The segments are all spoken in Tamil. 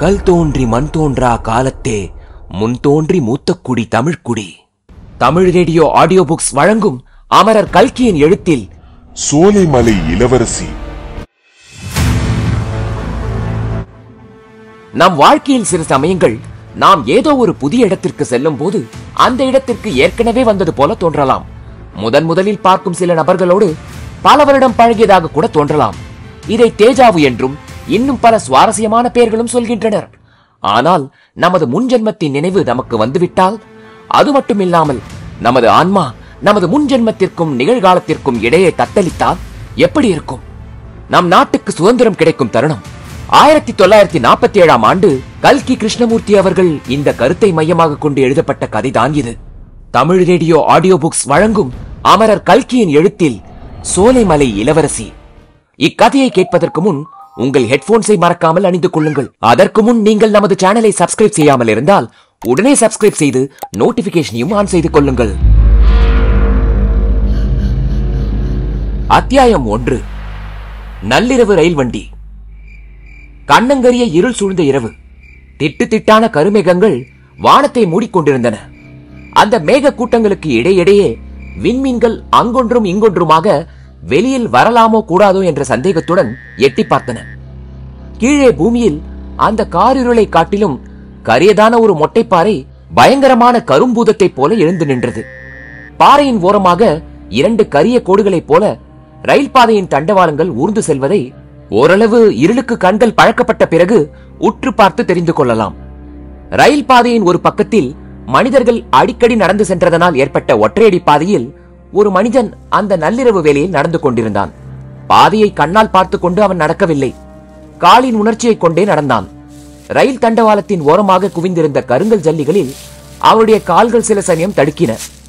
கல் தோன்றி மண் தோன்றா காலத்தே முன் தோன்றி மூத்தக்குடி தமிழ்க்குடி தமிழ் ரேடியோ ஆடியோ புக்ஸ் வழங்கும் அமரர் கல்கியின் எழுத்தில் சோலைமலை இளவரசி நம் வாழ்க்கையில் சில சமயங்கள் நாம் ஏதோ ஒரு புதிய இடத்திற்கு செல்லும் போது அந்த இடத்திற்கு ஏற்கனவே வந்தது போல தோன்றலாம் முதன் முதலில் பார்க்கும் சில நபர்களோடு பல வருடம் பழகியதாக கூட தோன்றலாம் இதை தேஜாவு என்றும் இன்னும் பல சுவாரஸ்யமான பெயர்களும் சொல்கின்றனர் ஆனால் நமது முன்ஜென்மத்தின் நினைவு நமக்கு வந்துவிட்டால் அது மட்டுமில்லாமல் நமது ஆன்மா நமது முன்ஜென்மத்திற்கும் நிகழ்காலத்திற்கும் இடையே தத்தளித்தால் எப்படி இருக்கும் நம் நாட்டுக்கு சுதந்திரம் கிடைக்கும் தருணம் ஆயிரத்தி தொள்ளாயிரத்தி நாற்பத்தி ஏழாம் ஆண்டு கல்கி கிருஷ்ணமூர்த்தி அவர்கள் இந்த கருத்தை மையமாக கொண்டு எழுதப்பட்ட கதைதான் இது தமிழ் ரேடியோ ஆடியோ புக்ஸ் வழங்கும் அமரர் கல்கியின் எழுத்தில் சோலைமலை இளவரசி இக்கதையை கேட்பதற்கு முன் உங்கள் ஹெட்போன்ஸை மறக்காமல் அணிந்து கொள்ளுங்கள் அதற்கு முன் நீங்கள் நமது சேனலை சப்ஸ்கிரைப் செய்யாமல் இருந்தால் உடனே சப்ஸ்கிரைப் செய்து நோட்டிபிகேஷனையும் ஆன் செய்து கொள்ளுங்கள் அத்தியாயம் ஒன்று நள்ளிரவு ரயில் வண்டி கண்ணங்கரிய இருள் சூழ்ந்த இரவு திட்டு திட்டான கருமேகங்கள் வானத்தை மூடிக்கொண்டிருந்தன அந்த மேக கூட்டங்களுக்கு இடையிடையே விண்மீன்கள் அங்கொன்றும் இங்கொன்றுமாக வெளியில் வரலாமோ கூடாதோ என்ற சந்தேகத்துடன் எட்டி பார்த்தன கீழே பூமியில் அந்த காரிருளை காட்டிலும் கரியதான ஒரு மொட்டைப்பாறை பயங்கரமான கரும்பூதத்தைப் போல எழுந்து நின்றது பாறையின் ஓரமாக இரண்டு கரிய கோடுகளைப் போல ரயில் பாதையின் தண்டவாளங்கள் ஊர்ந்து செல்வதை ஓரளவு இருளுக்கு கண்கள் பழக்கப்பட்ட பிறகு உற்று பார்த்து தெரிந்து கொள்ளலாம் ரயில் பாதையின் ஒரு பக்கத்தில் மனிதர்கள் அடிக்கடி நடந்து சென்றதனால் ஏற்பட்ட ஒற்றையடி பாதையில் ஒரு மனிதன் அந்த நள்ளிரவு வேளையில் நடந்து கொண்டிருந்தான் பாதையை கண்ணால் பார்த்து கொண்டு அவன் நடக்கவில்லை காலின் உணர்ச்சியைக் கொண்டே நடந்தான் ரயில் தண்டவாளத்தின் ஓரமாக குவிந்திருந்த கருங்கல் ஜல்லிகளில் அவருடைய கால்கள் சில சமயம் தடுக்கின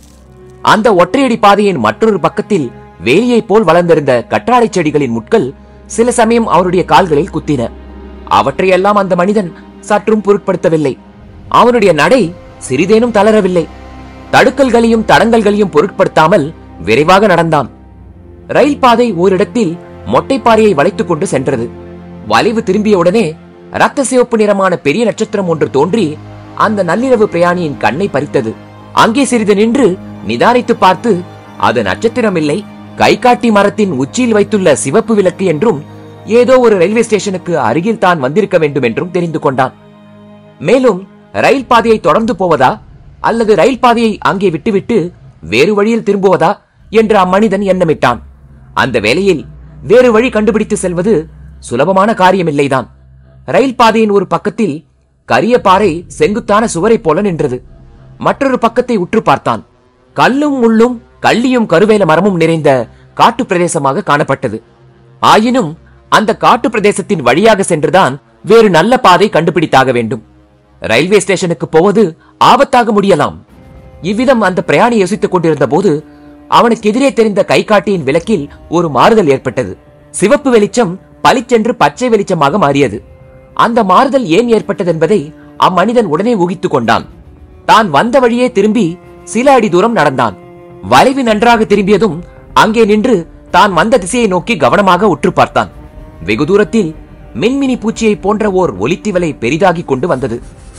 அந்த ஒற்றையடி பாதையின் மற்றொரு பக்கத்தில் வேலியைப் போல் வளர்ந்திருந்த கற்றாழை செடிகளின் முட்கள் சில சமயம் அவருடைய கால்களில் குத்தின அவற்றையெல்லாம் அந்த மனிதன் சற்றும் பொருட்படுத்தவில்லை அவனுடைய நடை சிறிதேனும் தளரவில்லை தடுக்கல்களையும் தடங்கல்களையும் பொருட்படுத்தாமல் விரைவாக நடந்தான் ரயில் பாதை ஓரிடத்தில் மொட்டைப்பாறையை வளைத்துக் கொண்டு சென்றது வளைவு திரும்பியவுடனே ரத்த சிவப்பு நிறமான பெரிய நட்சத்திரம் ஒன்று தோன்றி அந்த நள்ளிரவு பிரயாணியின் கண்ணை பறித்தது அங்கே சிறிது நின்று நிதானித்து பார்த்து அது நட்சத்திரம் இல்லை கைகாட்டி மரத்தின் உச்சியில் வைத்துள்ள சிவப்பு விளக்கு என்றும் ஏதோ ஒரு ரயில்வே ஸ்டேஷனுக்கு அருகில் தான் வந்திருக்க வேண்டும் என்றும் தெரிந்து கொண்டான் மேலும் ரயில் பாதையை தொடர்ந்து போவதா அல்லது ரயில் பாதையை அங்கே விட்டுவிட்டு வேறு வழியில் திரும்புவதா என்று அம்மனிதன் எண்ணமிட்டான் அந்த வேளையில் வேறு வழி கண்டுபிடித்து செல்வது சுலபமான காரியமில்லைதான் ரயில் பாதையின் ஒரு பக்கத்தில் கரிய பாறை செங்குத்தான சுவரைப் போல நின்றது மற்றொரு பக்கத்தை உற்று பார்த்தான் கல்லும் முள்ளும் கள்ளியும் கருவேல மரமும் நிறைந்த காட்டு பிரதேசமாக காணப்பட்டது ஆயினும் அந்த காட்டு பிரதேசத்தின் வழியாக சென்றுதான் வேறு நல்ல பாதை கண்டுபிடித்தாக வேண்டும் ரயில்வே ஸ்டேஷனுக்கு போவது ஆபத்தாக முடியலாம் இவ்விதம் அந்த பிரயாணி யோசித்துக் கொண்டிருந்த போது அவனுக்கு எதிரே தெரிந்த கைகாட்டியின் விளக்கில் ஒரு மாறுதல் ஏற்பட்டது சிவப்பு வெளிச்சம் பளிச்சென்று பச்சை வெளிச்சமாக மாறியது அந்த மாறுதல் ஏன் ஏற்பட்டது என்பதை அம்மனிதன் உடனே ஊகித்துக் கொண்டான் தான் வந்த வழியே திரும்பி சில அடி தூரம் நடந்தான் வளைவு நன்றாக திரும்பியதும் அங்கே நின்று தான் வந்த திசையை நோக்கி கவனமாக உற்று பார்த்தான் வெகு தூரத்தில் மின்மினி பூச்சியை போன்ற ஓர் ஒலித்திவலை பெரிதாகிக் கொண்டு வந்தது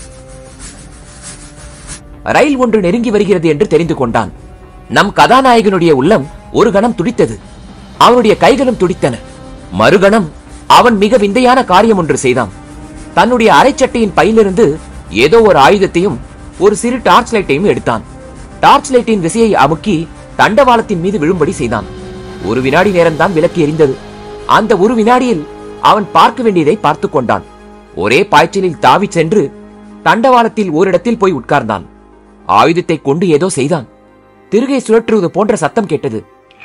ரயில் ஒன்று நெருங்கி வருகிறது என்று தெரிந்து கொண்டான் நம் கதாநாயகனுடைய உள்ளம் ஒரு கணம் துடித்தது அவனுடைய கைகளும் துடித்தன மறுகணம் அவன் மிக விந்தையான காரியம் ஒன்று செய்தான் தன்னுடைய அரைச்சட்டையின் பையிலிருந்து ஏதோ ஒரு ஆயுதத்தையும் ஒரு சிறு டார்ச் லைட்டையும் எடுத்தான் டார்ச் லைட்டின் விசையை அமுக்கி தண்டவாளத்தின் மீது விழும்படி செய்தான் ஒரு வினாடி நேரம்தான் விளக்கு எரிந்தது அந்த ஒரு வினாடியில் அவன் பார்க்க வேண்டியதை பார்த்து கொண்டான் ஒரே பாய்ச்சலில் தாவி சென்று தண்டவாளத்தில் ஓரிடத்தில் போய் உட்கார்ந்தான் ஆயுதத்தை கொண்டு ஏதோ செய்தான் திருகை சுழற்றுவது போன்ற சத்தம் கேட்டது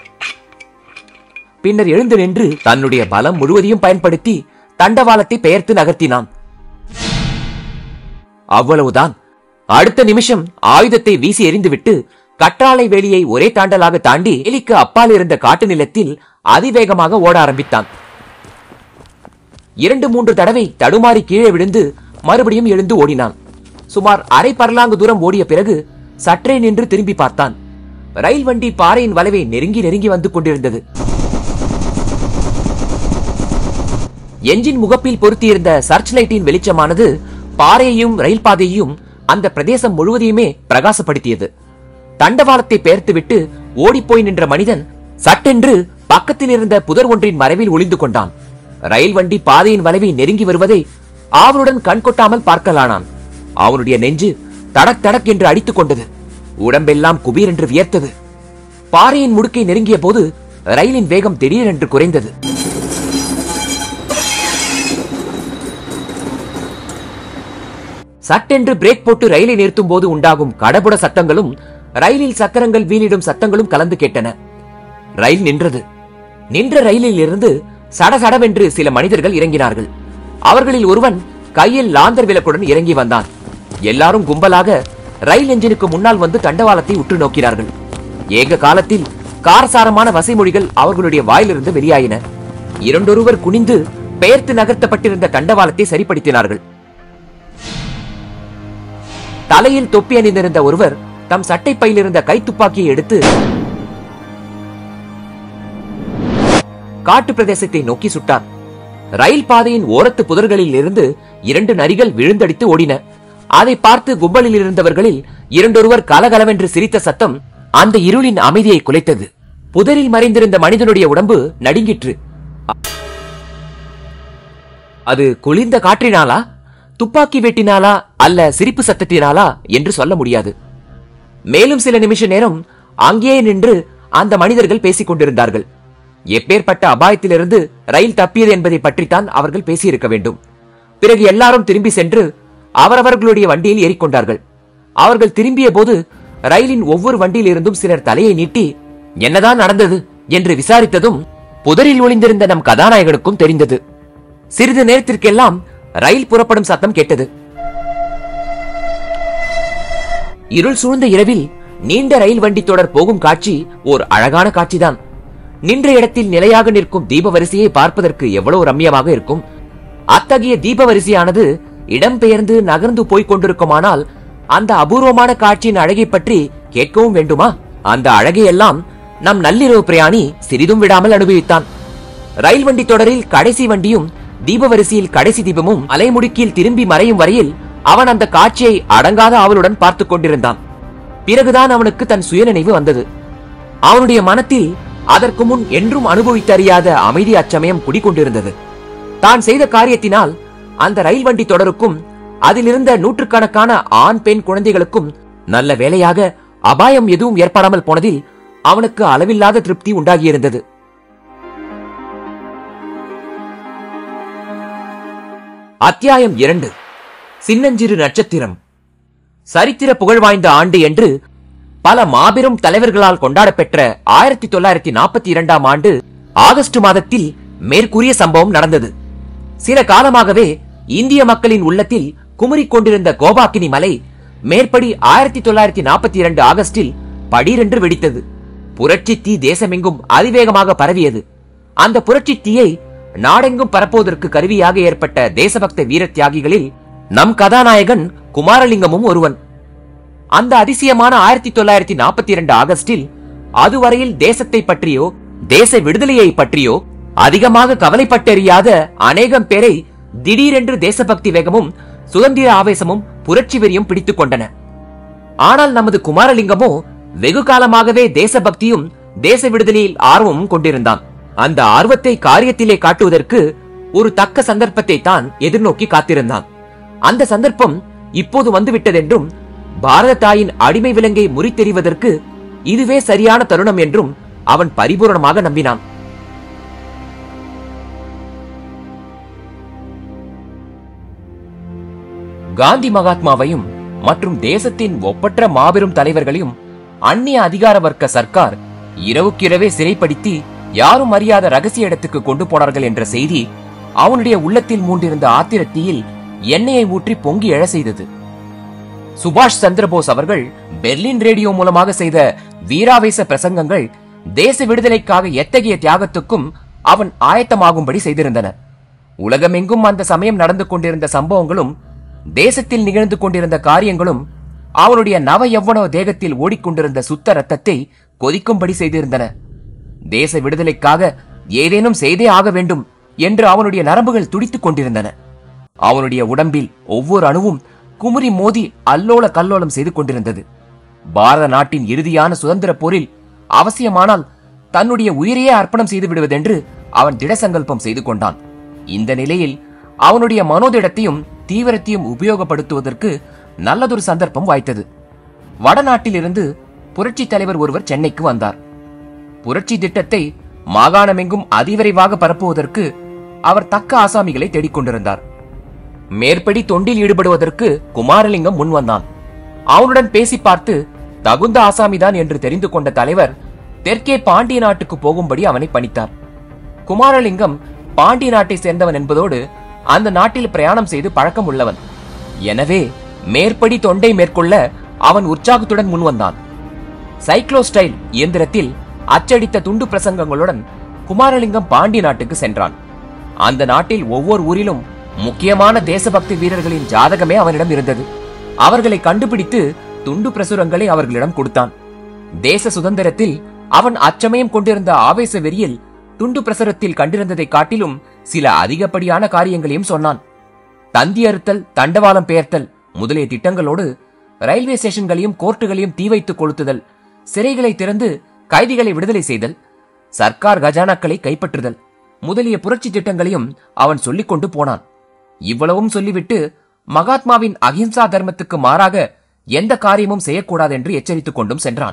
பின்னர் எழுந்து நின்று தன்னுடைய பலம் முழுவதையும் பயன்படுத்தி தண்டவாளத்தை பெயர்த்து நகர்த்தினான் அவ்வளவுதான் அடுத்த நிமிஷம் ஆயுதத்தை வீசி எறிந்துவிட்டு கற்றாழை வேலியை ஒரே தாண்டலாக தாண்டி வேலிக்கு அப்பால் இருந்த காட்டு நிலத்தில் அதிவேகமாக ஓட ஆரம்பித்தான் இரண்டு மூன்று தடவை தடுமாறி கீழே விழுந்து மறுபடியும் எழுந்து ஓடினான் சுமார் அரை பரலாங்கு தூரம் ஓடிய பிறகு சற்றே நின்று திரும்பி பார்த்தான் ரயில் வண்டி பாறையின் வளைவை நெருங்கி நெருங்கி வந்து கொண்டிருந்தது என்ஜின் முகப்பில் பொருத்தியிருந்த சர்ச் லைட்டின் வெளிச்சமானது பாறையையும் ரயில் பாதையையும் அந்த பிரதேசம் முழுவதையுமே பிரகாசப்படுத்தியது தண்டவாளத்தை பெயர்த்துவிட்டு ஓடிப்போய் நின்ற மனிதன் சட்டென்று பக்கத்தில் இருந்த புதர் ஒன்றின் மறைவில் ஒளிந்து கொண்டான் ரயில் வண்டி பாதையின் வளைவை நெருங்கி வருவதை ஆவலுடன் கண் கொட்டாமல் பார்க்கலானான் அவனுடைய நெஞ்சு தடக் தடக் என்று அடித்துக் கொண்டது உடம்பெல்லாம் குபீர் என்று வியர்த்தது பாறையின் முடுக்கை நெருங்கிய போது ரயிலின் வேகம் திடீரென்று குறைந்தது சட்டென்று பிரேக் போட்டு ரயிலை நிறுத்தும் போது உண்டாகும் கடபுட சத்தங்களும் ரயிலில் சக்கரங்கள் வீணிடும் சத்தங்களும் கலந்து கேட்டன ரயில் நின்றது நின்ற ரயிலில் இருந்து சடசடவென்று சில மனிதர்கள் இறங்கினார்கள் அவர்களில் ஒருவன் கையில் லாந்தர் விளக்குடன் இறங்கி வந்தான் எல்லாரும் கும்பலாக ரயில் என்ஜினுக்கு முன்னால் வந்து தண்டவாளத்தை உற்று நோக்கினார்கள் ஏக காலத்தில் காரசாரமான வசைமொழிகள் அவர்களுடைய வாயிலிருந்து வெளியாயின இரண்டொருவர் குனிந்து பெயர்த்து நகர்த்தப்பட்டிருந்த தண்டவாளத்தை சரிப்படுத்தினார்கள் தலையில் தொப்பி அணிந்திருந்த ஒருவர் தம் சட்டை பையிலிருந்த கைத்துப்பாக்கியை எடுத்து காட்டு பிரதேசத்தை நோக்கி சுட்டார் ரயில் பாதையின் ஓரத்து புதர்களில் இருந்து இரண்டு நரிகள் விழுந்தடித்து ஓடின அதை பார்த்து கும்பலில் இருந்தவர்களில் இரண்டொருவர் கலகலவென்று சிரித்த சத்தம் அந்த இருளின் அமைதியை குலைத்தது புதரில் மறைந்திருந்த மனிதனுடைய உடம்பு நடுங்கிற்று அது குளிர்ந்த காற்றினாலா துப்பாக்கி வெட்டினாலா அல்ல சிரிப்பு சத்தத்தினாலா என்று சொல்ல முடியாது மேலும் சில நிமிஷ நேரம் அங்கேயே நின்று அந்த மனிதர்கள் பேசிக் கொண்டிருந்தார்கள் எப்பேற்பட்ட அபாயத்திலிருந்து ரயில் தப்பியது என்பதை பற்றித்தான் அவர்கள் பேசியிருக்க வேண்டும் பிறகு எல்லாரும் திரும்பி சென்று அவரவர்களுடைய வண்டியில் ஏறிக்கொண்டார்கள் அவர்கள் திரும்பிய போது ரயிலின் ஒவ்வொரு வண்டியில் இருந்தும் சிலர் தலையை நீட்டி என்னதான் நடந்தது என்று விசாரித்ததும் புதரில் ஒளிந்திருந்த நம் கதாநாயகனுக்கும் தெரிந்தது சிறிது நேரத்திற்கெல்லாம் ரயில் புறப்படும் சத்தம் கேட்டது இருள் சூழ்ந்த இரவில் நீண்ட ரயில் வண்டி தொடர் போகும் காட்சி ஓர் அழகான காட்சிதான் நின்ற இடத்தில் நிலையாக நிற்கும் தீப வரிசையை பார்ப்பதற்கு எவ்வளவு ரம்யமாக இருக்கும் அத்தகைய தீப வரிசையானது இடம்பெயர்ந்து நகர்ந்து போய்க் கொண்டிருக்குமானால் அந்த அபூர்வமான காட்சியின் அழகை பற்றி கேட்கவும் வேண்டுமா அந்த அழகையெல்லாம் நம் நள்ளிரவு பிரயாணி சிறிதும் விடாமல் அனுபவித்தான் ரயில் வண்டி தொடரில் கடைசி வண்டியும் தீப வரிசையில் கடைசி தீபமும் அலைமுடுக்கில் திரும்பி மறையும் வரையில் அவன் அந்த காட்சியை அடங்காத ஆவலுடன் பார்த்துக் கொண்டிருந்தான் பிறகுதான் அவனுக்கு தன் சுயநினைவு வந்தது அவனுடைய மனத்தில் அதற்கு முன் என்றும் அனுபவித்தறியாத அமைதி அச்சமயம் குடிகொண்டிருந்தது தான் செய்த காரியத்தினால் அந்த ரயில் வண்டி தொடருக்கும் அதிலிருந்த நூற்றுக்கணக்கான ஆண் பெண் குழந்தைகளுக்கும் நல்ல வேளையாக அபாயம் எதுவும் ஏற்படாமல் போனதில் அவனுக்கு அளவில்லாத திருப்தி உண்டாகியிருந்தது அத்தியாயம் இரண்டு சின்னஞ்சிறு நட்சத்திரம் சரித்திர புகழ் வாய்ந்த ஆண்டு என்று பல மாபெரும் தலைவர்களால் கொண்டாடப்பெற்ற ஆயிரத்தி தொள்ளாயிரத்தி நாற்பத்தி இரண்டாம் ஆண்டு ஆகஸ்ட் மாதத்தில் மேற்கூறிய சம்பவம் நடந்தது சில காலமாகவே இந்திய மக்களின் உள்ளத்தில் குமுறிக் கொண்டிருந்த கோபாக்கினி மலை மேற்படி ஆயிரத்தி தொள்ளாயிரத்தி நாற்பத்தி இரண்டு ஆகஸ்டில் படீரென்று வெடித்தது புரட்சி தீ தேசமெங்கும் அதிவேகமாக பரவியது அந்த புரட்சி தீயை நாடெங்கும் பரப்புவதற்கு கருவியாக ஏற்பட்ட தேசபக்த வீர தியாகிகளில் நம் கதாநாயகன் குமாரலிங்கமும் ஒருவன் அந்த அதிசயமான ஆயிரத்தி தொள்ளாயிரத்தி நாற்பத்தி இரண்டு ஆகஸ்டில் அதுவரையில் தேசத்தை பற்றியோ தேச விடுதலையை பற்றியோ அதிகமாக கவலைப்பட்டறியாத அநேகம் பேரை திடீரென்று தேசபக்தி வேகமும் சுதந்திர ஆவேசமும் புரட்சி வெறியும் பிடித்துக் கொண்டன ஆனால் நமது குமாரலிங்கமோ வெகு காலமாகவே தேசபக்தியும் தேச விடுதலையில் ஆர்வமும் கொண்டிருந்தான் அந்த ஆர்வத்தை காரியத்திலே காட்டுவதற்கு ஒரு தக்க சந்தர்ப்பத்தை தான் எதிர்நோக்கி காத்திருந்தான் அந்த சந்தர்ப்பம் இப்போது வந்துவிட்டதென்றும் பாரத தாயின் அடிமை விலங்கை முறித்தெறிவதற்கு இதுவே சரியான தருணம் என்றும் அவன் பரிபூரணமாக நம்பினான் காந்தி மகாத்மாவையும் மற்றும் தேசத்தின் ஒப்பற்ற மாபெரும் தலைவர்களையும் அந்நிய அதிகார வர்க்க சர்க்கார் இரவுக்கிரவே சிறைப்படுத்தி யாரும் அறியாத ரகசிய இடத்துக்கு கொண்டு போனார்கள் என்ற செய்தி அவனுடைய உள்ளத்தில் மூண்டிருந்த ஆத்திரத்தீயில் எண்ணெயை ஊற்றி பொங்கி எழ செய்தது சுபாஷ் சந்திரபோஸ் அவர்கள் பெர்லின் ரேடியோ மூலமாக செய்த வீராவேச பிரசங்கங்கள் தேச விடுதலைக்காக எத்தகைய தியாகத்துக்கும் அவன் ஆயத்தமாகும்படி செய்திருந்தன உலகமெங்கும் அந்த சமயம் நடந்து கொண்டிருந்த சம்பவங்களும் தேசத்தில் நிகழ்ந்து கொண்டிருந்த காரியங்களும் அவனுடைய நவ யவ்வன தேகத்தில் ஓடிக்கொண்டிருந்த சுத்த ரத்தத்தை கொதிக்கும்படி செய்திருந்தன தேச விடுதலைக்காக ஏதேனும் செய்தே ஆக வேண்டும் என்று அவனுடைய நரம்புகள் துடித்துக் கொண்டிருந்தன அவனுடைய உடம்பில் ஒவ்வொரு அணுவும் குமுறி மோதி அல்லோல கல்லோலம் செய்து கொண்டிருந்தது பாரத நாட்டின் இறுதியான சுதந்திர போரில் அவசியமானால் தன்னுடைய உயிரையே அர்ப்பணம் செய்து விடுவதென்று அவன் திடசங்கல்பம் செய்து கொண்டான் இந்த நிலையில் அவனுடைய மனோதிடத்தையும் தீவிரத்தையும் உபயோகப்படுத்துவதற்கு நல்லதொரு சந்தர்ப்பம் வாய்த்தது வடநாட்டிலிருந்து புரட்சி தலைவர் ஒருவர் சென்னைக்கு வந்தார் புரட்சி திட்டத்தை மாகாணமெங்கும் அதிவிரைவாக பரப்புவதற்கு அவர் தக்க ஆசாமிகளை தேடிக்கொண்டிருந்தார் மேற்படி தொண்டில் ஈடுபடுவதற்கு குமாரலிங்கம் முன் வந்தான் அவனுடன் பேசி பார்த்து தகுந்த ஆசாமிதான் என்று தெரிந்து கொண்ட தலைவர் தெற்கே பாண்டிய நாட்டுக்கு போகும்படி அவனை பணித்தார் குமாரலிங்கம் பாண்டிய நாட்டை சேர்ந்தவன் என்பதோடு அந்த நாட்டில் பிரயாணம் செய்து பழக்கம் உள்ளவன் எனவே மேற்படி தொண்டை மேற்கொள்ள அவன் உற்சாகத்துடன் முன் வந்தான் சைக்ளோ ஸ்டைல் இயந்திரத்தில் அச்சடித்த துண்டு பிரசங்கங்களுடன் குமாரலிங்கம் பாண்டி நாட்டுக்கு சென்றான் அந்த நாட்டில் ஒவ்வொரு ஊரிலும் முக்கியமான தேசபக்தி வீரர்களின் ஜாதகமே அவனிடம் இருந்தது அவர்களை கண்டுபிடித்து துண்டு பிரசுரங்களை அவர்களிடம் கொடுத்தான் தேச சுதந்திரத்தில் அவன் அச்சமயம் கொண்டிருந்த ஆவேச வெறியில் துண்டு பிரசுரத்தில் கண்டிருந்ததை காட்டிலும் சில அதிகப்படியான காரியங்களையும் சொன்னான் தந்தி அறுத்தல் தண்டவாளம் பெயர்த்தல் முதலிய திட்டங்களோடு ரயில்வே ஸ்டேஷன்களையும் கோர்ட்டுகளையும் தீ வைத்து கொளுத்துதல் சிறைகளை திறந்து கைதிகளை விடுதலை செய்தல் சர்க்கார் கஜானாக்களை கைப்பற்றுதல் முதலிய புரட்சி திட்டங்களையும் அவன் சொல்லிக் கொண்டு போனான் இவ்வளவும் சொல்லிவிட்டு மகாத்மாவின் அகிம்சா தர்மத்துக்கு மாறாக எந்த காரியமும் செய்யக்கூடாது என்று எச்சரித்துக் கொண்டும் சென்றான்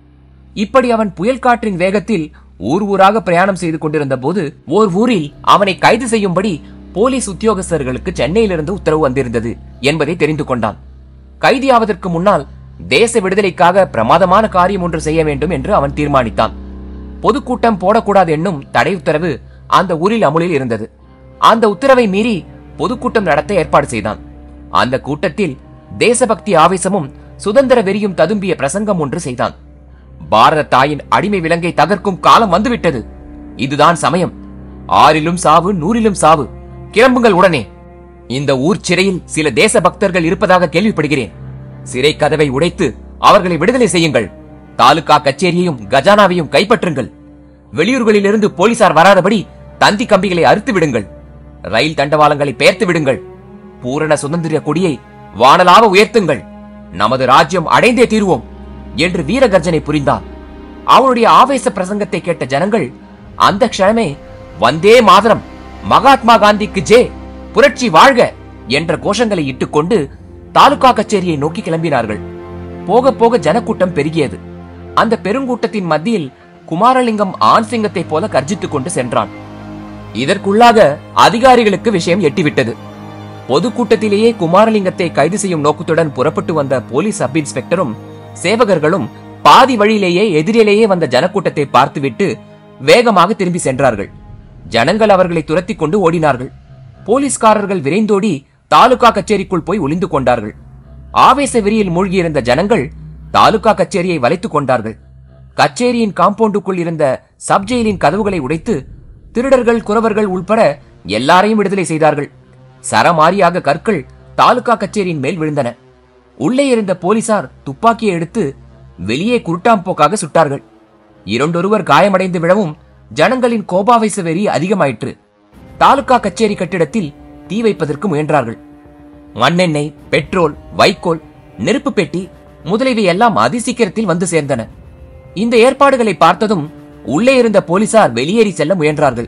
இப்படி அவன் புயல் காற்றின் வேகத்தில் ஊர் ஊராக பிரயாணம் செய்து கொண்டிருந்த போது ஓர் ஊரில் அவனை கைது செய்யும்படி போலீஸ் உத்தியோகஸ்தர்களுக்கு சென்னையிலிருந்து உத்தரவு வந்திருந்தது என்பதை தெரிந்து கொண்டான் கைதியாவதற்கு முன்னால் தேச விடுதலைக்காக பிரமாதமான காரியம் ஒன்று செய்ய வேண்டும் என்று அவன் தீர்மானித்தான் பொதுக்கூட்டம் போடக்கூடாது என்னும் தடை உத்தரவு அந்த ஊரில் அமுலில் இருந்தது அந்த உத்தரவை மீறி பொதுக்கூட்டம் நடத்த ஏற்பாடு செய்தான் அந்த கூட்டத்தில் தேசபக்தி ஆவேசமும் சுதந்திர வெறியும் ததும்பிய பிரசங்கம் ஒன்று செய்தான் பாரத தாயின் அடிமை விலங்கை தகர்க்கும் காலம் வந்துவிட்டது இதுதான் சமயம் ஆறிலும் சாவு நூறிலும் சாவு கிளம்புங்கள் உடனே இந்த ஊர் சிறையில் சில தேச பக்தர்கள் இருப்பதாக கேள்விப்படுகிறேன் சிறை கதவை உடைத்து அவர்களை விடுதலை செய்யுங்கள் தாலுகா கச்சேரியையும் கஜானாவையும் கைப்பற்றுங்கள் வெளியூர்களிலிருந்து போலீசார் வராதபடி தந்தி கம்பிகளை அறுத்து விடுங்கள் ரயில் தண்டவாளங்களை பெயர்த்து விடுங்கள் பூரண சுதந்திர கொடியை வானலாக உயர்த்துங்கள் நமது ராஜ்யம் அடைந்தே தீருவோம் என்று வீரகர்ஜனை புரிந்தார் அவருடைய ஆவேச பிரசங்கத்தை கேட்ட ஜனங்கள் அந்த க்ஷணமே வந்தே மாதரம் மகாத்மா காந்திக்கு ஜே புரட்சி வாழ்க என்ற கோஷங்களை இட்டுக்கொண்டு தாலுகா கச்சேரியை நோக்கி கிளம்பினார்கள் போக போக ஜனக்கூட்டம் பெருகியது அந்த பெருங்கூட்டத்தின் மத்தியில் குமாரலிங்கம் ஆண் சிங்கத்தைப் போல கர்ஜித்துக் கொண்டு சென்றான் இதற்குள்ளாக அதிகாரிகளுக்கு விஷயம் எட்டிவிட்டது பொதுக்கூட்டத்திலேயே குமாரலிங்கத்தை கைது செய்யும் நோக்கத்துடன் புறப்பட்டு வந்த போலீஸ் சப் இன்ஸ்பெக்டரும் சேவகர்களும் பாதி வழியிலேயே எதிரிலேயே வந்த ஜனக்கூட்டத்தை பார்த்துவிட்டு வேகமாக திரும்பி சென்றார்கள் ஜனங்கள் அவர்களை துரத்திக் கொண்டு ஓடினார்கள் போலீஸ்காரர்கள் விரைந்தோடி தாலுகா கச்சேரிக்குள் போய் ஒளிந்து கொண்டார்கள் ஆவேச வெறியில் மூழ்கியிருந்த ஜனங்கள் தாலுகா கச்சேரியை வளைத்துக் கொண்டார்கள் கச்சேரியின் காம்பவுண்டுக்குள் இருந்த சப் ஜெயிலின் கதவுகளை உடைத்து திருடர்கள் குறவர்கள் உள்பட எல்லாரையும் விடுதலை செய்தார்கள் சரமாரியாக கற்கள் தாலுகா கச்சேரியின் மேல் விழுந்தன உள்ளே இருந்த போலீசார் துப்பாக்கியை எடுத்து வெளியே குருட்டாம்போக்காக சுட்டார்கள் இரண்டொருவர் காயமடைந்து விழவும் ஜனங்களின் கோபாவேச வெறி அதிகமாயிற்று தாலுகா கச்சேரி கட்டிடத்தில் தீ வைப்பதற்கு முயன்றார்கள் மண்ணெண்ணெய் பெட்ரோல் வைக்கோல் நெருப்பு பெட்டி முதலியவை எல்லாம் அதிசீக்கிரத்தில் வந்து சேர்ந்தன இந்த ஏற்பாடுகளை பார்த்ததும் உள்ளே இருந்த போலீசார் வெளியேறி செல்ல முயன்றார்கள்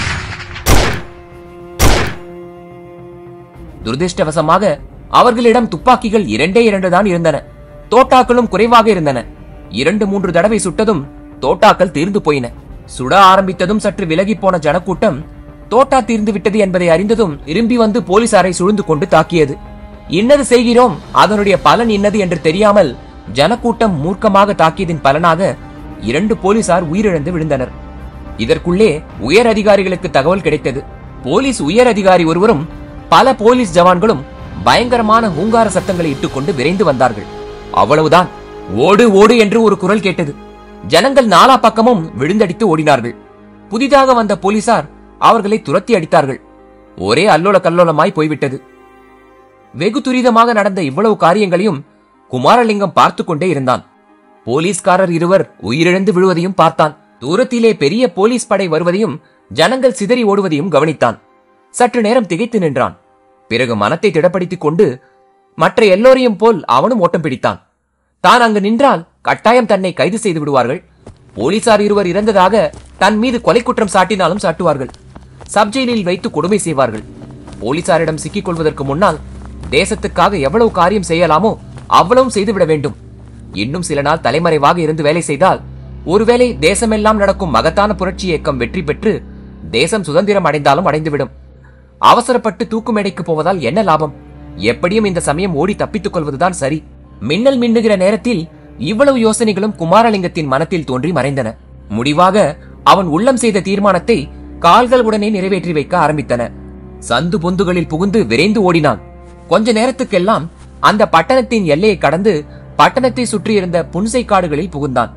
துரதிருஷ்டவசமாக அவர்களிடம் துப்பாக்கிகள் இரண்டே இரண்டு தான் இருந்தன தோட்டாக்களும் குறைவாக இருந்தன இரண்டு மூன்று தடவை சுட்டதும் தோட்டாக்கள் தீர்ந்து போயின சுட ஆரம்பித்ததும் சற்று விலகி போன ஜனக்கூட்டம் தோட்டா தீர்ந்து விட்டது என்பதை அறிந்ததும் திரும்பி வந்து போலீசாரை சூழ்ந்து கொண்டு தாக்கியது இன்னது செய்கிறோம் அதனுடைய பலன் இன்னது என்று தெரியாமல் ஜனக்கூட்டம் மூர்க்கமாக தாக்கியதின் பலனாக இரண்டு போலீசார் உயிரிழந்து விழுந்தனர் இதற்குள்ளே உயர் அதிகாரிகளுக்கு தகவல் கிடைத்தது போலீஸ் உயர் அதிகாரி ஒருவரும் பல போலீஸ் ஜவான்களும் பயங்கரமான ஹூங்கார சத்தங்களை இட்டுக்கொண்டு விரைந்து வந்தார்கள் அவ்வளவுதான் ஓடு ஓடு என்று ஒரு குரல் கேட்டது ஜனங்கள் நாலா பக்கமும் விழுந்தடித்து ஓடினார்கள் புதிதாக வந்த போலீசார் அவர்களை துரத்தி அடித்தார்கள் ஒரே அல்லோல கல்லோலமாய் போய்விட்டது வெகு துரிதமாக நடந்த இவ்வளவு காரியங்களையும் குமாரலிங்கம் பார்த்து கொண்டே இருந்தான் போலீஸ்காரர் இருவர் உயிரிழந்து விழுவதையும் பார்த்தான் தூரத்திலே பெரிய போலீஸ் படை வருவதையும் ஜனங்கள் சிதறி ஓடுவதையும் கவனித்தான் சற்று நேரம் திகைத்து நின்றான் பிறகு மனத்தை திடப்படுத்திக் கொண்டு மற்ற எல்லோரையும் போல் அவனும் ஓட்டம் பிடித்தான் தான் அங்கு நின்றால் கட்டாயம் தன்னை கைது செய்து விடுவார்கள் போலீசார் இருவர் இறந்ததாக தன் மீது கொலை குற்றம் சாட்டினாலும் சாட்டுவார்கள் சப்ஜெயிலில் வைத்து கொடுமை செய்வார்கள் போலீசாரிடம் சிக்கிக் கொள்வதற்கு முன்னால் தேசத்துக்காக எவ்வளவு காரியம் செய்யலாமோ அவ்வளவும் செய்துவிட வேண்டும் இன்னும் சில நாள் தலைமறைவாக இருந்து வேலை செய்தால் ஒருவேளை தேசமெல்லாம் நடக்கும் மகத்தான புரட்சி இயக்கம் வெற்றி பெற்று தேசம் சுதந்திரம் அடைந்தாலும் அடைந்துவிடும் அவசரப்பட்டு தூக்கு மேடைக்கு போவதால் என்ன லாபம் எப்படியும் இந்த சமயம் ஓடி தப்பித்துக் கொள்வதுதான் சரி மின்னல் மின்னுகிற நேரத்தில் இவ்வளவு யோசனைகளும் குமாரலிங்கத்தின் மனத்தில் தோன்றி மறைந்தன முடிவாக அவன் உள்ளம் செய்த தீர்மானத்தை கால்கள் உடனே நிறைவேற்றி வைக்க ஆரம்பித்தன சந்து பொந்துகளில் புகுந்து விரைந்து ஓடினான் கொஞ்ச நேரத்துக்கெல்லாம் அந்த பட்டணத்தின் எல்லையை கடந்து பட்டணத்தை சுற்றியிருந்த புன்சை காடுகளில் புகுந்தான்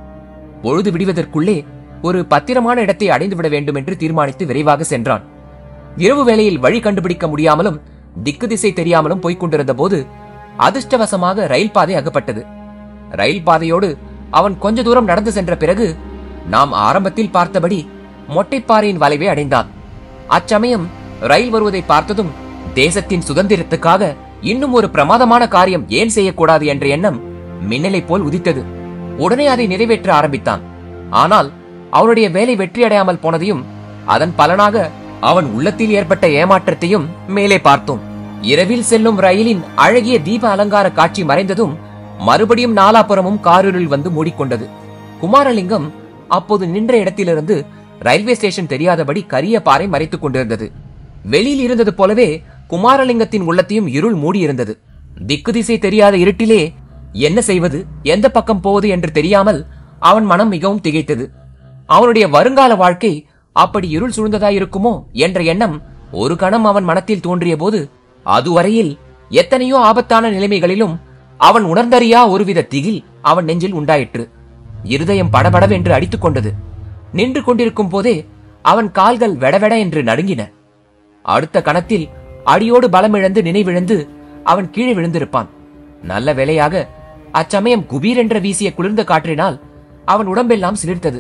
பொழுது விடுவதற்குள்ளே ஒரு பத்திரமான இடத்தை அடைந்து விட வேண்டும் என்று தீர்மானித்து விரைவாக சென்றான் இரவு வேளையில் வழி கண்டுபிடிக்க முடியாமலும் திக்கு திசை தெரியாமலும் போய்க் கொண்டிருந்த போது அதிர்ஷ்டவசமாக ரயில் பாதை அகப்பட்டது ரயில் பாதையோடு அவன் கொஞ்ச தூரம் நடந்து சென்ற பிறகு நாம் ஆரம்பத்தில் பார்த்தபடி மொட்டைப்பாறையின் வளைவை அடைந்தான் அச்சமயம் ரயில் வருவதை பார்த்ததும் தேசத்தின் சுதந்திரத்துக்காக இன்னும் ஒரு பிரமாதமான காரியம் ஏன் செய்யக்கூடாது என்ற எண்ணம் மின்னலைப் போல் உதித்தது உடனே அதை நிறைவேற்ற ஆரம்பித்தான் ஆனால் அவனுடைய வேலை வெற்றியடையாமல் போனதையும் அதன் பலனாக அவன் உள்ளத்தில் ஏற்பட்ட ஏமாற்றத்தையும் மேலே பார்த்தோம் இரவில் செல்லும் ரயிலின் அழகிய தீப அலங்கார காட்சி மறைந்ததும் மறுபடியும் நாலாபுறமும் காரிருள் வந்து மூடிக்கொண்டது குமாரலிங்கம் அப்போது நின்ற இடத்திலிருந்து ரயில்வே ஸ்டேஷன் தெரியாதபடி கரிய பாறை மறைத்துக் கொண்டிருந்தது வெளியில் இருந்தது போலவே குமாரலிங்கத்தின் உள்ளத்தையும் இருள் மூடியிருந்தது திக்கு திசை தெரியாத இருட்டிலே என்ன செய்வது எந்த பக்கம் போவது என்று தெரியாமல் அவன் மனம் மிகவும் திகைத்தது அவனுடைய வருங்கால வாழ்க்கை அப்படி இருள் சூழ்ந்ததாயிருக்குமோ என்ற எண்ணம் ஒரு கணம் அவன் மனத்தில் தோன்றிய போது அதுவரையில் எத்தனையோ ஆபத்தான நிலைமைகளிலும் அவன் உணர்ந்தறியா ஒருவித திகில் அவன் நெஞ்சில் உண்டாயிற்று இருதயம் படபடவென்று அடித்துக் கொண்டது நின்று கொண்டிருக்கும் போதே அவன் கால்கள் வெடவெட என்று நடுங்கின அடுத்த கணத்தில் அடியோடு பலமிழந்து நினைவிழந்து அவன் கீழே விழுந்திருப்பான் நல்ல வேளையாக அச்சமயம் குபீர் என்ற வீசிய குளிர்ந்த காற்றினால் அவன் உடம்பெல்லாம் சிலிர்த்தது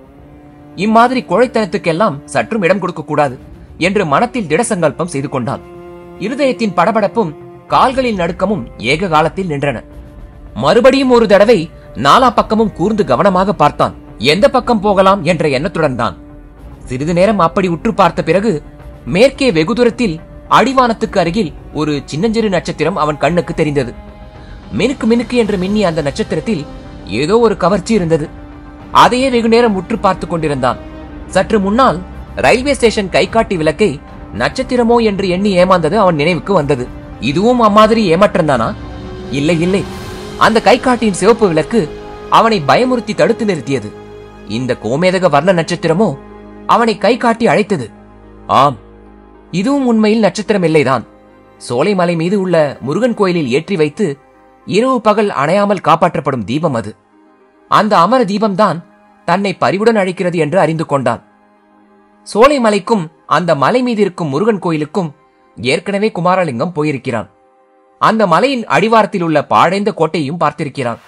இம்மாதிரி கோழைத்தனத்துக்கெல்லாம் சற்றும் இடம் கொடுக்க கூடாது என்று மனத்தில் திடசங்கல்பம் செய்து கொண்டான் இருதயத்தின் படபடப்பும் கால்களின் நடுக்கமும் ஏக காலத்தில் நின்றன மறுபடியும் ஒரு தடவை நாலா பக்கமும் கூர்ந்து கவனமாக பார்த்தான் எந்த பக்கம் போகலாம் என்ற எண்ணத்துடன் தான் சிறிது நேரம் அப்படி உற்று பார்த்த பிறகு மேற்கே வெகு தூரத்தில் அடிவானத்துக்கு அருகில் ஒரு சின்னஞ்சிறு நட்சத்திரம் அவன் கண்ணுக்கு தெரிந்தது மினுக்கு மினுக்கு என்று மின்னிய அந்த நட்சத்திரத்தில் ஏதோ ஒரு கவர்ச்சி இருந்தது அதையே வெகு நேரம் உற்று பார்த்துக் கொண்டிருந்தான் சற்று முன்னால் ரயில்வே ஸ்டேஷன் கைகாட்டி விளக்கை நட்சத்திரமோ என்று எண்ணி ஏமாந்தது அவன் நினைவுக்கு வந்தது இதுவும் அம்மாதிரி ஏமாற்றம்தானா இல்லை இல்லை அந்த கைகாட்டியின் சிவப்பு விளக்கு அவனை பயமுறுத்தி தடுத்து நிறுத்தியது இந்த கோமேதக வர்ண நட்சத்திரமோ அவனை கை காட்டி அழைத்தது ஆம் இதுவும் உண்மையில் நட்சத்திரம் இல்லைதான் சோலைமலை மீது உள்ள முருகன் கோயிலில் ஏற்றி வைத்து இரவு பகல் அணையாமல் காப்பாற்றப்படும் தீபம் அது அந்த அமர தீபம்தான் தன்னை பரிவுடன் அழைக்கிறது என்று அறிந்து கொண்டான் சோலைமலைக்கும் அந்த மலை மீது இருக்கும் முருகன் கோயிலுக்கும் ஏற்கனவே குமாரலிங்கம் போயிருக்கிறான் அந்த மலையின் அடிவாரத்தில் உள்ள பாழைந்த கோட்டையும் பார்த்திருக்கிறான்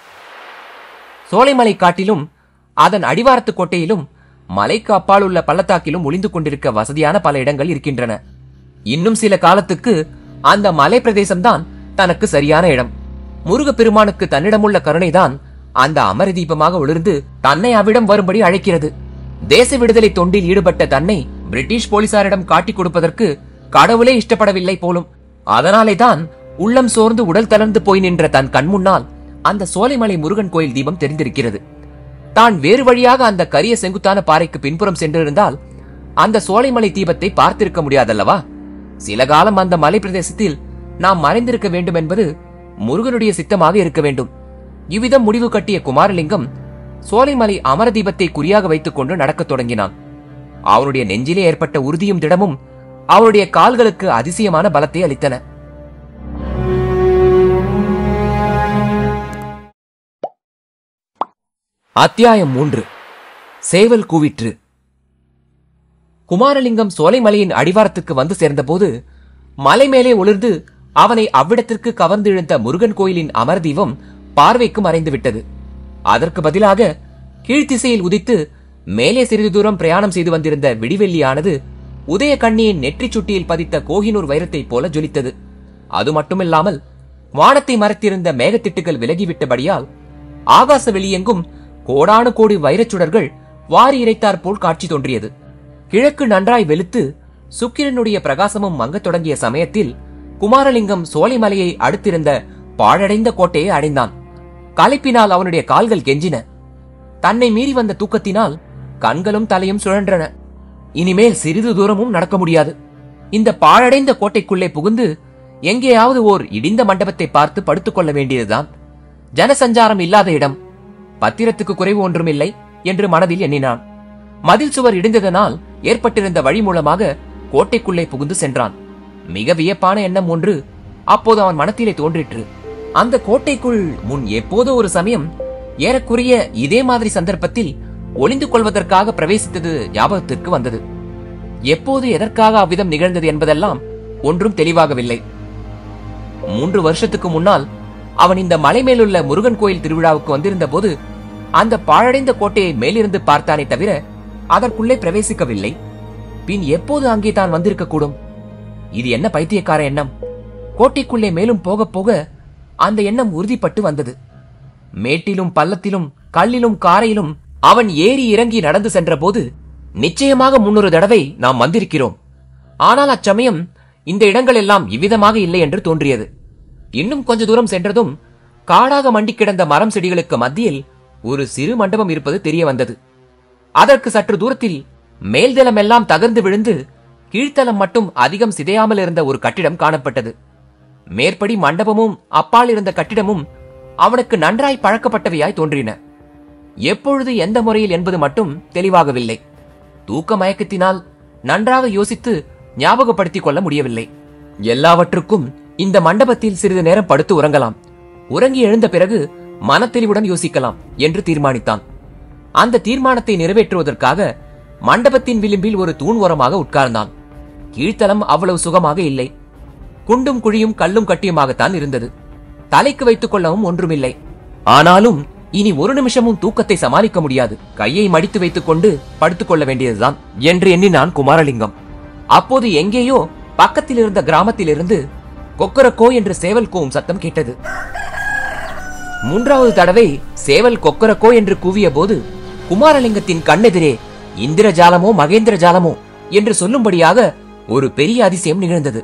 சோலைமலை காட்டிலும் அதன் அடிவாரத்து கோட்டையிலும் மலைக்கு அப்பால் உள்ள பள்ளத்தாக்கிலும் ஒளிந்து கொண்டிருக்க வசதியான பல இடங்கள் இருக்கின்றன இன்னும் சில காலத்துக்கு அந்த மலை பிரதேசம்தான் தனக்கு சரியான இடம் முருகப்பெருமானுக்கு தன்னிடமுள்ள கருணைதான் அந்த அமர தீபமாக ஒளிர்ந்து தன்னை அவ்விடம் வரும்படி அழைக்கிறது தேச விடுதலை தொண்டில் ஈடுபட்ட தன்னை பிரிட்டிஷ் போலீசாரிடம் காட்டிக் கொடுப்பதற்கு கடவுளே இஷ்டப்படவில்லை போலும் அதனாலே தான் உள்ளம் சோர்ந்து உடல் தளர்ந்து போய் நின்ற தன் கண்முன்னால் அந்த சோலைமலை முருகன் கோயில் தீபம் தெரிந்திருக்கிறது தான் வேறு வழியாக அந்த கரிய செங்குத்தான பாறைக்கு பின்புறம் சென்றிருந்தால் அந்த சோலைமலை தீபத்தை பார்த்திருக்க முடியாதல்லவா சில காலம் அந்த மலை பிரதேசத்தில் நாம் மறைந்திருக்க வேண்டும் என்பது முருகனுடைய சித்தமாக இருக்க வேண்டும் இவ்விதம் முடிவு கட்டிய குமாரலிங்கம் சோலைமலை அமர தீபத்தை குறியாக வைத்துக் கொண்டு நடக்கத் தொடங்கினான் அவனுடைய நெஞ்சிலே ஏற்பட்ட உறுதியும் திடமும் அவனுடைய கால்களுக்கு அதிசயமான பலத்தை அளித்தன அத்தியாயம் மூன்று சேவல் கூவிற்று குமாரலிங்கம் சோலைமலையின் அடிவாரத்துக்கு வந்து சேர்ந்தபோது மலை மேலே ஒளிர்ந்து அவனை அவ்விடத்திற்கு கவர்ந்து இழுத்த முருகன் கோயிலின் அமர்தீபம் பார்வைக்கு மறைந்து விட்டது அதற்கு பதிலாக கீழ்த்திசையில் உதித்து மேலே சிறிது தூரம் பிரயாணம் செய்து வந்திருந்த விடிவெள்ளியானது உதய கண்ணியின் நெற்றிச் சுட்டியில் பதித்த கோஹினூர் வைரத்தைப் போல ஜொலித்தது அது மட்டுமில்லாமல் வானத்தை மறைத்திருந்த மேகத்திட்டுகள் விலகிவிட்டபடியால் ஆகாச வெளியெங்கும் கோடானு கோடி வைரச் சுடர்கள் வாரி இறைத்தாற் போல் காட்சி தோன்றியது கிழக்கு நன்றாய் வெளுத்து சுக்கிரனுடைய பிரகாசமும் மங்கத் தொடங்கிய சமயத்தில் குமாரலிங்கம் சோலைமலையை அடுத்திருந்த பாழடைந்த கோட்டையை அடைந்தான் களைப்பினால் அவனுடைய கால்கள் கெஞ்சின தன்னை மீறி வந்த தூக்கத்தினால் கண்களும் தலையும் சுழன்றன இனிமேல் சிறிது தூரமும் நடக்க முடியாது இந்த பாழடைந்த கோட்டைக்குள்ளே புகுந்து எங்கேயாவது ஓர் இடிந்த மண்டபத்தை பார்த்து படுத்துக் கொள்ள வேண்டியதுதான் ஜனசஞ்சாரம் இல்லாத இடம் பத்திரத்துக்கு குறைவு ஒன்றுமில்லை என்று மனதில் எண்ணினான் மதில் சுவர் இடிந்ததனால் ஏற்பட்டிருந்த வழி மூலமாக கோட்டைக்குள்ளே புகுந்து சென்றான் மிக வியப்பான எண்ணம் ஒன்று அப்போது அவன் மனத்திலே தோன்றிற்று அந்த கோட்டைக்குள் முன் எப்போதோ ஒரு சமயம் ஏறக்குறைய இதே மாதிரி சந்தர்ப்பத்தில் ஒளிந்து கொள்வதற்காக பிரவேசித்தது ஞாபகத்திற்கு வந்தது எப்போது எதற்காக அவ்விதம் நிகழ்ந்தது என்பதெல்லாம் ஒன்றும் தெளிவாகவில்லை மூன்று வருஷத்துக்கு முன்னால் அவன் இந்த மலை மேலுள்ள முருகன் கோயில் திருவிழாவுக்கு வந்திருந்த போது அந்த பாழடைந்த கோட்டையை மேலிருந்து பார்த்தானே தவிர அதற்குள்ளே பிரவேசிக்கவில்லை பின் எப்போது அங்கே தான் வந்திருக்க கூடும் இது என்ன பைத்தியக்கார எண்ணம் கோட்டைக்குள்ளே மேலும் போக போக அந்த எண்ணம் உறுதிப்பட்டு வந்தது மேட்டிலும் பள்ளத்திலும் கல்லிலும் காரையிலும் அவன் ஏறி இறங்கி நடந்து சென்றபோது நிச்சயமாக முன்னொரு தடவை நாம் வந்திருக்கிறோம் ஆனால் அச்சமயம் இந்த இடங்கள் எல்லாம் இவ்விதமாக இல்லை என்று தோன்றியது இன்னும் கொஞ்ச தூரம் சென்றதும் காடாக மண்டி கிடந்த மரம் செடிகளுக்கு மத்தியில் ஒரு சிறு மண்டபம் இருப்பது தெரிய வந்தது அதற்கு சற்று தூரத்தில் மேல்தளம் எல்லாம் தகர்ந்து விழுந்து கீழ்த்தளம் மட்டும் அதிகம் சிதையாமல் இருந்த ஒரு கட்டிடம் காணப்பட்டது மேற்படி மண்டபமும் அப்பால் இருந்த கட்டிடமும் அவனுக்கு நன்றாய் பழக்கப்பட்டவையாய் தோன்றின எப்பொழுது எந்த முறையில் என்பது மட்டும் தெளிவாகவில்லை தூக்க மயக்கத்தினால் நன்றாக யோசித்து ஞாபகப்படுத்திக் கொள்ள முடியவில்லை எல்லாவற்றுக்கும் இந்த மண்டபத்தில் சிறிது நேரம் படுத்து உறங்கலாம் உறங்கி எழுந்த பிறகு மனத்தெளிவுடன் யோசிக்கலாம் என்று தீர்மானித்தான் அந்த தீர்மானத்தை நிறைவேற்றுவதற்காக மண்டபத்தின் விளிம்பில் ஒரு தூண் ஓரமாக உட்கார்ந்தான் கீழ்த்தளம் அவ்வளவு சுகமாக இல்லை குண்டும் குழியும் கல்லும் கட்டியுமாகத்தான் இருந்தது தலைக்கு வைத்துக் கொள்ளவும் ஒன்றுமில்லை ஆனாலும் இனி ஒரு நிமிஷமும் தூக்கத்தை சமாளிக்க முடியாது கையை மடித்து வைத்துக் கொண்டு படுத்துக் கொள்ள வேண்டியதுதான் என்று எண்ணினான் குமாரலிங்கம் அப்போது எங்கேயோ பக்கத்தில் இருந்த கிராமத்திலிருந்து கொக்கரக்கோ என்று சேவல் கூவும் சத்தம் கேட்டது மூன்றாவது தடவை சேவல் கொக்கரக்கோ என்று கூவிய போது குமாரலிங்கத்தின் கண்ணெதிரே இந்திரஜாலமோ மகேந்திர ஜாலமோ என்று சொல்லும்படியாக ஒரு பெரிய அதிசயம் நிகழ்ந்தது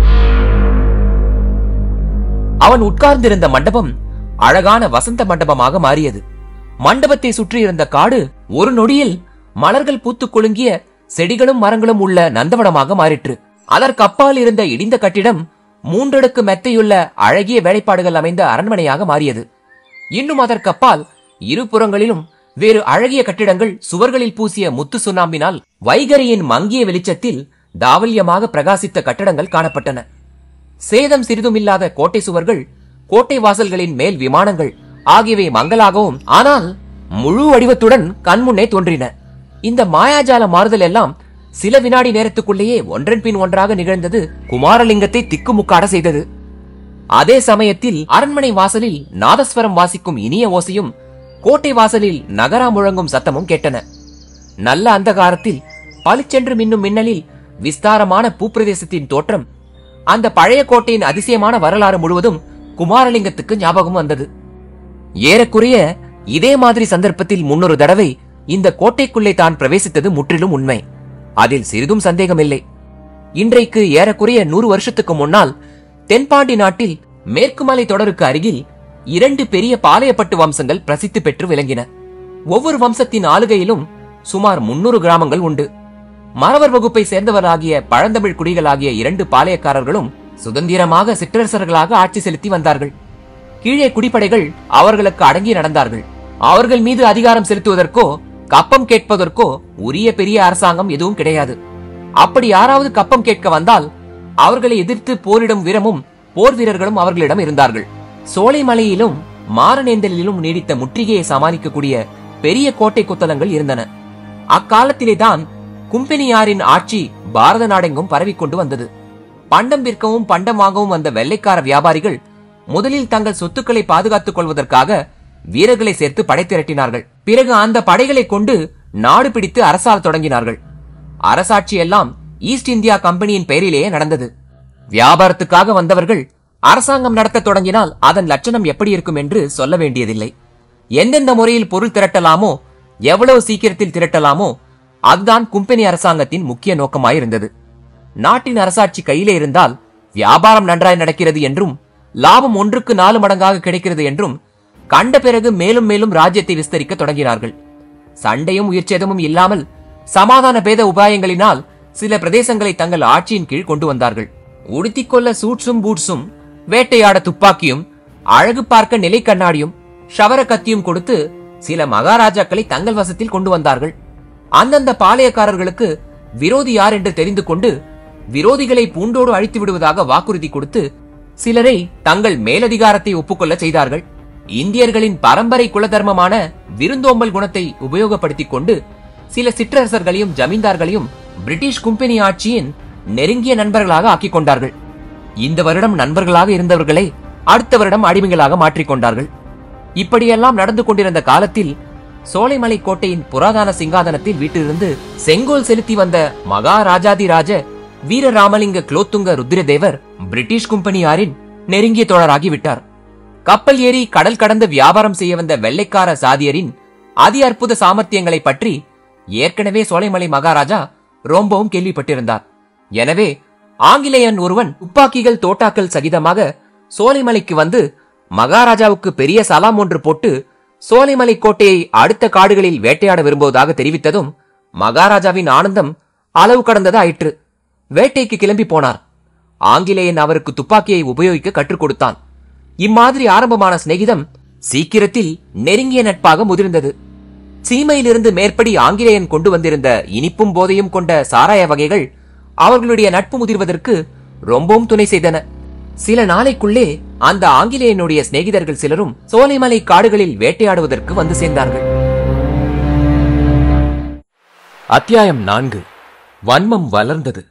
அவன் உட்கார்ந்திருந்த மண்டபம் அழகான வசந்த மண்டபமாக மாறியது மண்டபத்தை சுற்றியிருந்த காடு ஒரு நொடியில் மலர்கள் பூத்துக் குலுங்கிய செடிகளும் மரங்களும் உள்ள நந்தவனமாக மாறிற்று அதற்கு அப்பால் இருந்த இடிந்த கட்டிடம் மூன்றடுக்கு மெத்தையுள்ள அழகிய வேலைப்பாடுகள் அமைந்த அரண்மனையாக மாறியது இன்னும் அதற்கப்பால் இருபுறங்களிலும் வேறு அழகிய கட்டிடங்கள் சுவர்களில் பூசிய முத்து சுண்ணாம்பினால் வைகரியின் மங்கிய வெளிச்சத்தில் தாவல்யமாக பிரகாசித்த கட்டடங்கள் காணப்பட்டன சேதம் சிறிதுமில்லாத கோட்டை சுவர்கள் கோட்டை வாசல்களின் மேல் விமானங்கள் ஆகியவை மங்கலாகவும் ஆனால் முழு வடிவத்துடன் கண்முன்னே தோன்றின இந்த மாயாஜால மாறுதல் எல்லாம் சில வினாடி நேரத்துக்குள்ளேயே ஒன்றன் பின் ஒன்றாக நிகழ்ந்தது குமாரலிங்கத்தை திக்குமுக்காட செய்தது அதே சமயத்தில் அரண்மனை வாசலில் நாதஸ்வரம் வாசிக்கும் இனிய ஓசையும் கோட்டை வாசலில் நகரா முழங்கும் சத்தமும் கேட்டன நல்ல அந்தகாரத்தில் பளிச்சென்று மின்னும் மின்னலில் விஸ்தாரமான பூப்பிரதேசத்தின் தோற்றம் அந்த பழைய கோட்டையின் அதிசயமான வரலாறு முழுவதும் குமாரலிங்கத்துக்கு ஞாபகம் வந்தது ஏறக்குறைய இதே மாதிரி சந்தர்ப்பத்தில் முன்னொரு தடவை இந்த கோட்டைக்குள்ளே தான் பிரவேசித்தது முற்றிலும் உண்மை அதில் சிறிதும் சந்தேகமில்லை இன்றைக்கு ஏறக்குறைய நூறு வருஷத்துக்கு முன்னால் தென்பாண்டி நாட்டில் மேற்கு மலை தொடருக்கு அருகில் இரண்டு பெரிய பாளையப்பட்டு வம்சங்கள் பிரசித்தி பெற்று விளங்கின ஒவ்வொரு வம்சத்தின் ஆளுகையிலும் சுமார் முன்னூறு கிராமங்கள் உண்டு மறவர் வகுப்பை சேர்ந்தவராகிய பழந்தமிழ் குடிகளாகிய இரண்டு பாளையக்காரர்களும் சுதந்திரமாக சிற்றரசர்களாக ஆட்சி செலுத்தி வந்தார்கள் கீழே குடிப்படைகள் அவர்களுக்கு அடங்கி நடந்தார்கள் அவர்கள் மீது அதிகாரம் செலுத்துவதற்கோ கப்பம் கேட்பதற்கோ உரிய பெரிய அரசாங்கம் எதுவும் கிடையாது அப்படி யாராவது கப்பம் கேட்க வந்தால் அவர்களை எதிர்த்து போரிடும் வீரமும் போர் வீரர்களும் அவர்களிடம் இருந்தார்கள் சோலைமலையிலும் மாரணேந்தலிலும் நீடித்த முற்றுகையை சமாளிக்கக்கூடிய பெரிய கோட்டை கொத்தளங்கள் இருந்தன அக்காலத்திலே தான் கும்பெனியாரின் ஆட்சி பாரத நாடெங்கும் பரவிக்கொண்டு வந்தது பண்டம் விற்கவும் பண்டம் வாங்கவும் வந்த வெள்ளைக்கார வியாபாரிகள் முதலில் தங்கள் சொத்துக்களை பாதுகாத்துக் கொள்வதற்காக வீரர்களை சேர்த்து படை திரட்டினார்கள் பிறகு அந்த படைகளை கொண்டு நாடு பிடித்து அரசாள தொடங்கினார்கள் அரசாட்சி எல்லாம் ஈஸ்ட் இந்தியா கம்பெனியின் பெயரிலேயே நடந்தது வியாபாரத்துக்காக வந்தவர்கள் அரசாங்கம் நடத்த தொடங்கினால் அதன் லட்சணம் எப்படி இருக்கும் என்று சொல்ல வேண்டியதில்லை எந்தெந்த முறையில் பொருள் திரட்டலாமோ எவ்வளவு சீக்கிரத்தில் திரட்டலாமோ அதுதான் கும்பெனி அரசாங்கத்தின் முக்கிய நோக்கமாயிருந்தது நாட்டின் அரசாட்சி கையிலே இருந்தால் வியாபாரம் நன்றாய் நடக்கிறது என்றும் லாபம் ஒன்றுக்கு நாலு மடங்காக கிடைக்கிறது என்றும் கண்ட பிறகு மேலும் மேலும் ராஜ்யத்தை விஸ்தரிக்க தொடங்கினார்கள் சண்டையும் உயிர்ச்சேதமும் இல்லாமல் சமாதான பேத உபாயங்களினால் சில பிரதேசங்களை தங்கள் ஆட்சியின் கீழ் கொண்டு வந்தார்கள் உடுத்திக்கொள்ள சூட்ஸும் பூட்ஸும் வேட்டையாட துப்பாக்கியும் அழகு பார்க்க நிலை கண்ணாடியும் ஷவர கத்தியும் கொடுத்து சில மகாராஜாக்களை தங்கள் வசத்தில் கொண்டு வந்தார்கள் அந்தந்த பாளையக்காரர்களுக்கு விரோதி யார் என்று தெரிந்து கொண்டு விரோதிகளை பூண்டோடு அழித்து விடுவதாக வாக்குறுதி கொடுத்து சிலரை தங்கள் மேலதிகாரத்தை ஒப்புக்கொள்ள செய்தார்கள் இந்தியர்களின் பரம்பரை குலதர்மமான விருந்தோம்பல் குணத்தை உபயோகப்படுத்திக் கொண்டு சில சிற்றரசர்களையும் ஜமீன்தார்களையும் பிரிட்டிஷ் கும்பெனி ஆட்சியின் நெருங்கிய நண்பர்களாக ஆக்கிக் கொண்டார்கள் இந்த வருடம் நண்பர்களாக இருந்தவர்களை அடுத்த வருடம் அடிமைகளாக மாற்றிக் கொண்டார்கள் இப்படியெல்லாம் நடந்து கொண்டிருந்த காலத்தில் சோலைமலை கோட்டையின் புராதன சிங்காதனத்தில் வீட்டிலிருந்து செங்கோல் செலுத்தி வந்த மகாராஜாதிராஜ வீரராமலிங்க குலோத்துங்க ருத்ரதேவர் பிரிட்டிஷ் கும்பெனியாரின் நெருங்கிய தோழராகி விட்டார் கப்பல் ஏறி கடல் கடந்து வியாபாரம் செய்ய வந்த வெள்ளைக்கார சாதியரின் அதி அற்புத சாமர்த்தியங்களை பற்றி ஏற்கனவே சோலைமலை மகாராஜா ரொம்பவும் கேள்விப்பட்டிருந்தார் எனவே ஆங்கிலேயன் ஒருவன் துப்பாக்கிகள் தோட்டாக்கள் சகிதமாக சோலைமலைக்கு வந்து மகாராஜாவுக்கு பெரிய சலாம் ஒன்று போட்டு சோலைமலை கோட்டையை அடுத்த காடுகளில் வேட்டையாட விரும்புவதாக தெரிவித்ததும் மகாராஜாவின் ஆனந்தம் அளவு கடந்தது ஆயிற்று வேட்டைக்கு கிளம்பி போனார் ஆங்கிலேயன் அவருக்கு துப்பாக்கியை உபயோகிக்க கற்றுக் கொடுத்தான் இம்மாதிரி ஆரம்பமான சிநேகிதம் சீக்கிரத்தில் நெருங்கிய நட்பாக முதிர்ந்தது சீமையிலிருந்து மேற்படி ஆங்கிலேயன் கொண்டு வந்திருந்த இனிப்பும் போதையும் கொண்ட சாராய வகைகள் அவர்களுடைய நட்பு முதிர்வதற்கு ரொம்பவும் துணை செய்தன சில நாளைக்குள்ளே அந்த ஆங்கிலேயனுடைய சிநேகிதர்கள் சிலரும் சோலைமலை காடுகளில் வேட்டையாடுவதற்கு வந்து சேர்ந்தார்கள் அத்தியாயம் நான்கு வன்மம் வளர்ந்தது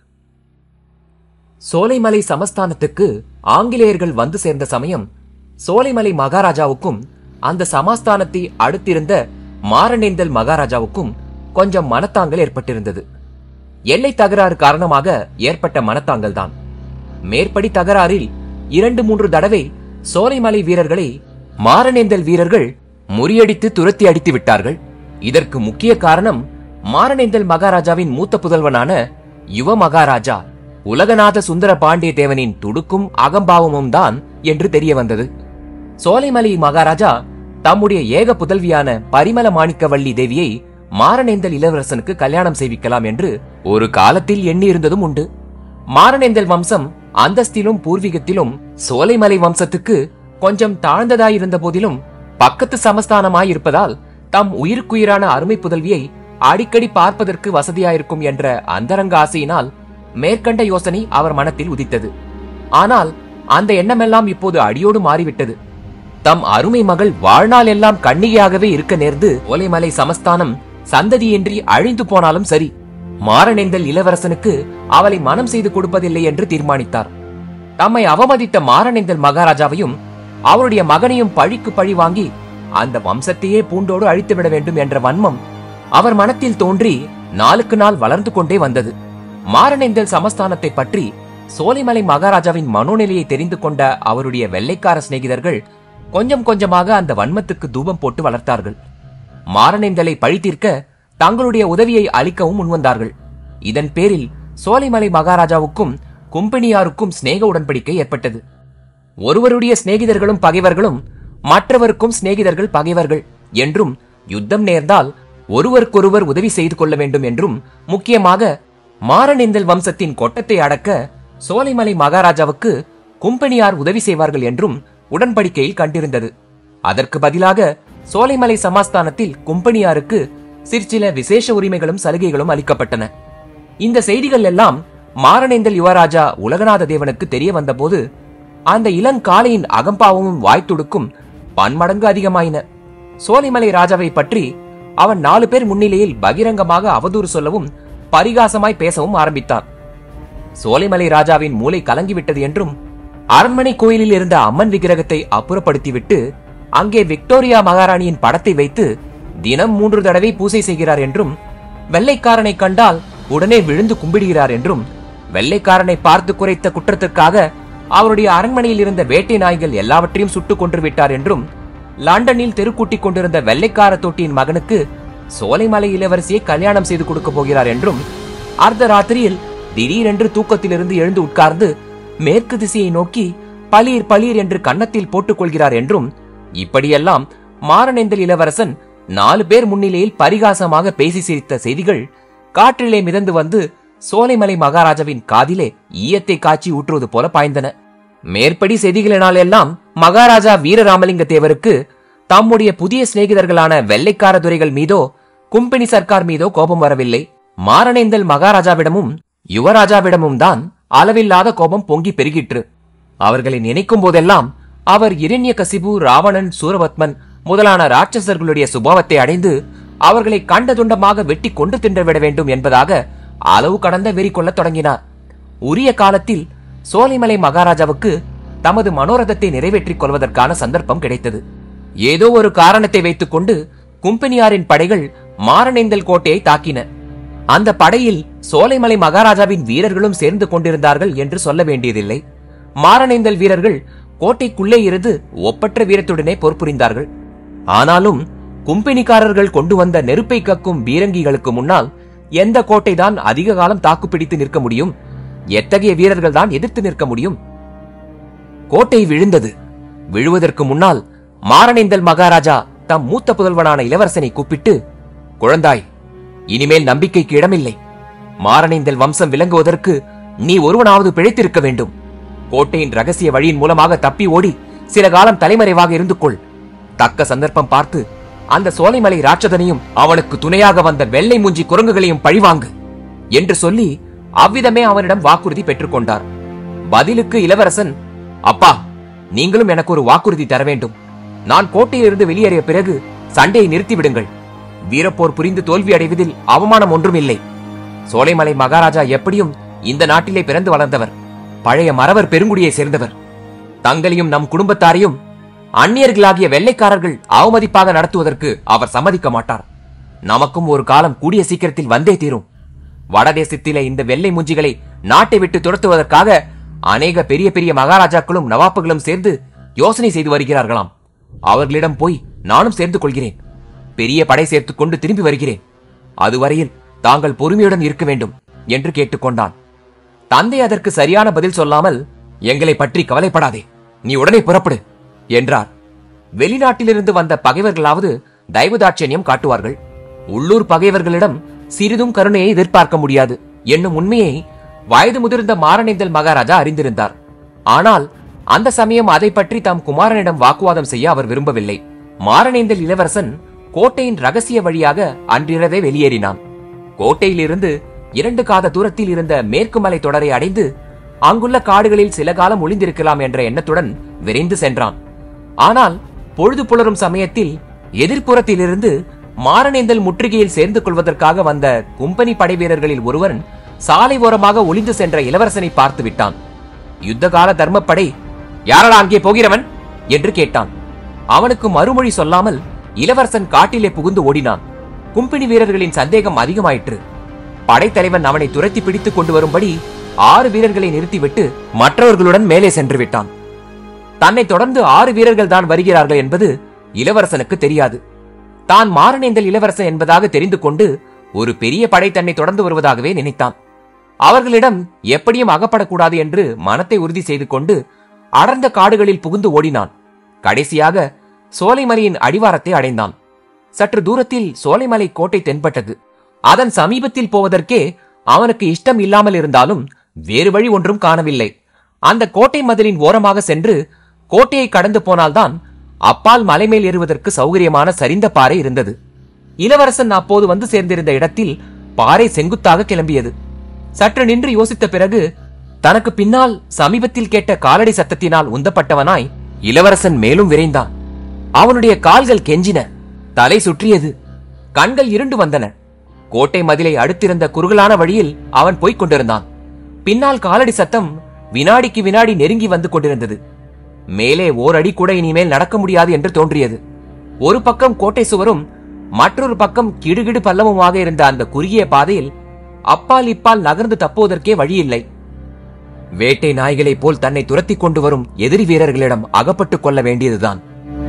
சோலைமலை சமஸ்தானத்துக்கு ஆங்கிலேயர்கள் வந்து சேர்ந்த சமயம் சோலைமலை மகாராஜாவுக்கும் அந்த சமஸ்தானத்தை அடுத்திருந்த மாரணேந்தல் மகாராஜாவுக்கும் கொஞ்சம் மனத்தாங்கல் ஏற்பட்டிருந்தது எல்லை தகராறு காரணமாக ஏற்பட்ட மனத்தாங்கல் தான் மேற்படி தகராறில் இரண்டு மூன்று தடவை சோலைமலை வீரர்களை மாரணேந்தல் வீரர்கள் முறியடித்து துரத்தி அடித்து விட்டார்கள் இதற்கு முக்கிய காரணம் மாரணேந்தல் மகாராஜாவின் மூத்த புதல்வனான யுவ மகாராஜா உலகநாத சுந்தர பாண்டிய தேவனின் துடுக்கும் அகம்பாவமும் தான் என்று தெரிய வந்தது சோலைமலை மகாராஜா தம்முடைய ஏக புதல்வியான பரிமள மாணிக்கவள்ளி தேவியை மாரணேந்தல் இளவரசனுக்கு கல்யாணம் செய்விக்கலாம் என்று ஒரு காலத்தில் எண்ணியிருந்ததும் உண்டு மாரணேந்தல் வம்சம் அந்தஸ்திலும் பூர்வீகத்திலும் சோலைமலை வம்சத்துக்கு கொஞ்சம் தாழ்ந்ததாயிருந்த போதிலும் பக்கத்து சமஸ்தானமாயிருப்பதால் தம் உயிருக்குயிரான அருமை புதல்வியை அடிக்கடி பார்ப்பதற்கு வசதியாயிருக்கும் என்ற அந்தரங்க ஆசையினால் மேற்கண்ட யோசனை அவர் மனத்தில் உதித்தது ஆனால் அந்த எண்ணமெல்லாம் இப்போது அடியோடு மாறிவிட்டது தம் அருமை மகள் வாழ்நாள் எல்லாம் கண்ணிகையாகவே இருக்க நேர்ந்து ஓலைமலை சமஸ்தானம் சந்ததியின்றி அழிந்து போனாலும் சரி மாரணேந்தல் இளவரசனுக்கு அவளை மனம் செய்து கொடுப்பதில்லை என்று தீர்மானித்தார் தம்மை அவமதித்த மாரணேந்தல் மகாராஜாவையும் அவருடைய மகனையும் பழிக்கு பழி வாங்கி அந்த வம்சத்தையே பூண்டோடு அழித்துவிட வேண்டும் என்ற வன்மம் அவர் மனத்தில் தோன்றி நாளுக்கு நாள் வளர்ந்து கொண்டே வந்தது மாரணேந்தல் சமஸ்தானத்தை பற்றி சோலைமலை மகாராஜாவின் மனோநிலையை தெரிந்து கொண்ட அவருடைய வெள்ளைக்கார சிநேகிதர்கள் கொஞ்சம் கொஞ்சமாக அந்த வன்மத்துக்கு தூபம் போட்டு வளர்த்தார்கள் மாரணேந்தலை பழித்தீர்க்க தங்களுடைய உதவியை அளிக்கவும் முன்வந்தார்கள் இதன் பேரில் சோலைமலை மகாராஜாவுக்கும் கும்பெனியாருக்கும் சிநேக உடன்படிக்கை ஏற்பட்டது ஒருவருடைய சிநேகிதர்களும் பகைவர்களும் மற்றவருக்கும் சிநேகிதர்கள் பகைவர்கள் என்றும் யுத்தம் நேர்ந்தால் ஒருவருக்கொருவர் உதவி செய்து கொள்ள வேண்டும் என்றும் முக்கியமாக மாரணேந்தல் வம்சத்தின் கொட்டத்தை அடக்க சோலைமலை மகாராஜாவுக்கு கும்பெனியார் உதவி செய்வார்கள் என்றும் உடன்படிக்கையில் கண்டிருந்தது அதற்கு பதிலாக சோலைமலை சமாஸ்தானத்தில் கும்பெனியாருக்கு சிற்சில விசேஷ உரிமைகளும் சலுகைகளும் அளிக்கப்பட்டன இந்த செய்திகள் எல்லாம் மாரணேந்தல் யுவராஜா உலகநாத தேவனுக்கு தெரிய வந்தபோது அந்த இளங்காளையின் அகம்பாவமும் வாய்த்துடுக்கும் பன்மடங்கு அதிகமாயின சோலைமலை ராஜாவை பற்றி அவன் நாலு பேர் முன்னிலையில் பகிரங்கமாக அவதூறு சொல்லவும் பரிகாசமாய் பேசவும் ஆரம்பித்தான் சோலைமலை ராஜாவின் மூளை கலங்கிவிட்டது என்றும் அரண்மனை கோயிலில் இருந்த அம்மன் விக்கிரகத்தை அப்புறப்படுத்திவிட்டு அங்கே விக்டோரியா மகாராணியின் படத்தை வைத்து தினம் மூன்று தடவை பூசை செய்கிறார் என்றும் வெள்ளைக்காரனை கண்டால் உடனே விழுந்து கும்பிடுகிறார் என்றும் வெள்ளைக்காரனை பார்த்து குறைத்த குற்றத்திற்காக அவருடைய அரண்மனையில் இருந்த வேட்டை நாய்கள் எல்லாவற்றையும் சுட்டுக் கொன்று விட்டார் என்றும் லண்டனில் தெருக்கூட்டிக் கொண்டிருந்த வெள்ளைக்கார தொட்டியின் மகனுக்கு சோலைமலை இளவரசியை கல்யாணம் செய்து கொடுக்க போகிறார் என்றும் அர்த்த ராத்திரியில் திடீரென்று தூக்கத்திலிருந்து எழுந்து உட்கார்ந்து மேற்கு திசையை நோக்கி பளீர் பளீர் என்று கன்னத்தில் போட்டுக் கொள்கிறார் என்றும் இப்படியெல்லாம் மாரணேந்தல் இளவரசன் நாலு பேர் முன்னிலையில் பரிகாசமாக பேசி சிரித்த செய்திகள் காற்றிலே மிதந்து வந்து சோலைமலை மகாராஜாவின் காதிலே ஈயத்தை காய்ச்சி ஊற்றுவது போல பாய்ந்தன மேற்படி செய்திகளினால் எல்லாம் மகாராஜா வீரராமலிங்க தேவருக்கு தம்முடைய புதிய சிநேகிதர்களான வெள்ளைக்கார துறைகள் மீதோ கும்பெனி சர்க்கார் மீதோ கோபம் வரவில்லை மாரணேந்தல் மகாராஜாவிடமும் யுவராஜாவிடமும் தான் அளவில்லாத கோபம் பொங்கி பெருகிற்று அவர்களை நினைக்கும் போதெல்லாம் அவர் இரண்ய கசிபு ராவணன் சூரபத்மன் முதலான ராட்சசர்களுடைய சுபாவத்தை அடைந்து அவர்களை கண்ட துண்டமாக வெட்டி கொண்டு தின்றவிட வேண்டும் என்பதாக அளவு கடந்த வெறி கொள்ளத் தொடங்கினார் உரிய காலத்தில் சோலைமலை மகாராஜாவுக்கு தமது மனோரதத்தை நிறைவேற்றிக் கொள்வதற்கான சந்தர்ப்பம் கிடைத்தது ஏதோ ஒரு காரணத்தை வைத்துக்கொண்டு கும்பெனியாரின் படைகள் மாரணேந்தல் கோட்டையை தாக்கின அந்த படையில் சோலைமலை மகாராஜாவின் வீரர்களும் சேர்ந்து கொண்டிருந்தார்கள் என்று சொல்ல வேண்டியதில்லை மாரணேந்தல் வீரர்கள் கோட்டைக்குள்ளே இருந்து ஒப்பற்ற வீரத்துடனே போர் புரிந்தார்கள் ஆனாலும் கும்பெனிக்காரர்கள் கொண்டு வந்த நெருப்பை கக்கும் பீரங்கிகளுக்கு முன்னால் எந்த கோட்டைதான் அதிக காலம் தாக்குப்பிடித்து நிற்க முடியும் எத்தகைய வீரர்கள் தான் எதிர்த்து நிற்க முடியும் கோட்டை விழுந்தது விழுவதற்கு முன்னால் மாரணேந்தல் மகாராஜா தம் மூத்த புதல்வனான இளவரசனை கூப்பிட்டு குழந்தாய் இனிமேல் நம்பிக்கைக்கு இடமில்லை மாரணேந்தல் வம்சம் விளங்குவதற்கு நீ ஒருவனாவது பிழைத்திருக்க வேண்டும் கோட்டையின் ரகசிய வழியின் மூலமாக தப்பி ஓடி சில காலம் தலைமறைவாக இருந்து கொள் தக்க சந்தர்ப்பம் பார்த்து அந்த சோலைமலை ராட்சதனையும் அவனுக்கு துணையாக வந்த வெள்ளை மூஞ்சி குரங்குகளையும் பழிவாங்கு என்று சொல்லி அவ்விதமே அவனிடம் வாக்குறுதி பெற்றுக்கொண்டார் பதிலுக்கு இளவரசன் அப்பா நீங்களும் எனக்கு ஒரு வாக்குறுதி தர வேண்டும் நான் கோட்டையிலிருந்து வெளியேறிய பிறகு சண்டையை நிறுத்திவிடுங்கள் வீரப்போர் புரிந்து தோல்வி அடைவதில் அவமானம் ஒன்றும் இல்லை சோலைமலை மகாராஜா எப்படியும் இந்த நாட்டிலே பிறந்து வளர்ந்தவர் பழைய மறவர் பெருங்குடியை சேர்ந்தவர் தங்களையும் நம் குடும்பத்தாரையும் அந்நியர்களாகிய வெள்ளைக்காரர்கள் அவமதிப்பாக நடத்துவதற்கு அவர் சம்மதிக்க மாட்டார் நமக்கும் ஒரு காலம் கூடிய சீக்கிரத்தில் வந்தே தீரும் வடதேசத்திலே இந்த வெள்ளை முஞ்சிகளை நாட்டை விட்டு துரத்துவதற்காக அநேக பெரிய பெரிய மகாராஜாக்களும் நவாப்புகளும் சேர்ந்து யோசனை செய்து வருகிறார்களாம் அவர்களிடம் போய் நானும் சேர்ந்து கொள்கிறேன் பெரிய படை சேர்த்துக் கொண்டு திரும்பி வருகிறேன் அதுவரையில் தாங்கள் பொறுமையுடன் இருக்க வேண்டும் என்று கேட்டுக்கொண்டான் தந்தை அதற்கு சரியான பதில் சொல்லாமல் எங்களை பற்றி கவலைப்படாதே நீ உடனே புறப்படு என்றார் வெளிநாட்டிலிருந்து வந்த பகைவர்களாவது தயவுதாட்சண்யம் காட்டுவார்கள் உள்ளூர் பகைவர்களிடம் சிறிதும் கருணையை எதிர்பார்க்க முடியாது என்னும் உண்மையை வயது முதிர்ந்த மாரணேந்தல் மகாராஜா அறிந்திருந்தார் ஆனால் அந்த சமயம் அதை பற்றி தாம் குமாரனிடம் வாக்குவாதம் செய்ய அவர் விரும்பவில்லை மாரணேந்தல் இளவரசன் கோட்டையின் ரகசிய வழியாக அன்றிரவே வெளியேறினான் கோட்டையிலிருந்து இரண்டு காத தூரத்தில் இருந்த மேற்கு மலை தொடரை அடைந்து அங்குள்ள காடுகளில் சில காலம் ஒளிந்திருக்கலாம் என்ற எண்ணத்துடன் விரைந்து சென்றான் ஆனால் பொழுது புலரும் சமயத்தில் எதிர்ப்புறத்திலிருந்து மாரணேந்தல் முற்றுகையில் சேர்ந்து கொள்வதற்காக வந்த கும்பனி படை வீரர்களில் ஒருவன் சாலை ஓரமாக ஒளிந்து சென்ற இளவரசனை பார்த்து விட்டான் யுத்த கால தர்மப்படை யாரடா அங்கே போகிறவன் என்று கேட்டான் அவனுக்கு மறுமொழி சொல்லாமல் இளவரசன் காட்டிலே புகுந்து ஓடினான் கும்பினி வீரர்களின் சந்தேகம் அதிகமாயிற்று படைத்தலைவன் அவனை துரத்தி பிடித்துக் கொண்டு வரும்படி ஆறு வீரர்களை நிறுத்திவிட்டு மற்றவர்களுடன் மேலே சென்று விட்டான் தன்னை தொடர்ந்து ஆறு வீரர்கள் தான் வருகிறார்கள் என்பது இளவரசனுக்கு தெரியாது தான் மாரணேந்தல் இளவரசன் என்பதாக தெரிந்து கொண்டு ஒரு பெரிய படை தன்னை தொடர்ந்து வருவதாகவே நினைத்தான் அவர்களிடம் எப்படியும் அகப்படக்கூடாது என்று மனத்தை உறுதி செய்து கொண்டு அடர்ந்த காடுகளில் புகுந்து ஓடினான் கடைசியாக சோலைமலையின் அடிவாரத்தை அடைந்தான் சற்று தூரத்தில் சோலைமலை கோட்டை தென்பட்டது அதன் சமீபத்தில் போவதற்கே அவனுக்கு இஷ்டம் இல்லாமல் இருந்தாலும் வேறு வழி ஒன்றும் காணவில்லை அந்த கோட்டை மதிலின் ஓரமாக சென்று கோட்டையை கடந்து போனால்தான் அப்பால் மலைமேல் ஏறுவதற்கு சௌகரியமான சரிந்த பாறை இருந்தது இளவரசன் அப்போது வந்து சேர்ந்திருந்த இடத்தில் பாறை செங்குத்தாக கிளம்பியது சற்று நின்று யோசித்த பிறகு தனக்கு பின்னால் சமீபத்தில் கேட்ட காலடி சத்தத்தினால் உந்தப்பட்டவனாய் இளவரசன் மேலும் விரைந்தான் அவனுடைய கால்கள் கெஞ்சின தலை சுற்றியது கண்கள் இருண்டு வந்தன கோட்டை மதிலை அடுத்திருந்த குறுகலான வழியில் அவன் போய்க் கொண்டிருந்தான் பின்னால் காலடி சத்தம் வினாடிக்கு வினாடி நெருங்கி வந்து கொண்டிருந்தது மேலே ஓர் அடி கூட இனிமேல் நடக்க முடியாது என்று தோன்றியது ஒரு பக்கம் கோட்டை சுவரும் மற்றொரு பக்கம் கிடுகிடு பள்ளமுமாக இருந்த அந்த குறுகிய பாதையில் அப்பால் இப்பால் நகர்ந்து தப்புவதற்கே வழியில்லை வேட்டை நாய்களைப் போல் தன்னை துரத்திக் கொண்டு வரும் எதிரி வீரர்களிடம் அகப்பட்டுக் கொள்ள வேண்டியதுதான்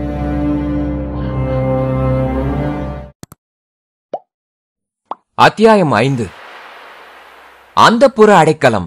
அத்தியாயம் ஐந்து அந்தப்புற அடைக்கலம்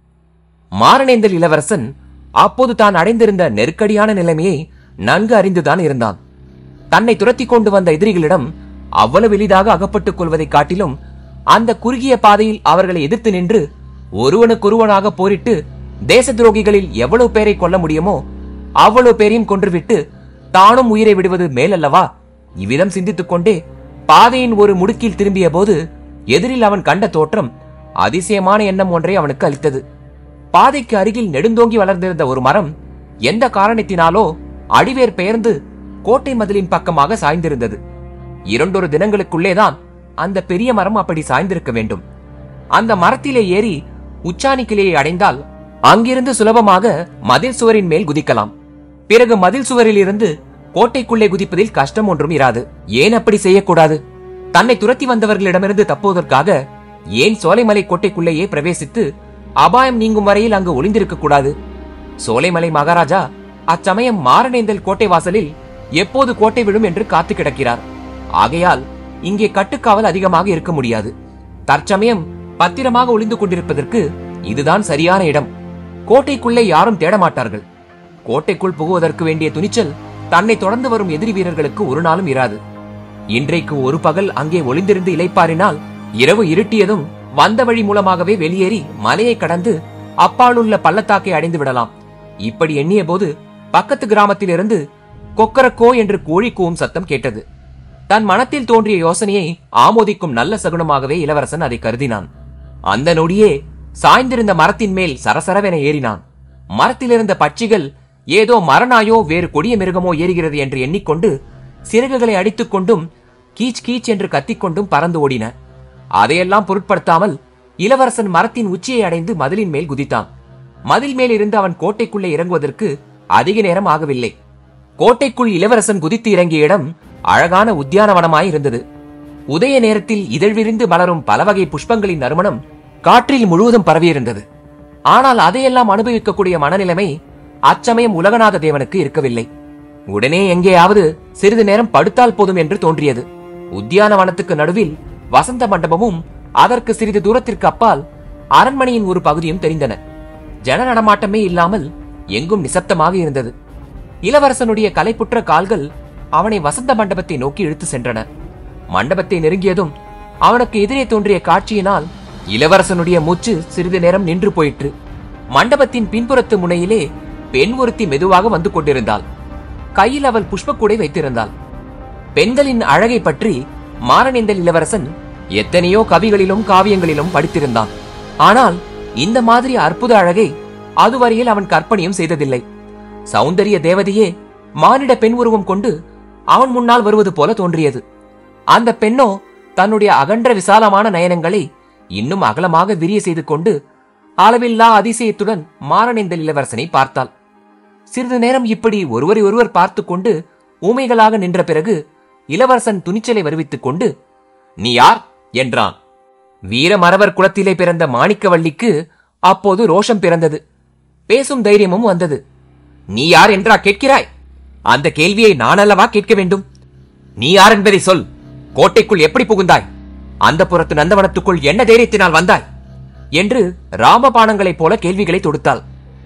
மாரணேந்தல் இளவரசன் அப்போது தான் அடைந்திருந்த நெருக்கடியான நிலைமையை நன்கு அறிந்துதான் இருந்தான் தன்னை துரத்திக் கொண்டு வந்த எதிரிகளிடம் அவ்வளவு எளிதாக அகப்பட்டுக் கொள்வதைக் காட்டிலும் அந்த குறுகிய பாதையில் அவர்களை எதிர்த்து நின்று ஒருவனுக்கொருவனாக போரிட்டு தேச துரோகிகளில் எவ்வளவு பேரை கொல்ல முடியுமோ அவ்வளவு பேரையும் கொன்றுவிட்டு தானும் உயிரை விடுவது மேலல்லவா இவ்விதம் சிந்தித்துக் கொண்டே பாதையின் ஒரு முடுக்கில் திரும்பிய போது எதிரில் அவன் கண்ட தோற்றம் அதிசயமான எண்ணம் ஒன்றை அவனுக்கு அளித்தது பாதைக்கு அருகில் நெடுந்தோங்கி வளர்ந்திருந்த ஒரு மரம் எந்த காரணத்தினாலோ அடிவேர் பெயர்ந்து கோட்டை மதிலின் பக்கமாக சாய்ந்திருந்தது இரண்டொரு தினங்களுக்குள்ளேதான் அந்த பெரிய மரம் அப்படி சாய்ந்திருக்க வேண்டும் அந்த மரத்திலே ஏறி உச்சாணி கிளையை அடைந்தால் அங்கிருந்து சுலபமாக மதில் சுவரின் மேல் குதிக்கலாம் பிறகு மதில் சுவரில் இருந்து கோட்டைக்குள்ளே குதிப்பதில் கஷ்டம் ஒன்றும் இராது ஏன் அப்படி செய்யக்கூடாது தன்னை துரத்தி வந்தவர்களிடமிருந்து தப்புவதற்காக ஏன் சோலைமலை கோட்டைக்குள்ளேயே பிரவேசித்து அபாயம் நீங்கும் வரையில் அங்கு ஒளிந்திருக்க கூடாது சோலைமலை மகாராஜா அச்சமயம் மாரணேந்தல் கோட்டை வாசலில் எப்போது கோட்டை விழும் என்று காத்து கிடக்கிறார் ஆகையால் இங்கே கட்டுக்காவல் அதிகமாக இருக்க முடியாது தற்சமயம் பத்திரமாக ஒளிந்து கொண்டிருப்பதற்கு இதுதான் சரியான இடம் கோட்டைக்குள்ளே யாரும் தேடமாட்டார்கள் கோட்டைக்குள் புகுவதற்கு வேண்டிய துணிச்சல் தன்னை தொடர்ந்து வரும் எதிரி வீரர்களுக்கு ஒரு நாளும் இராது இன்றைக்கு ஒரு பகல் அங்கே ஒளிந்திருந்து இளைப்பாறினால் இரவு இருட்டியதும் வந்த வழி மூலமாகவே வெளியேறி மலையை கடந்து அப்பாலுள்ள பள்ளத்தாக்கை அடைந்து விடலாம் இப்படி எண்ணிய போது பக்கத்து கிராமத்திலிருந்து கொக்கரக்கோ என்று கோழி கூவும் சத்தம் கேட்டது தன் மனத்தில் தோன்றிய யோசனையை ஆமோதிக்கும் நல்ல சகுனமாகவே இளவரசன் அதை கருதினான் அந்த நொடியே சாய்ந்திருந்த மரத்தின் மேல் சரசரவென ஏறினான் மரத்திலிருந்த பட்சிகள் ஏதோ மரநாயோ வேறு கொடிய மிருகமோ ஏறுகிறது என்று எண்ணிக்கொண்டு சிறகுகளை அடித்துக் கொண்டும் கீச் கீச் என்று கத்திக்கொண்டும் பறந்து ஓடின அதையெல்லாம் பொருட்படுத்தாமல் இளவரசன் மரத்தின் உச்சியை அடைந்து மதிலின் மேல் குதித்தான் மதில் மேல் இருந்து அவன் கோட்டைக்குள்ளே இறங்குவதற்கு அதிக நேரம் ஆகவில்லை கோட்டைக்குள் இளவரசன் குதித்து இறங்கிய இடம் அழகான உத்தியானவனமாய் இருந்தது உதய நேரத்தில் இதழ் விரிந்து மலரும் பல வகை புஷ்பங்களின் நறுமணம் காற்றில் முழுவதும் பரவியிருந்தது ஆனால் அதையெல்லாம் அனுபவிக்கக்கூடிய மனநிலைமை அச்சமயம் உலகநாத தேவனுக்கு இருக்கவில்லை உடனே எங்கேயாவது சிறிது நேரம் படுத்தால் போதும் என்று தோன்றியது உத்தியானவனத்துக்கு நடுவில் வசந்த மண்டபமும் அதற்கு சிறிது தூரத்திற்கு அப்பால் அரண்மனையின் ஒரு பகுதியும் தெரிந்தன ஜன நடமாட்டமே இல்லாமல் எங்கும் நிசப்தமாக இருந்தது இளவரசனுடைய கலைப்புற்ற கால்கள் அவனை வசந்த மண்டபத்தை நோக்கி இழுத்து சென்றன மண்டபத்தை நெருங்கியதும் அவனுக்கு எதிரே தோன்றிய காட்சியினால் இளவரசனுடைய மூச்சு சிறிது நேரம் நின்று போயிற்று மண்டபத்தின் பின்புறத்து முனையிலே பெண் ஒருத்தி மெதுவாக வந்து கொண்டிருந்தாள் கையில் அவள் புஷ்பக்கூடை வைத்திருந்தாள் பெண்களின் அழகை பற்றி மாரணேந்தல் இளவரசன் எத்தனையோ கவிகளிலும் காவியங்களிலும் படித்திருந்தான் ஆனால் இந்த மாதிரி அற்புத அழகை அதுவரையில் அவன் கற்பனையும் செய்ததில்லை சௌந்தரிய தேவதையே மானிட பெண் உருவம் கொண்டு அவன் முன்னால் வருவது போல தோன்றியது அந்த பெண்ணோ தன்னுடைய அகன்ற விசாலமான நயனங்களை இன்னும் அகலமாக விரிய செய்து கொண்டு அளவில்லா அதிசயத்துடன் மாரணேந்தல் இளவரசனை பார்த்தாள் சிறிது நேரம் இப்படி ஒருவரை ஒருவர் பார்த்து கொண்டு ஊமைகளாக நின்ற பிறகு இளவரசன் துணிச்சலை வருவித்துக் கொண்டு நீ யார் என்றான் வீரமரவர் குலத்திலே பிறந்த மாணிக்கவல்லிக்கு அப்போது ரோஷம் பிறந்தது பேசும் தைரியமும் வந்தது நீ யார் என்றா கேட்கிறாய் அந்த கேள்வியை நான் அல்லவா கேட்க வேண்டும் நீ யார் என்பதை சொல் கோட்டைக்குள் எப்படி புகுந்தாய் அந்த புறத்து நந்தவனத்துக்குள் என்ன தைரியத்தினால் வந்தாய் என்று ராமபாணங்களைப் போல கேள்விகளை தொடுத்தாள்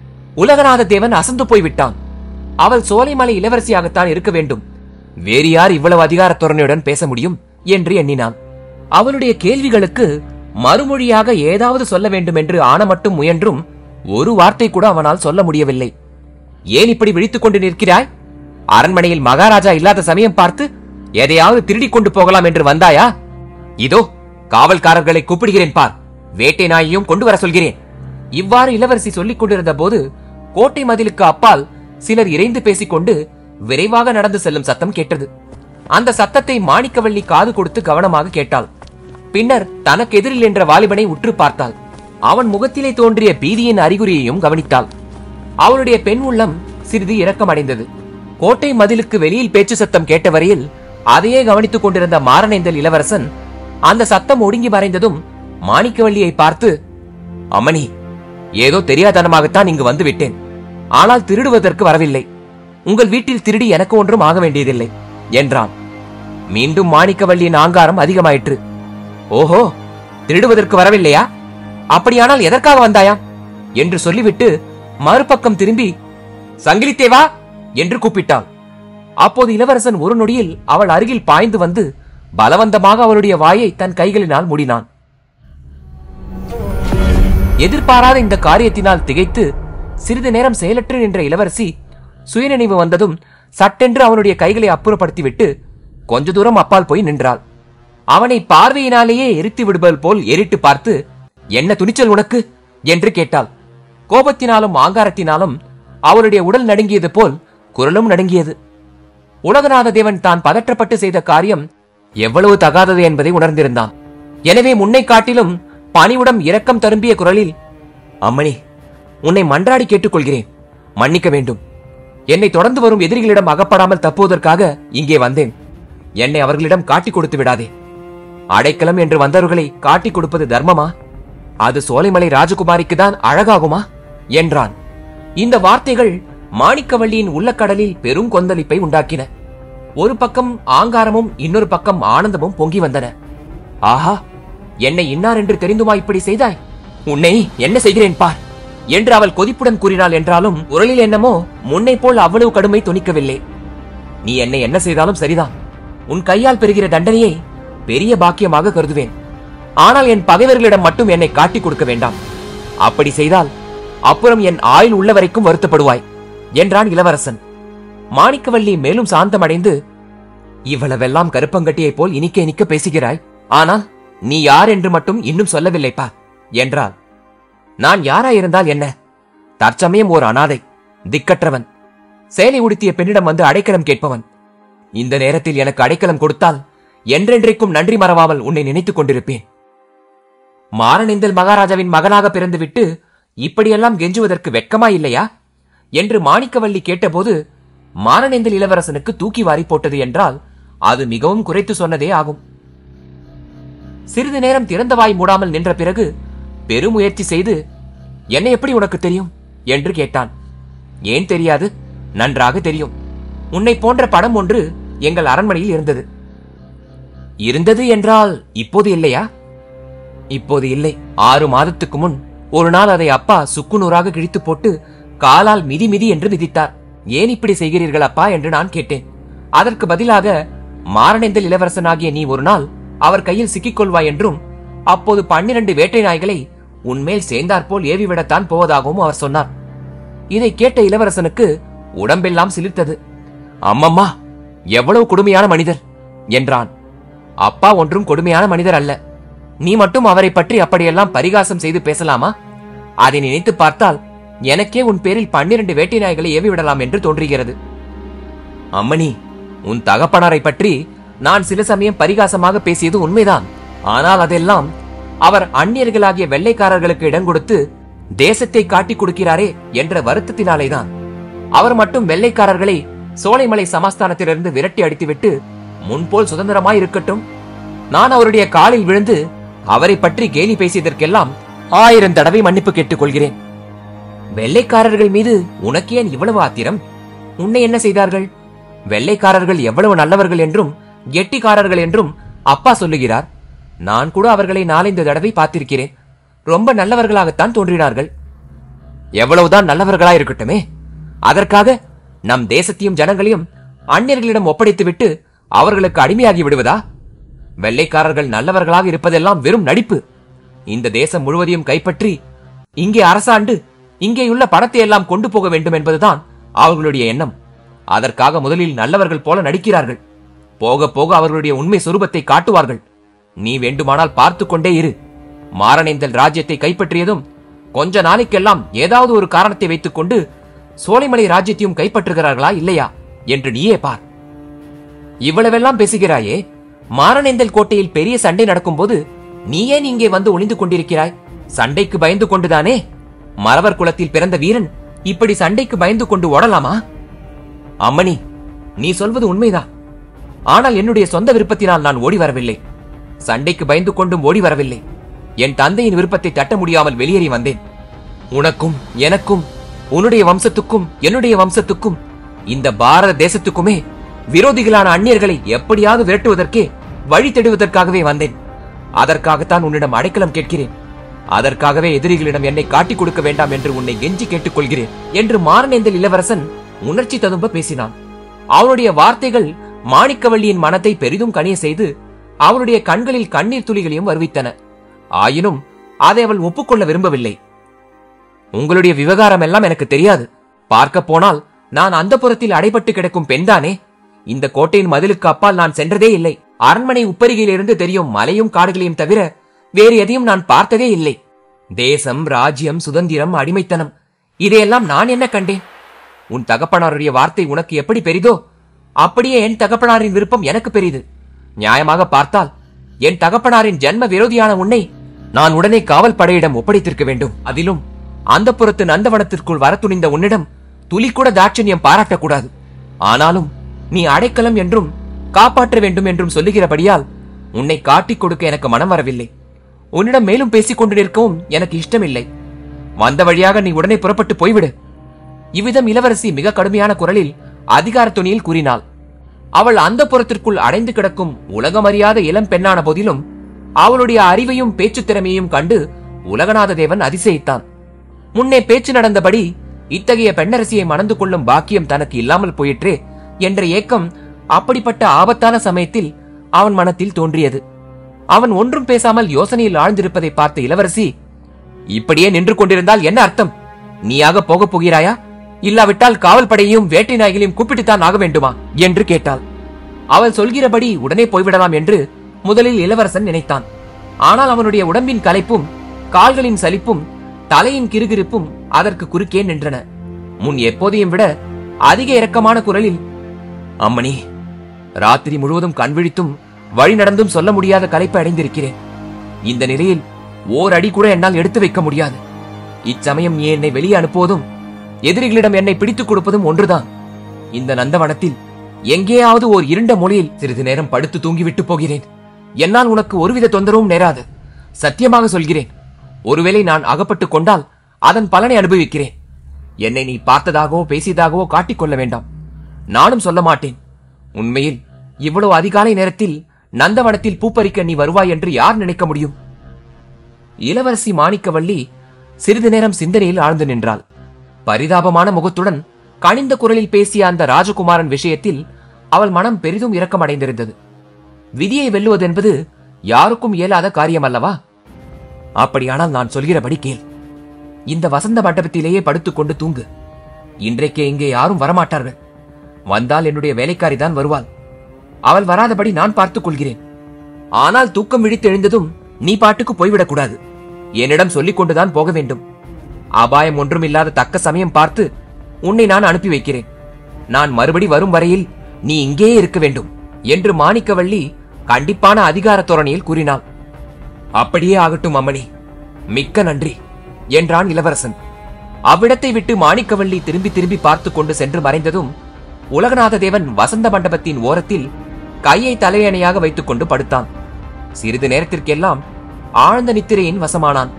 உலகநாத தேவன் அசந்து போய்விட்டான் அவள் சோலைமலை இளவரசியாகத்தான் இருக்க வேண்டும் வேறு யார் இவ்வளவு அதிகார தோரணையுடன் பேச முடியும் என்று எண்ணினான் அவளுடைய கேள்விகளுக்கு மறுமொழியாக ஏதாவது சொல்ல வேண்டும் என்று ஆன மட்டும் முயன்றும் ஒரு வார்த்தை கூட அவனால் சொல்ல முடியவில்லை ஏன் இப்படி விழித்துக் கொண்டு நிற்கிறாய் அரண்மனையில் மகாராஜா இல்லாத சமயம் பார்த்து எதையாவது திருடிக் கொண்டு போகலாம் என்று வந்தாயா இதோ காவல்காரர்களை கூப்பிடுகிறேன் பார் வேட்டை நாயையும் கொண்டு வர சொல்கிறேன் இவ்வாறு இளவரசி சொல்லிக் கொண்டிருந்த போது கோட்டை மதிலுக்கு அப்பால் சிலர் இறைந்து பேசிக்கொண்டு விரைவாக நடந்து செல்லும் சத்தம் கேட்டது அந்த சத்தத்தை மாணிக்கவள்ளி காது கொடுத்து கவனமாக கேட்டாள் பின்னர் தனக்கு எதிரில் என்ற வாலிபனை உற்று பார்த்தாள் அவன் முகத்திலே தோன்றிய பீதியின் அறிகுறியையும் கவனித்தாள் அவளுடைய பெண் உள்ளம் சிறிது இரக்கமடைந்தது கோட்டை மதிலுக்கு வெளியில் பேச்சு சத்தம் கேட்ட வரையில் அதையே கவனித்துக் கொண்டிருந்த மாரணேந்தல் இளவரசன் அந்த சத்தம் ஒடுங்கி மறைந்ததும் மாணிக்கவல்லியை பார்த்து அம்மணி ஏதோ தெரியாதனமாகத்தான் இங்கு வந்து விட்டேன் ஆனால் திருடுவதற்கு வரவில்லை உங்கள் வீட்டில் திருடி எனக்கு ஒன்றும் ஆக வேண்டியதில்லை என்றான் மீண்டும் மாணிக்கவல்லியின் ஆங்காரம் அதிகமாயிற்று ஓஹோ திருடுவதற்கு வரவில்லையா அப்படியானால் எதற்காக வந்தாயா என்று சொல்லிவிட்டு மறுபக்கம் திரும்பி சங்கிலித்தேவா என்று கூப்பிட்டாள் அப்போது இளவரசன் ஒரு நொடியில் அவள் அருகில் பாய்ந்து வந்து பலவந்தமாக அவளுடைய வாயை தன் கைகளினால் மூடினான் எதிர்பாராத இந்த காரியத்தினால் திகைத்து சிறிது நேரம் செயலற்று நின்ற இளவரசி சுயநினைவு வந்ததும் சட்டென்று அவனுடைய கைகளை அப்புறப்படுத்திவிட்டு கொஞ்ச தூரம் அப்பால் போய் நின்றாள் அவனை பார்வையினாலேயே எரித்து விடுவது போல் எரிட்டு பார்த்து என்ன துணிச்சல் உனக்கு என்று கேட்டாள் கோபத்தினாலும் ஆங்காரத்தினாலும் அவளுடைய உடல் நடுங்கியது போல் குரலும் நடுங்கியது உலகநாத தேவன் தான் பதற்றப்பட்டு செய்த காரியம் எவ்வளவு தகாதது என்பதை உணர்ந்திருந்தான் எனவே முன்னை காட்டிலும் பணிவுடன் இரக்கம் தரும்பிய குரலில் அம்மணி உன்னை மன்றாடி கேட்டுக்கொள்கிறேன் மன்னிக்க வேண்டும் என்னை தொடர்ந்து வரும் எதிரிகளிடம் அகப்படாமல் தப்புவதற்காக இங்கே வந்தேன் என்னை அவர்களிடம் காட்டிக் கொடுத்து விடாதே அடைக்கலம் என்று வந்தவர்களை காட்டிக் கொடுப்பது தர்மமா அது சோலைமலை ராஜகுமாரிக்கு தான் அழகாகுமா என்றான் இந்த வார்த்தைகள் மாணிக்கவல்லியின் உள்ளக்கடலில் பெரும் கொந்தளிப்பை உண்டாக்கின ஒரு பக்கம் ஆங்காரமும் இன்னொரு பக்கம் ஆனந்தமும் பொங்கி வந்தன ஆஹா என்னை இன்னார் என்று தெரிந்துமா இப்படி செய்தாய் உன்னை என்ன செய்கிறேன் பார் என்று அவள் கொதிப்புடன் கூறினாள் என்றாலும் குரலில் என்னமோ முன்னை போல் அவ்வளவு கடுமை துணிக்கவில்லை நீ என்னை என்ன செய்தாலும் சரிதான் உன் கையால் பெறுகிற தண்டனையை பெரிய பாக்கியமாக கருதுவேன் ஆனால் என் பகைவர்களிடம் மட்டும் என்னை காட்டிக் கொடுக்க வேண்டாம் அப்படி செய்தால் அப்புறம் என் ஆயுள் உள்ள வரைக்கும் வருத்தப்படுவாய் என்றான் இளவரசன் மாணிக்கவல்லி மேலும் சாந்தமடைந்து இவ்வளவெல்லாம் கருப்பங்கட்டியைப் போல் இனிக்க இனிக்க பேசுகிறாய் ஆனால் நீ யார் என்று மட்டும் இன்னும் சொல்லவில்லைப்பா என்றாள் நான் யாராயிருந்தால் என்ன தற்சமயம் ஒரு அனாதை திக்கற்றவன் சேலை உடுத்திய பெண்ணிடம் வந்து அடைக்கலம் கேட்பவன் இந்த நேரத்தில் எனக்கு அடைக்கலம் கொடுத்தால் என்றென்றைக்கும் நன்றி மறவாமல் உன்னை நினைத்துக் கொண்டிருப்பேன் மாரணேந்தல் மகாராஜாவின் மகனாக பிறந்துவிட்டு இப்படியெல்லாம் கெஞ்சுவதற்கு வெட்கமா இல்லையா என்று மாணிக்கவல்லி கேட்டபோது மாரணேந்தல் இளவரசனுக்கு தூக்கி வாரி போட்டது என்றால் அது மிகவும் குறைத்து சொன்னதே ஆகும் சிறிது நேரம் திறந்த வாய் மூடாமல் நின்ற பிறகு பெருமுயற்சி செய்து என்ன எப்படி உனக்கு தெரியும் என்று கேட்டான் ஏன் தெரியாது நன்றாக தெரியும் உன்னை போன்ற படம் ஒன்று எங்கள் அரண்மனையில் இருந்தது இருந்தது என்றால் இப்போது இல்லையா இப்போது இல்லை ஆறு மாதத்துக்கு முன் ஒரு நாள் அதை அப்பா சுக்குநூறாக கிழித்து போட்டு காலால் மிதி மிதி என்று மிதித்தார் ஏன் இப்படி செய்கிறீர்கள் அப்பா என்று நான் கேட்டேன் அதற்கு பதிலாக மாரணேந்தல் இளவரசனாகிய நீ ஒரு நாள் அவர் கையில் சிக்கிக் கொள்வாய் என்றும் அப்போது பன்னிரண்டு வேட்டை நாய்களை உன்மேல் சேர்ந்தாற்போல் ஏவிவிடத்தான் போவதாகவும் அவர் சொன்னார் இதை கேட்ட இளவரசனுக்கு உடம்பெல்லாம் சிலிர்த்தது அம்மம்மா எவ்வளவு கொடுமையான மனிதர் என்றான் அப்பா ஒன்றும் கொடுமையான மனிதர் அல்ல நீ மட்டும் அவரை பற்றி அப்படியெல்லாம் பரிகாசம் செய்து பேசலாமா அதை நினைத்து பார்த்தால் எனக்கே உன் பேரில் பன்னிரண்டு வேட்டை நாய்களை ஏவி விடலாம் என்று தோன்றுகிறது அம்மணி உன் தகப்பனாரை பற்றி நான் சில சமயம் பரிகாசமாக பேசியது உண்மைதான் ஆனால் அதெல்லாம் அவர் அந்நியர்களாகிய வெள்ளைக்காரர்களுக்கு இடம் கொடுத்து தேசத்தை காட்டிக் கொடுக்கிறாரே என்ற வருத்தத்தினாலேதான் அவர் மட்டும் வெள்ளைக்காரர்களை சோலைமலை சமஸ்தானத்திலிருந்து விரட்டி அடித்துவிட்டு முன்போல் சுதந்திரமாய் இருக்கட்டும் நான் அவருடைய காலில் விழுந்து அவரை பற்றி கேலி பேசியதற்கெல்லாம் ஆயிரம் தடவை மன்னிப்பு கேட்டுக் கொள்கிறேன் வெள்ளைக்காரர்கள் மீது உனக்கு ஏன் இவ்வளவு ஆத்திரம் உன்னை என்ன செய்தார்கள் வெள்ளைக்காரர்கள் எவ்வளவு நல்லவர்கள் என்றும் கெட்டிக்காரர்கள் என்றும் அப்பா சொல்லுகிறார் நான் கூட அவர்களை நாலந்து தடவை பார்த்திருக்கிறேன் ரொம்ப நல்லவர்களாகத்தான் தோன்றினார்கள் எவ்வளவுதான் நல்லவர்களா இருக்கட்டுமே அதற்காக நம் தேசத்தையும் ஜனங்களையும் அந்நியர்களிடம் ஒப்படைத்துவிட்டு அவர்களுக்கு அடிமையாகி விடுவதா வெள்ளைக்காரர்கள் நல்லவர்களாக இருப்பதெல்லாம் வெறும் நடிப்பு இந்த தேசம் முழுவதையும் கைப்பற்றி இங்கே அரசாண்டு இங்கேயுள்ள பணத்தை எல்லாம் கொண்டு போக வேண்டும் என்பதுதான் அவர்களுடைய எண்ணம் அதற்காக முதலில் நல்லவர்கள் போல நடிக்கிறார்கள் போக போக அவர்களுடைய உண்மை சொரூபத்தை காட்டுவார்கள் நீ வேண்டுமானால் பார்த்து கொண்டே இரு மாரணேந்தல் ராஜ்யத்தை கைப்பற்றியதும் கொஞ்ச நாளைக்கெல்லாம் ஏதாவது ஒரு காரணத்தை வைத்துக்கொண்டு சோலைமலை ராஜ்யத்தையும் கைப்பற்றுகிறார்களா இல்லையா என்று நீயே பார் இவ்வளவெல்லாம் பேசுகிறாயே மாரணேந்தல் கோட்டையில் பெரிய சண்டை நடக்கும்போது நீ ஏன் இங்கே வந்து ஒளிந்து கொண்டிருக்கிறாய் சண்டைக்கு பயந்து கொண்டுதானே மறவர் குலத்தில் பிறந்த வீரன் இப்படி சண்டைக்கு பயந்து கொண்டு ஓடலாமா அம்மணி நீ சொல்வது உண்மைதான் ஆனால் என்னுடைய சொந்த விருப்பத்தினால் நான் ஓடி வரவில்லை சண்டைக்கு பயந்து கொண்டும் ஓடி வரவில்லை என் தந்தையின் விருப்பத்தை தட்ட முடியாமல் வெளியேறி வந்தேன் உனக்கும் எனக்கும் உன்னுடைய வம்சத்துக்கும் என்னுடைய வம்சத்துக்கும் இந்த பாரத தேசத்துக்குமே விரோதிகளான அந்நியர்களை எப்படியாவது விரட்டுவதற்கே வழி தேடுவதற்காகவே வந்தேன் அதற்காகத்தான் உன்னிடம் அடைக்கலம் கேட்கிறேன் அதற்காகவே எதிரிகளிடம் என்னை காட்டிக் கொடுக்க வேண்டாம் என்று உன்னை கெஞ்சி கேட்டுக்கொள்கிறேன் என்று மாரணேந்தல் இளவரசன் உணர்ச்சி ததும்ப பேசினான் அவனுடைய வார்த்தைகள் மாணிக்கவள்ளியின் மனத்தை பெரிதும் கனிய செய்து அவளுடைய கண்களில் கண்ணீர் துளிகளையும் வருவித்தன ஆயினும் அதை அவள் ஒப்புக்கொள்ள விரும்பவில்லை உங்களுடைய விவகாரம் எல்லாம் எனக்கு தெரியாது பார்க்க போனால் நான் அந்த புறத்தில் அடைபட்டு கிடக்கும் பெண்தானே இந்த கோட்டையின் மதிலுக்கு அப்பால் நான் சென்றதே இல்லை அரண்மனை உப்பரிகையிலிருந்து தெரியும் மலையும் காடுகளையும் தவிர வேறு எதையும் நான் பார்த்ததே இல்லை தேசம் ராஜ்யம் சுதந்திரம் அடிமைத்தனம் இதையெல்லாம் நான் என்ன கண்டேன் உன் தகப்பனாருடைய வார்த்தை உனக்கு எப்படி பெரிதோ அப்படியே என் தகப்பனாரின் விருப்பம் எனக்கு பெரிது நியாயமாக பார்த்தால் என் தகப்பனாரின் ஜன்ம விரோதியான உன்னை நான் உடனே காவல் படையிடம் ஒப்படைத்திருக்க வேண்டும் அதிலும் அந்த புறத்து நந்தவனத்திற்குள் வர துணிந்த உன்னிடம் துளி கூட தாட்சண்யம் பாராட்டக்கூடாது ஆனாலும் நீ அடைக்கலம் என்றும் காப்பாற்ற வேண்டும் என்றும் சொல்லுகிறபடியால் உன்னை காட்டிக் கொடுக்க எனக்கு மனம் வரவில்லை உன்னிடம் மேலும் பேசிக் கொண்டு நிற்கவும் எனக்கு இஷ்டமில்லை வந்த வழியாக நீ உடனே புறப்பட்டு போய்விடு இவ்விதம் இளவரசி மிக கடுமையான குரலில் அதிகார துணியில் கூறினாள் அவள் அந்த புறத்திற்குள் அடைந்து கிடக்கும் உலகமறியாத இளம் பெண்ணான போதிலும் அவளுடைய அறிவையும் பேச்சுத் திறமையையும் கண்டு உலகநாத தேவன் அதிசயித்தான் முன்னே பேச்சு நடந்தபடி இத்தகைய பெண்ணரசியை மணந்து கொள்ளும் பாக்கியம் தனக்கு இல்லாமல் போயிற்றே என்ற ஏக்கம் அப்படிப்பட்ட ஆபத்தான சமயத்தில் அவன் மனத்தில் தோன்றியது அவன் ஒன்றும் பேசாமல் யோசனையில் ஆழ்ந்திருப்பதை பார்த்த இளவரசி இப்படியே நின்று கொண்டிருந்தால் என்ன அர்த்தம் நீயாக போகப் போகிறாயா இல்லாவிட்டால் காவல் படையையும் வேட்டை நாய்களையும் கூப்பிட்டுத்தான் ஆக வேண்டுமா என்று கேட்டாள் அவள் சொல்கிறபடி உடனே போய்விடலாம் என்று முதலில் இளவரசன் நினைத்தான் ஆனால் அவனுடைய உடம்பின் களைப்பும் கால்களின் சலிப்பும் தலையின் கிறுகிறுப்பும் அதற்கு குறுக்கே நின்றன முன் எப்போதையும் விட அதிக இரக்கமான குரலில் அம்மணி ராத்திரி முழுவதும் கண் விழித்தும் வழி நடந்தும் சொல்ல முடியாத களைப்பை அடைந்திருக்கிறேன் இந்த நிலையில் ஓர் அடி கூட என்னால் எடுத்து வைக்க முடியாது இச்சமயம் நீ என்னை வெளியே அனுப்புவதும் எதிரிகளிடம் என்னை பிடித்துக் கொடுப்பதும் ஒன்றுதான் இந்த நந்தவனத்தில் எங்கேயாவது ஓர் இருண்ட மொழியில் சிறிது நேரம் படுத்து தூங்கிவிட்டு போகிறேன் என்னால் உனக்கு ஒருவித தொந்தரவும் நேராது சத்தியமாக சொல்கிறேன் ஒருவேளை நான் அகப்பட்டுக் கொண்டால் அதன் பலனை அனுபவிக்கிறேன் என்னை நீ பார்த்ததாகவோ பேசியதாகவோ காட்டிக்கொள்ள வேண்டாம் நானும் சொல்ல மாட்டேன் உண்மையில் இவ்வளவு அதிகாலை நேரத்தில் நந்தவனத்தில் பூப்பறிக்க நீ வருவாய் என்று யார் நினைக்க முடியும் இளவரசி மாணிக்கவள்ளி சிறிது நேரம் சிந்தனையில் ஆழ்ந்து நின்றாள் பரிதாபமான முகத்துடன் கனிந்த குரலில் பேசிய அந்த ராஜகுமாரன் விஷயத்தில் அவள் மனம் பெரிதும் இரக்கமடைந்திருந்தது விதியை வெல்லுவதென்பது யாருக்கும் இயலாத காரியம் அல்லவா அப்படியானால் நான் சொல்கிறபடி கேள் இந்த வசந்த மண்டபத்திலேயே படுத்துக்கொண்டு தூங்கு இன்றைக்கே இங்கே யாரும் வரமாட்டார்கள் வந்தால் என்னுடைய வேலைக்காரி தான் வருவாள் அவள் வராதபடி நான் பார்த்துக் கொள்கிறேன் ஆனால் தூக்கம் விழித்து எழுந்ததும் நீ பாட்டுக்கு போய்விடக் கூடாது என்னிடம் சொல்லிக் கொண்டுதான் போக வேண்டும் அபாயம் ஒன்றுமில்லாத தக்க சமயம் பார்த்து உன்னை நான் அனுப்பி வைக்கிறேன் நான் மறுபடி வரும் வரையில் நீ இங்கேயே இருக்க வேண்டும் என்று மாணிக்கவள்ளி கண்டிப்பான அதிகார தோரணையில் கூறினாள் அப்படியே ஆகட்டும் அம்மணி மிக்க நன்றி என்றான் இளவரசன் அவ்விடத்தை விட்டு மாணிக்கவள்ளி திரும்பி திரும்பி பார்த்து கொண்டு சென்று மறைந்ததும் உலகநாத தேவன் வசந்த மண்டபத்தின் ஓரத்தில் கையை தலையணையாக வைத்துக் கொண்டு படுத்தான் சிறிது நேரத்திற்கெல்லாம் ஆழ்ந்த நித்திரையின் வசமானான்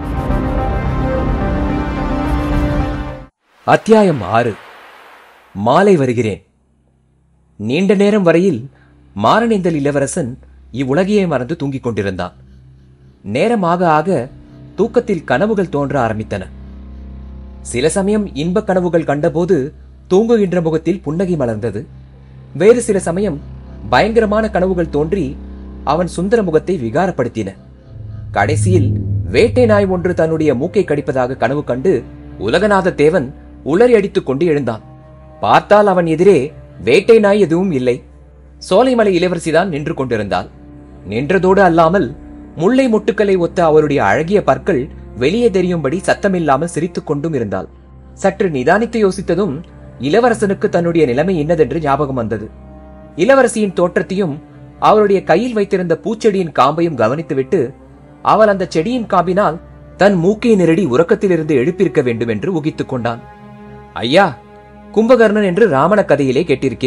அத்தியாயம் ஆறு மாலை வருகிறேன் நீண்ட நேரம் வரையில் மாரணேந்தல் இளவரசன் இவ்வுலகையே மறந்து தூங்கிக் கொண்டிருந்தான் நேரமாக ஆக தூக்கத்தில் கனவுகள் தோன்ற ஆரம்பித்தன சில சமயம் இன்பக் கனவுகள் கண்டபோது தூங்குகின்ற முகத்தில் புன்னகை மலர்ந்தது வேறு சில சமயம் பயங்கரமான கனவுகள் தோன்றி அவன் சுந்தர முகத்தை விகாரப்படுத்தின கடைசியில் வேட்டை நாய் ஒன்று தன்னுடைய மூக்கை கடிப்பதாக கனவு கண்டு உலகநாத தேவன் உளறி அடித்துக் கொண்டு எழுந்தான் பார்த்தால் அவன் எதிரே வேட்டை நாய் எதுவும் இல்லை சோலைமலை இளவரசிதான் நின்று கொண்டிருந்தாள் நின்றதோடு அல்லாமல் முல்லை மொட்டுக்களை ஒத்த அவருடைய அழகிய பற்கள் வெளியே தெரியும்படி சத்தமில்லாமல் சிரித்துக் கொண்டும் இருந்தாள் சற்று நிதானித்து யோசித்ததும் இளவரசனுக்கு தன்னுடைய நிலைமை இன்னதென்று ஞாபகம் வந்தது இளவரசியின் தோற்றத்தையும் அவளுடைய கையில் வைத்திருந்த பூச்செடியின் காம்பையும் கவனித்துவிட்டு அவள் அந்த செடியின் காம்பினால் தன் மூக்கை நெருடி உறக்கத்திலிருந்து எழுப்பியிருக்க வேண்டும் என்று ஊகித்துக் கொண்டான் ஐயா கும்பகர்ணன் என்று ராமண கதையிலே கேட்டிருக்கிறேன்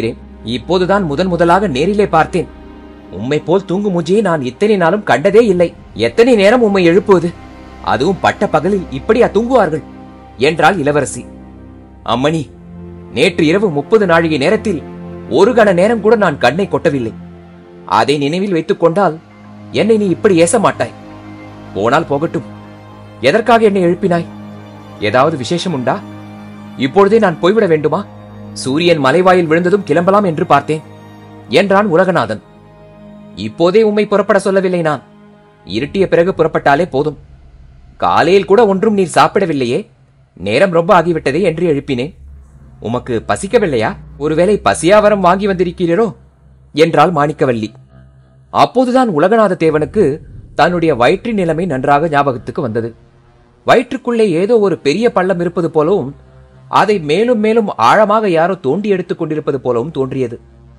இப்போதுதான் முதன் முதலாக நேரிலே பார்த்தேன் உம்மை போல் தூங்கும் மூஞ்சியை நான் இத்தனை நாளும் கண்டதே இல்லை எத்தனை நேரம் உம்மை எழுப்புவது அதுவும் பட்ட பகலில் இப்படியா தூங்குவார்கள் என்றாள் இளவரசி அம்மணி நேற்று இரவு முப்பது நாழிகை நேரத்தில் ஒரு கண நேரம் கூட நான் கண்ணை கொட்டவில்லை அதை நினைவில் வைத்துக் கொண்டால் என்னை நீ இப்படி ஏச மாட்டாய் போனால் போகட்டும் எதற்காக என்னை எழுப்பினாய் ஏதாவது விசேஷம் உண்டா இப்பொழுதே நான் போய்விட வேண்டுமா சூரியன் மலைவாயில் விழுந்ததும் கிளம்பலாம் என்று பார்த்தேன் என்றான் உலகநாதன் இப்போதே உம்மை புறப்பட சொல்லவில்லை நான் இருட்டிய பிறகு புறப்பட்டாலே போதும் காலையில் கூட ஒன்றும் நீர் சாப்பிடவில்லையே நேரம் ரொம்ப ஆகிவிட்டதே என்று எழுப்பினேன் உமக்கு பசிக்கவில்லையா ஒருவேளை பசியாவரம் வாங்கி வந்திருக்கிறீரோ என்றாள் மாணிக்கவல்லி அப்போதுதான் உலகநாத தேவனுக்கு தன்னுடைய வயிற்றின் நிலைமை நன்றாக ஞாபகத்துக்கு வந்தது வயிற்றுக்குள்ளே ஏதோ ஒரு பெரிய பள்ளம் இருப்பது போலவும் அதை மேலும் மேலும் ஆழமாக யாரோ தோண்டி எடுத்துக் கொண்டிருப்பது போலவும் தோன்றியது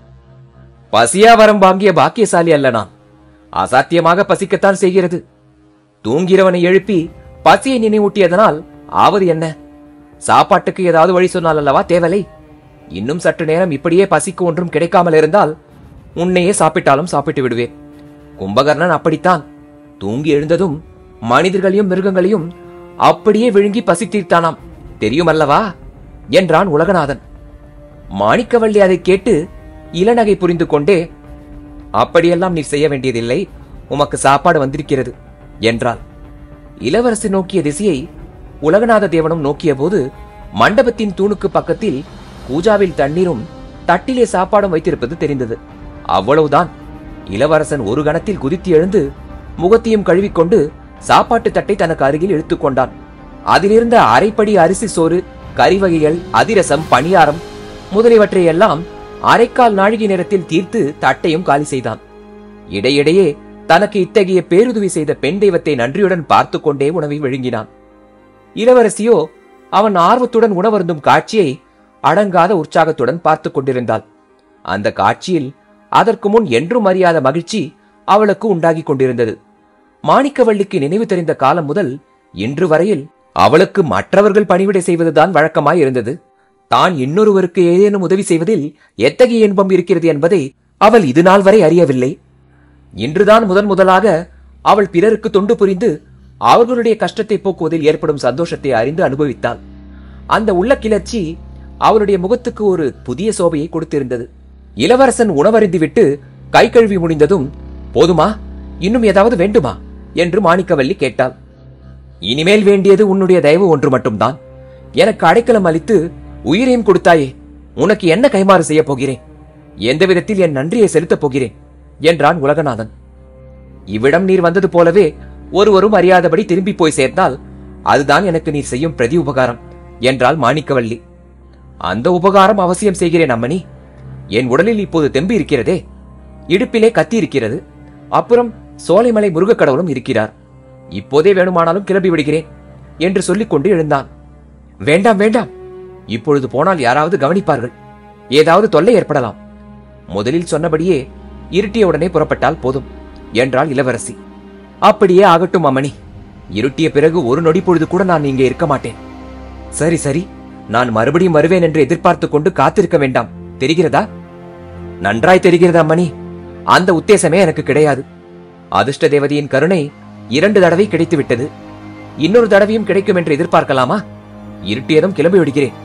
பசியாவரம் வாங்கிய பாக்கியசாலி அல்ல நான் அசாத்தியமாக பசிக்கத்தான் செய்கிறது தூங்கிறவனை எழுப்பி பசியை நினைவூட்டியதனால் ஆவது என்ன சாப்பாட்டுக்கு ஏதாவது வழி சொன்னால் அல்லவா தேவலை இன்னும் சற்று நேரம் இப்படியே பசிக்கு ஒன்றும் கிடைக்காமல் இருந்தால் உன்னையே சாப்பிட்டாலும் சாப்பிட்டு விடுவேன் கும்பகர்ணன் அப்படித்தான் தூங்கி எழுந்ததும் மனிதர்களையும் மிருகங்களையும் அப்படியே விழுங்கி பசி தீர்த்தானாம் தெரியும் அல்லவா என்றான் உலகநாதன் மாணிக்கவள்ளி அதை கேட்டு இளநகை புரிந்து கொண்டே அப்படியெல்லாம் நீ செய்ய வேண்டியதில்லை உமக்கு சாப்பாடு வந்திருக்கிறது என்றாள் இளவரசி நோக்கிய திசையை உலகநாத தேவனும் நோக்கிய போது மண்டபத்தின் தூணுக்கு பக்கத்தில் பூஜாவில் தண்ணீரும் தட்டிலே சாப்பாடும் வைத்திருப்பது தெரிந்தது அவ்வளவுதான் இளவரசன் ஒரு கணத்தில் குதித்து எழுந்து முகத்தையும் கழுவிக்கொண்டு சாப்பாட்டு தட்டை தனக்கு அருகில் இழுத்துக் கொண்டான் அதிலிருந்த அரைப்படி அரிசி சோறு கறி வகைகள் அதிரசம் பணியாரம் முதலியவற்றை எல்லாம் அரைக்கால் நாழிகை நேரத்தில் தீர்த்து தட்டையும் காலி செய்தான் இடையிடையே தனக்கு இத்தகைய பேருதவி செய்த பெண் தெய்வத்தை நன்றியுடன் பார்த்து கொண்டே உணவை விழுங்கினான் இளவரசியோ அவன் ஆர்வத்துடன் உணவருந்தும் காட்சியை அடங்காத உற்சாகத்துடன் பார்த்து கொண்டிருந்தாள் அந்த காட்சியில் அதற்கு முன் என்றும் அறியாத மகிழ்ச்சி அவளுக்கு உண்டாகிக் கொண்டிருந்தது மாணிக்கவள்ளிக்கு நினைவு தெரிந்த காலம் முதல் இன்று வரையில் அவளுக்கு மற்றவர்கள் பணிவிடை செய்வதுதான் வழக்கமாய் இருந்தது தான் இன்னொருவருக்கு ஏதேனும் உதவி செய்வதில் எத்தகைய இன்பம் இருக்கிறது என்பதை அவள் இது நாள் வரை அறியவில்லை இன்றுதான் முதன் முதலாக அவள் பிறருக்கு தொண்டு புரிந்து அவர்களுடைய கஷ்டத்தை போக்குவதில் ஏற்படும் சந்தோஷத்தை அறிந்து அனுபவித்தாள் அந்த உள்ள கிளர்ச்சி அவளுடைய முகத்துக்கு ஒரு புதிய சோபையை கொடுத்திருந்தது இளவரசன் உணவருந்திவிட்டு கை கழுவி முடிந்ததும் போதுமா இன்னும் ஏதாவது வேண்டுமா என்று மாணிக்கவல்லி கேட்டாள் இனிமேல் வேண்டியது உன்னுடைய தயவு ஒன்று மட்டும்தான் எனக்கு அடைக்கலம் அளித்து உயிரையும் கொடுத்தாயே உனக்கு என்ன கைமாறு செய்யப் போகிறேன் எந்த விதத்தில் என் நன்றியை செலுத்தப் போகிறேன் என்றான் உலகநாதன் இவ்விடம் நீர் வந்தது போலவே ஒருவரும் அறியாதபடி திரும்பி போய் சேர்ந்தால் அதுதான் எனக்கு நீர் செய்யும் பிரதி உபகாரம் என்றாள் மாணிக்கவல்லி அந்த உபகாரம் அவசியம் செய்கிறேன் அம்மணி என் உடலில் இப்போது தெம்பு இருக்கிறதே இடுப்பிலே கத்தி இருக்கிறது அப்புறம் சோலைமலை முருகக் கடவுளும் இருக்கிறார் இப்போதே வேணுமானாலும் கிளம்பி விடுகிறேன் என்று சொல்லிக் கொண்டு எழுந்தான் வேண்டாம் வேண்டாம் இப்பொழுது போனால் யாராவது கவனிப்பார்கள் ஏதாவது தொல்லை ஏற்படலாம் முதலில் சொன்னபடியே இருட்டிய உடனே புறப்பட்டால் போதும் என்றாள் இளவரசி அப்படியே ஆகட்டும் அம்மணி இருட்டிய பிறகு ஒரு நொடி பொழுது கூட நான் இங்கே இருக்க மாட்டேன் சரி சரி நான் மறுபடியும் வருவேன் என்று எதிர்பார்த்துக் கொண்டு காத்திருக்க வேண்டாம் தெரிகிறதா நன்றாய் தெரிகிறது அம்மணி அந்த உத்தேசமே எனக்கு கிடையாது அதிர்ஷ்ட தேவதையின் கருணை இரண்டு தடவை கிடைத்து விட்டது இன்னொரு தடவையும் கிடைக்கும் என்று எதிர்பார்க்கலாமா இருட்டியதும் கிளம்பி விடுகிறேன்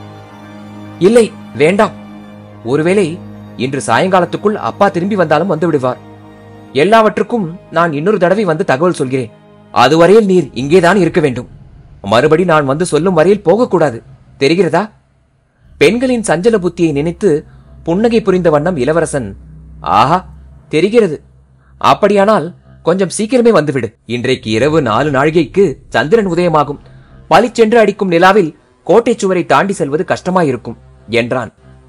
இல்லை வேண்டாம் ஒருவேளை இன்று சாயங்காலத்துக்குள் அப்பா திரும்பி வந்தாலும் வந்து விடுவார் எல்லாவற்றுக்கும் நான் இன்னொரு தடவை வந்து தகவல் சொல்கிறேன் அதுவரையில் நீர் இங்கேதான் இருக்க வேண்டும் மறுபடி நான் வந்து சொல்லும் வரையில் போகக்கூடாது தெரிகிறதா பெண்களின் சஞ்சல புத்தியை நினைத்து புன்னகை புரிந்த வண்ணம் இளவரசன் ஆஹா தெரிகிறது அப்படியானால் கொஞ்சம் சீக்கிரமே வந்துவிடு இன்றைக்கு இரவு நாலு நாழிகைக்கு சந்திரன் உதயமாகும் பளிச்சென்று அடிக்கும் நிலாவில் கோட்டை சுவரை தாண்டி செல்வது கஷ்டமாயிருக்கும் என்றான்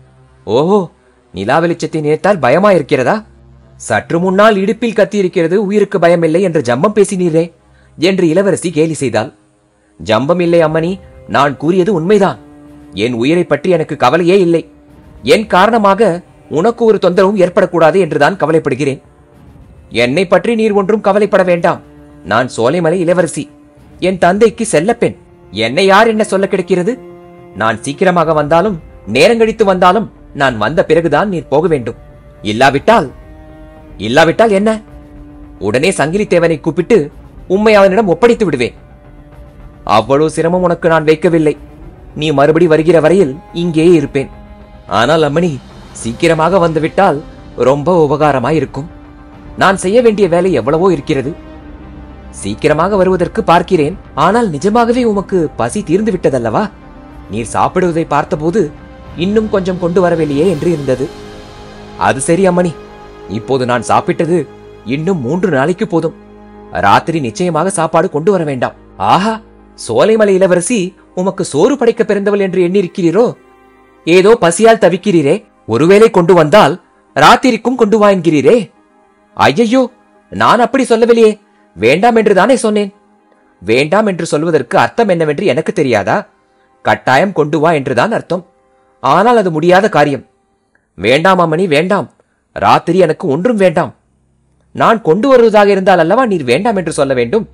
ஓஹோ நிலா வெளிச்சத்தை நினைத்தால் பயமாயிருக்கிறதா சற்று முன்னால் இடுப்பில் கத்தியிருக்கிறது உயிருக்கு பயமில்லை என்று ஜம்பம் பேசினீரே என்று இளவரசி கேலி செய்தாள் ஜம்பம் இல்லை அம்மணி நான் கூறியது உண்மைதான் என் உயிரை பற்றி எனக்கு கவலையே இல்லை என் காரணமாக உனக்கு ஒரு தொந்தரவும் ஏற்படக்கூடாது என்றுதான் கவலைப்படுகிறேன் என்னை பற்றி நீர் ஒன்றும் கவலைப்பட வேண்டாம் நான் சோலைமலை இளவரசி என் தந்தைக்கு செல்லப்பெண் என்னை யார் என்ன சொல்ல கிடைக்கிறது நான் சீக்கிரமாக வந்தாலும் நேரங்கழித்து வந்தாலும் நான் வந்த பிறகுதான் நீர் போக வேண்டும் இல்லாவிட்டால் இல்லாவிட்டால் என்ன உடனே சங்கிலி தேவனை கூப்பிட்டு உம்மை அவனிடம் ஒப்படைத்து விடுவேன் அவ்வளவு சிரமம் உனக்கு நான் வைக்கவில்லை நீ மறுபடி வருகிற வரையில் இங்கேயே இருப்பேன் ஆனால் அம்மணி சீக்கிரமாக வந்துவிட்டால் ரொம்ப உபகாரமாய் இருக்கும் நான் செய்ய வேண்டிய வேலை எவ்வளவோ இருக்கிறது சீக்கிரமாக வருவதற்கு பார்க்கிறேன் ஆனால் நிஜமாகவே உமக்கு பசி தீர்ந்து விட்டதல்லவா நீர் சாப்பிடுவதை பார்த்தபோது இன்னும் கொஞ்சம் கொண்டு வரவில்லையே என்று இருந்தது அது சரி அம்மணி இப்போது நான் சாப்பிட்டது இன்னும் மூன்று நாளைக்கு போதும் ராத்திரி நிச்சயமாக சாப்பாடு கொண்டு வர வேண்டாம் ஆஹா சோலைமலை இளவரசி உமக்கு சோறு படைக்க பிறந்தவள் என்று எண்ணிருக்கிறீரோ ஏதோ பசியால் தவிக்கிறீரே ஒருவேளை கொண்டு வந்தால் ராத்திரிக்கும் கொண்டு வா என்கிறீரே ஐயையோ நான் அப்படி சொல்லவில்லையே வேண்டாம் என்று தானே சொன்னேன் வேண்டாம் என்று சொல்வதற்கு அர்த்தம் என்னவென்று எனக்கு தெரியாதா கட்டாயம் கொண்டு வா என்றுதான் அர்த்தம் ஆனால் அது முடியாத காரியம் வேண்டாம் அம்மணி வேண்டாம் ராத்திரி எனக்கு ஒன்றும் வேண்டாம் நான் கொண்டு வருவதாக இருந்தால் அல்லவா நீர் வேண்டாம் என்று சொல்ல வேண்டும்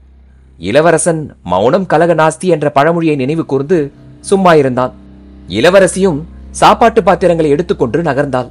இளவரசன் மௌனம் கலக நாஸ்தி என்ற பழமொழியை நினைவு கூர்ந்து சும்மா இருந்தான் இளவரசியும் சாப்பாட்டு பாத்திரங்களை எடுத்துக்கொண்டு நகர்ந்தாள்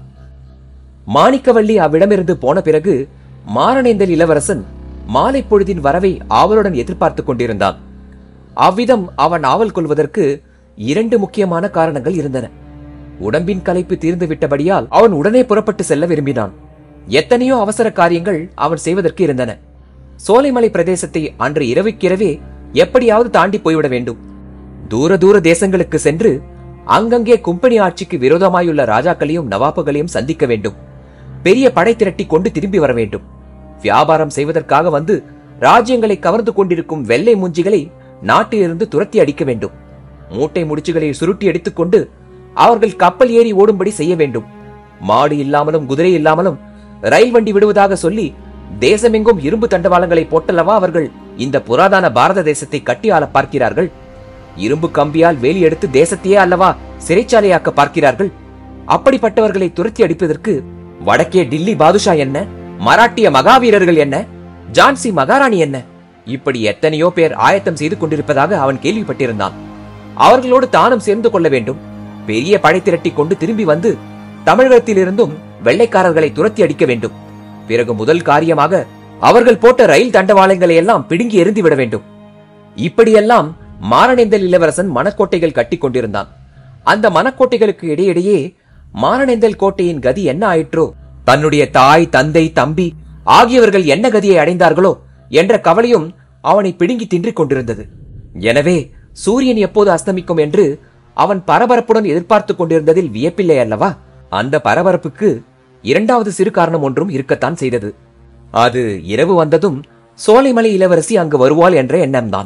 மாணிக்கவள்ளி அவ்விடமிருந்து போன பிறகு மாரணேந்தல் இளவரசன் மாலை பொழுதின் வரவை ஆவலுடன் எதிர்பார்த்துக் கொண்டிருந்தான் அவ்விதம் அவன் ஆவல் கொள்வதற்கு இரண்டு முக்கியமான காரணங்கள் இருந்தன உடம்பின் களைப்பு தீர்ந்து விட்டபடியால் அவன் உடனே புறப்பட்டு செல்ல விரும்பினான் எத்தனையோ அவசர காரியங்கள் அவன் செய்வதற்கு இருந்தன சோலைமலை பிரதேசத்தை அன்று இரவுக்கிரவே எப்படியாவது தாண்டி போய்விட வேண்டும் தூர தூர தேசங்களுக்கு சென்று அங்கங்கே கும்பனி ஆட்சிக்கு விரோதமாயுள்ள ராஜாக்களையும் நவாப்புகளையும் சந்திக்க வேண்டும் பெரிய படை திரட்டி கொண்டு திரும்பி வர வேண்டும் வியாபாரம் செய்வதற்காக வந்து ராஜ்யங்களை கவர்ந்து கொண்டிருக்கும் வெள்ளை மூஞ்சிகளை நாட்டிலிருந்து துரத்தி அடிக்க வேண்டும் மூட்டை முடிச்சுகளை சுருட்டி எடுத்துக்கொண்டு அவர்கள் கப்பல் ஏறி ஓடும்படி செய்ய வேண்டும் மாடு இல்லாமலும் குதிரை இல்லாமலும் ரயில் வண்டி விடுவதாக சொல்லி தேசமெங்கும் இரும்பு தண்டவாளங்களை போட்டல்லவா அவர்கள் இந்த புராதன பாரத தேசத்தை கட்டி ஆள பார்க்கிறார்கள் இரும்பு கம்பியால் வேலி எடுத்து தேசத்தையே அல்லவா சிறைச்சாலையாக்க பார்க்கிறார்கள் அப்படிப்பட்டவர்களை துரத்தி அடிப்பதற்கு வடக்கே டில்லி பாதுஷா என்ன மராட்டிய மகாவீரர்கள் என்ன ஜான்சி மகாராணி என்ன இப்படி எத்தனையோ பேர் ஆயத்தம் செய்து கொண்டிருப்பதாக அவன் கேள்விப்பட்டிருந்தான் அவர்களோடு தானும் சேர்ந்து கொள்ள வேண்டும் பெரிய படை திரட்டி கொண்டு திரும்பி வந்து தமிழகத்திலிருந்தும் வெள்ளைக்காரர்களை துரத்தி அடிக்க வேண்டும் பிறகு முதல் காரியமாக அவர்கள் போட்ட ரயில் தண்டவாளங்களை எல்லாம் பிடுங்கி எறிந்து விட வேண்டும் இப்படியெல்லாம் மாரணேந்தல் இளவரசன் மனக்கோட்டைகள் கட்டி கொண்டிருந்தான் அந்த மனக்கோட்டைகளுக்கு இடையிடையே மாரணேந்தல் கோட்டையின் கதி என்ன ஆயிற்றோ தன்னுடைய தாய் தந்தை தம்பி ஆகியவர்கள் என்ன கதியை அடைந்தார்களோ என்ற கவலையும் அவனை பிடுங்கி தின்றிக் கொண்டிருந்தது எனவே சூரியன் எப்போது அஸ்தமிக்கும் என்று அவன் பரபரப்புடன் எதிர்பார்த்துக் கொண்டிருந்ததில் வியப்பில்லை அல்லவா அந்த பரபரப்புக்கு இரண்டாவது சிறு காரணம் ஒன்றும் இருக்கத்தான் செய்தது அது இரவு வந்ததும் சோலைமலை இளவரசி அங்கு வருவாள் என்ற எண்ணம்தான்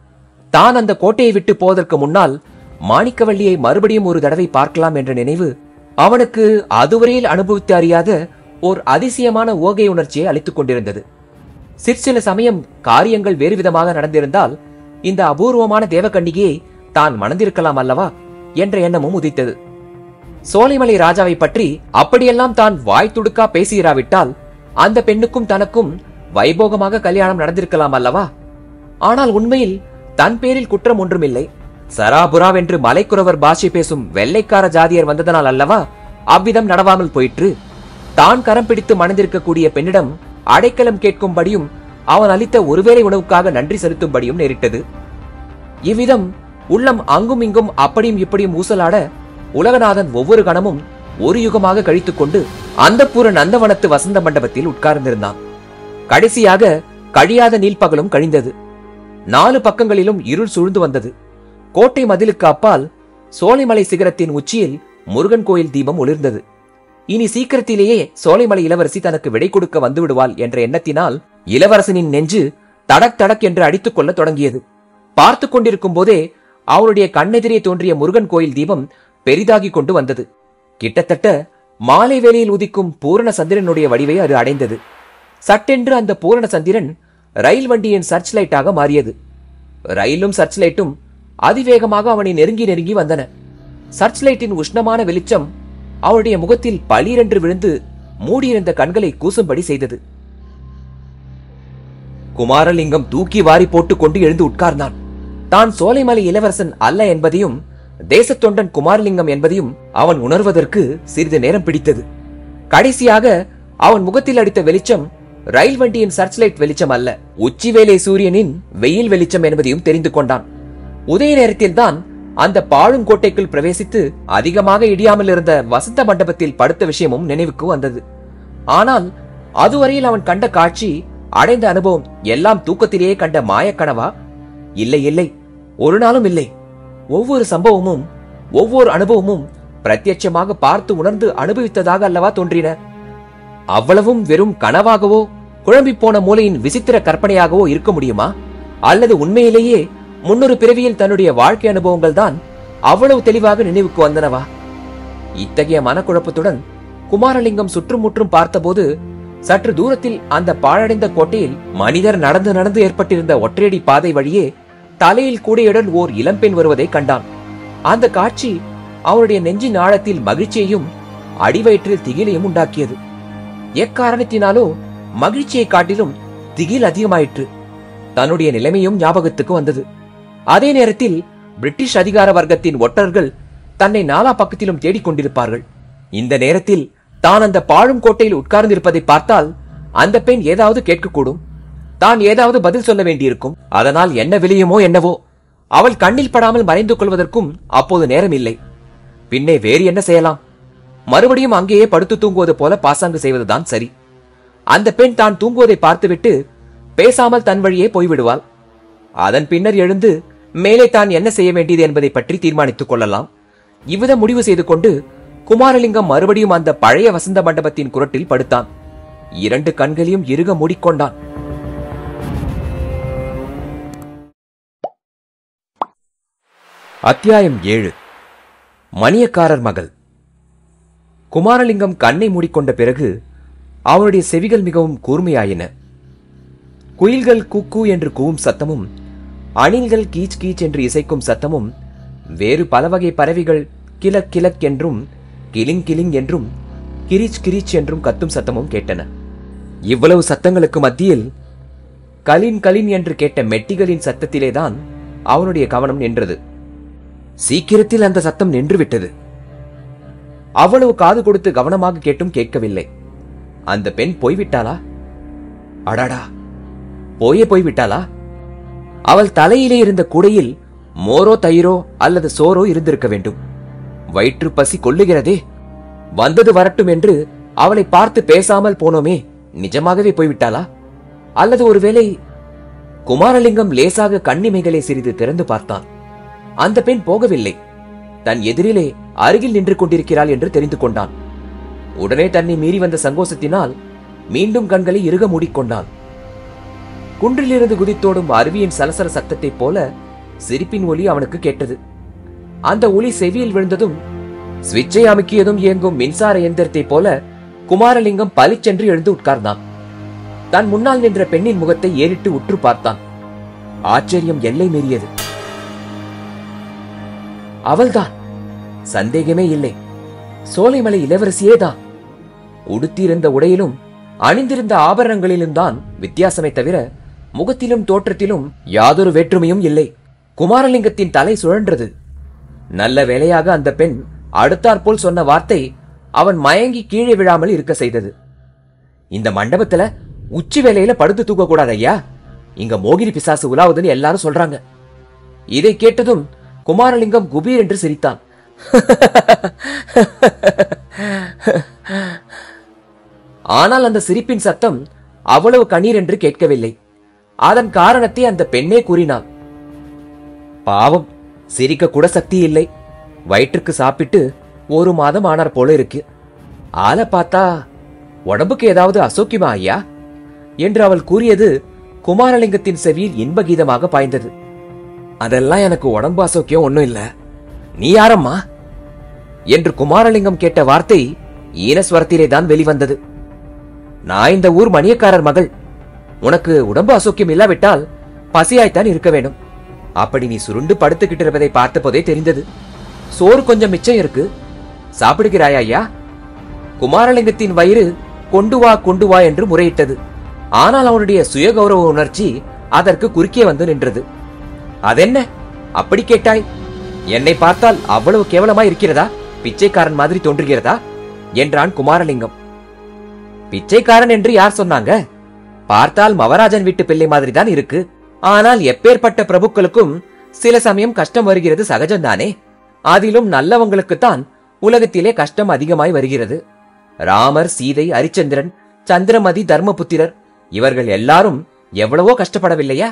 தான் அந்த கோட்டையை விட்டு போவதற்கு முன்னால் மாணிக்கவள்ளியை மறுபடியும் ஒரு தடவை பார்க்கலாம் என்ற நினைவு அவனுக்கு அதுவரையில் அனுபவித்து அறியாத ஓர் அதிசயமான ஓகை உணர்ச்சியை அளித்துக் கொண்டிருந்தது சிற்சில சமயம் காரியங்கள் வேறு விதமாக நடந்திருந்தால் இந்த அபூர்வமான தேவகன்னிகையை தான் மணந்திருக்கலாம் அல்லவா என்ற எண்ணமும் உதித்தது சோலைமலை ராஜாவை பற்றி அப்படியெல்லாம் தான் வாய் துடுக்கா பேசுகிறாவிட்டால் அந்த பெண்ணுக்கும் தனக்கும் வைபோகமாக கல்யாணம் நடந்திருக்கலாம் அல்லவா ஆனால் உண்மையில் தன் பேரில் குற்றம் ஒன்றுமில்லை சராபுராவென்று மலைக்குறவர் பாஷை பேசும் வெள்ளைக்கார ஜாதியர் வந்ததனால் அல்லவா அவ்விதம் நடவாமல் போயிற்று தான் கரம் பிடித்து மணந்திருக்கக்கூடிய பெண்ணிடம் அடைக்கலம் கேட்கும்படியும் அவன் அளித்த ஒருவேளை உணவுக்காக நன்றி செலுத்தும்படியும் நேரிட்டது இவ்விதம் உள்ளம் அங்கும் இங்கும் அப்படியும் இப்படியும் ஊசலாட உலகநாதன் ஒவ்வொரு கணமும் ஒரு யுகமாக கழித்துக் கொண்டு அந்த பூர நந்தவனத்து வசந்த மண்டபத்தில் உட்கார்ந்திருந்தான் கடைசியாக கழியாத நீள்பகலும் கழிந்தது நாலு பக்கங்களிலும் இருள் சூழ்ந்து வந்தது கோட்டை மதிலுக்கு அப்பால் சோலைமலை சிகரத்தின் உச்சியில் முருகன் கோயில் தீபம் ஒளிர்ந்தது இனி சீக்கிரத்திலேயே சோலைமலை இளவரசி தனக்கு விடை கொடுக்க வந்து விடுவாள் என்ற எண்ணத்தினால் இளவரசனின் நெஞ்சு தடக் தடக் என்று அடித்துக் கொள்ளத் தொடங்கியது பார்த்துக் கொண்டிருக்கும் போதே அவனுடைய கண்ணெதிரே தோன்றிய முருகன் கோயில் தீபம் பெரிதாகிக் கொண்டு வந்தது கிட்டத்தட்ட மாலை வேளையில் உதிக்கும் பூரண சந்திரனுடைய வடிவை அது அடைந்தது சட்டென்று அந்த பூரண சந்திரன் ரயில் வண்டியின் சர்ச் லைட்டாக மாறியது ரயிலும் சர்ச் லைட்டும் அதிவேகமாக அவனை நெருங்கி நெருங்கி வந்தன சர்ச் லைட்டின் உஷ்ணமான வெளிச்சம் அவனுடைய முகத்தில் பளீரென்று விழுந்து மூடியிருந்த கண்களை கூசும்படி செய்தது குமாரலிங்கம் தூக்கி வாரி போட்டுக் கொண்டு எழுந்து உட்கார்ந்தான் தான் சோலைமலை இளவரசன் அல்ல என்பதையும் தேசத்தொண்டன் குமாரலிங்கம் என்பதையும் அவன் உணர்வதற்கு சிறிது நேரம் பிடித்தது கடைசியாக அவன் முகத்தில் அடித்த வெளிச்சம் ரயில் வண்டியின் சர்ச்லைட் வெளிச்சம் அல்ல உச்சிவேலை சூரியனின் வெயில் வெளிச்சம் என்பதையும் தெரிந்து கொண்டான் உதய நேரத்தில்தான் அந்த பாழுங்கோட்டைக்குள் பிரவேசித்து அதிகமாக இடியாமல் இருந்த வசந்த மண்டபத்தில் படுத்த விஷயமும் நினைவுக்கு வந்தது ஆனால் அதுவரையில் அவன் கண்ட காட்சி அடைந்த அனுபவம் எல்லாம் தூக்கத்திலேயே கண்ட மாயக்கனவா இல்லை இல்லை ஒரு நாளும் இல்லை ஒவ்வொரு சம்பவமும் ஒவ்வொரு அனுபவமும் பிரத்யட்சமாக பார்த்து உணர்ந்து அனுபவித்ததாக அல்லவா தோன்றின அவ்வளவும் வெறும் கனவாகவோ குழம்பிப் போன மூலையின் விசித்திர கற்பனையாகவோ இருக்க முடியுமா அல்லது உண்மையிலேயே முன்னொரு பிறவியில் தன்னுடைய வாழ்க்கை அனுபவங்கள் தான் அவ்வளவு தெளிவாக நினைவுக்கு வந்தனவா இத்தகைய மனக்குழப்பத்துடன் குமாரலிங்கம் சுற்றுமுற்றும் பார்த்தபோது சற்று தூரத்தில் அந்த பாழடைந்த கோட்டையில் மனிதர் நடந்து நடந்து ஏற்பட்டிருந்த ஒற்றையடி பாதை வழியே தலையில் கூடையுடன் ஓர் இளம்பெண் வருவதை கண்டான் அந்த காட்சி அவனுடைய நெஞ்சின் ஆழத்தில் மகிழ்ச்சியையும் அடிவயிற்றில் திகிலையும் உண்டாக்கியது எக்காரணத்தினாலோ மகிழ்ச்சியை காட்டிலும் திகில் அதிகமாயிற்று தன்னுடைய நிலைமையும் ஞாபகத்துக்கு வந்தது அதே நேரத்தில் பிரிட்டிஷ் அதிகார வர்க்கத்தின் ஒற்றர்கள் தன்னை நாலா பக்கத்திலும் தேடிக் கொண்டிருப்பார்கள் இந்த நேரத்தில் தான் அந்த பாழும் கோட்டையில் உட்கார்ந்திருப்பதை பார்த்தால் அந்த பெண் ஏதாவது கேட்கக்கூடும் தான் ஏதாவது பதில் சொல்ல வேண்டியிருக்கும் அதனால் என்ன விளையுமோ என்னவோ அவள் கண்ணில் படாமல் மறைந்து கொள்வதற்கும் அப்போது நேரம் இல்லை பின்னே வேறு என்ன செய்யலாம் மறுபடியும் அங்கேயே படுத்து தூங்குவது போல பாசாங்கு செய்வதுதான் சரி அந்த பெண் தான் தூங்குவதை பார்த்துவிட்டு பேசாமல் தன் வழியே போய்விடுவாள் அதன் பின்னர் எழுந்து மேலே தான் என்ன செய்ய வேண்டியது என்பதை பற்றி தீர்மானித்துக் கொள்ளலாம் இவ்விதம் முடிவு செய்து கொண்டு குமாரலிங்கம் மறுபடியும் அந்த பழைய வசந்த மண்டபத்தின் குரட்டில் படுத்தான் இரண்டு கண்களையும் இறுக மூடிக்கொண்டான் அத்தியாயம் ஏழு மணியக்காரர் மகள் குமாரலிங்கம் கண்ணை மூடிக்கொண்ட பிறகு அவனுடைய செவிகள் மிகவும் கூர்மையாயின குயில்கள் கூக்கு என்று கூவும் சத்தமும் அணில்கள் கீச் கீச் என்று இசைக்கும் சத்தமும் வேறு பல வகை பறவைகள் கிலக் கிலக் என்றும் கிளிங் கிளிங் என்றும் கிரிச் கிரிச் என்றும் கத்தும் சத்தமும் கேட்டன இவ்வளவு சத்தங்களுக்கு மத்தியில் கலின் கலின் என்று கேட்ட மெட்டிகளின் சத்தத்திலேதான் அவனுடைய கவனம் நின்றது சீக்கிரத்தில் அந்த சத்தம் நின்றுவிட்டது அவ்வளவு காது கொடுத்து கவனமாக கேட்டும் கேட்கவில்லை அந்த பெண் போய்விட்டாளா அடாடா போயே போய்விட்டாளா அவள் தலையிலே இருந்த கூடையில் மோரோ தயிரோ அல்லது சோறோ இருந்திருக்க வேண்டும் வயிற்று பசி கொள்ளுகிறதே வந்தது வரட்டும் என்று அவளை பார்த்து பேசாமல் போனோமே நிஜமாகவே போய்விட்டாளா அல்லது ஒருவேளை குமாரலிங்கம் லேசாக கண்ணிமைகளை சிறிது திறந்து பார்த்தான் அந்த பெண் போகவில்லை தன் எதிரிலே அருகில் நின்று கொண்டிருக்கிறாள் என்று தெரிந்து கொண்டான் உடனே தன்னை மீறி வந்த சங்கோசத்தினால் மீண்டும் கண்களை இறுக மூடிக்கொண்டான் குன்றிலிருந்து குதித்தோடும் அருவியின் சலசல சத்தத்தைப் போல சிரிப்பின் ஒலி அவனுக்கு கேட்டது அந்த ஒலி செவியில் விழுந்ததும் சுவிட்சை அமுக்கியதும் இயங்கும் மின்சார எந்திரத்தைப் போல குமாரலிங்கம் பளிச்சென்று எழுந்து உட்கார்ந்தான் தன் முன்னால் நின்ற பெண்ணின் முகத்தை ஏறிட்டு உற்று பார்த்தான் ஆச்சரியம் எல்லை மீறியது அவள்தான் சந்தேகமே இல்லை சோலைமலை இளவரசியே தான் உடுத்தியிருந்த உடையிலும் அணிந்திருந்த ஆபரணங்களிலும் தான் வித்தியாசமே தவிர முகத்திலும் தோற்றத்திலும் யாதொரு வேற்றுமையும் இல்லை குமாரலிங்கத்தின் தலை சுழன்றது நல்ல வேளையாக அந்த பெண் அடுத்தாற்போல் சொன்ன வார்த்தை அவன் மயங்கி கீழே விழாமல் இருக்க செய்தது இந்த மண்டபத்துல உச்சி வேலையில படுத்து தூக்க கூடாது ஐயா இங்க மோகினி பிசாசு உலாவுதுன்னு எல்லாரும் சொல்றாங்க இதை கேட்டதும் குமாரலிங்கம் குபீர் என்று சிரித்தான் ஆனால் அந்த சிரிப்பின் சத்தம் அவ்வளவு கண்ணீர் என்று கேட்கவில்லை அதன் காரணத்தை அந்த பெண்ணே கூறினாள் பாவம் சிரிக்க கூட சக்தி இல்லை வயிற்றுக்கு சாப்பிட்டு ஒரு மாதம் ஆனார் போல இருக்கு ஆளை பார்த்தா உடம்புக்கு ஏதாவது அசோக்கியமா ஐயா என்று அவள் கூறியது குமாரலிங்கத்தின் செவியில் இன்பகீதமாக பாய்ந்தது அதெல்லாம் எனக்கு உடம்பு அசோக்கியம் ஒண்ணும் இல்ல நீ யாரம்மா என்று குமாரலிங்கம் கேட்ட வார்த்தை ஈனஸ்வரத்திலே தான் வெளிவந்தது நான் இந்த ஊர் மணியக்காரர் மகள் உனக்கு உடம்பு அசோக்கியம் இல்லாவிட்டால் பசியாய்த்தான் இருக்க வேண்டும் அப்படி நீ சுருண்டு படுத்துக்கிட்டு இருப்பதை பார்த்தபோதே தெரிந்தது சோறு கொஞ்சம் மிச்சம் இருக்கு சாப்பிடுகிறாயா ஐயா குமாரலிங்கத்தின் வயிறு கொண்டு வா கொண்டு வா என்று முறையிட்டது ஆனால் அவனுடைய சுயகௌரவ உணர்ச்சி அதற்கு குறுக்கே வந்து நின்றது அதென்ன அப்படி கேட்டாய் என்னை பார்த்தால் அவ்வளவு கேவலமா இருக்கிறதா பிச்சைக்காரன் மாதிரி தோன்றுகிறதா என்றான் குமாரலிங்கம் பிச்சைக்காரன் என்று யார் சொன்னாங்க பார்த்தால் மவராஜன் வீட்டு பிள்ளை மாதிரி தான் இருக்கு ஆனால் எப்பேற்பட்ட பிரபுக்களுக்கும் சில சமயம் கஷ்டம் வருகிறது சகஜம்தானே அதிலும் நல்லவங்களுக்குத்தான் உலகத்திலே கஷ்டம் அதிகமாய் வருகிறது ராமர் சீதை ஹரிச்சந்திரன் சந்திரமதி தர்மபுத்திரர் இவர்கள் எல்லாரும் எவ்வளவோ கஷ்டப்படவில்லையா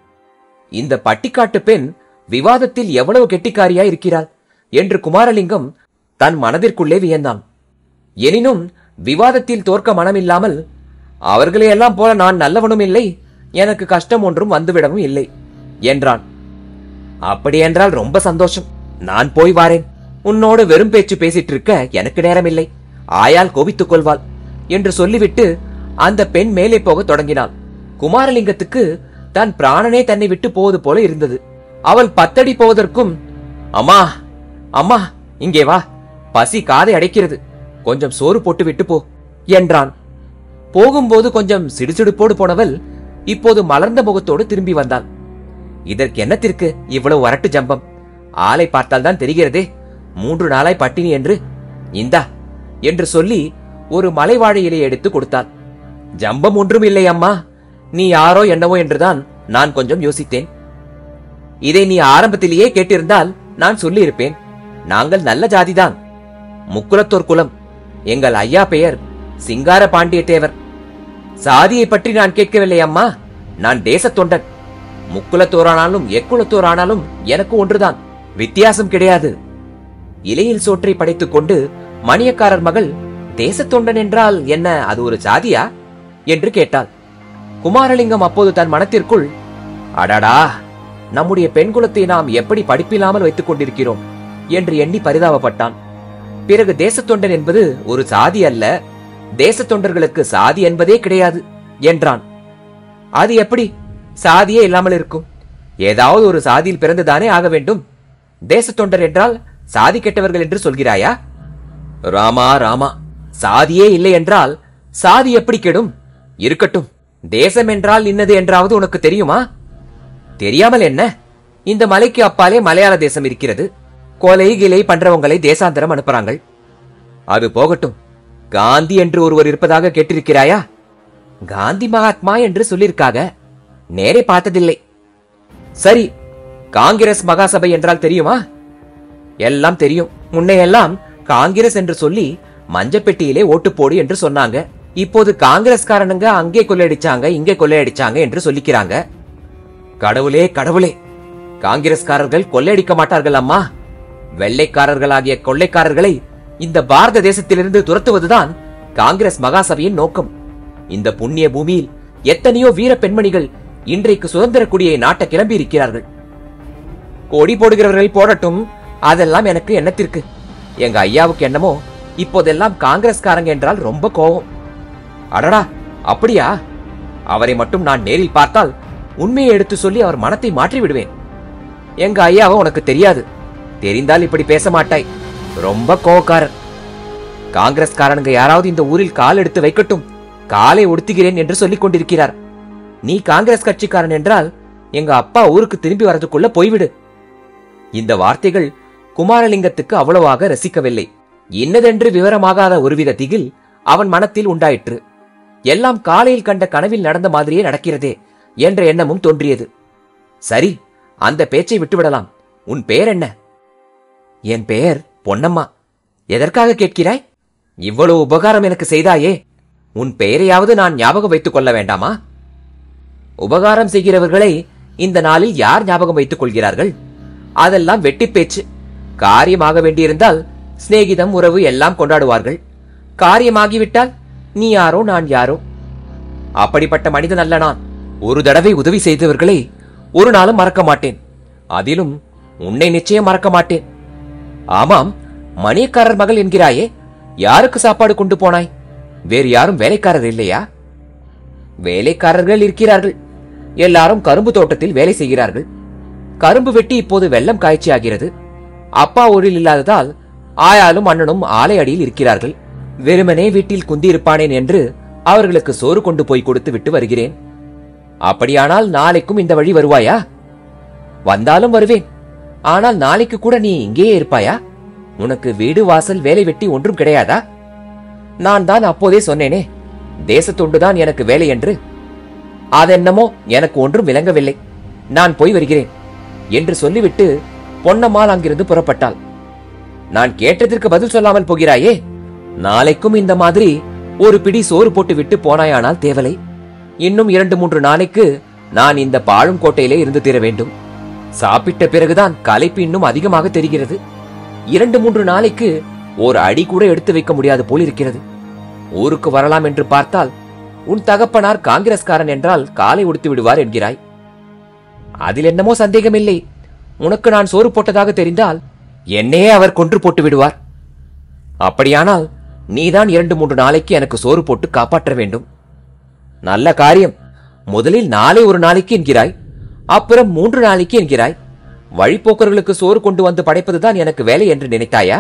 இந்த பட்டிக்காட்டு பெண் விவாதத்தில் எவ்வளவு கெட்டிக்காரியா இருக்கிறாள் என்று குமாரலிங்கம் தன் மனதிற்குள்ளே வியந்தான் எனினும் விவாதத்தில் தோற்க மனமில்லாமல் அவர்களையெல்லாம் போல நான் நல்லவனும் இல்லை எனக்கு கஷ்டம் ஒன்றும் வந்துவிடவும் இல்லை என்றான் அப்படியென்றால் ரொம்ப சந்தோஷம் நான் போய் வாரேன் உன்னோடு வெறும் பேச்சு பேசிட்டு இருக்க எனக்கு நேரமில்லை ஆயால் கோபித்துக் கொள்வாள் என்று சொல்லிவிட்டு அந்த பெண் மேலே போகத் தொடங்கினாள் குமாரலிங்கத்துக்கு தன் பிராணனே தன்னை விட்டு போவது போல இருந்தது அவள் பத்தடி போவதற்கும் அம்மா அம்மா இங்கே வா பசி காதை அடைக்கிறது கொஞ்சம் சோறு போட்டு விட்டு போ என்றான் போகும்போது கொஞ்சம் சிடுசிடுப்போடு போனவள் இப்போது மலர்ந்த முகத்தோடு திரும்பி வந்தாள் இதற்கு என்னத்திற்கு இவ்வளவு வரட்டு ஜம்பம் ஆளை பார்த்தால்தான் தெரிகிறதே மூன்று நாளாய் பட்டினி என்று இந்தா என்று சொல்லி ஒரு மலைவாழை இலையை எடுத்து கொடுத்தாள் ஜம்பம் ஒன்றும் இல்லை அம்மா நீ யாரோ என்னவோ என்றுதான் நான் கொஞ்சம் யோசித்தேன் இதை நீ ஆரம்பத்திலேயே கேட்டிருந்தால் நான் சொல்லியிருப்பேன் நாங்கள் நல்ல ஜாதிதான் முக்குலத்தோர் குலம் எங்கள் ஐயா பெயர் சிங்கார பாண்டிய தேவர் சாதியை பற்றி நான் கேட்கவில்லை அம்மா நான் தேசத் தொண்டன் முக்குலத்தோரானாலும் எக்குலத்தோரானாலும் எனக்கு ஒன்றுதான் வித்தியாசம் கிடையாது இலையில் சோற்றை படைத்துக் கொண்டு மணியக்காரர் மகள் தேசத் தொண்டன் என்றால் என்ன அது ஒரு சாதியா என்று கேட்டாள் குமாரலிங்கம் அப்போது தன் மனத்திற்குள் அடடா நம்முடைய பெண் குலத்தை நாம் எப்படி படிப்பில்லாமல் வைத்துக் கொண்டிருக்கிறோம் என்று எண்ணி பரிதாபப்பட்டான் பிறகு தேசத் தொண்டன் என்பது ஒரு சாதி அல்ல தேசத் தொண்டர்களுக்கு சாதி என்பதே கிடையாது என்றான் அது எப்படி சாதியே இல்லாமல் இருக்கும் ஏதாவது ஒரு சாதியில் பிறந்துதானே ஆக வேண்டும் தேசத் தொண்டர் என்றால் சாதி கெட்டவர்கள் என்று சொல்கிறாயா ராமா ராமா சாதியே இல்லை என்றால் சாதி எப்படி கெடும் இருக்கட்டும் தேசம் என்றால் இன்னது என்றாவது உனக்கு தெரியுமா தெரியாமல் என்ன இந்த மலைக்கு அப்பாலே மலையாள தேசம் இருக்கிறது கொலை கிளை பண்றவங்களை தேசாந்தரம் அனுப்புறாங்கள் அது போகட்டும் காந்தி என்று ஒருவர் இருப்பதாக கேட்டிருக்கிறாயா காந்தி மகாத்மா என்று சொல்லியிருக்காக நேரே பார்த்ததில்லை சரி காங்கிரஸ் மகாசபை என்றால் தெரியுமா எல்லாம் தெரியும் முன்னையெல்லாம் காங்கிரஸ் என்று சொல்லி மஞ்சப்பெட்டியிலே ஓட்டு போடு என்று சொன்னாங்க இப்போது காங்கிரஸ்காரனுங்க அங்கே கொள்ளையடிச்சாங்க இங்கே கொள்ளையடிச்சாங்க என்று சொல்லிக்கிறாங்க கடவுளே கடவுளே காங்கிரஸ்காரர்கள் கொள்ளையடிக்க மாட்டார்கள் அம்மா வெள்ளைக்காரர்களாகிய கொள்ளைக்காரர்களை இந்த பாரத தேசத்திலிருந்து துரத்துவதுதான் காங்கிரஸ் மகாசபையின் நோக்கம் இந்த புண்ணிய பூமியில் எத்தனையோ வீர பெண்மணிகள் இன்றைக்கு சுதந்திர கொடியை நாட்ட கிளம்பி இருக்கிறார்கள் கொடி போடுகிறவர்கள் போடட்டும் அதெல்லாம் எனக்கு என்னத்திற்கு எங்க ஐயாவுக்கு என்னமோ இப்போதெல்லாம் காங்கிரஸ்காரங்க என்றால் ரொம்ப கோபம் அடடா அப்படியா அவரை மட்டும் நான் நேரில் பார்த்தால் உண்மையை எடுத்து சொல்லி அவர் மனத்தை மாற்றி விடுவேன் எங்க ஐயாவை உனக்கு தெரியாது தெரிந்தால் இப்படி பேச மாட்டாய் ரொம்ப கோவக்காரர் காங்கிரஸ்காரனுங்க யாராவது இந்த ஊரில் கால் எடுத்து வைக்கட்டும் காலை ஒடுத்துகிறேன் என்று சொல்லிக் கொண்டிருக்கிறார் நீ காங்கிரஸ் கட்சிக்காரன் என்றால் எங்க அப்பா ஊருக்கு திரும்பி வரதுக்குள்ள போய்விடு இந்த வார்த்தைகள் குமாரலிங்கத்துக்கு அவ்வளவாக ரசிக்கவில்லை இன்னதென்று விவரமாகாத ஒருவித திகில் அவன் மனத்தில் உண்டாயிற்று எல்லாம் காலையில் கண்ட கனவில் நடந்த மாதிரியே நடக்கிறதே என்ற எண்ணமும் தோன்றியது சரி அந்த பேச்சை விட்டுவிடலாம் உன் பெயர் என்ன என் பெயர் பொன்னம்மா எதற்காக கேட்கிறாய் இவ்வளவு உபகாரம் எனக்கு செய்தாயே உன் பெயரையாவது நான் ஞாபகம் வைத்துக் கொள்ள வேண்டாமா உபகாரம் செய்கிறவர்களை இந்த நாளில் யார் ஞாபகம் வைத்துக் கொள்கிறார்கள் அதெல்லாம் வெட்டிப் பேச்சு காரியமாக வேண்டியிருந்தால் சிநேகிதம் உறவு எல்லாம் கொண்டாடுவார்கள் காரியமாகிவிட்டால் நீ யாரோ நான் யாரோ அப்படிப்பட்ட மனிதன் அல்ல நான் ஒரு தடவை உதவி செய்தவர்களை ஒரு நாளும் மறக்க மாட்டேன் அதிலும் உன்னை நிச்சயம் மறக்க மாட்டேன் ஆமாம் மணியக்காரர் மகள் என்கிறாயே யாருக்கு சாப்பாடு கொண்டு போனாய் வேறு யாரும் வேலைக்காரர் இல்லையா வேலைக்காரர்கள் இருக்கிறார்கள் எல்லாரும் கரும்பு தோட்டத்தில் வேலை செய்கிறார்கள் கரும்பு வெட்டி இப்போது வெள்ளம் காய்ச்சி ஆகிறது அப்பா ஊரில் இல்லாததால் ஆயாலும் அண்ணனும் ஆலை அடியில் இருக்கிறார்கள் வெறுமனே வீட்டில் குந்தியிருப்பானேன் என்று அவர்களுக்கு சோறு கொண்டு போய் கொடுத்து விட்டு வருகிறேன் அப்படியானால் நாளைக்கும் இந்த வழி வருவாயா வந்தாலும் வருவேன் ஆனால் நாளைக்கு கூட நீ இங்கேயே இருப்பாயா உனக்கு வீடு வாசல் வேலை வெட்டி ஒன்றும் கிடையாதா நான் தான் அப்போதே சொன்னேனே தேசத்தொண்டுதான் எனக்கு வேலை என்று அதென்னமோ எனக்கு ஒன்றும் விளங்கவில்லை நான் போய் வருகிறேன் என்று சொல்லிவிட்டு பொன்னம்மாள் அங்கிருந்து புறப்பட்டாள் நான் கேட்டதற்கு பதில் சொல்லாமல் போகிறாயே நாளைக்கும் இந்த மாதிரி ஒரு பிடி சோறு போட்டு விட்டு போனாயானால் தேவலை இன்னும் இரண்டு மூன்று நாளைக்கு நான் இந்த பாழும் கோட்டையிலே இருந்து தீர வேண்டும் சாப்பிட்ட பிறகுதான் களைப்பு இன்னும் அதிகமாக தெரிகிறது இரண்டு மூன்று நாளைக்கு ஒரு அடி கூட எடுத்து வைக்க முடியாது போல் இருக்கிறது ஊருக்கு வரலாம் என்று பார்த்தால் உன் தகப்பனார் காங்கிரஸ்காரன் என்றால் காலை உடுத்து விடுவார் என்கிறாய் அதில் என்னமோ சந்தேகமில்லை உனக்கு நான் சோறு போட்டதாக தெரிந்தால் என்னையே அவர் கொன்று போட்டு விடுவார் அப்படியானால் நீதான் இரண்டு மூன்று நாளைக்கு எனக்கு சோறு போட்டு காப்பாற்ற வேண்டும் நல்ல காரியம் முதலில் நாளை ஒரு நாளைக்கு என்கிறாய் அப்புறம் மூன்று நாளைக்கு என்கிறாய் வழிப்போக்கர்களுக்கு சோறு கொண்டு வந்து படைப்பதுதான் எனக்கு வேலை என்று நினைத்தாயா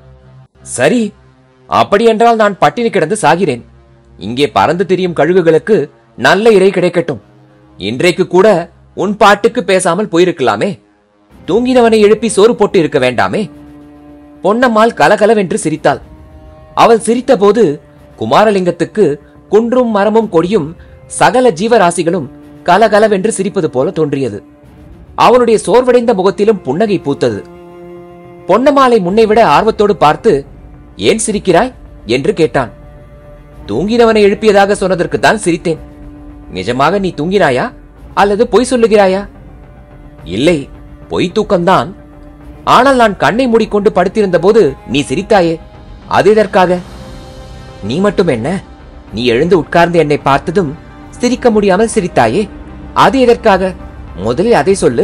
சரி அப்படியென்றால் நான் பட்டினி கிடந்து சாகிறேன் இங்கே பறந்து திரியும் கழுகுகளுக்கு நல்ல இறை கிடைக்கட்டும் இன்றைக்கு கூட உன் பாட்டுக்கு பேசாமல் போயிருக்கலாமே தூங்கினவனை எழுப்பி சோறு போட்டு இருக்க வேண்டாமே பொன்னம்மாள் கலகலவென்று சிரித்தாள் அவள் சிரித்தபோது குமாரலிங்கத்துக்கு குன்றும் மரமும் கொடியும் சகல ஜீவராசிகளும் கலகலவென்று சிரிப்பது போல தோன்றியது அவனுடைய சோர்வடைந்த முகத்திலும் புன்னகை பூத்தது பொன்னம்மாளை முன்னை விட ஆர்வத்தோடு பார்த்து ஏன் சிரிக்கிறாய் என்று கேட்டான் தூங்கினவனை எழுப்பியதாக சொன்னதற்கு தான் சிரித்தேன் நிஜமாக நீ தூங்கினாயா அல்லது பொய் சொல்லுகிறாயா இல்லை பொய் தூக்கம்தான் ஆனால் நான் கண்ணை மூடிக்கொண்டு படுத்திருந்த போது நீ சிரித்தாயே அது எதற்காக நீ மட்டும் என்ன நீ எழுந்து உட்கார்ந்து என்னை பார்த்ததும் சிரிக்க முடியாமல் சிரித்தாயே அது எதற்காக முதலில் அதை சொல்லு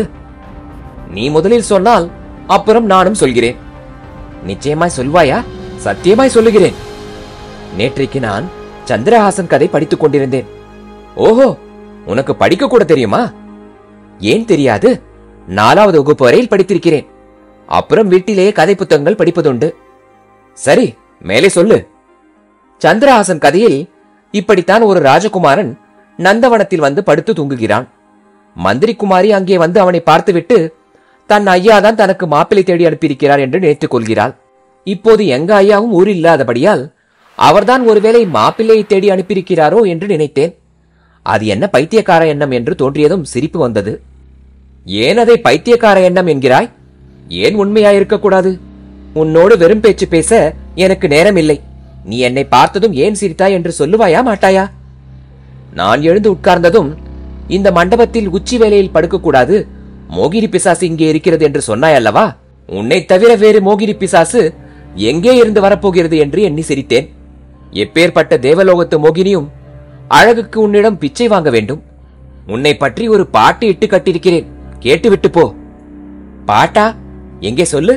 நீ முதலில் சொன்னால் அப்புறம் நானும் சொல்கிறேன் நிச்சயமாய் சொல்வாயா சத்தியமாய் சொல்லுகிறேன் நேற்றைக்கு நான் சந்திரஹாசன் கதை படித்துக் கொண்டிருந்தேன் ஓஹோ உனக்கு படிக்க கூட தெரியுமா ஏன் தெரியாது நாலாவது வகுப்பு வரையில் படித்திருக்கிறேன் அப்புறம் வீட்டிலேயே கதை புத்தகங்கள் படிப்பதுண்டு சரி மேலே சொல்லு சந்திரஹாசன் கதையில் இப்படித்தான் ஒரு ராஜகுமாரன் நந்தவனத்தில் வந்து படுத்து தூங்குகிறான் மந்திரி குமாரி அங்கே வந்து அவனை பார்த்துவிட்டு தன் ஐயாதான் தனக்கு மாப்பிள்ளை தேடி அனுப்பியிருக்கிறார் என்று நினைத்துக் கொள்கிறாள் இப்போது எங்க ஐயாவும் ஊரில் இல்லாதபடியால் அவர்தான் ஒருவேளை மாப்பிள்ளையை தேடி அனுப்பியிருக்கிறாரோ என்று நினைத்தேன் அது என்ன பைத்தியக்கார எண்ணம் என்று தோன்றியதும் சிரிப்பு வந்தது ஏன் அதை பைத்தியக்கார எண்ணம் என்கிறாய் ஏன் உண்மையாயிருக்க கூடாது உன்னோடு வெறும் பேச்சு பேச எனக்கு நேரம் இல்லை நீ என்னை பார்த்ததும் ஏன் சிரித்தாய் என்று சொல்லுவாயா மாட்டாயா நான் எழுந்து உட்கார்ந்ததும் இந்த மண்டபத்தில் உச்சி வேளையில் படுக்கக்கூடாது மோகிரி பிசாசு இங்கே இருக்கிறது என்று சொன்னாய் அல்லவா உன்னை தவிர வேறு மோகிரி பிசாசு எங்கே இருந்து வரப்போகிறது என்று எண்ணி சிரித்தேன் எப்பேற்பட்ட தேவலோகத்து மோகினியும் அழகுக்கு உன்னிடம் பிச்சை வாங்க வேண்டும் உன்னை பற்றி ஒரு பாட்டு இட்டு கட்டியிருக்கிறேன் கேட்டுவிட்டு போ பாட்டா எங்கே சொல்லு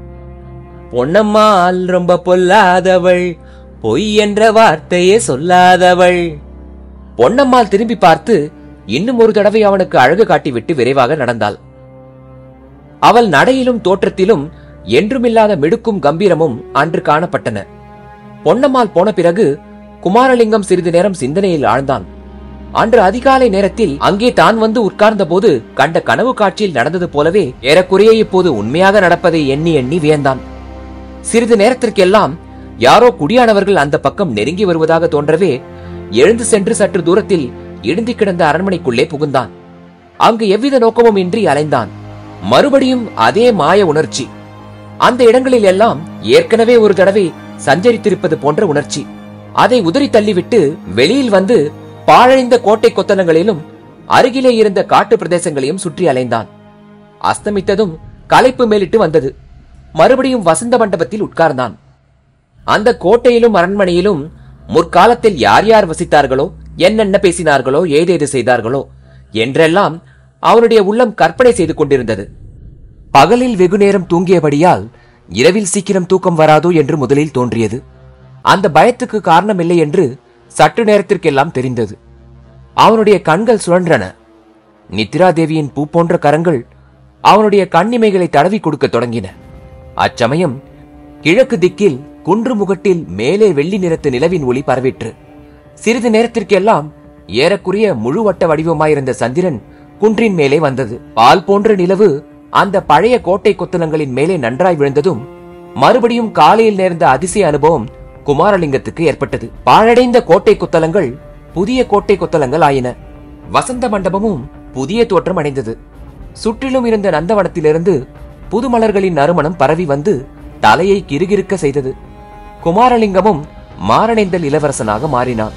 பொன்னம்மாள் ரொம்ப பொல்லாதவள் பொய் என்ற வார்த்தையே சொல்லாதவள் பொன்னம்மாள் திரும்பி பார்த்து இன்னும் ஒரு தடவை அவனுக்கு அழகு காட்டிவிட்டு விரைவாக நடந்தாள் அவள் நடையிலும் தோற்றத்திலும் என்றுமில்லாத மிடுக்கும் கம்பீரமும் அன்று காணப்பட்டன பொன்னம்மாள் போன பிறகு குமாரலிங்கம் சிறிது நேரம் சிந்தனையில் ஆழ்ந்தான் அன்று அதிகாலை நேரத்தில் அங்கே தான் வந்து உட்கார்ந்த போது கண்ட கனவு காட்சியில் நடந்தது போலவே ஏறக்குறைய இப்போது உண்மையாக நடப்பதை எண்ணி எண்ணி வியந்தான் சிறிது நேரத்திற்கெல்லாம் யாரோ குடியானவர்கள் அந்த பக்கம் நெருங்கி வருவதாக தோன்றவே எழுந்து சென்று சற்று தூரத்தில் இடிந்து கிடந்த அரண்மனைக்குள்ளே புகுந்தான் அங்கு எவ்வித நோக்கமும் இன்றி அலைந்தான் மறுபடியும் அதே மாய உணர்ச்சி அந்த இடங்களில் எல்லாம் ஏற்கனவே ஒரு தடவை சஞ்சரித்திருப்பது போன்ற உணர்ச்சி அதை உதறி தள்ளிவிட்டு வெளியில் வந்து பாழடைந்த கோட்டை கொத்தளங்களிலும் அருகிலே இருந்த காட்டு பிரதேசங்களையும் சுற்றி அலைந்தான் அஸ்தமித்ததும் களைப்பு மேலிட்டு வந்தது மறுபடியும் வசந்த மண்டபத்தில் உட்கார்ந்தான் அந்த கோட்டையிலும் அரண்மனையிலும் முற்காலத்தில் யார் யார் வசித்தார்களோ என்னென்ன பேசினார்களோ ஏதேது செய்தார்களோ என்றெல்லாம் அவனுடைய உள்ளம் கற்பனை செய்து கொண்டிருந்தது பகலில் வெகுநேரம் தூங்கியபடியால் இரவில் சீக்கிரம் தூக்கம் வராதோ என்று முதலில் தோன்றியது அந்த பயத்துக்கு காரணமில்லை என்று சற்று நேரத்திற்கெல்லாம் தெரிந்தது அவனுடைய கண்கள் சுழன்றன நித்ரா தேவியின் பூ போன்ற கரங்கள் அவனுடைய கண்ணிமைகளை தடவி கொடுக்க தொடங்கின அச்சமயம் கிழக்கு திக்கில் குன்று முகட்டில் மேலே வெள்ளி நிறத்து நிலவின் ஒளி பரவிற்று சிறிது நேரத்திற்கெல்லாம் ஏறக்குறைய முழு வட்ட வடிவமாயிருந்த சந்திரன் குன்றின் மேலே வந்தது பால் போன்ற நிலவு அந்த பழைய கோட்டை கொத்தளங்களின் மேலே நன்றாய் விழுந்ததும் மறுபடியும் காலையில் நேர்ந்த அதிசய அனுபவம் குமாரலிங்கத்துக்கு ஏற்பட்டது பாழடைந்த கோட்டை கொத்தளங்கள் புதிய கோட்டை கொத்தளங்கள் ஆயின வசந்த மண்டபமும் புதிய தோற்றம் அடைந்தது சுற்றிலும் இருந்த நந்தவனத்திலிருந்து புது மலர்களின் நறுமணம் பரவி வந்து தலையை கிறுகிறுக்க செய்தது குமாரலிங்கமும் மாரணேந்தல் இளவரசனாக மாறினான்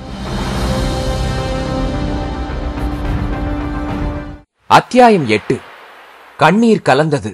அத்தியாயம் எட்டு கண்ணீர் கலந்தது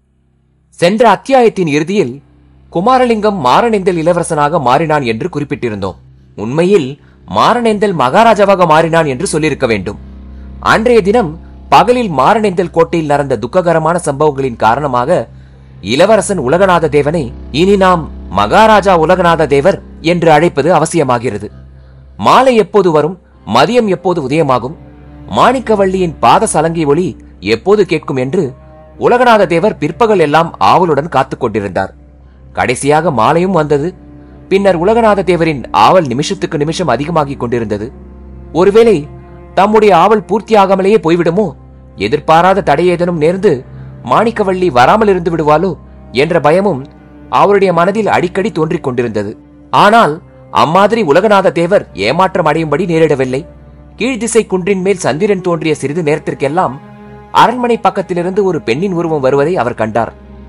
சென்ற அத்தியாயத்தின் இறுதியில் குமாரலிங்கம் மாரணேந்தல் இளவரசனாக மாறினான் என்று குறிப்பிட்டிருந்தோம் உண்மையில் மாரணேந்தல் மகாராஜாவாக மாறினான் என்று சொல்லியிருக்க வேண்டும் அன்றைய தினம் பகலில் மாரணேந்தல் கோட்டையில் நடந்த துக்ககரமான சம்பவங்களின் காரணமாக இளவரசன் உலகநாத தேவனை இனி நாம் மகாராஜா உலகநாத தேவர் என்று அழைப்பது அவசியமாகிறது மாலை எப்போது வரும் மதியம் எப்போது உதயமாகும் மாணிக்கவள்ளியின் பாத சலங்கை ஒளி எப்போது கேட்கும் என்று உலகநாத தேவர் பிற்பகல் எல்லாம் ஆவலுடன் காத்துக் கொண்டிருந்தார் கடைசியாக மாலையும் வந்தது பின்னர் உலகநாத தேவரின் ஆவல் நிமிஷத்துக்கு நிமிஷம் அதிகமாகிக் கொண்டிருந்தது ஒருவேளை தம்முடைய ஆவல் பூர்த்தியாகாமலேயே போய்விடுமோ எதிர்பாராத தடை ஏதேனும் நேர்ந்து மாணிக்கவள்ளி வராமல் இருந்து விடுவாளோ என்ற பயமும் அவருடைய மனதில் அடிக்கடி தோன்றிக் கொண்டிருந்தது ஆனால் அம்மாதிரி உலகநாத தேவர் ஏமாற்றம் அடையும்படி நேரிடவில்லை கீழ்திசை குன்றின் மேல் சந்திரன் தோன்றிய சிறிது நேரத்திற்கெல்லாம் அரண்மனை பக்கத்திலிருந்து ஒரு பெண்ணின் உருவம் வருவதை அவர் கண்டார்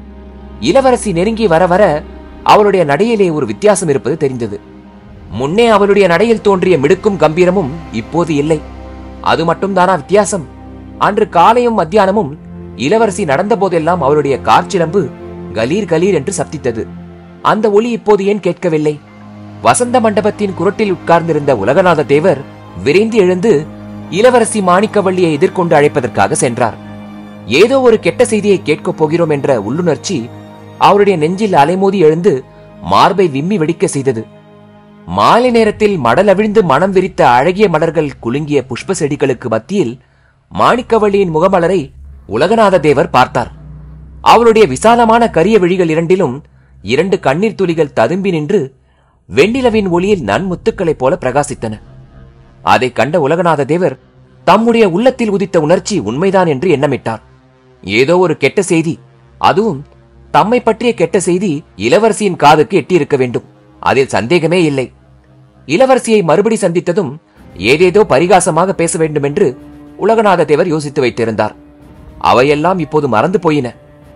இளவரசி நெருங்கி வர வர அவளுடைய நடையிலே ஒரு வித்தியாசம் இருப்பது தெரிந்தது முன்னே அவளுடைய நடையில் தோன்றிய மிடுக்கும் கம்பீரமும் இப்போது இல்லை அது மட்டும்தானா வித்தியாசம் அன்று காலையும் மத்தியானமும் இளவரசி நடந்த போதெல்லாம் அவளுடைய காற்சிலம்பு கலீர் கலீர் என்று சப்தித்தது அந்த ஒலி இப்போது ஏன் கேட்கவில்லை வசந்த மண்டபத்தின் குரட்டில் உட்கார்ந்திருந்த உலகநாத தேவர் விரைந்து எழுந்து இளவரசி மாணிக்கவள்ளியை எதிர்கொண்டு அழைப்பதற்காக சென்றார் ஏதோ ஒரு கெட்ட செய்தியை கேட்கப் போகிறோம் என்ற உள்ளுணர்ச்சி அவருடைய நெஞ்சில் அலைமோதி எழுந்து மார்பை விம்மி வெடிக்க செய்தது மாலை நேரத்தில் மடல் அவிழ்ந்து மனம் விரித்த அழகிய மலர்கள் குலுங்கிய புஷ்ப செடிகளுக்கு மத்தியில் மாணிக்கவள்ளியின் முகமலரை உலகநாத தேவர் பார்த்தார் அவளுடைய விசாலமான கரிய விழிகள் இரண்டிலும் இரண்டு கண்ணீர் துளிகள் ததும்பி நின்று வெண்ணிலவின் ஒளியில் நன்முத்துக்களைப் போல பிரகாசித்தன அதைக் கண்ட உலகநாத தேவர் தம்முடைய உள்ளத்தில் உதித்த உணர்ச்சி உண்மைதான் என்று எண்ணமிட்டார் ஏதோ ஒரு கெட்ட செய்தி அதுவும் தம்மை பற்றிய கெட்ட செய்தி இளவரசியின் காதுக்கு எட்டியிருக்க வேண்டும் அதில் சந்தேகமே இல்லை இளவரசியை மறுபடி சந்தித்ததும் ஏதேதோ பரிகாசமாக பேச வேண்டும் என்று உலகநாத தேவர் யோசித்து வைத்திருந்தார் அவையெல்லாம் இப்போது மறந்து போயின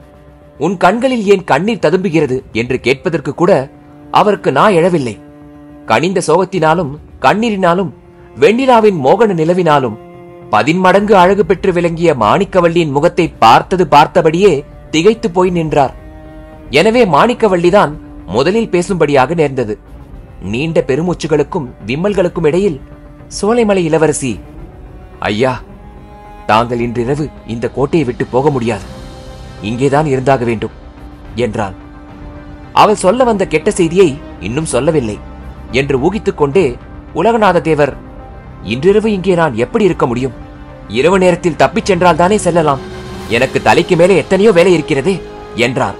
உன் கண்களில் ஏன் கண்ணீர் ததும்புகிறது என்று கேட்பதற்கு கூட அவருக்கு நான் எழவில்லை கனிந்த சோகத்தினாலும் கண்ணீரினாலும் வெண்ணிலாவின் மோகன நிலவினாலும் பதின்மடங்கு அழகு பெற்று விளங்கிய மாணிக்கவள்ளியின் முகத்தை பார்த்தது பார்த்தபடியே திகைத்து போய் நின்றார் எனவே மாணிக்கவள்ளிதான் முதலில் பேசும்படியாக நேர்ந்தது நீண்ட பெருமூச்சுகளுக்கும் விம்மல்களுக்கும் இடையில் சோலைமலை இளவரசி ஐயா தாங்கள் இன்றிரவு இந்த கோட்டையை விட்டு போக முடியாது இங்கேதான் இருந்தாக வேண்டும் என்றாள் அவள் சொல்ல வந்த கெட்ட செய்தியை இன்னும் சொல்லவில்லை என்று ஊகித்துக் கொண்டே உலகநாத தேவர் இன்றிரவு இங்கே நான் எப்படி இருக்க முடியும் இரவு நேரத்தில் தப்பிச் சென்றால் தானே செல்லலாம் எனக்கு தலைக்கு மேலே எத்தனையோ வேலை இருக்கிறதே என்றார்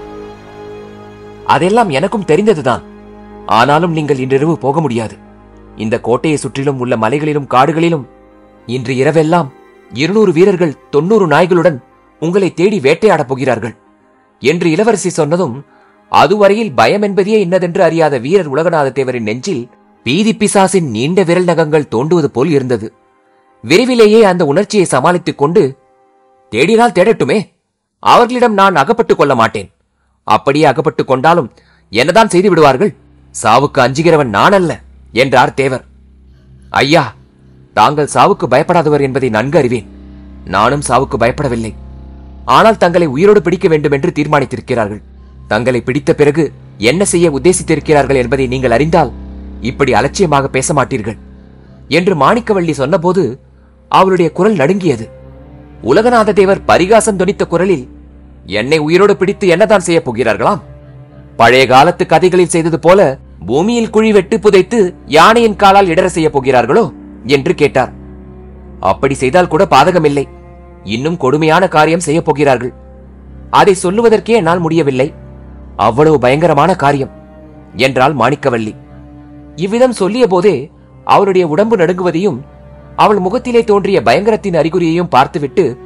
அதெல்லாம் எனக்கும் தெரிந்ததுதான் ஆனாலும் நீங்கள் இன்றிரவு போக முடியாது இந்த கோட்டையை சுற்றிலும் உள்ள மலைகளிலும் காடுகளிலும் இன்று இரவெல்லாம் இருநூறு வீரர்கள் தொண்ணூறு நாய்களுடன் உங்களை தேடி வேட்டையாடப் போகிறார்கள் என்று இளவரசி சொன்னதும் அதுவரையில் பயம் என்பதே இன்னதென்று அறியாத வீரர் உலகநாத தேவரின் நெஞ்சில் பீதி பிசாசின் நீண்ட விரல் நகங்கள் தோண்டுவது போல் இருந்தது விரைவிலேயே அந்த உணர்ச்சியை சமாளித்துக் கொண்டு தேடினால் தேடட்டுமே அவர்களிடம் நான் அகப்பட்டுக் கொள்ள மாட்டேன் அப்படியே அகப்பட்டுக் கொண்டாலும் என்னதான் செய்து விடுவார்கள் சாவுக்கு அஞ்சுகிறவன் நான் அல்ல என்றார் தேவர் ஐயா தாங்கள் சாவுக்கு பயப்படாதவர் என்பதை நன்கு அறிவேன் நானும் சாவுக்கு பயப்படவில்லை ஆனால் தங்களை உயிரோடு பிடிக்க வேண்டும் என்று தீர்மானித்திருக்கிறார்கள் தங்களை பிடித்த பிறகு என்ன செய்ய உத்தேசித்திருக்கிறார்கள் என்பதை நீங்கள் அறிந்தால் இப்படி அலட்சியமாக பேச மாட்டீர்கள் என்று மாணிக்கவள்ளி சொன்னபோது அவளுடைய குரல் நடுங்கியது உலகநாத தேவர் பரிகாசம் தொனித்த குரலில் என்னை உயிரோடு பிடித்து என்னதான் செய்யப் போகிறார்களாம் பழைய காலத்து கதைகளில் செய்தது போல பூமியில் குழி வெட்டு புதைத்து யானையின் காலால் இடற செய்யப் போகிறார்களோ என்று கேட்டார் அப்படி செய்தால் கூட பாதகமில்லை இன்னும் கொடுமையான காரியம் செய்யப் போகிறார்கள் அதை சொல்லுவதற்கே என்னால் முடியவில்லை அவ்வளவு பயங்கரமான காரியம் என்றாள் மாணிக்கவல்லி இவ்விதம் சொல்லிய போதே அவளுடைய உடம்பு நடுங்குவதையும் அவள் முகத்திலே தோன்றிய பயங்கரத்தின் அறிகுறியையும் பார்த்துவிட்டு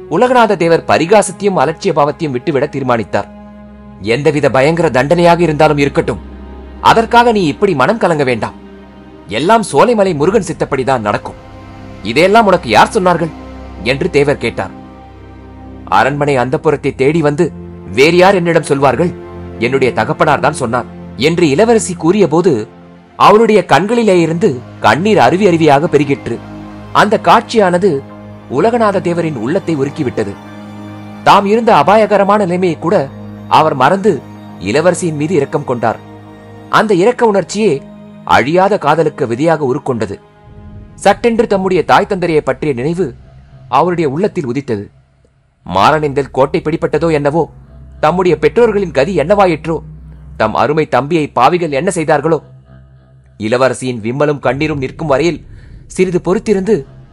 உலகநாத தேவர் பரிகாசத்தையும் அலட்சிய பாவத்தையும் விட்டுவிட தீர்மானித்தார் எந்தவித பயங்கர தண்டனையாக இருந்தாலும் இருக்கட்டும் அதற்காக நீ இப்படி மனம் கலங்க வேண்டாம் எல்லாம் சோலைமலை முருகன் சித்தப்படிதான் நடக்கும் இதையெல்லாம் உனக்கு யார் சொன்னார்கள் என்று தேவர் கேட்டார் அரண்மனை அந்தப்புறத்தை தேடி வந்து வேறு யார் என்னிடம் சொல்வார்கள் என்னுடைய தகப்பனார் தான் சொன்னார் என்று இளவரசி கூறியபோது அவளுடைய கண்களிலே இருந்து கண்ணீர் அருவி அருவியாக பெருகிற்று அந்த காட்சியானது உலகநாத தேவரின் உள்ளத்தை உருக்கிவிட்டது தாம் இருந்த அபாயகரமான நிலைமையை கூட அவர் மறந்து இளவரசியின் மீது இரக்கம் கொண்டார் அந்த இரக்க உணர்ச்சியே அழியாத காதலுக்கு விதியாக உருக்கொண்டது சட்டென்று தம்முடைய தாய் தந்தரையை பற்றிய நினைவு அவருடைய உள்ளத்தில் உதித்தது மாரணேந்தல் கோட்டை பிடிப்பட்டதோ என்னவோ தம்முடைய பெற்றோர்களின் கதி என்னவாயிற்றோ தம் அருமை தம்பியை பாவிகள் என்ன செய்தார்களோ இளவரசியின் விம்மலும் கண்ணீரும் நிற்கும் வரையில் சிறிது பொறுத்திருந்து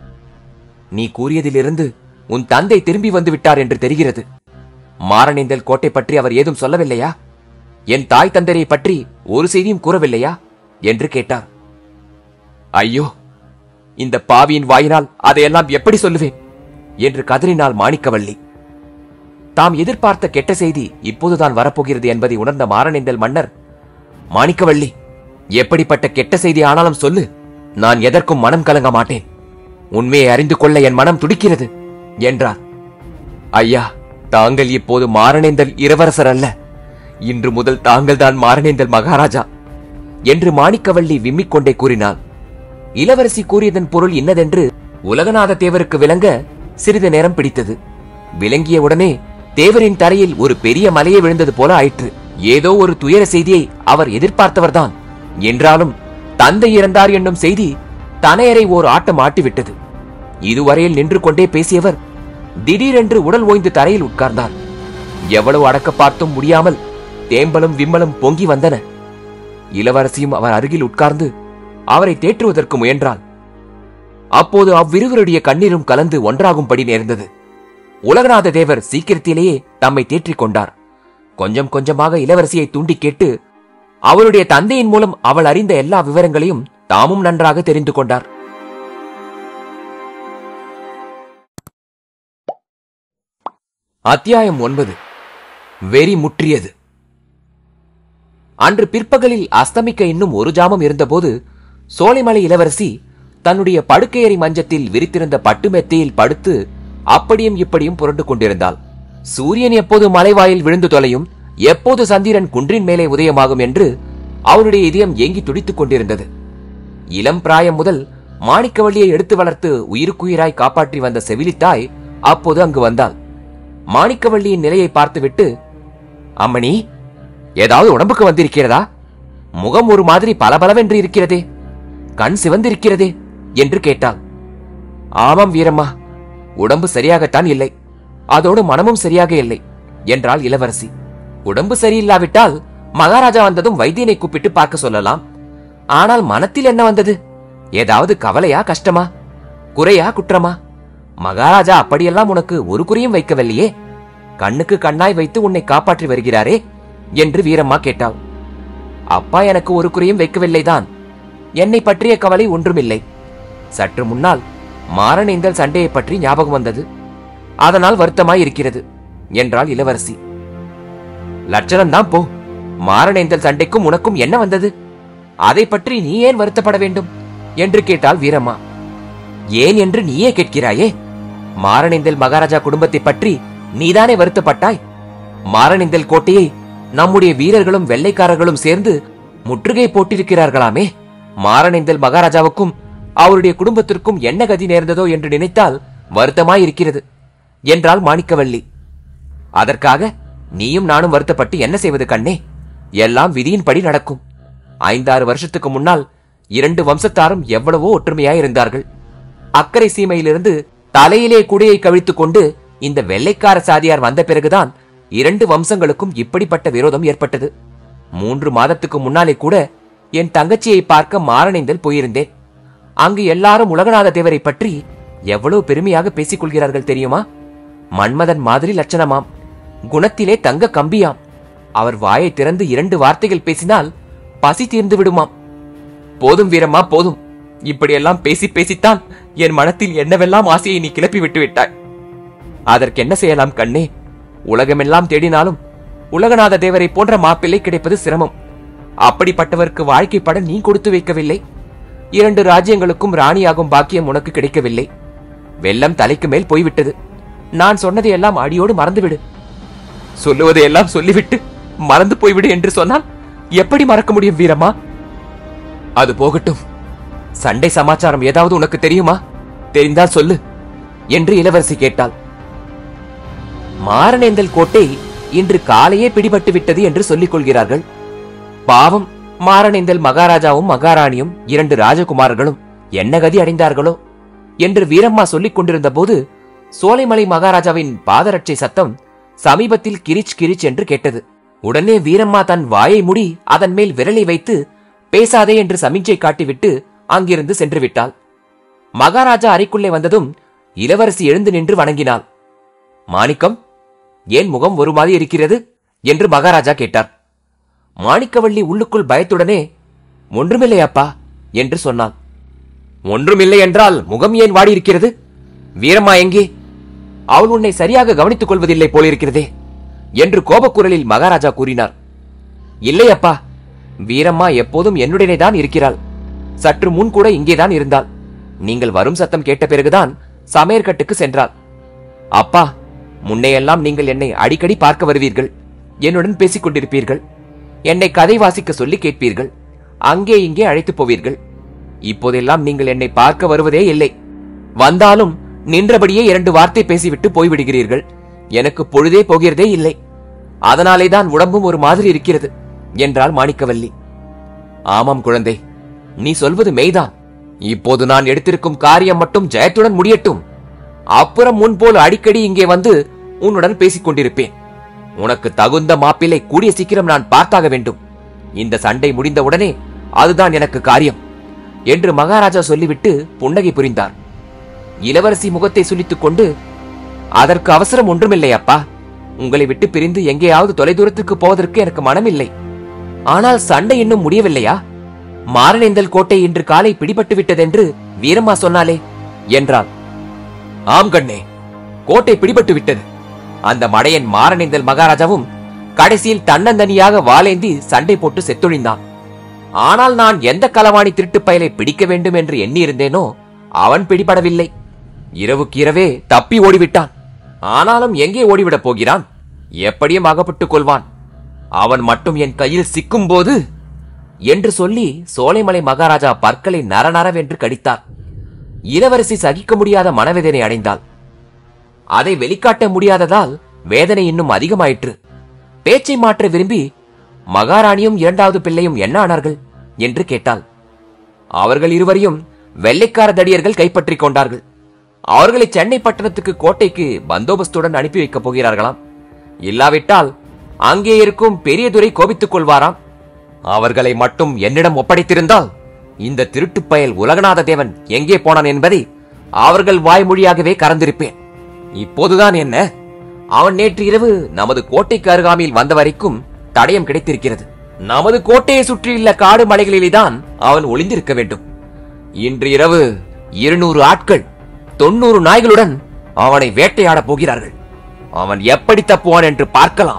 நீ கூறியதிலிருந்து உன் தந்தை திரும்பி வந்து விட்டார் என்று தெரிகிறது மாரணேந்தல் கோட்டை பற்றி அவர் ஏதும் சொல்லவில்லையா என் தாய் தந்தரை பற்றி ஒரு செய்தியும் கூறவில்லையா என்று கேட்டார் ஐயோ இந்த பாவியின் வாயினால் அதையெல்லாம் எப்படி சொல்லுவேன் என்று கதறினாள் மாணிக்கவள்ளி தாம் எதிர்பார்த்த கெட்ட செய்தி இப்போதுதான் வரப்போகிறது என்பதை உணர்ந்த மாரணேந்தல் மன்னர் மாணிக்கவள்ளி எப்படிப்பட்ட கெட்ட செய்தி ஆனாலும் சொல்லு நான் எதற்கும் மனம் கலங்க மாட்டேன் உண்மையை அறிந்து கொள்ள என் மனம் துடிக்கிறது என்றார் ஐயா தாங்கள் இப்போது மாரணேந்தல் இளவரசர் அல்ல இன்று முதல் தாங்கள் தான் மாரணேந்தல் மகாராஜா என்று மாணிக்கவள்ளி விம்மிக் கொண்டே கூறினாள் இளவரசி கூறியதன் பொருள் இன்னதென்று உலகநாத தேவருக்கு விளங்க சிறிது நேரம் பிடித்தது விளங்கிய உடனே தேவரின் தரையில் ஒரு பெரிய மலையே விழுந்தது போல ஆயிற்று ஏதோ ஒரு துயர செய்தியை அவர் எதிர்பார்த்தவர்தான் என்றாலும் தந்தை இறந்தார் என்னும் செய்தி தனையரை ஓர் ஆட்டம் ஆட்டிவிட்டது இதுவரையில் நின்று கொண்டே பேசியவர் திடீரென்று உடல் ஓய்ந்து தரையில் உட்கார்ந்தார் எவ்வளவு அடக்க பார்த்தும் முடியாமல் தேம்பலும் விம்மலும் பொங்கி வந்தன இளவரசியும் அவர் அருகில் உட்கார்ந்து அவரை தேற்றுவதற்கு முயன்றாள் அப்போது அவ்விருவருடைய கண்ணீரும் கலந்து ஒன்றாகும்படி நேர்ந்தது உலகநாத தேவர் சீக்கிரத்திலேயே தம்மை தேற்றிக் கொண்டார் கொஞ்சம் கொஞ்சமாக இளவரசியை தூண்டி கேட்டு அவருடைய தந்தையின் மூலம் அவள் அறிந்த எல்லா விவரங்களையும் தாமும் நன்றாக தெரிந்து கொண்டார் அத்தியாயம் ஒன்பது வெறி முற்றியது அன்று பிற்பகலில் அஸ்தமிக்க இன்னும் ஒரு ஜாமம் இருந்தபோது சோலைமலை இளவரசி தன்னுடைய படுக்கையறை மஞ்சத்தில் விரித்திருந்த பட்டு மெத்தையில் படுத்து அப்படியும் இப்படியும் புரண்டு கொண்டிருந்தாள் சூரியன் எப்போது மலைவாயில் விழுந்து தொலையும் எப்போது சந்திரன் குன்றின் மேலே உதயமாகும் என்று அவளுடைய இதயம் ஏங்கி துடித்துக் கொண்டிருந்தது இளம் பிராயம் முதல் மாணிக்கவள்ளியை எடுத்து வளர்த்து உயிருக்குயிராய் காப்பாற்றி வந்த செவிலித்தாய் அப்போது அங்கு வந்தாள் மாணிக்கவள்ளியின் நிலையை பார்த்துவிட்டு அம்மணி ஏதாவது உடம்புக்கு வந்திருக்கிறதா முகம் ஒரு மாதிரி பளபளவென்று இருக்கிறதே கண் சிவந்திருக்கிறதே என்று கேட்டாள் ஆமாம் வீரம்மா உடம்பு சரியாகத்தான் இல்லை அதோடு மனமும் சரியாக இல்லை என்றாள் இளவரசி உடம்பு சரியில்லாவிட்டால் மகாராஜா வந்ததும் வைத்தியனை கூப்பிட்டு பார்க்க சொல்லலாம் ஆனால் மனத்தில் என்ன வந்தது ஏதாவது கவலையா கஷ்டமா குறையா குற்றமா மகாராஜா அப்படியெல்லாம் உனக்கு ஒரு குறியும் வைக்கவில்லையே கண்ணுக்கு கண்ணாய் வைத்து உன்னை காப்பாற்றி வருகிறாரே என்று வீரம்மா கேட்டாள் அப்பா எனக்கு ஒரு குறியும் வைக்கவில்லைதான் என்னை பற்றிய கவலை ஒன்றுமில்லை சற்று முன்னால் மாரணேந்தல் சண்டையை பற்றி ஞாபகம் வந்தது அதனால் வருத்தமாய் இருக்கிறது என்றாள் இளவரசி லட்சணம் தான் போ மாரணேந்தல் சண்டைக்கும் உனக்கும் என்ன வந்தது அதை பற்றி நீ ஏன் வருத்தப்பட வேண்டும் என்று கேட்டாள் வீரம்மா ஏன் என்று நீயே கேட்கிறாயே மாரணேந்தல் மகாராஜா குடும்பத்தை பற்றி நீதானே வருத்தப்பட்டாய் மாரணேந்தல் கோட்டையை நம்முடைய வீரர்களும் வெள்ளைக்காரர்களும் சேர்ந்து முற்றுகை போட்டிருக்கிறார்களாமே மாரணேந்தல் மகாராஜாவுக்கும் அவருடைய குடும்பத்திற்கும் என்ன கதி நேர்ந்ததோ என்று நினைத்தால் வருத்தமாய் இருக்கிறது என்றாள் மாணிக்கவல்லி அதற்காக நீயும் நானும் வருத்தப்பட்டு என்ன செய்வது கண்ணே எல்லாம் விதியின்படி நடக்கும் ஐந்தாறு வருஷத்துக்கு முன்னால் இரண்டு வம்சத்தாரும் எவ்வளவோ ஒற்றுமையாய் இருந்தார்கள் அக்கரை சீமையிலிருந்து தலையிலே குடையை கழித்துக் கொண்டு இந்த வெள்ளைக்கார சாதியார் வந்த பிறகுதான் இரண்டு வம்சங்களுக்கும் இப்படிப்பட்ட விரோதம் ஏற்பட்டது மூன்று மாதத்துக்கு முன்னாலே கூட என் தங்கச்சியை பார்க்க மாரணேந்தல் போயிருந்தேன் அங்கு எல்லாரும் உலகநாத தேவரை பற்றி எவ்வளவு பெருமையாக பேசிக் கொள்கிறார்கள் தெரியுமா மன்மதன் மாதிரி லட்சணமாம் குணத்திலே தங்க கம்பியாம் அவர் வாயை திறந்து இரண்டு வார்த்தைகள் பேசினால் பசி தீர்ந்து விடுமாம் போதும் வீரம்மா போதும் இப்படியெல்லாம் பேசி பேசித்தான் என் மனத்தில் என்னவெல்லாம் ஆசையை நீ கிளப்பி விட்டு விட்டாய் அதற்கு என்ன செய்யலாம் கண்ணே உலகமெல்லாம் தேடினாலும் உலகநாத தேவரை போன்ற மாப்பிள்ளை கிடைப்பது சிரமம் அப்படிப்பட்டவருக்கு வாழ்க்கைப்பட நீ கொடுத்து வைக்கவில்லை இரண்டு ராஜ்யங்களுக்கும் ராணியாகும் பாக்கியம் உனக்கு கிடைக்கவில்லை வெள்ளம் தலைக்கு மேல் போய்விட்டது நான் சொன்னதையெல்லாம் அடியோடு மறந்துவிடு சொல்லுவதையெல்லாம் சொல்லிவிட்டு மறந்து போய்விடு என்று சொன்னால் எப்படி மறக்க முடியும் வீரம்மா அது போகட்டும் சண்டை சமாச்சாரம் ஏதாவது உனக்கு தெரியுமா தெரிந்தால் சொல்லு என்று இளவரசி கேட்டாள் மாரணேந்தல் கோட்டை இன்று காலையே பிடிபட்டு விட்டது என்று சொல்லிக் கொள்கிறார்கள் பாவம் மாரணேந்தல் மகாராஜாவும் மகாராணியும் இரண்டு ராஜகுமாரர்களும் என்ன கதி அடைந்தார்களோ என்று வீரம்மா சொல்லிக் கொண்டிருந்த போது சோலைமலை மகாராஜாவின் பாதரட்சை சத்தம் சமீபத்தில் கிரிச் கிரிச் என்று கேட்டது உடனே வீரம்மா தன் வாயை மூடி அதன் மேல் விரலை வைத்து பேசாதே என்று சமிஞ்சை காட்டிவிட்டு அங்கிருந்து சென்று விட்டாள் மகாராஜா அறைக்குள்ளே வந்ததும் இளவரசி எழுந்து நின்று வணங்கினாள் மாணிக்கம் ஏன் முகம் ஒரு மாதிரி இருக்கிறது என்று மகாராஜா கேட்டார் மாணிக்கவள்ளி உள்ளுக்குள் பயத்துடனே ஒன்றுமில்லை அப்பா என்று சொன்னான் ஒன்றுமில்லை என்றால் முகம் ஏன் வாடி இருக்கிறது வீரம்மா எங்கே அவள் உன்னை சரியாக கவனித்துக் கொள்வதில்லை போலிருக்கிறதே என்று கோபக்குரலில் மகாராஜா கூறினார் இல்லை அப்பா வீரம்மா எப்போதும் என்னுடனே தான் இருக்கிறாள் சற்று முன் கூட இங்கேதான் இருந்தாள் நீங்கள் வரும் சத்தம் கேட்ட பிறகுதான் சமையற்கட்டுக்கு சென்றாள் அப்பா முன்னையெல்லாம் நீங்கள் என்னை அடிக்கடி பார்க்க வருவீர்கள் என்னுடன் பேசிக் கொண்டிருப்பீர்கள் என்னை கதை வாசிக்க சொல்லி கேட்பீர்கள் அங்கே இங்கே அழைத்து போவீர்கள் இப்போதெல்லாம் நீங்கள் என்னை பார்க்க வருவதே இல்லை வந்தாலும் நின்றபடியே இரண்டு வார்த்தை பேசிவிட்டு போய்விடுகிறீர்கள் எனக்கு பொழுதே போகிறதே இல்லை அதனாலே தான் உடம்பும் ஒரு மாதிரி இருக்கிறது என்றாள் மாணிக்கவல்லி ஆமாம் குழந்தை நீ சொல்வது மெய்தான் இப்போது நான் எடுத்திருக்கும் காரியம் மட்டும் ஜெயத்துடன் முடியட்டும் அப்புறம் முன்போல் அடிக்கடி இங்கே வந்து உன்னுடன் பேசிக் கொண்டிருப்பேன் உனக்கு தகுந்த மாப்பிள்ளை கூடிய சீக்கிரம் நான் பார்த்தாக வேண்டும் இந்த சண்டை முடிந்தவுடனே அதுதான் எனக்கு காரியம் என்று மகாராஜா சொல்லிவிட்டு புன்னகை புரிந்தார் இளவரசி முகத்தை சுளித்துக் கொண்டு அதற்கு அவசரம் ஒன்றுமில்லை அப்பா உங்களை விட்டு பிரிந்து எங்கேயாவது தொலைதூரத்துக்கு போவதற்கு எனக்கு மனமில்லை ஆனால் சண்டை இன்னும் முடியவில்லையா மாரணேந்தல் கோட்டை இன்று காலை பிடிபட்டு விட்டதென்று வீரம்மா சொன்னாலே என்றாள் ஆம் கண்ணே கோட்டை பிடிபட்டு விட்டது அந்த மடையன் மாரணேந்தல் மகாராஜாவும் கடைசியில் தன்னந்தனியாக வாளேந்தி சண்டை போட்டு செத்தொழிந்தான் ஆனால் நான் எந்த களவாணி திருட்டுப் பயலை பிடிக்க வேண்டும் என்று எண்ணியிருந்தேனோ அவன் பிடிபடவில்லை இரவுக்கு இரவே தப்பி ஓடிவிட்டான் ஆனாலும் எங்கே ஓடிவிடப் போகிறான் எப்படியும் அகப்பட்டுக் கொள்வான் அவன் மட்டும் என் கையில் சிக்கும் போது என்று சொல்லி சோலைமலை மகாராஜா பற்களை நரநரவென்று கடித்தார் இளவரசி சகிக்க முடியாத மனவேதனை அடைந்தாள் அதை வெளிக்காட்ட முடியாததால் வேதனை இன்னும் அதிகமாயிற்று பேச்சை மாற்ற விரும்பி மகாராணியும் இரண்டாவது பிள்ளையும் என்ன ஆனார்கள் என்று கேட்டாள் அவர்கள் இருவரையும் வெள்ளைக்கார தடியர்கள் கைப்பற்றிக் கொண்டார்கள் அவர்களை சென்னை பட்டணத்துக்கு கோட்டைக்கு பந்தோபஸ்துடன் அனுப்பி வைக்கப் போகிறார்களாம் இல்லாவிட்டால் அங்கே இருக்கும் பெரியதுரை கோபித்துக் கொள்வாராம் அவர்களை மட்டும் என்னிடம் ஒப்படைத்திருந்தால் இந்த திருட்டுப் பயல் உலகநாத தேவன் எங்கே போனான் என்பதை அவர்கள் வாய்மொழியாகவே கறந்திருப்பேன் இப்போதுதான் என்ன அவன் நேற்று இரவு நமது கோட்டைக்கு அருகாமையில் வந்த வரைக்கும் தடயம் கிடைத்திருக்கிறது நமது கோட்டையை சுற்றியுள்ள காடு மலைகளிலேதான் அவன் ஒளிந்திருக்க வேண்டும் இன்று இரவு இருநூறு ஆட்கள் தொண்ணூறு நாய்களுடன் அவனை வேட்டையாடப் போகிறார்கள் அவன் எப்படி தப்புவான் என்று பார்க்கலாம்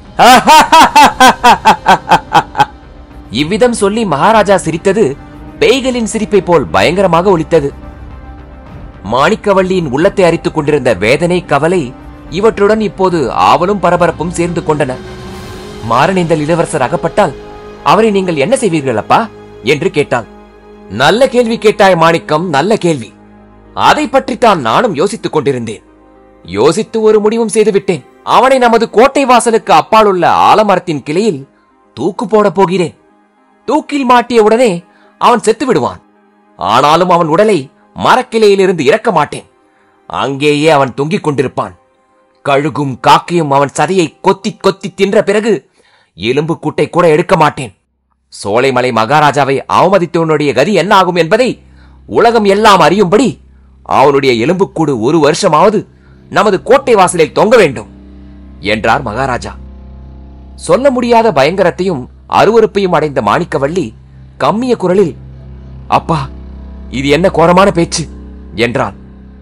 இவ்விதம் சொல்லி மகாராஜா சிரித்தது பேய்களின் சிரிப்பை போல் பயங்கரமாக ஒலித்தது மாணிக்கவள்ளியின் உள்ளத்தை அரித்துக் கொண்டிருந்த வேதனை கவலை இவற்றுடன் இப்போது ஆவலும் பரபரப்பும் சேர்ந்து கொண்டன மாரணேந்தல் இளவரசர் அகப்பட்டால் அவரை நீங்கள் என்ன செய்வீர்கள் அப்பா என்று கேட்டாள் நல்ல கேள்வி கேட்டாய் மாணிக்கம் நல்ல கேள்வி அதை பற்றித்தான் நானும் யோசித்துக் கொண்டிருந்தேன் யோசித்து ஒரு முடிவும் செய்துவிட்டேன் அவனை நமது கோட்டை வாசலுக்கு அப்பாலுள்ள ஆலமரத்தின் கிளையில் தூக்கு போடப் போகிறேன் தூக்கில் மாட்டிய உடனே அவன் செத்து விடுவான் ஆனாலும் அவன் உடலை மரக்கிளையிலிருந்து இறக்க மாட்டேன் அங்கேயே அவன் தொங்கிக் கொண்டிருப்பான் கழுகும் காக்கையும் அவன் சதையை கொத்தி கொத்தி தின்ற பிறகு எலும்பு கூட்டை கூட எடுக்க மாட்டேன் சோலைமலை மகாராஜாவை அவமதித்தவனுடைய கதி என்ன ஆகும் என்பதை உலகம் எல்லாம் அறியும்படி அவனுடைய எலும்புக்கூடு ஒரு வருஷமாவது நமது கோட்டை வாசலில் தொங்க வேண்டும் என்றார் மகாராஜா சொல்ல முடியாத பயங்கரத்தையும் அருவருப்பையும் அடைந்த மாணிக்கவள்ளி கம்மிய குரலில் அப்பா இது என்ன கோரமான பேச்சு என்றான்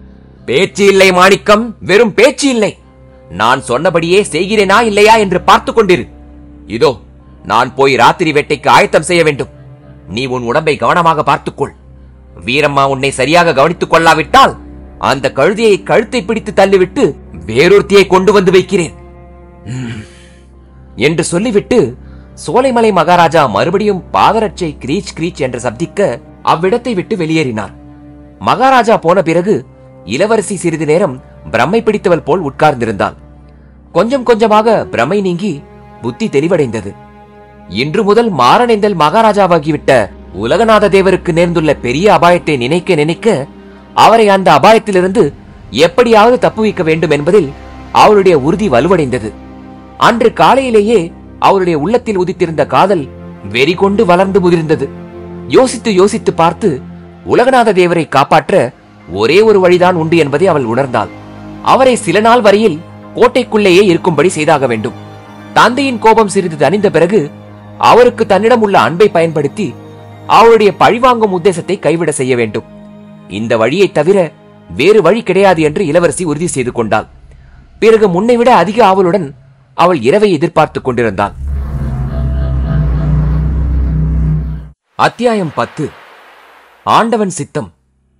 பேச்சு இல்லை மாணிக்கம் வெறும் பேச்சு இல்லை நான் சொன்னபடியே செய்கிறேனா இல்லையா என்று பார்த்துக் கொண்டிரு இதோ நான் போய் ராத்திரி வேட்டைக்கு ஆயத்தம் செய்ய வேண்டும் நீ உன் உடம்பை கவனமாக பார்த்துக்கொள் வீரம்மா உன்னை சரியாக கவனித்துக் கொள்ளாவிட்டால் அந்த கழுதையை கழுத்தை பிடித்து தள்ளிவிட்டு வேறொருத்தியை கொண்டு வந்து வைக்கிறேன் ம். என்று சொல்லிவிட்டு சோலைமலை மகாராஜா மறுபடியும் பாதரட்சை கிரீச் கிரீச் என்று சப்திக்க அவ்விடத்தை விட்டு வெளியேறினார் மகாராஜா போன பிறகு இளவரசி சிறிது நேரம் பிரம்மை பிடித்தவள் போல் உட்கார்ந்திருந்தாள் கொஞ்சம் கொஞ்சமாக பிரமை நீங்கி புத்தி தெளிவடைந்தது இன்று முதல் மாரணேந்தல் மகாராஜாவாகிவிட்ட உலகநாத தேவருக்கு நேர்ந்துள்ள பெரிய அபாயத்தை நினைக்க நினைக்க அவரை அந்த அபாயத்திலிருந்து எப்படியாவது தப்புவிக்க வேண்டும் என்பதில் அவருடைய உறுதி வலுவடைந்தது அன்று காலையிலேயே அவருடைய உள்ளத்தில் உதித்திருந்த காதல் வெறி கொண்டு வளர்ந்து முதிர்ந்தது யோசித்து யோசித்து பார்த்து உலகநாத தேவரை காப்பாற்ற ஒரே ஒரு வழிதான் உண்டு என்பதை அவள் உணர்ந்தாள் அவரை சில நாள் வரையில் கோட்டைக்குள்ளேயே இருக்கும்படி செய்தாக வேண்டும் தந்தையின் கோபம் சிறிது தணிந்த பிறகு அவருக்கு தன்னிடம் உள்ள அன்பை பயன்படுத்தி அவருடைய பழிவாங்கும் உத்தேசத்தை கைவிட செய்ய வேண்டும் இந்த வழியை தவிர வேறு வழி கிடையாது என்று இளவரசி உறுதி செய்து கொண்டாள் பிறகு முன்னை விட அதிக ஆவலுடன் அவள் இரவை எதிர்பார்த்துக் கொண்டிருந்தாள் அத்தியாயம் பத்து ஆண்டவன் சித்தம்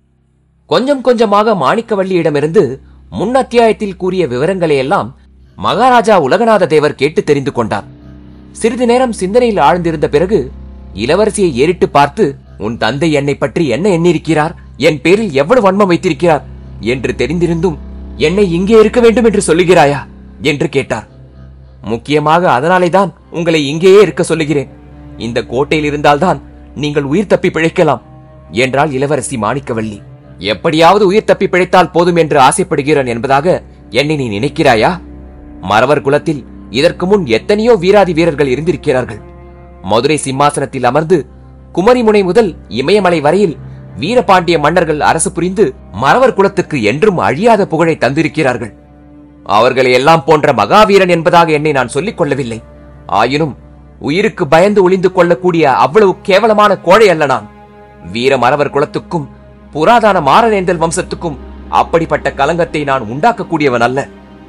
கொஞ்சம் கொஞ்சமாக மாணிக்கவல்லியிடமிருந்து முன் அத்தியாயத்தில் கூறிய விவரங்களை எல்லாம் மகாராஜா உலகநாத தேவர் கேட்டு தெரிந்து கொண்டார் சிறிது நேரம் சிந்தனையில் ஆழ்ந்திருந்த பிறகு இளவரசியை ஏறிட்டு பார்த்து உன் தந்தை என்னை பற்றி என்ன எண்ணியிருக்கிறார் என் பேரில் எவ்வளவு வன்மம் வைத்திருக்கிறார் என்று தெரிந்திருந்தும் என்னை இங்கே இருக்க வேண்டும் என்று சொல்லுகிறாயா என்று கேட்டார் முக்கியமாக அதனாலேதான் உங்களை இங்கேயே இருக்க சொல்லுகிறேன் இந்த கோட்டையில் இருந்தால்தான் நீங்கள் உயிர் தப்பி பிழைக்கலாம் என்றாள் இளவரசி மாணிக்கவல்லி எப்படியாவது உயிர் தப்பி பிழைத்தால் போதும் என்று ஆசைப்படுகிறேன் என்பதாக என்னை நீ நினைக்கிறாயா மறவர் குலத்தில் இதற்கு முன் எத்தனையோ வீராதி வீரர்கள் இருந்திருக்கிறார்கள் மதுரை சிம்மாசனத்தில் அமர்ந்து குமரிமுனை முதல் இமயமலை வரையில் வீரபாண்டிய மன்னர்கள் அரசு புரிந்து மறவர் குலத்துக்கு என்றும் அழியாத புகழை தந்திருக்கிறார்கள் அவர்களை எல்லாம் போன்ற மகாவீரன் என்பதாக என்னை நான் சொல்லிக் கொள்ளவில்லை ஆயினும் உயிருக்கு பயந்து ஒளிந்து கொள்ளக்கூடிய அவ்வளவு கேவலமான கோழை அல்ல நான் வீர மறவர் குலத்துக்கும் புராதான மாரநேந்தல் வம்சத்துக்கும் அப்படிப்பட்ட கலங்கத்தை நான் உண்டாக்கக்கூடியவன் அல்ல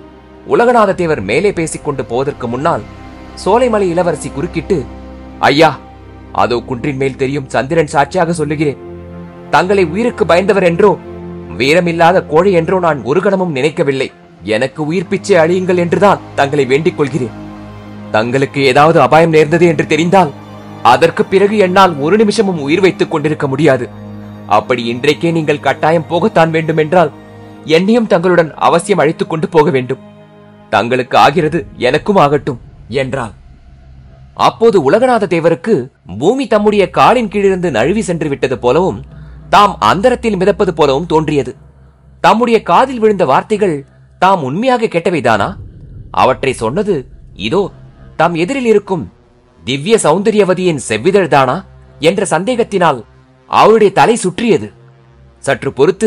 உலகநாத தேவர் மேலே பேசிக் கொண்டு போவதற்கு முன்னால் சோலைமலை இளவரசி குறுக்கிட்டு ஐயா அதோ குன்றின் மேல் தெரியும் சந்திரன் சாட்சியாக சொல்லுகிறேன் தங்களை உயிருக்கு பயந்தவர் என்றோ வீரமில்லாத கோழை என்றோ நான் ஒரு கணமும் நினைக்கவில்லை எனக்கு உயிர் பிச்சை அழியுங்கள் என்றுதான் தங்களை வேண்டிக் கொள்கிறேன் தங்களுக்கு ஏதாவது அபாயம் நேர்ந்தது என்று தெரிந்தால் அதற்கு பிறகு என்னால் ஒரு நிமிஷமும் உயிர் வைத்துக் கொண்டிருக்க முடியாது அப்படி இன்றைக்கே நீங்கள் கட்டாயம் போகத்தான் வேண்டும் என்றால் என்னையும் தங்களுடன் அவசியம் அழைத்துக் கொண்டு போக வேண்டும் தங்களுக்கு ஆகிறது எனக்கும் ஆகட்டும் என்றாள் அப்போது உலகநாத தேவருக்கு பூமி தம்முடைய காலின் கீழிருந்து நழுவி சென்று விட்டது போலவும் தாம் அந்தரத்தில் மிதப்பது போலவும் தோன்றியது தம்முடைய காதில் விழுந்த வார்த்தைகள் தாம் உண்மையாக கேட்டவைதானா அவற்றை சொன்னது இதோ தாம் எதிரில் இருக்கும் திவ்ய சௌந்தரியவதியின் செவ்விதழ்தானா என்ற சந்தேகத்தினால் அவருடைய தலை சுற்றியது சற்று பொறுத்து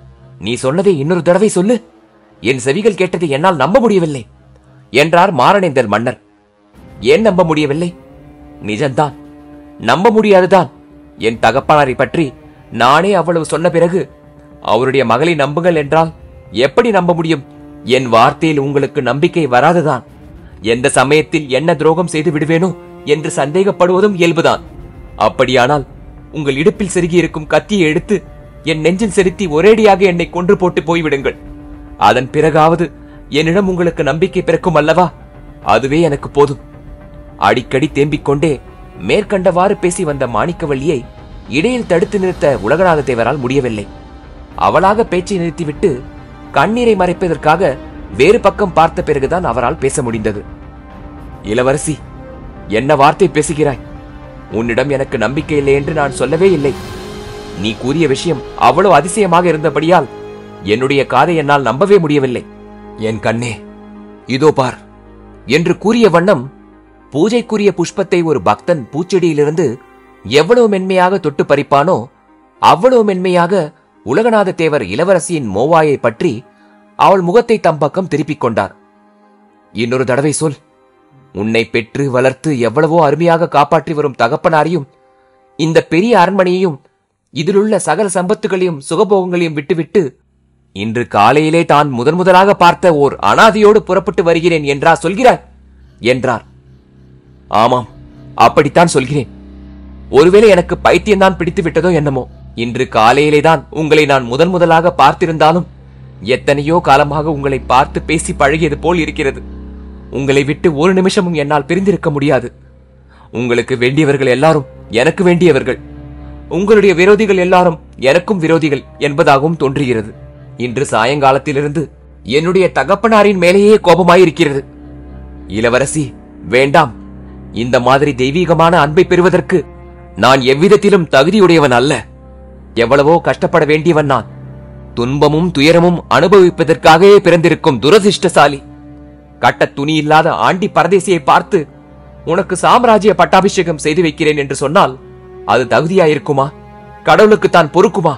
நீ சொன்னதை இன்னொரு தடவை சொல்லு என் செவிகள் கேட்டதை என்னால் நம்ப முடியவில்லை என்றார் மாரணேந்தர் மன்னர் ஏன் நம்ப முடியவில்லை நிஜம்தான் நம்ப முடியாதுதான் என் தகப்பனாரை பற்றி நானே அவ்வளவு சொன்ன பிறகு அவருடைய மகளை நம்புங்கள் என்றால் எப்படி நம்ப முடியும் என் வார்த்தையில் உங்களுக்கு நம்பிக்கை வராதுதான் எந்த சமயத்தில் என்ன துரோகம் செய்து விடுவேனோ என்று சந்தேகப்படுவதும் இயல்புதான் அப்படியானால் உங்கள் இடுப்பில் செருகியிருக்கும் கத்தியை எடுத்து என் நெஞ்சில் செலுத்தி ஒரேடியாக என்னை கொன்று போட்டு போய்விடுங்கள் அதன் பிறகாவது என்னிடம் உங்களுக்கு நம்பிக்கை பிறக்கும் அல்லவா அதுவே எனக்கு போதும் அடிக்கடி தேம்பிக் கொண்டே மேற்கண்டவாறு பேசி வந்த மாணிக்கவல்லியை இடையில் தடுத்து நிறுத்த உலகநாத தேவரால் முடியவில்லை அவளாக பேச்சை நிறுத்திவிட்டு கண்ணீரை மறைப்பதற்காக வேறு பக்கம் பார்த்த பிறகுதான் அவரால் பேச முடிந்தது இளவரசி என்ன வார்த்தை பேசுகிறாய் உன்னிடம் எனக்கு நம்பிக்கை இல்லை என்று நான் சொல்லவே இல்லை நீ கூறிய விஷயம் அவ்வளவு அதிசயமாக இருந்தபடியால் என்னுடைய காதை என்னால் நம்பவே முடியவில்லை என் கண்ணே இதோ பார் என்று கூறிய வண்ணம் பூஜைக்குரிய புஷ்பத்தை ஒரு பக்தன் பூச்செடியிலிருந்து எவ்வளவு மென்மையாக தொட்டு பறிப்பானோ அவ்வளவு மென்மையாக உலகநாத தேவர் இளவரசியின் மோவாயை பற்றி அவள் முகத்தை தம் பக்கம் திருப்பிக் கொண்டார் இன்னொரு தடவை சொல் உன்னை பெற்று வளர்த்து எவ்வளவோ அருமையாக காப்பாற்றி வரும் தகப்பனாரையும் இந்த பெரிய அரண்மனையையும் இதிலுள்ள சகல சம்பத்துகளையும் சுகபோகங்களையும் விட்டுவிட்டு இன்று காலையிலே தான் முதன் முதலாக பார்த்த ஓர் அனாதையோடு புறப்பட்டு வருகிறேன் என்றா சொல்கிறார் என்றார் ஆமாம் அப்படித்தான் சொல்கிறேன் ஒருவேளை எனக்கு பைத்தியம்தான் பிடித்து விட்டதோ என்னமோ இன்று காலையிலே தான் உங்களை நான் முதன் முதலாக பார்த்திருந்தாலும் எத்தனையோ காலமாக உங்களை பார்த்து பேசி பழகியது போல் இருக்கிறது உங்களை விட்டு ஒரு நிமிஷமும் என்னால் பிரிந்திருக்க முடியாது உங்களுக்கு வேண்டியவர்கள் எல்லாரும் எனக்கு வேண்டியவர்கள் உங்களுடைய விரோதிகள் எல்லாரும் எனக்கும் விரோதிகள் என்பதாகவும் தோன்றுகிறது இன்று சாயங்காலத்திலிருந்து என்னுடைய தகப்பனாரின் மேலேயே கோபமாயிருக்கிறது இளவரசி வேண்டாம் இந்த மாதிரி தெய்வீகமான அன்பை பெறுவதற்கு நான் எவ்விதத்திலும் தகுதியுடையவன் அல்ல எவ்வளவோ கஷ்டப்பட வேண்டியவன் நான் துன்பமும் துயரமும் அனுபவிப்பதற்காகவே பிறந்திருக்கும் துரதிர்ஷ்டசாலி கட்ட துணி இல்லாத ஆண்டி பரதேசியை பார்த்து உனக்கு சாம்ராஜ்ய பட்டாபிஷேகம் செய்து வைக்கிறேன் என்று சொன்னால் அது தகுதியாயிருக்குமா கடவுளுக்கு தான் பொறுக்குமா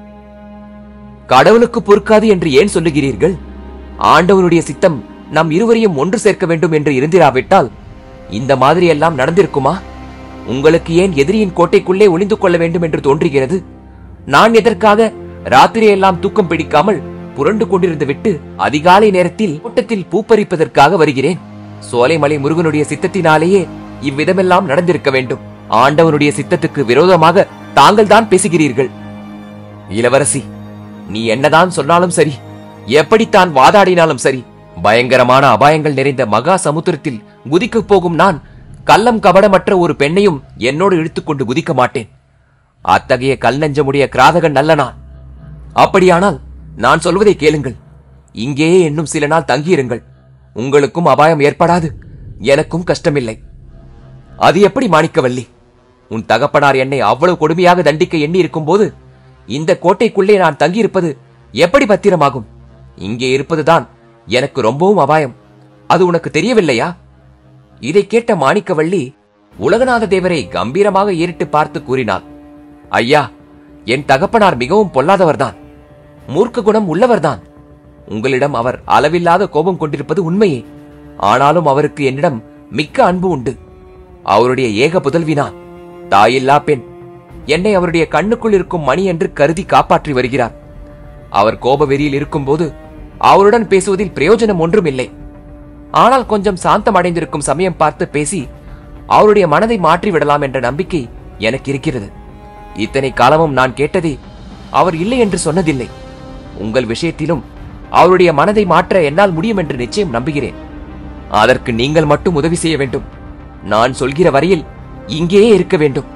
கடவுளுக்கு பொறுக்காது என்று ஏன் சொல்லுகிறீர்கள் ஆண்டவனுடைய சித்தம் நம் இருவரையும் ஒன்று சேர்க்க வேண்டும் என்று இருந்திராவிட்டால் இந்த மாதிரி எல்லாம் நடந்திருக்குமா உங்களுக்கு ஏன் எதிரியின் கோட்டைக்குள்ளே ஒளிந்து கொள்ள வேண்டும் என்று தோன்றுகிறது நான் எதற்காக ராத்திரியெல்லாம் தூக்கம் பிடிக்காமல் புரண்டு கொண்டிருந்து விட்டு அதிகாலை நேரத்தில் தோட்டத்தில் பூப்பறிப்பதற்காக வருகிறேன் சோலைமலை முருகனுடைய சித்தத்தினாலேயே இவ்விதமெல்லாம் நடந்திருக்க வேண்டும் ஆண்டவனுடைய சித்தத்துக்கு விரோதமாக தாங்கள் தான் பேசுகிறீர்கள் இளவரசி நீ என்னதான் சொன்னாலும் சரி எப்படித்தான் வாதாடினாலும் சரி பயங்கரமான அபாயங்கள் நிறைந்த மகா சமுத்திரத்தில் குதிக்கப் போகும் நான் கள்ளம் கபடமற்ற ஒரு பெண்ணையும் என்னோடு இழுத்துக்கொண்டு குதிக்க மாட்டேன் அத்தகைய கல் நெஞ்சமுடைய கிராதகன் அல்ல நான் அப்படியானால் நான் சொல்வதை கேளுங்கள் இங்கேயே இன்னும் சில நாள் தங்கியிருங்கள் உங்களுக்கும் அபாயம் ஏற்படாது எனக்கும் கஷ்டமில்லை அது எப்படி மாணிக்கவல்லி உன் தகப்பனார் என்னை அவ்வளவு கொடுமையாக தண்டிக்க எண்ணி இருக்கும்போது இந்த கோட்டைக்குள்ளே நான் தங்கியிருப்பது எப்படி பத்திரமாகும் இங்கே இருப்பதுதான் எனக்கு ரொம்பவும் அபாயம் அது உனக்கு தெரியவில்லையா இதை கேட்ட மாணிக்கவள்ளி உலகநாத தேவரை கம்பீரமாக ஏறிட்டு பார்த்து கூறினாள் ஐயா என் தகப்பனார் மிகவும் பொல்லாதவர்தான் மூர்க்க குணம் உள்ளவர்தான் உங்களிடம் அவர் அளவில்லாத கோபம் கொண்டிருப்பது உண்மையே ஆனாலும் அவருக்கு என்னிடம் மிக்க அன்பு உண்டு அவருடைய ஏக புதல்வினான் தாயில்லா பெண் என்னை அவருடைய கண்ணுக்குள் இருக்கும் மணி என்று கருதி காப்பாற்றி வருகிறார் அவர் கோப வெறியில் இருக்கும்போது அவருடன் பேசுவதில் பிரயோஜனம் ஒன்றும் இல்லை ஆனால் கொஞ்சம் சாந்தம் அடைந்திருக்கும் சமயம் பார்த்து பேசி அவருடைய மனதை மாற்றி விடலாம் என்ற நம்பிக்கை எனக்கு இருக்கிறது இத்தனை காலமும் நான் கேட்டதே அவர் இல்லை என்று சொன்னதில்லை உங்கள் விஷயத்திலும் அவருடைய மனதை மாற்ற என்னால் முடியும் என்று நிச்சயம் நம்புகிறேன் அதற்கு நீங்கள் மட்டும் உதவி செய்ய வேண்டும் நான் சொல்கிற வரையில் இங்கேயே இருக்க வேண்டும்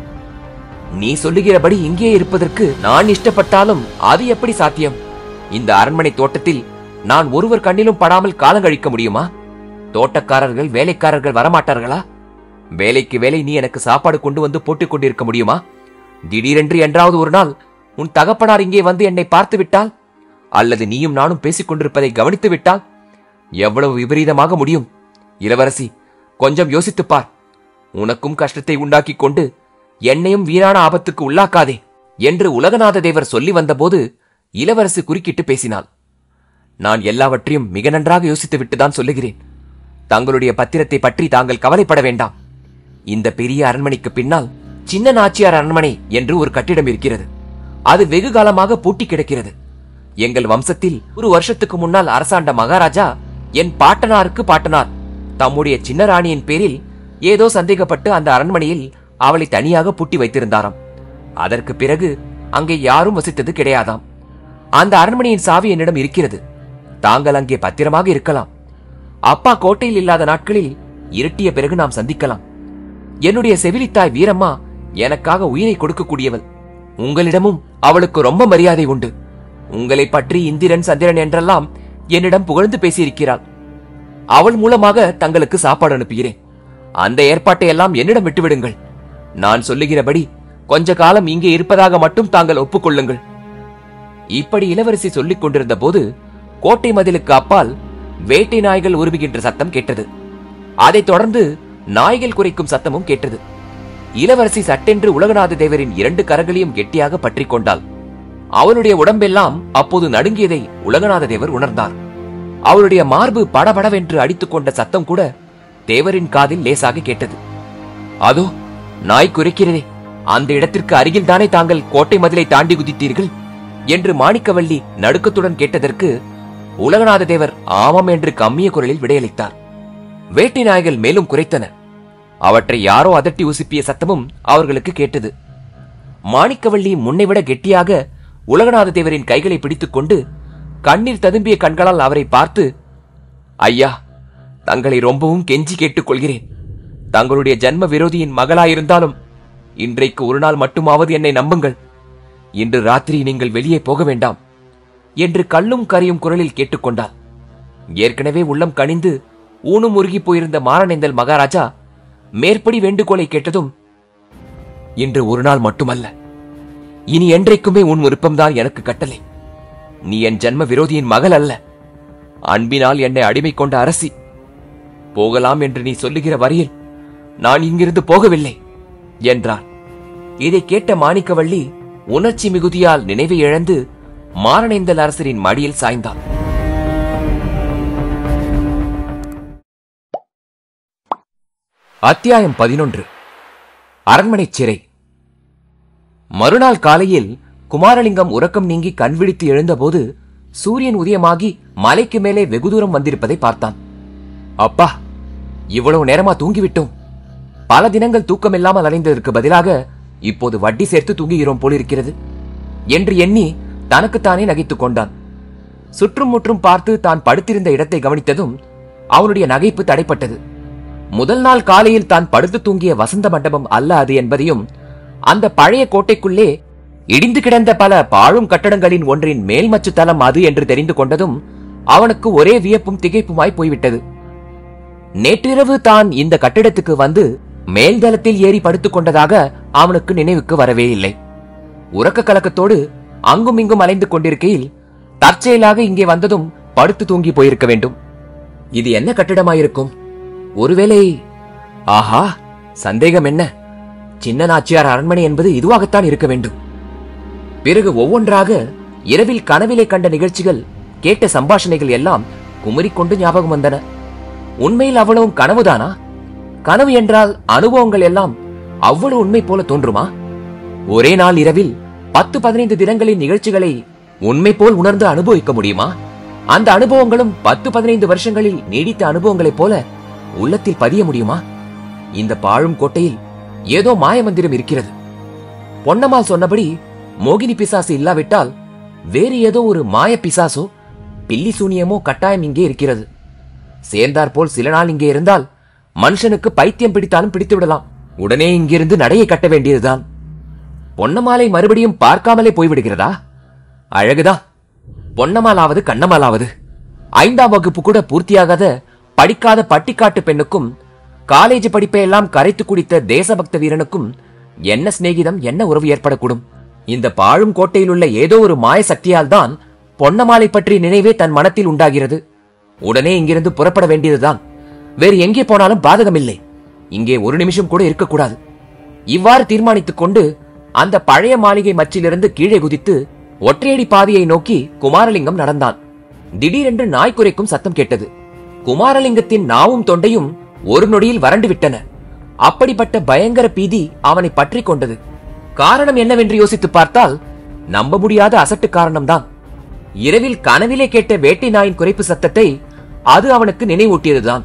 நீ சொல்லுகிறபடி இங்கே இருப்பதற்கு நான் இஷ்டப்பட்டாலும் அது எப்படி சாத்தியம் இந்த அரண்மனை தோட்டத்தில் நான் ஒருவர் கண்ணிலும் படாமல் காலங்கழிக்க முடியுமா தோட்டக்காரர்கள் வேலைக்காரர்கள் வரமாட்டார்களா வேலைக்கு வேலை நீ எனக்கு சாப்பாடு கொண்டு வந்து போட்டுக் கொண்டிருக்க முடியுமா திடீரென்று என்றாவது ஒரு நாள் உன் தகப்பனார் இங்கே வந்து என்னை பார்த்து விட்டால் அல்லது நீயும் நானும் பேசிக் கொண்டிருப்பதை கவனித்து விட்டால் எவ்வளவு விபரீதமாக முடியும் இளவரசி கொஞ்சம் யோசித்துப் பார் உனக்கும் கஷ்டத்தை உண்டாக்கிக் கொண்டு என்னையும் வீணான ஆபத்துக்கு உள்ளாக்காதே என்று உலகநாத தேவர் சொல்லி வந்தபோது இளவரசி குறுக்கிட்டு பேசினாள் நான் எல்லாவற்றையும் மிக நன்றாக யோசித்துவிட்டுதான் சொல்லுகிறேன் தங்களுடைய பத்திரத்தை பற்றி தாங்கள் கவலைப்பட வேண்டாம் இந்த பெரிய அரண்மனைக்கு பின்னால் சின்ன நாச்சியார் அரண்மனை என்று ஒரு கட்டிடம் இருக்கிறது அது வெகு காலமாக பூட்டி கிடக்கிறது எங்கள் வம்சத்தில் ஒரு வருஷத்துக்கு முன்னால் அரசாண்ட மகாராஜா என் பாட்டனாருக்கு பாட்டனார் தம்முடைய சின்ன ராணியின் பேரில் ஏதோ சந்தேகப்பட்டு அந்த அரண்மனையில் அவளை தனியாக பூட்டி வைத்திருந்தாராம் அதற்கு பிறகு அங்கே யாரும் வசித்தது கிடையாதாம் அந்த அரண்மனையின் சாவி என்னிடம் இருக்கிறது தாங்கள் அங்கே பத்திரமாக இருக்கலாம் அப்பா கோட்டையில் இல்லாத நாட்களில் இருட்டிய பிறகு நாம் சந்திக்கலாம் என்னுடைய செவிலித்தாய் வீரம்மா எனக்காக உயிரை கொடுக்கக்கூடியவள் உங்களிடமும் அவளுக்கு ரொம்ப மரியாதை உண்டு உங்களை பற்றி இந்திரன் சந்திரன் என்றெல்லாம் என்னிடம் புகழ்ந்து பேசியிருக்கிறாள் அவள் மூலமாக தங்களுக்கு சாப்பாடு அனுப்புகிறேன் அந்த ஏற்பாட்டை எல்லாம் என்னிடம் விட்டுவிடுங்கள் நான் சொல்லுகிறபடி கொஞ்ச காலம் இங்கே இருப்பதாக மட்டும் தாங்கள் ஒப்புக்கொள்ளுங்கள் இப்படி இளவரசி சொல்லிக் கொண்டிருந்த போது கோட்டை மதிலுக்கு அப்பால் வேட்டை நாய்கள் உருவுகின்ற சத்தம் கேட்டது அதைத் தொடர்ந்து நாய்கள் குறைக்கும் சத்தமும் கேட்டது இளவரசி சட்டென்று உலகநாத தேவரின் இரண்டு கரங்களையும் கெட்டியாக பற்றிக் கொண்டாள் அவனுடைய உடம்பெல்லாம் அப்போது நடுங்கியதை உலகநாத தேவர் உணர்ந்தார் அவருடைய மார்பு படபடவென்று அடித்துக் கொண்ட சத்தம் கூட தேவரின் காதில் லேசாக கேட்டது அதோ நாய் குறைக்கிறதே அந்த இடத்திற்கு அருகில் தானே தாங்கள் கோட்டை மதிலை தாண்டி குதித்தீர்கள் என்று மாணிக்கவள்ளி நடுக்கத்துடன் கேட்டதற்கு உலகநாத தேவர் ஆமாம் என்று கம்மிய குரலில் விடையளித்தார் வேட்டை நாய்கள் மேலும் குறைத்தன அவற்றை யாரோ அதட்டி உசுப்பிய சத்தமும் அவர்களுக்கு கேட்டது மாணிக்கவள்ளி முன்னைவிட கெட்டியாக உலகநாத தேவரின் கைகளை பிடித்துக்கொண்டு கண்ணீர் ததும்பிய கண்களால் அவரை பார்த்து ஐயா தங்களை ரொம்பவும் கெஞ்சி கேட்டுக் கொள்கிறேன் தங்களுடைய ஜன்ம விரோதியின் மகளாயிருந்தாலும் இன்றைக்கு ஒரு நாள் மட்டுமாவது என்னை நம்புங்கள் இன்று ராத்திரி நீங்கள் வெளியே போக வேண்டாம் என்று கல்லும் கரையும் குரலில் கேட்டுக்கொண்டார் ஏற்கனவே உள்ளம் கனிந்து ஊனும் உருகி போயிருந்த மாரணேந்தல் மகாராஜா மேற்படி வேண்டுகோளை கேட்டதும் இன்று ஒரு நாள் மட்டுமல்ல இனி என்றைக்குமே உன் விருப்பம்தான் எனக்கு கட்டளை நீ என் ஜன்ம விரோதியின் மகள் அல்ல அன்பினால் என்னை அடிமை கொண்ட அரசி போகலாம் என்று நீ சொல்லுகிற வரையில் நான் இங்கிருந்து போகவில்லை என்றார் இதை கேட்ட மாணிக்கவள்ளி உணர்ச்சி மிகுதியால் நினைவை இழந்து மாரணேந்தல் அரசரின் மடியில் சாய்ந்தாள் அத்தியாயம் பதினொன்று அரண்மனை சிறை மறுநாள் காலையில் குமாரலிங்கம் உறக்கம் நீங்கி கண் விழித்து எழுந்தபோது சூரியன் உதயமாகி மலைக்கு மேலே வெகு தூரம் வந்திருப்பதை பார்த்தான் அப்பா இவ்வளவு நேரமா தூங்கிவிட்டோம் பல தினங்கள் தூக்கமில்லாமல் அலைந்ததற்கு பதிலாக இப்போது வட்டி சேர்த்து தூங்குகிறோம் போலிருக்கிறது என்று எண்ணி தனக்குத்தானே நகைத்துக் கொண்டான் சுற்றும் முற்றும் பார்த்து தான் படுத்திருந்த இடத்தை கவனித்ததும் அவனுடைய நகைப்பு தடைப்பட்டது முதல் நாள் காலையில் தான் படுத்து தூங்கிய வசந்த மண்டபம் அல்ல அது என்பதையும் அந்த பழைய கோட்டைக்குள்ளே இடிந்து கிடந்த பல பாழும் கட்டடங்களின் ஒன்றின் மேல்மச்சு தலம் அது என்று தெரிந்து கொண்டதும் அவனுக்கு ஒரே வியப்பும் திகைப்புமாய் போய்விட்டது நேற்றிரவு தான் இந்த கட்டிடத்துக்கு வந்து மேல்தளத்தில் ஏறி படுத்துக் கொண்டதாக அவனுக்கு நினைவுக்கு வரவே இல்லை உறக்க கலக்கத்தோடு அங்கும் இங்கும் அலைந்து கொண்டிருக்கையில் தற்செயலாக இங்கே வந்ததும் படுத்து தூங்கி போயிருக்க வேண்டும் இது என்ன கட்டிடமாயிருக்கும் ஒருவேளை ஆஹா சந்தேகம் என்ன சின்ன நாச்சியார் அரண்மனை என்பது இதுவாகத்தான் இருக்க வேண்டும் பிறகு ஒவ்வொன்றாக இரவில் கனவிலே கண்ட நிகழ்ச்சிகள் கேட்ட சம்பாஷணைகள் எல்லாம் குமரிக்கொண்டு ஞாபகம் வந்தன உண்மையில் அவ்வளவும் கனவுதானா கனவு என்றால் அனுபவங்கள் எல்லாம் அவ்வளவு உண்மை போல தோன்றுமா ஒரே நாள் இரவில் பத்து பதினைந்து தினங்களின் நிகழ்ச்சிகளை உண்மை போல் உணர்ந்து அனுபவிக்க முடியுமா அந்த அனுபவங்களும் பத்து பதினைந்து வருஷங்களில் நீடித்த அனுபவங்களைப் போல உள்ளத்தில் பதிய முடியுமா இந்த பாழும் கோட்டையில் ஏதோ மாயமந்திரம் இருக்கிறது பொன்னம்மாள் சொன்னபடி மோகினி பிசாசு இல்லாவிட்டால் வேறு ஏதோ ஒரு மாய பிசாசோ பில்லி சூனியமோ கட்டாயம் இங்கே இருக்கிறது சேர்ந்தார் போல் சில நாள் இங்கே இருந்தால் மனுஷனுக்கு பைத்தியம் பிடித்தாலும் பிடித்து விடலாம் உடனே இங்கிருந்து நடையை கட்ட வேண்டியதுதான் பொன்னமாலை மறுபடியும் பார்க்காமலே போய்விடுகிறதா அழகுதான் பொன்னமாலாவது கண்ணமாலாவது ஐந்தாம் வகுப்பு கூட பூர்த்தியாகாத படிக்காத பட்டிக்காட்டு பெண்ணுக்கும் காலேஜ் படிப்பை எல்லாம் கரைத்து குடித்த தேசபக்த வீரனுக்கும் என்ன சிநேகிதம் என்ன உறவு ஏற்படக்கூடும் இந்த பாழும் கோட்டையில் உள்ள ஏதோ ஒரு மாய சக்தியால் தான் பொன்னமாலை பற்றி நினைவே தன் மனத்தில் உண்டாகிறது உடனே இங்கிருந்து புறப்பட வேண்டியதுதான் வேறு எங்கே போனாலும் பாதகமில்லை இங்கே ஒரு நிமிஷம் கூட இருக்கக்கூடாது இவ்வாறு தீர்மானித்துக் கொண்டு அந்த பழைய மாளிகை மச்சிலிருந்து கீழே குதித்து ஒற்றையடி பாதையை நோக்கி குமாரலிங்கம் நடந்தான் திடீரென்று நாய் குரைக்கும் சத்தம் கேட்டது குமாரலிங்கத்தின் நாவும் தொண்டையும் ஒரு நொடியில் வறண்டு விட்டன அப்படிப்பட்ட பயங்கர பீதி அவனை பற்றிக் கொண்டது காரணம் என்னவென்று யோசித்து பார்த்தால் நம்ப முடியாத அசட்டு காரணம்தான் இரவில் கனவிலே கேட்ட வேட்டை நாயின் குறைப்பு சத்தத்தை அது அவனுக்கு நினைவூட்டியதுதான்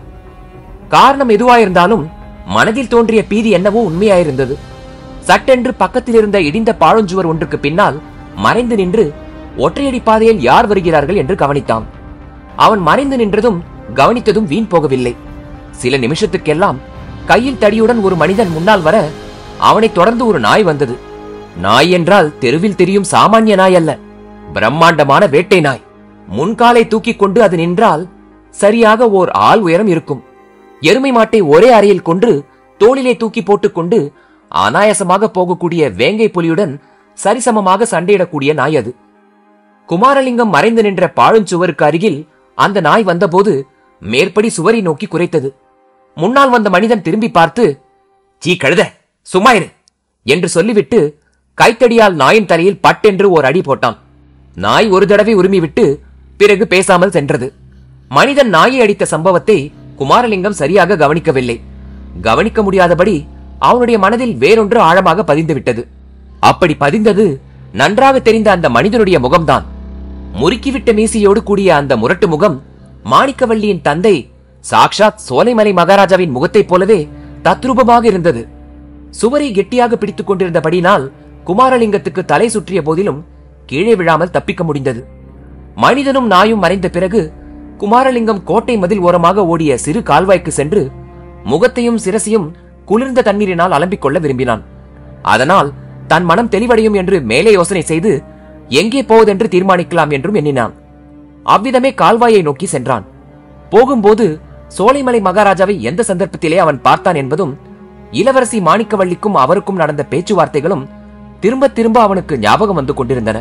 காரணம் எதுவாயிருந்தாலும் மனதில் தோன்றிய பீதி என்னவோ உண்மையாயிருந்தது சட்டென்று பக்கத்தில் இருந்த இடிந்த பாழஞ்சுவர் ஒன்றுக்கு பின்னால் மறைந்து நின்று ஒற்றையடி பாதையில் யார் வருகிறார்கள் என்று கவனித்தான் அவன் மறைந்து நின்றதும் கவனித்ததும் வீண் போகவில்லை சில நிமிஷத்துக்கெல்லாம் கையில் தடியுடன் ஒரு மனிதன் முன்னால் வர அவனைத் தொடர்ந்து ஒரு நாய் வந்தது நாய் என்றால் தெருவில் தெரியும் சாமானிய நாய் அல்ல பிரம்மாண்டமான வேட்டை நாய் முன்காலை தூக்கிக் கொண்டு அது நின்றால் சரியாக ஓர் ஆள் உயரம் இருக்கும் எருமை மாட்டை ஒரே அறையில் கொன்று தோளிலே தூக்கி போட்டுக்கொண்டு அனாயாசமாக போகக்கூடிய வேங்கை புலியுடன் சரிசமமாக சண்டையிடக்கூடிய நாய் அது குமாரலிங்கம் மறைந்து நின்ற பாழுஞ்சுவருக்கு அருகில் அந்த நாய் வந்தபோது மேற்படி சுவரை நோக்கி குறைத்தது முன்னால் வந்த மனிதன் திரும்பி பார்த்து சீ கழுத சும்மா இரு என்று சொல்லிவிட்டு கைத்தடியால் நாயின் தலையில் பட்டென்று ஓர் அடி போட்டான் நாய் ஒரு தடவை உரிமிவிட்டு பிறகு பேசாமல் சென்றது மனிதன் நாயை அடித்த சம்பவத்தை குமாரலிங்கம் சரியாக கவனிக்கவில்லை கவனிக்க முடியாதபடி அவனுடைய மனதில் வேறொன்று ஆழமாக பதிந்து விட்டது அப்படி பதிந்தது நன்றாக தெரிந்த அந்த மனிதனுடைய முகம்தான் முறுக்கிவிட்ட மீசையோடு கூடிய அந்த முரட்டு முகம் மாணிக்கவல்லியின் தந்தை சாக்ஷாத் சோலைமலை மகாராஜாவின் முகத்தைப் போலவே தத்ரூபமாக இருந்தது சுவரை கெட்டியாக பிடித்துக் கொண்டிருந்தபடினால் குமாரலிங்கத்துக்கு தலை சுற்றிய போதிலும் கீழே விழாமல் தப்பிக்க முடிந்தது மனிதனும் நாயும் மறைந்த பிறகு குமாரலிங்கம் கோட்டை மதில் ஓரமாக ஓடிய சிறு கால்வாய்க்கு சென்று முகத்தையும் சிரசையும் குளிர்ந்த தண்ணீரினால் அலம்பிக் கொள்ள விரும்பினான் அதனால் தன் மனம் தெளிவடையும் என்று மேலே யோசனை செய்து எங்கே போவதென்று தீர்மானிக்கலாம் என்றும் எண்ணினான் அவ்விதமே கால்வாயை நோக்கி சென்றான் போகும்போது சோலைமலை மகாராஜாவை எந்த சந்தர்ப்பத்திலே அவன் பார்த்தான் என்பதும் இளவரசி மாணிக்கவள்ளிக்கும் அவருக்கும் நடந்த பேச்சுவார்த்தைகளும் திரும்ப திரும்ப அவனுக்கு ஞாபகம் வந்து கொண்டிருந்தன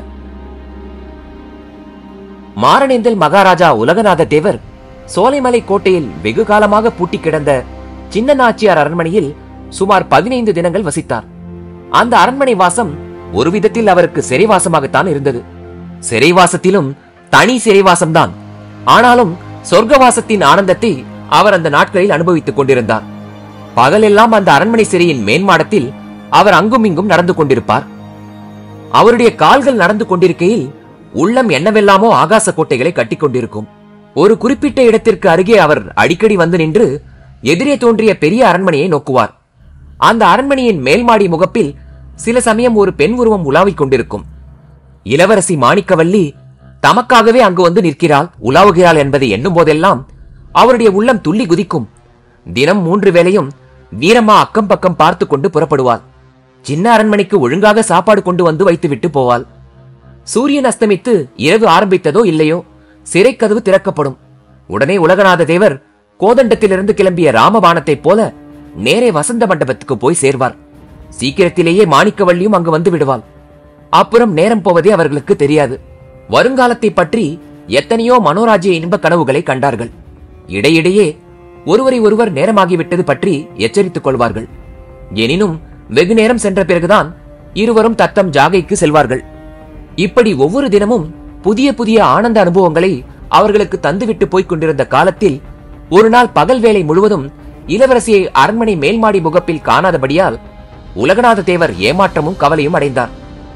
மாரணேந்தல் மகாராஜா உலகநாத தேவர் சோலைமலை கோட்டையில் வெகு காலமாக பூட்டி கிடந்த சின்ன நாச்சியார் அரண்மனையில் சுமார் பதினைந்து தினங்கள் வசித்தார் அந்த அரண்மனை வாசம் ஒரு விதத்தில் அவருக்கு சிறைவாசமாகத்தான் இருந்தது சிறைவாசத்திலும் தனி சிறைவாசம்தான் ஆனாலும் சொர்க்கவாசத்தின் ஆனந்தத்தை அவர் அந்த நாட்களில் அனுபவித்துக் கொண்டிருந்தார் பகலெல்லாம் அந்த அரண்மனை சிறையின் மேன்மாடத்தில் அவர் அங்கும் இங்கும் நடந்து கொண்டிருப்பார் அவருடைய கால்கள் நடந்து கொண்டிருக்கையில் உள்ளம் என்னவெல்லாமோ ஆகாச கோட்டைகளை கட்டிக் கொண்டிருக்கும் ஒரு குறிப்பிட்ட இடத்திற்கு அருகே அவர் அடிக்கடி வந்து நின்று எதிரே தோன்றிய பெரிய அரண்மனையை நோக்குவார் அந்த அரண்மனையின் மேல்மாடி முகப்பில் சில சமயம் ஒரு பெண் உருவம் உலாவிக் கொண்டிருக்கும் இளவரசி மாணிக்கவல்லி தமக்காகவே அங்கு வந்து நிற்கிறாள் உலாவுகிறாள் என்பதை எண்ணும் போதெல்லாம் அவருடைய உள்ளம் துள்ளி குதிக்கும் தினம் மூன்று வேளையும் வீரம்மா அக்கம் பக்கம் பார்த்து கொண்டு புறப்படுவாள் சின்ன அரண்மனைக்கு ஒழுங்காக சாப்பாடு கொண்டு வந்து வைத்துவிட்டு போவாள் சூரியன் அஸ்தமித்து இரவு ஆரம்பித்ததோ இல்லையோ சிறைக்கதவு திறக்கப்படும் உடனே உலகநாத தேவர் கோதண்டத்திலிருந்து கிளம்பிய ராமபாணத்தைப் போல நேரே வசந்த மண்டபத்துக்கு போய் சேர்வார் சீக்கிரத்திலேயே மாணிக்கவள்ளியும் அங்கு வந்து விடுவாள் அப்புறம் நேரம் போவதே அவர்களுக்கு தெரியாது வருங்காலத்தை பற்றி எத்தனையோ மனோராஜ்ய இன்ப கனவுகளை கண்டார்கள் இடையிடையே ஒருவரை ஒருவர் நேரமாகிவிட்டது பற்றி எச்சரித்துக் கொள்வார்கள் எனினும் வெகு நேரம் சென்ற பிறகுதான் இருவரும் தத்தம் ஜாகைக்கு செல்வார்கள் இப்படி ஒவ்வொரு தினமும் புதிய புதிய ஆனந்த அனுபவங்களை அவர்களுக்கு தந்துவிட்டு போய்க் கொண்டிருந்த காலத்தில் ஒரு நாள் பகல் வேளை முழுவதும் இளவரசியை அரண்மனை மேல்மாடி முகப்பில் காணாதபடியால் உலகநாத தேவர் ஏமாற்றமும் கவலையும் அடைந்தார்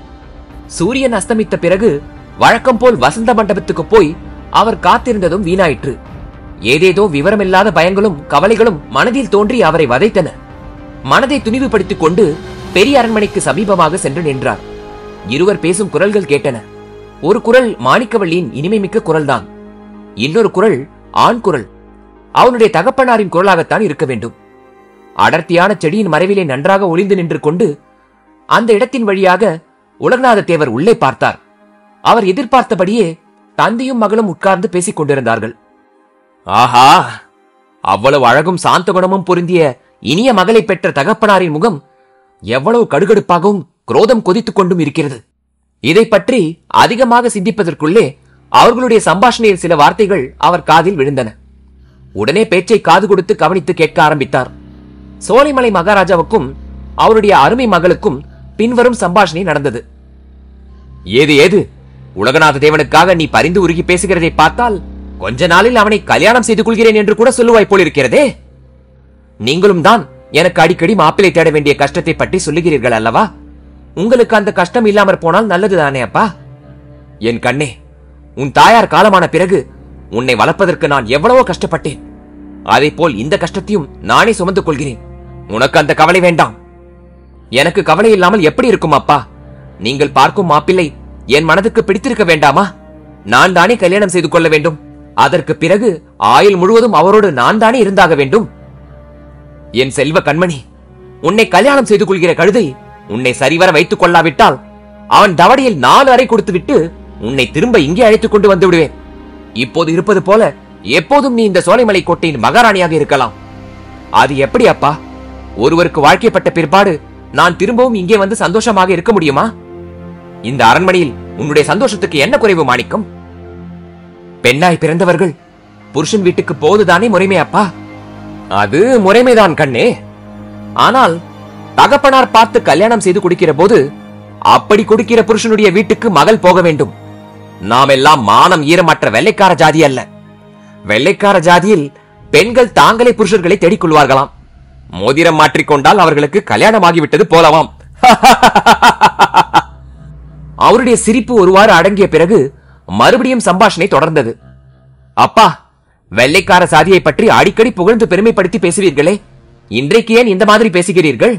சூரியன் அஸ்தமித்த பிறகு வழக்கம் போல் வசந்த மண்டபத்துக்கு போய் அவர் காத்திருந்ததும் வீணாயிற்று ஏதேதோ விவரமில்லாத பயங்களும் கவலைகளும் மனதில் தோன்றி அவரை வதைத்தன மனதை துணிவுபடுத்திக் கொண்டு பெரிய அரண்மனைக்கு சமீபமாக சென்று நின்றார் இருவர் பேசும் குரல்கள் கேட்டன ஒரு குரல் மாணிக்கவள்ளியின் இனிமைமிக்க குரல்தான் இன்னொரு குரல் ஆண் குரல் அவனுடைய தகப்பனாரின் குரலாகத்தான் இருக்க வேண்டும் அடர்த்தியான செடியின் மறைவிலே நன்றாக ஒளிந்து நின்று கொண்டு அந்த இடத்தின் வழியாக உலகநாத தேவர் உள்ளே பார்த்தார் அவர் எதிர்பார்த்தபடியே தந்தையும் மகளும் உட்கார்ந்து பேசிக் கொண்டிருந்தார்கள் ஆஹா அவ்வளவு அழகும் சாந்த குணமும் பொருந்திய இனிய மகளை பெற்ற தகப்பனாரின் முகம் எவ்வளவு கடுகடுப்பாகவும் குரோதம் கொதித்துக் கொண்டும் இருக்கிறது இதை பற்றி அதிகமாக சிந்திப்பதற்குள்ளே அவர்களுடைய சம்பாஷணையில் சில வார்த்தைகள் அவர் காதில் விழுந்தன உடனே பேச்சை காது கொடுத்து கவனித்து கேட்க ஆரம்பித்தார் சோலைமலை மகாராஜாவுக்கும் அவருடைய அருமை மகளுக்கும் பின்வரும் சம்பாஷணை நடந்தது ஏது ஏது உலகநாத தேவனுக்காக நீ பரிந்து உருகி பேசுகிறதை பார்த்தால் கொஞ்ச நாளில் அவனை கல்யாணம் செய்து கொள்கிறேன் என்று கூட சொல்லுவாய் போல் இருக்கிறதே நீங்களும் தான் எனக்கு அடிக்கடி மாப்பிளை தேட வேண்டிய கஷ்டத்தை பற்றி சொல்லுகிறீர்கள் அல்லவா உங்களுக்கு அந்த கஷ்டம் இல்லாமற் போனால் நல்லதுதானே அப்பா என் கண்ணே உன் தாயார் காலமான பிறகு உன்னை வளர்ப்பதற்கு நான் எவ்வளவோ கஷ்டப்பட்டேன் அதை போல் இந்த கஷ்டத்தையும் நானே சுமந்து கொள்கிறேன் உனக்கு அந்த கவலை வேண்டாம் எனக்கு கவலை இல்லாமல் எப்படி இருக்கும் அப்பா நீங்கள் பார்க்கும் மாப்பிள்ளை என் மனதுக்கு பிடித்திருக்க வேண்டாமா நான் தானே கல்யாணம் செய்து கொள்ள வேண்டும் அதற்கு பிறகு ஆயுள் முழுவதும் அவரோடு நான் தானே இருந்தாக வேண்டும் என் செல்வ கண்மணி உன்னை கல்யாணம் செய்து கொள்கிற கழுதை உன்னை சரிவர வைத்துக் கொள்ளாவிட்டால் அவன் தவடையில் நாலு அறை கொடுத்துவிட்டு உன்னை திரும்ப இங்கே அழைத்துக் கொண்டு வந்து விடுவேன் இப்போது இருப்பது போல எப்போதும் நீ இந்த சோலைமலை கோட்டையின் மகாராணியாக இருக்கலாம் அது எப்படி அப்பா ஒருவருக்கு வாழ்க்கைப்பட்ட பிற்பாடு நான் திரும்பவும் இங்கே வந்து சந்தோஷமாக இருக்க முடியுமா இந்த அரண்மனையில் உன்னுடைய சந்தோஷத்துக்கு என்ன குறைவு மாணிக்கம் பெண்ணாய் பிறந்தவர்கள் புருஷன் வீட்டுக்கு போவதுதானே முறைமை அப்பா அது முறைமைதான் கண்ணே ஆனால் தகப்பனார் பார்த்து கல்யாணம் செய்து கொடுக்கிற போது அப்படி கொடுக்கிற புருஷனுடைய வீட்டுக்கு மகள் போக வேண்டும் நாம் எல்லாம் மானம் ஈரமற்ற வெள்ளைக்கார ஜாதி அல்ல வெள்ளைக்கார ஜாதியில் பெண்கள் தாங்களே புருஷர்களை தேடிக் கொள்வார்களாம் மோதிரம் மாற்றிக்கொண்டால் அவர்களுக்கு கல்யாணம் ஆகிவிட்டது போலவாம் அவருடைய சிரிப்பு ஒருவாறு அடங்கிய பிறகு மறுபடியும் சம்பாஷணை தொடர்ந்தது அப்பா வெள்ளைக்கார சாதியை பற்றி அடிக்கடி புகழ்ந்து பெருமைப்படுத்தி பேசுவீர்களே இன்றைக்கு ஏன் இந்த மாதிரி பேசுகிறீர்கள்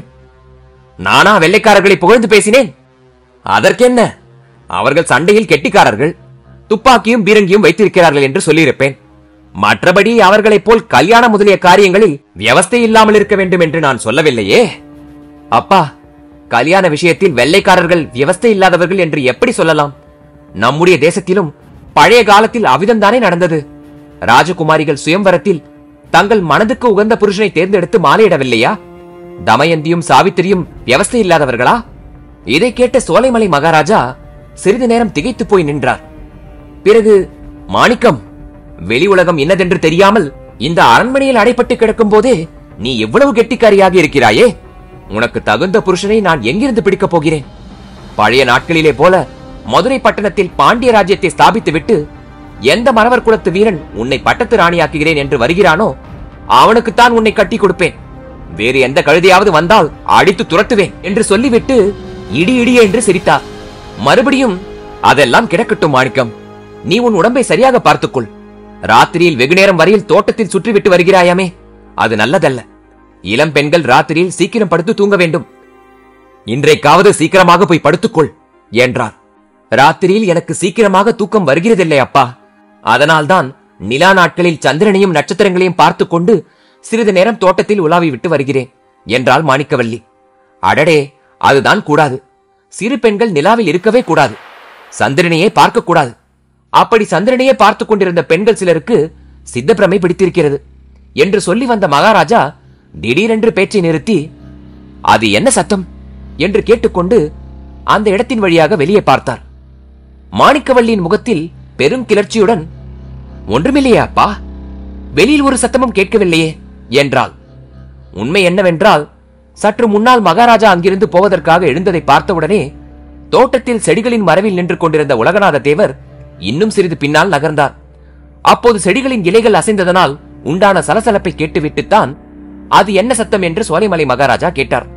நானா வெள்ளைக்காரர்களை புகழ்ந்து பேசினேன் அதற்கென்ன அவர்கள் சண்டையில் கெட்டிக்காரர்கள் துப்பாக்கியும் பீரங்கியும் வைத்திருக்கிறார்கள் என்று சொல்லியிருப்பேன் மற்றபடி அவர்களைப் போல் கல்யாணம் முதலிய காரியங்களில் வியவஸ்தை இல்லாமல் இருக்க வேண்டும் என்று நான் சொல்லவில்லையே அப்பா கல்யாண விஷயத்தில் வெள்ளைக்காரர்கள் வியவஸ்தை இல்லாதவர்கள் என்று எப்படி சொல்லலாம் நம்முடைய தேசத்திலும் பழைய காலத்தில் அவிதம்தானே நடந்தது ராஜகுமாரிகள் சுயம்வரத்தில் தங்கள் மனதுக்கு உகந்த புருஷனை தேர்ந்தெடுத்து மாலையிடவில்லையா தமயந்தியும் சாவித்திரியும் வியவஸ்தை இல்லாதவர்களா இதை கேட்ட சோலைமலை மகாராஜா சிறிது நேரம் திகைத்து போய் நின்றார் பிறகு மாணிக்கம் வெளி உலகம் இன்னதென்று தெரியாமல் இந்த அரண்மனையில் அடைப்பட்டு கிடக்கும் போதே நீ எவ்வளவு கெட்டிக்காரியாக இருக்கிறாயே உனக்கு தகுந்த புருஷனை நான் எங்கிருந்து பிடிக்கப் போகிறேன் பழைய நாட்களிலே போல மதுரை பட்டணத்தில் பாண்டிய ராஜ்யத்தை ஸ்தாபித்து விட்டு எந்த மறவர் குலத்து வீரன் உன்னை பட்டத்து ராணியாக்குகிறேன் என்று வருகிறானோ அவனுக்குத்தான் உன்னை கட்டி கொடுப்பேன் வேறு எந்த கழுதையாவது வந்தால் அடித்து துரத்துவேன் என்று சொல்லிவிட்டு இடி இடி என்று சிரித்தார் மறுபடியும் அதெல்லாம் கிடக்கட்டும் மாணிக்கம் நீ உன் உடம்பை சரியாக பார்த்துக்கொள் ராத்திரியில் வெகு நேரம் வரையில் தோட்டத்தில் சுற்றிவிட்டு வருகிறாயாமே அது நல்லதல்ல இளம் பெண்கள் ராத்திரியில் சீக்கிரம் படுத்து தூங்க வேண்டும் இன்றைக்காவது சீக்கிரமாக போய் படுத்துக்கொள் என்றார் ராத்திரியில் எனக்கு சீக்கிரமாக தூக்கம் வருகிறதில்லை அப்பா அதனால்தான் நிலா நாட்களில் சந்திரனையும் நட்சத்திரங்களையும் பார்த்துக் கொண்டு சிறிது நேரம் தோட்டத்தில் உலாவி விட்டு வருகிறேன் என்றாள் மாணிக்கவல்லி அடடே அதுதான் கூடாது சிறு பெண்கள் நிலாவில் இருக்கவே கூடாது சந்திரனையே பார்க்க கூடாது அப்படி சந்திரனையே பார்த்துக் கொண்டிருந்த பெண்கள் சிலருக்கு சித்தப்பிரமை பிடித்திருக்கிறது என்று சொல்லி வந்த மகாராஜா திடீரென்று பேச்சை நிறுத்தி அது என்ன சத்தம் என்று கேட்டுக்கொண்டு அந்த இடத்தின் வழியாக வெளியே பார்த்தார் மாணிக்கவல்லியின் முகத்தில் பெரும் கிளர்ச்சியுடன் ஒன்றுமில்லையே அப்பா வெளியில் ஒரு சத்தமும் கேட்கவில்லையே என்றாள் உண்மை என்னவென்றால் சற்று முன்னால் மகாராஜா அங்கிருந்து போவதற்காக எழுந்ததை பார்த்தவுடனே தோட்டத்தில் செடிகளின் மறைவில் நின்று கொண்டிருந்த உலகநாத தேவர் இன்னும் சிறிது பின்னால் நகர்ந்தார் அப்போது செடிகளின் இலைகள் அசைந்ததனால் உண்டான சலசலப்பை கேட்டுவிட்டுத்தான் அது என்ன சத்தம் என்று சோலைமலை மகாராஜா கேட்டார்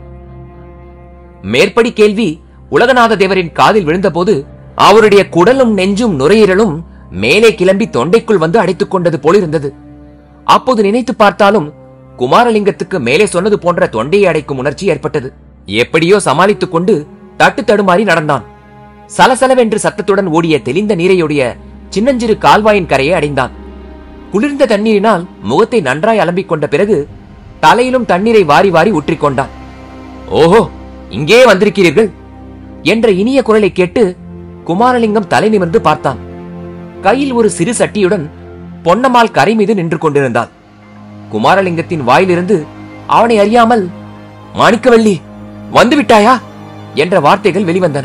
மேற்படி கேள்வி உலகநாத தேவரின் காதில் விழுந்தபோது அவருடைய குடலும் நெஞ்சும் நுரையீரலும் மேலே கிளம்பி தொண்டைக்குள் வந்து அடைத்துக் கொண்டது போலிருந்தது அப்போது நினைத்து பார்த்தாலும் குமாரலிங்கத்துக்கு மேலே சொன்னது போன்ற தொண்டையை அடைக்கும் உணர்ச்சி ஏற்பட்டது எப்படியோ சமாளித்துக் கொண்டு தட்டு தடுமாறி நடந்தான் சலசலவென்று சத்தத்துடன் ஓடிய தெளிந்த நீரையுடைய சின்னஞ்சிறு கால்வாயின் கரையை அடைந்தான் குளிர்ந்த தண்ணீரினால் முகத்தை நன்றாய் அலம்பிக் கொண்ட பிறகு தலையிலும் தண்ணீரை வாரி வாரி ஊற்றிக் கொண்டான் ஓஹோ இங்கே வந்திருக்கிறீர்கள் என்ற இனிய குரலை கேட்டு குமாரலிங்கம் தலை நிமிர்ந்து பார்த்தான் கையில் ஒரு சிறு சட்டியுடன் பொன்னம்மாள் கரை மீது நின்று கொண்டிருந்தாள் குமாரலிங்கத்தின் வாயிலிருந்து அவனை அறியாமல் மாணிக்கவல்லி வந்து விட்டாயா என்ற வார்த்தைகள் வெளிவந்தன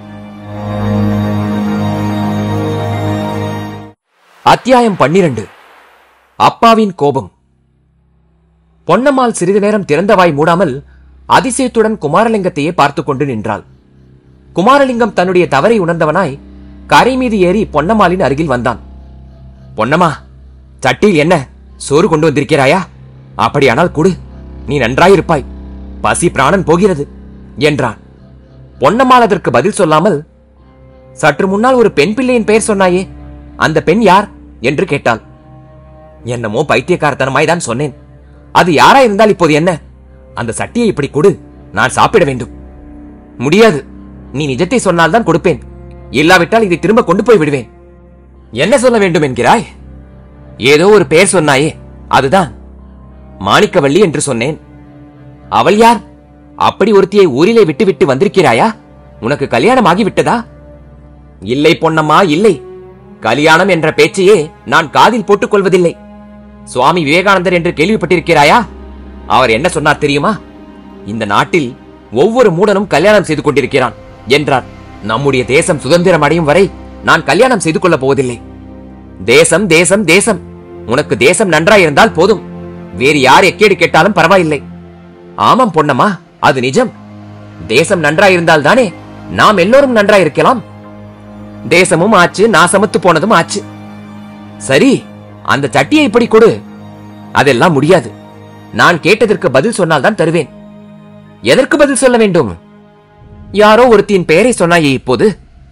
அத்தியாயம் பன்னிரண்டு அப்பாவின் கோபம் பொன்னம்மாள் சிறிது நேரம் திறந்த வாய் மூடாமல் அதிசயத்துடன் குமாரலிங்கத்தையே பார்த்துக் கொண்டு நின்றாள் குமாரலிங்கம் தன்னுடைய தவறை உணர்ந்தவனாய் கரை மீது ஏறி பொன்னம்மாளின் அருகில் வந்தான் பொன்னம்மா சட்டியில் என்ன சோறு கொண்டு வந்திருக்கிறாயா அப்படியானால் கொடு நீ நன்றாயிருப்பாய் பசி பிராணன் போகிறது என்றான் பொன்னம்மாள் அதற்கு பதில் சொல்லாமல் சற்று முன்னால் ஒரு பெண் பிள்ளையின் பெயர் சொன்னாயே அந்த பெண் யார் என்று கேட்டாள் என்னமோ பைத்தியக்காரத்தனமாய் தான் சொன்னேன் அது யாரா இருந்தால் இப்போது என்ன அந்த சட்டியை இப்படி கொடு நான் சாப்பிட வேண்டும் முடியாது நீ நிஜத்தை சொன்னால்தான் கொடுப்பேன் இல்லாவிட்டால் இதை திரும்ப கொண்டு போய் விடுவேன் என்ன சொல்ல வேண்டும் என்கிறாய் ஏதோ ஒரு பெயர் சொன்னாயே அதுதான் மாணிக்கவல்லி என்று சொன்னேன் அவள் யார் அப்படி ஒருத்தியை ஊரிலே விட்டுவிட்டு வந்திருக்கிறாயா உனக்கு கல்யாணம் ஆகிவிட்டதா இல்லை பொன்னம்மா இல்லை கல்யாணம் என்ற பேச்சையே நான் காதில் போட்டுக் கொள்வதில்லை சுவாமி விவேகானந்தர் என்று கேள்விப்பட்டிருக்கிறாயா அவர் என்ன சொன்னார் தெரியுமா இந்த நாட்டில் ஒவ்வொரு மூடனும் கல்யாணம் செய்து கொண்டிருக்கிறான் என்றார் நம்முடைய தேசம் சுதந்திரம் அடையும் வரை நான் கல்யாணம் செய்து கொள்ளப் போவதில்லை தேசம் தேசம் தேசம் உனக்கு தேசம் நன்றாயிருந்தால் போதும் வேறு யார் எக்கேடு கேட்டாலும் பரவாயில்லை ஆமாம் பொன்னம்மா அது நிஜம் தேசம் நன்றாயிருந்தால் தானே நாம் எல்லோரும் நன்றாயிருக்கலாம் தேசமும் ஆச்சு நாசமத்து போனதும் ஆச்சு சரி அந்த சட்டியை இப்படி கொடு அதெல்லாம் முடியாது நான் கேட்டதற்கு பதில் சொன்னால் தான் தருவேன் எதற்கு பதில் சொல்ல வேண்டும் யாரோ ஒருத்தியின் பெயரை சொன்னாயே இப்போது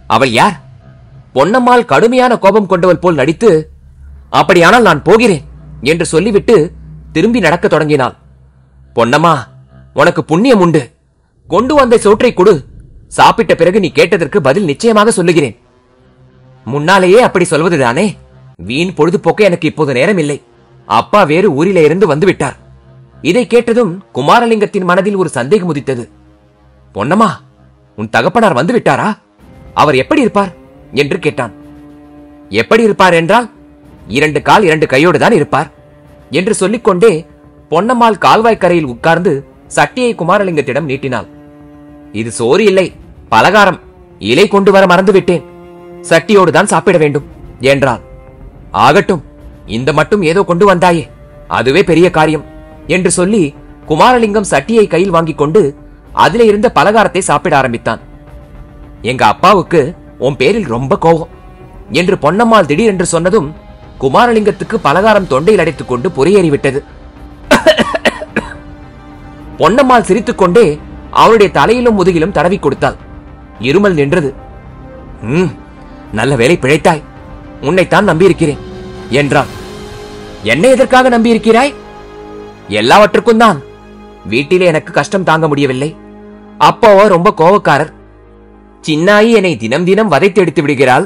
அவள் யார் பொன்னம்மாள் கடுமையான கோபம் கொண்டவள் போல் நடித்து அப்படியானால் நான் போகிறேன் என்று சொல்லிவிட்டு திரும்பி நடக்கத் தொடங்கினாள் பொன்னம்மா உனக்கு புண்ணியம் உண்டு கொண்டு வந்த சோற்றை கொடு சாப்பிட்ட பிறகு நீ கேட்டதற்கு பதில் நிச்சயமாக சொல்லுகிறேன் முன்னாலேயே அப்படி சொல்வதுதானே வீண் பொழுதுபோக்க எனக்கு இப்போது நேரம் இல்லை அப்பா வேறு ஊரிலே இருந்து வந்து விட்டார் இதை கேட்டதும் குமாரலிங்கத்தின் மனதில் ஒரு சந்தேகம் உதித்தது பொன்னம்மா உன் தகப்பனார் வந்து விட்டாரா அவர் எப்படி இருப்பார் என்று கேட்டான் எப்படி இருப்பார் என்றால் இரண்டு கால் இரண்டு கையோடு தான் இருப்பார் என்று சொல்லிக்கொண்டே பொன்னம்மாள் கால்வாய் கரையில் உட்கார்ந்து சட்டியை குமாரலிங்கத்திடம் நீட்டினாள் இது சோறு இல்லை பலகாரம் இலை கொண்டு வர மறந்துவிட்டேன் சட்டியோடு தான் சாப்பிட வேண்டும் என்றாள் ஆகட்டும் இந்த மட்டும் ஏதோ கொண்டு வந்தாயே அதுவே பெரிய காரியம் என்று சொல்லி குமாரலிங்கம் சட்டியை கையில் வாங்கிக் கொண்டு அதிலே இருந்த பலகாரத்தை சாப்பிட ஆரம்பித்தான் எங்க அப்பாவுக்கு உன் பேரில் ரொம்ப கோபம் என்று பொன்னம்மாள் திடீரென்று சொன்னதும் குமாரலிங்கத்துக்கு பலகாரம் தொண்டையில் அடைத்துக் கொண்டு பொறியேறிவிட்டது பொன்னம்மாள் சிரித்துக்கொண்டே அவனுடைய தலையிலும் முதுகிலும் தடவி கொடுத்தாள் இருமல் நின்றது ம் நல்ல வேலை பிழைத்தாய் உன்னைத்தான் நம்பியிருக்கிறேன் என்றான் என்னை எதற்காக நம்பியிருக்கிறாய் எல்லாவற்றுக்கும் தான் வீட்டிலே எனக்கு கஷ்டம் தாங்க முடியவில்லை அப்பாவோ ரொம்ப கோவக்காரர் சின்னாயி என்னை தினம் தினம் வதைத்து எடுத்து விடுகிறாள்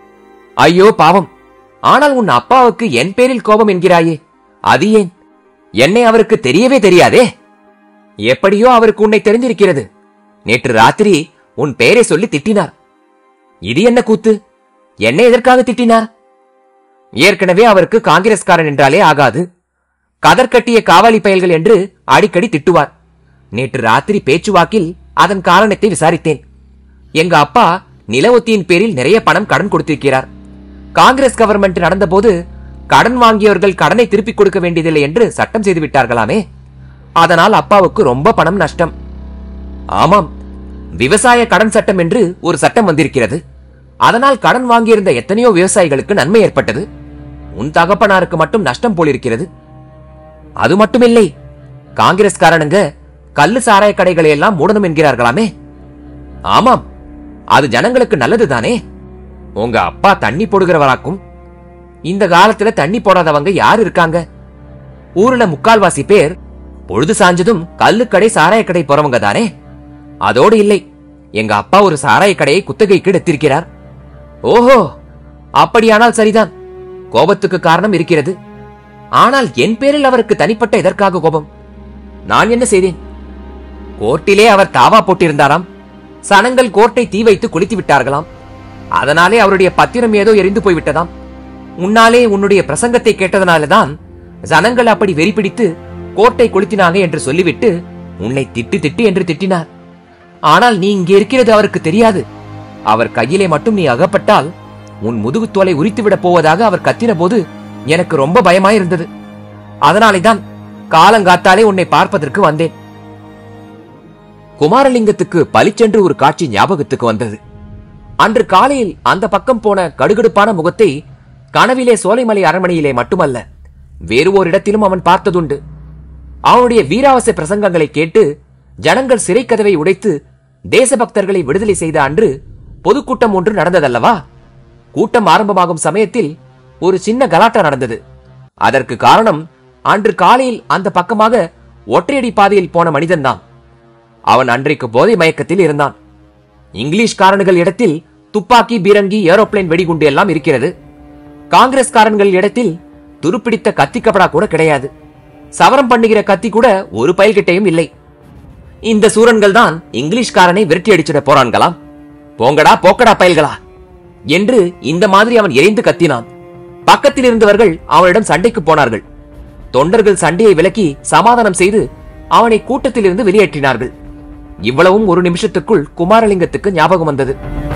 ஐயோ பாவம் ஆனால் உன் அப்பாவுக்கு என் பேரில் கோபம் என்கிறாயே அது ஏன் என்னை அவருக்கு தெரியவே தெரியாதே எப்படியோ அவருக்கு உன்னை தெரிந்திருக்கிறது நேற்று ராத்திரி உன் பெயரை சொல்லி திட்டினார் இது என்ன கூத்து என்னை எதற்காக திட்டினார் ஏற்கனவே அவருக்கு காங்கிரஸ்காரன் என்றாலே ஆகாது கதர் கட்டிய காவாலி பயல்கள் என்று அடிக்கடி திட்டுவார் நேற்று ராத்திரி பேச்சுவாக்கில் அதன் காரணத்தை விசாரித்தேன் எங்க அப்பா நில ஒத்தியின் பேரில் நிறைய பணம் கடன் கொடுத்திருக்கிறார் காங்கிரஸ் கவர்மெண்ட் நடந்தபோது கடன் வாங்கியவர்கள் கடனை திருப்பிக் கொடுக்க வேண்டியதில்லை என்று சட்டம் செய்து விட்டார்களாமே அதனால் அப்பாவுக்கு ரொம்ப பணம் நஷ்டம் ஆமாம் விவசாய கடன் சட்டம் என்று ஒரு சட்டம் வந்திருக்கிறது அதனால் கடன் வாங்கியிருந்த எத்தனையோ விவசாயிகளுக்கு நன்மை ஏற்பட்டது உன் தகப்பனாருக்கு மட்டும் நஷ்டம் போலிருக்கிறது அது மட்டுமில்லை காங்கிரஸ்காரனுங்க கல்லு சாராய கடைகளை எல்லாம் மூடணும் என்கிறார்களாமே ஆமாம் அது ஜனங்களுக்கு நல்லதுதானே உங்க அப்பா தண்ணி போடுகிறவராக்கும் இந்த காலத்துல தண்ணி போடாதவங்க யார் இருக்காங்க ஊர்ல முக்கால்வாசி பேர் பொழுது சாஞ்சதும் கல்லுக்கடை சாராய கடை போறவங்க தானே அதோடு இல்லை எங்க அப்பா ஒரு சாராய கடையை குத்தகைக்கு எடுத்திருக்கிறார் ஓஹோ அப்படியானால் சரிதான் கோபத்துக்கு காரணம் இருக்கிறது ஆனால் என் பேரில் அவருக்கு தனிப்பட்ட எதற்காக கோபம் நான் என்ன செய்தேன் கோர்ட்டிலே அவர் தாவா போட்டிருந்தாராம் சனங்கள் கோர்ட்டை தீ வைத்து குளித்து விட்டார்களாம் அதனாலே அவருடைய பத்திரம் ஏதோ எரிந்து போய்விட்டதாம் உன்னாலே உன்னுடைய பிரசங்கத்தை கேட்டதனாலதான் ஜனங்கள் அப்படி வெறி பிடித்து கோர்ட்டை கொளுத்தினாங்க என்று சொல்லிவிட்டு உன்னை திட்டு திட்டு என்று திட்டினார் ஆனால் நீ இங்கே இருக்கிறது அவருக்கு தெரியாது அவர் கையிலே மட்டும் நீ அகப்பட்டால் உன் முதுகுத்தோலை உரித்துவிடப் போவதாக அவர் கத்தின போது எனக்கு ரொம்ப பயமாயிருந்தது அதனாலேதான் காலங்காத்தாலே உன்னை பார்ப்பதற்கு வந்தேன் குமாரலிங்கத்துக்கு பளிச்சென்று ஒரு காட்சி ஞாபகத்துக்கு வந்தது அன்று காலையில் அந்த பக்கம் போன கடுகடுப்பான முகத்தை கனவிலே சோலைமலை அரண்மனையிலே மட்டுமல்ல வேறு ஓர் இடத்திலும் அவன் பார்த்ததுண்டு அவனுடைய வீராவச பிரசங்கங்களை கேட்டு ஜனங்கள் சிறை கதவை உடைத்து தேசபக்தர்களை விடுதலை செய்த அன்று பொதுக்கூட்டம் ஒன்று நடந்ததல்லவா கூட்டம் ஆரம்பமாகும் சமயத்தில் ஒரு சின்ன கலாட்டா நடந்தது அதற்கு காரணம் அன்று காலையில் அந்த பக்கமாக ஒற்றையடி பாதையில் போன மனிதன்தான் அவன் அன்றைக்கு போதை மயக்கத்தில் இருந்தான் இங்கிலீஷ்காரன்கள் இடத்தில் துப்பாக்கி பீரங்கி ஏரோப்ளேன் வெடிகுண்டு எல்லாம் இருக்கிறது காங்கிரஸ்காரன்கள் இடத்தில் துருப்பிடித்த கத்தி கபடா கூட கிடையாது சவரம் பண்ணுகிற கத்தி கூட ஒரு பயல்கிட்டையும் இல்லை இந்த சூரன்கள் தான் இங்கிலீஷ்காரனை விரட்டி அடிச்சிட போறான்களாம் போங்கடா போக்கடா பயல்களா என்று இந்த மாதிரி அவன் எரிந்து கத்தினான் பக்கத்தில் இருந்தவர்கள் அவனிடம் சண்டைக்கு போனார்கள் தொண்டர்கள் சண்டையை விலக்கி சமாதானம் செய்து அவனை கூட்டத்திலிருந்து வெளியேற்றினார்கள் இவ்வளவும் ஒரு நிமிஷத்துக்குள் குமாரலிங்கத்துக்கு ஞாபகம் வந்தது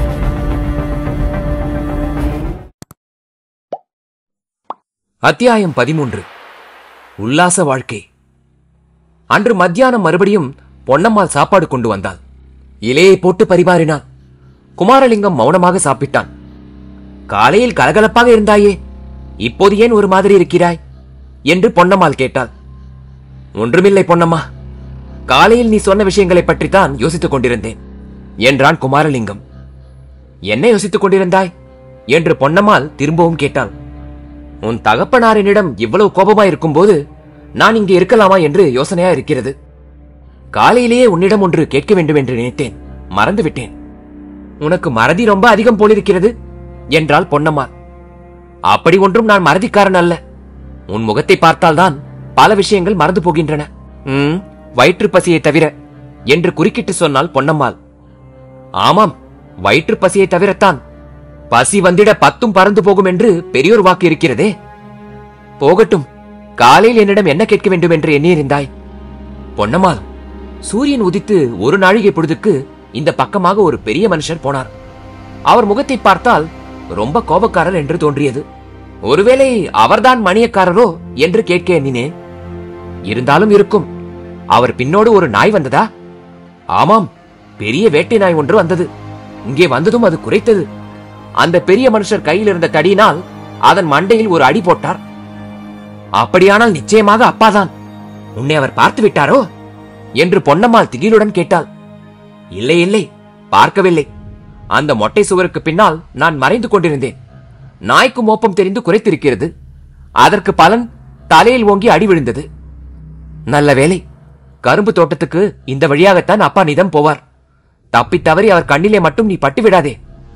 அத்தியாயம் பதிமூன்று உல்லாச வாழ்க்கை அன்று மத்தியானம் மறுபடியும் பொன்னம்மாள் சாப்பாடு கொண்டு வந்தாள் இலையை போட்டு பரிமாறினாள் குமாரலிங்கம் மௌனமாக சாப்பிட்டான் காலையில் கலகலப்பாக இருந்தாயே இப்போது ஏன் ஒரு மாதிரி இருக்கிறாய் என்று பொன்னம்மாள் கேட்டாள் ஒன்றுமில்லை பொன்னம்மா காலையில் நீ சொன்ன விஷயங்களை பற்றித்தான் யோசித்துக் கொண்டிருந்தேன் என்றான் குமாரலிங்கம் என்ன யோசித்துக் கொண்டிருந்தாய் என்று பொன்னம்மாள் திரும்பவும் கேட்டாள் உன் தகப்பனாரினிடம் இவ்வளவு கோபமா இருக்கும்போது நான் இங்கே இருக்கலாமா என்று யோசனையா இருக்கிறது காலையிலேயே உன்னிடம் ஒன்று கேட்க வேண்டும் என்று நினைத்தேன் மறந்து விட்டேன் உனக்கு மறதி ரொம்ப அதிகம் போலிருக்கிறது என்றாள் பொன்னம்மாள் அப்படி ஒன்றும் நான் மறதிக்காரன் அல்ல உன் முகத்தை பார்த்தால்தான் பல விஷயங்கள் மறந்து போகின்றன ம் வயிற்று பசியை தவிர என்று குறுக்கிட்டு சொன்னாள் பொன்னம்மாள் ஆமாம் வயிற்று பசியை தவிரத்தான் பசி வந்திட பத்தும் பறந்து போகும் என்று பெரியோர் வாக்கு இருக்கிறதே போகட்டும் காலையில் என்னிடம் என்ன கேட்க வேண்டும் என்று எண்ணியிருந்தாய் பொன்னம்மாள் சூரியன் உதித்து ஒரு நாழிகை பொழுதுக்கு இந்த பக்கமாக ஒரு பெரிய மனுஷர் போனார் அவர் முகத்தை பார்த்தால் ரொம்ப கோபக்காரர் என்று தோன்றியது ஒருவேளை அவர்தான் மணியக்காரரோ என்று கேட்க எண்ணினேன் இருந்தாலும் இருக்கும் அவர் பின்னோடு ஒரு நாய் வந்ததா ஆமாம் பெரிய வேட்டை நாய் ஒன்று வந்தது இங்கே வந்ததும் அது குறைத்தது அந்த பெரிய மனுஷர் கையில் இருந்த தடியினால் அதன் மண்டையில் ஒரு அடி போட்டார் அப்படியானால் நிச்சயமாக அப்பாதான் உன்னை அவர் பார்த்து விட்டாரோ என்று பொன்னம்மாள் திகிலுடன் கேட்டாள் இல்லை இல்லை பார்க்கவில்லை அந்த மொட்டை சுவருக்கு பின்னால் நான் மறைந்து கொண்டிருந்தேன் நாய்க்கு மோப்பம் தெரிந்து குறைத்திருக்கிறது அதற்கு பலன் தலையில் ஓங்கி அடி விழுந்தது நல்ல வேலை கரும்பு தோட்டத்துக்கு இந்த வழியாகத்தான் அப்பா நிதம் போவார் தப்பித் தவறி அவர் கண்ணிலே மட்டும் நீ பட்டு விடாதே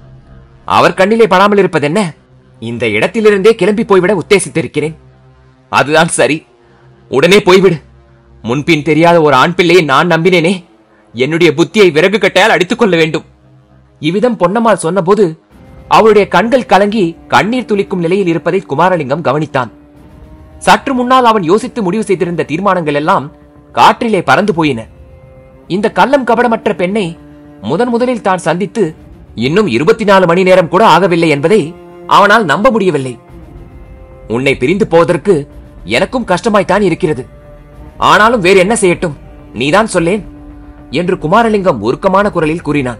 அவர் கண்ணிலே படாமல் இருப்பதென்ன இந்த இடத்திலிருந்தே கிளம்பி போய்விட உத்தேசித்திருக்கிறேன் அதுதான் சரி உடனே போய்விடு முன்பின் தெரியாத ஒரு ஆண் பிள்ளையை நான் நம்பினேனே என்னுடைய புத்தியை விறகு கட்டையால் அடித்துக் கொள்ள வேண்டும் இவ்விதம் பொன்னம்மாள் சொன்னபோது அவளுடைய கண்கள் கலங்கி கண்ணீர் துளிக்கும் நிலையில் இருப்பதை குமாரலிங்கம் கவனித்தான் சற்று முன்னால் அவன் யோசித்து முடிவு செய்திருந்த தீர்மானங்கள் எல்லாம் காற்றிலே பறந்து போயின இந்த கள்ளம் கபடமற்ற பெண்ணை முதன் முதலில் தான் சந்தித்து இன்னும் இருபத்தி நாலு மணி நேரம் கூட ஆகவில்லை என்பதை அவனால் நம்ப முடியவில்லை உன்னை பிரிந்து போவதற்கு எனக்கும் கஷ்டமாய்த்தான் இருக்கிறது ஆனாலும் வேறு என்ன செய்யட்டும் நீதான் சொல்லேன் என்று குமாரலிங்கம் உருக்கமான குரலில் கூறினான்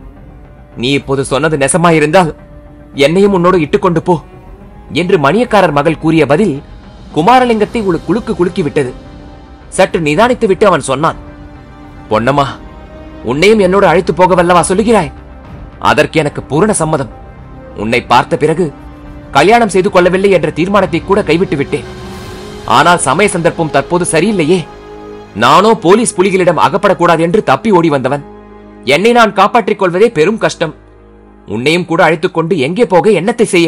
நீ இப்போது சொன்னது நெசமாயிருந்தால் என்னையும் உன்னோடு இட்டுக்கொண்டு போ என்று மணியக்காரர் மகள் கூறிய பதில் குமாரலிங்கத்தை ஒரு குலுக்கு குலுக்கி விட்டது சற்று நிதானித்து விட்டு அவன் சொன்னான் பொன்னம்மா உன்னையும் என்னோடு அழைத்து போக வல்லவா சொல்லுகிறாய் அதற்கு எனக்கு பூரண சம்மதம் உன்னை பார்த்த பிறகு கல்யாணம் செய்து கொள்ளவில்லை என்ற தீர்மானத்தை கூட கைவிட்டு விட்டேன் ஆனால் சமய சந்தர்ப்பம் தற்போது சரியில்லையே நானோ போலீஸ் புலிகளிடம் அகப்படக்கூடாது என்று தப்பி ஓடி வந்தவன் என்னை நான் காப்பாற்றிக் கொள்வதே பெரும் கஷ்டம் உன்னையும் கூட அழைத்துக் கொண்டு எங்கே போக என்னத்தை செய்ய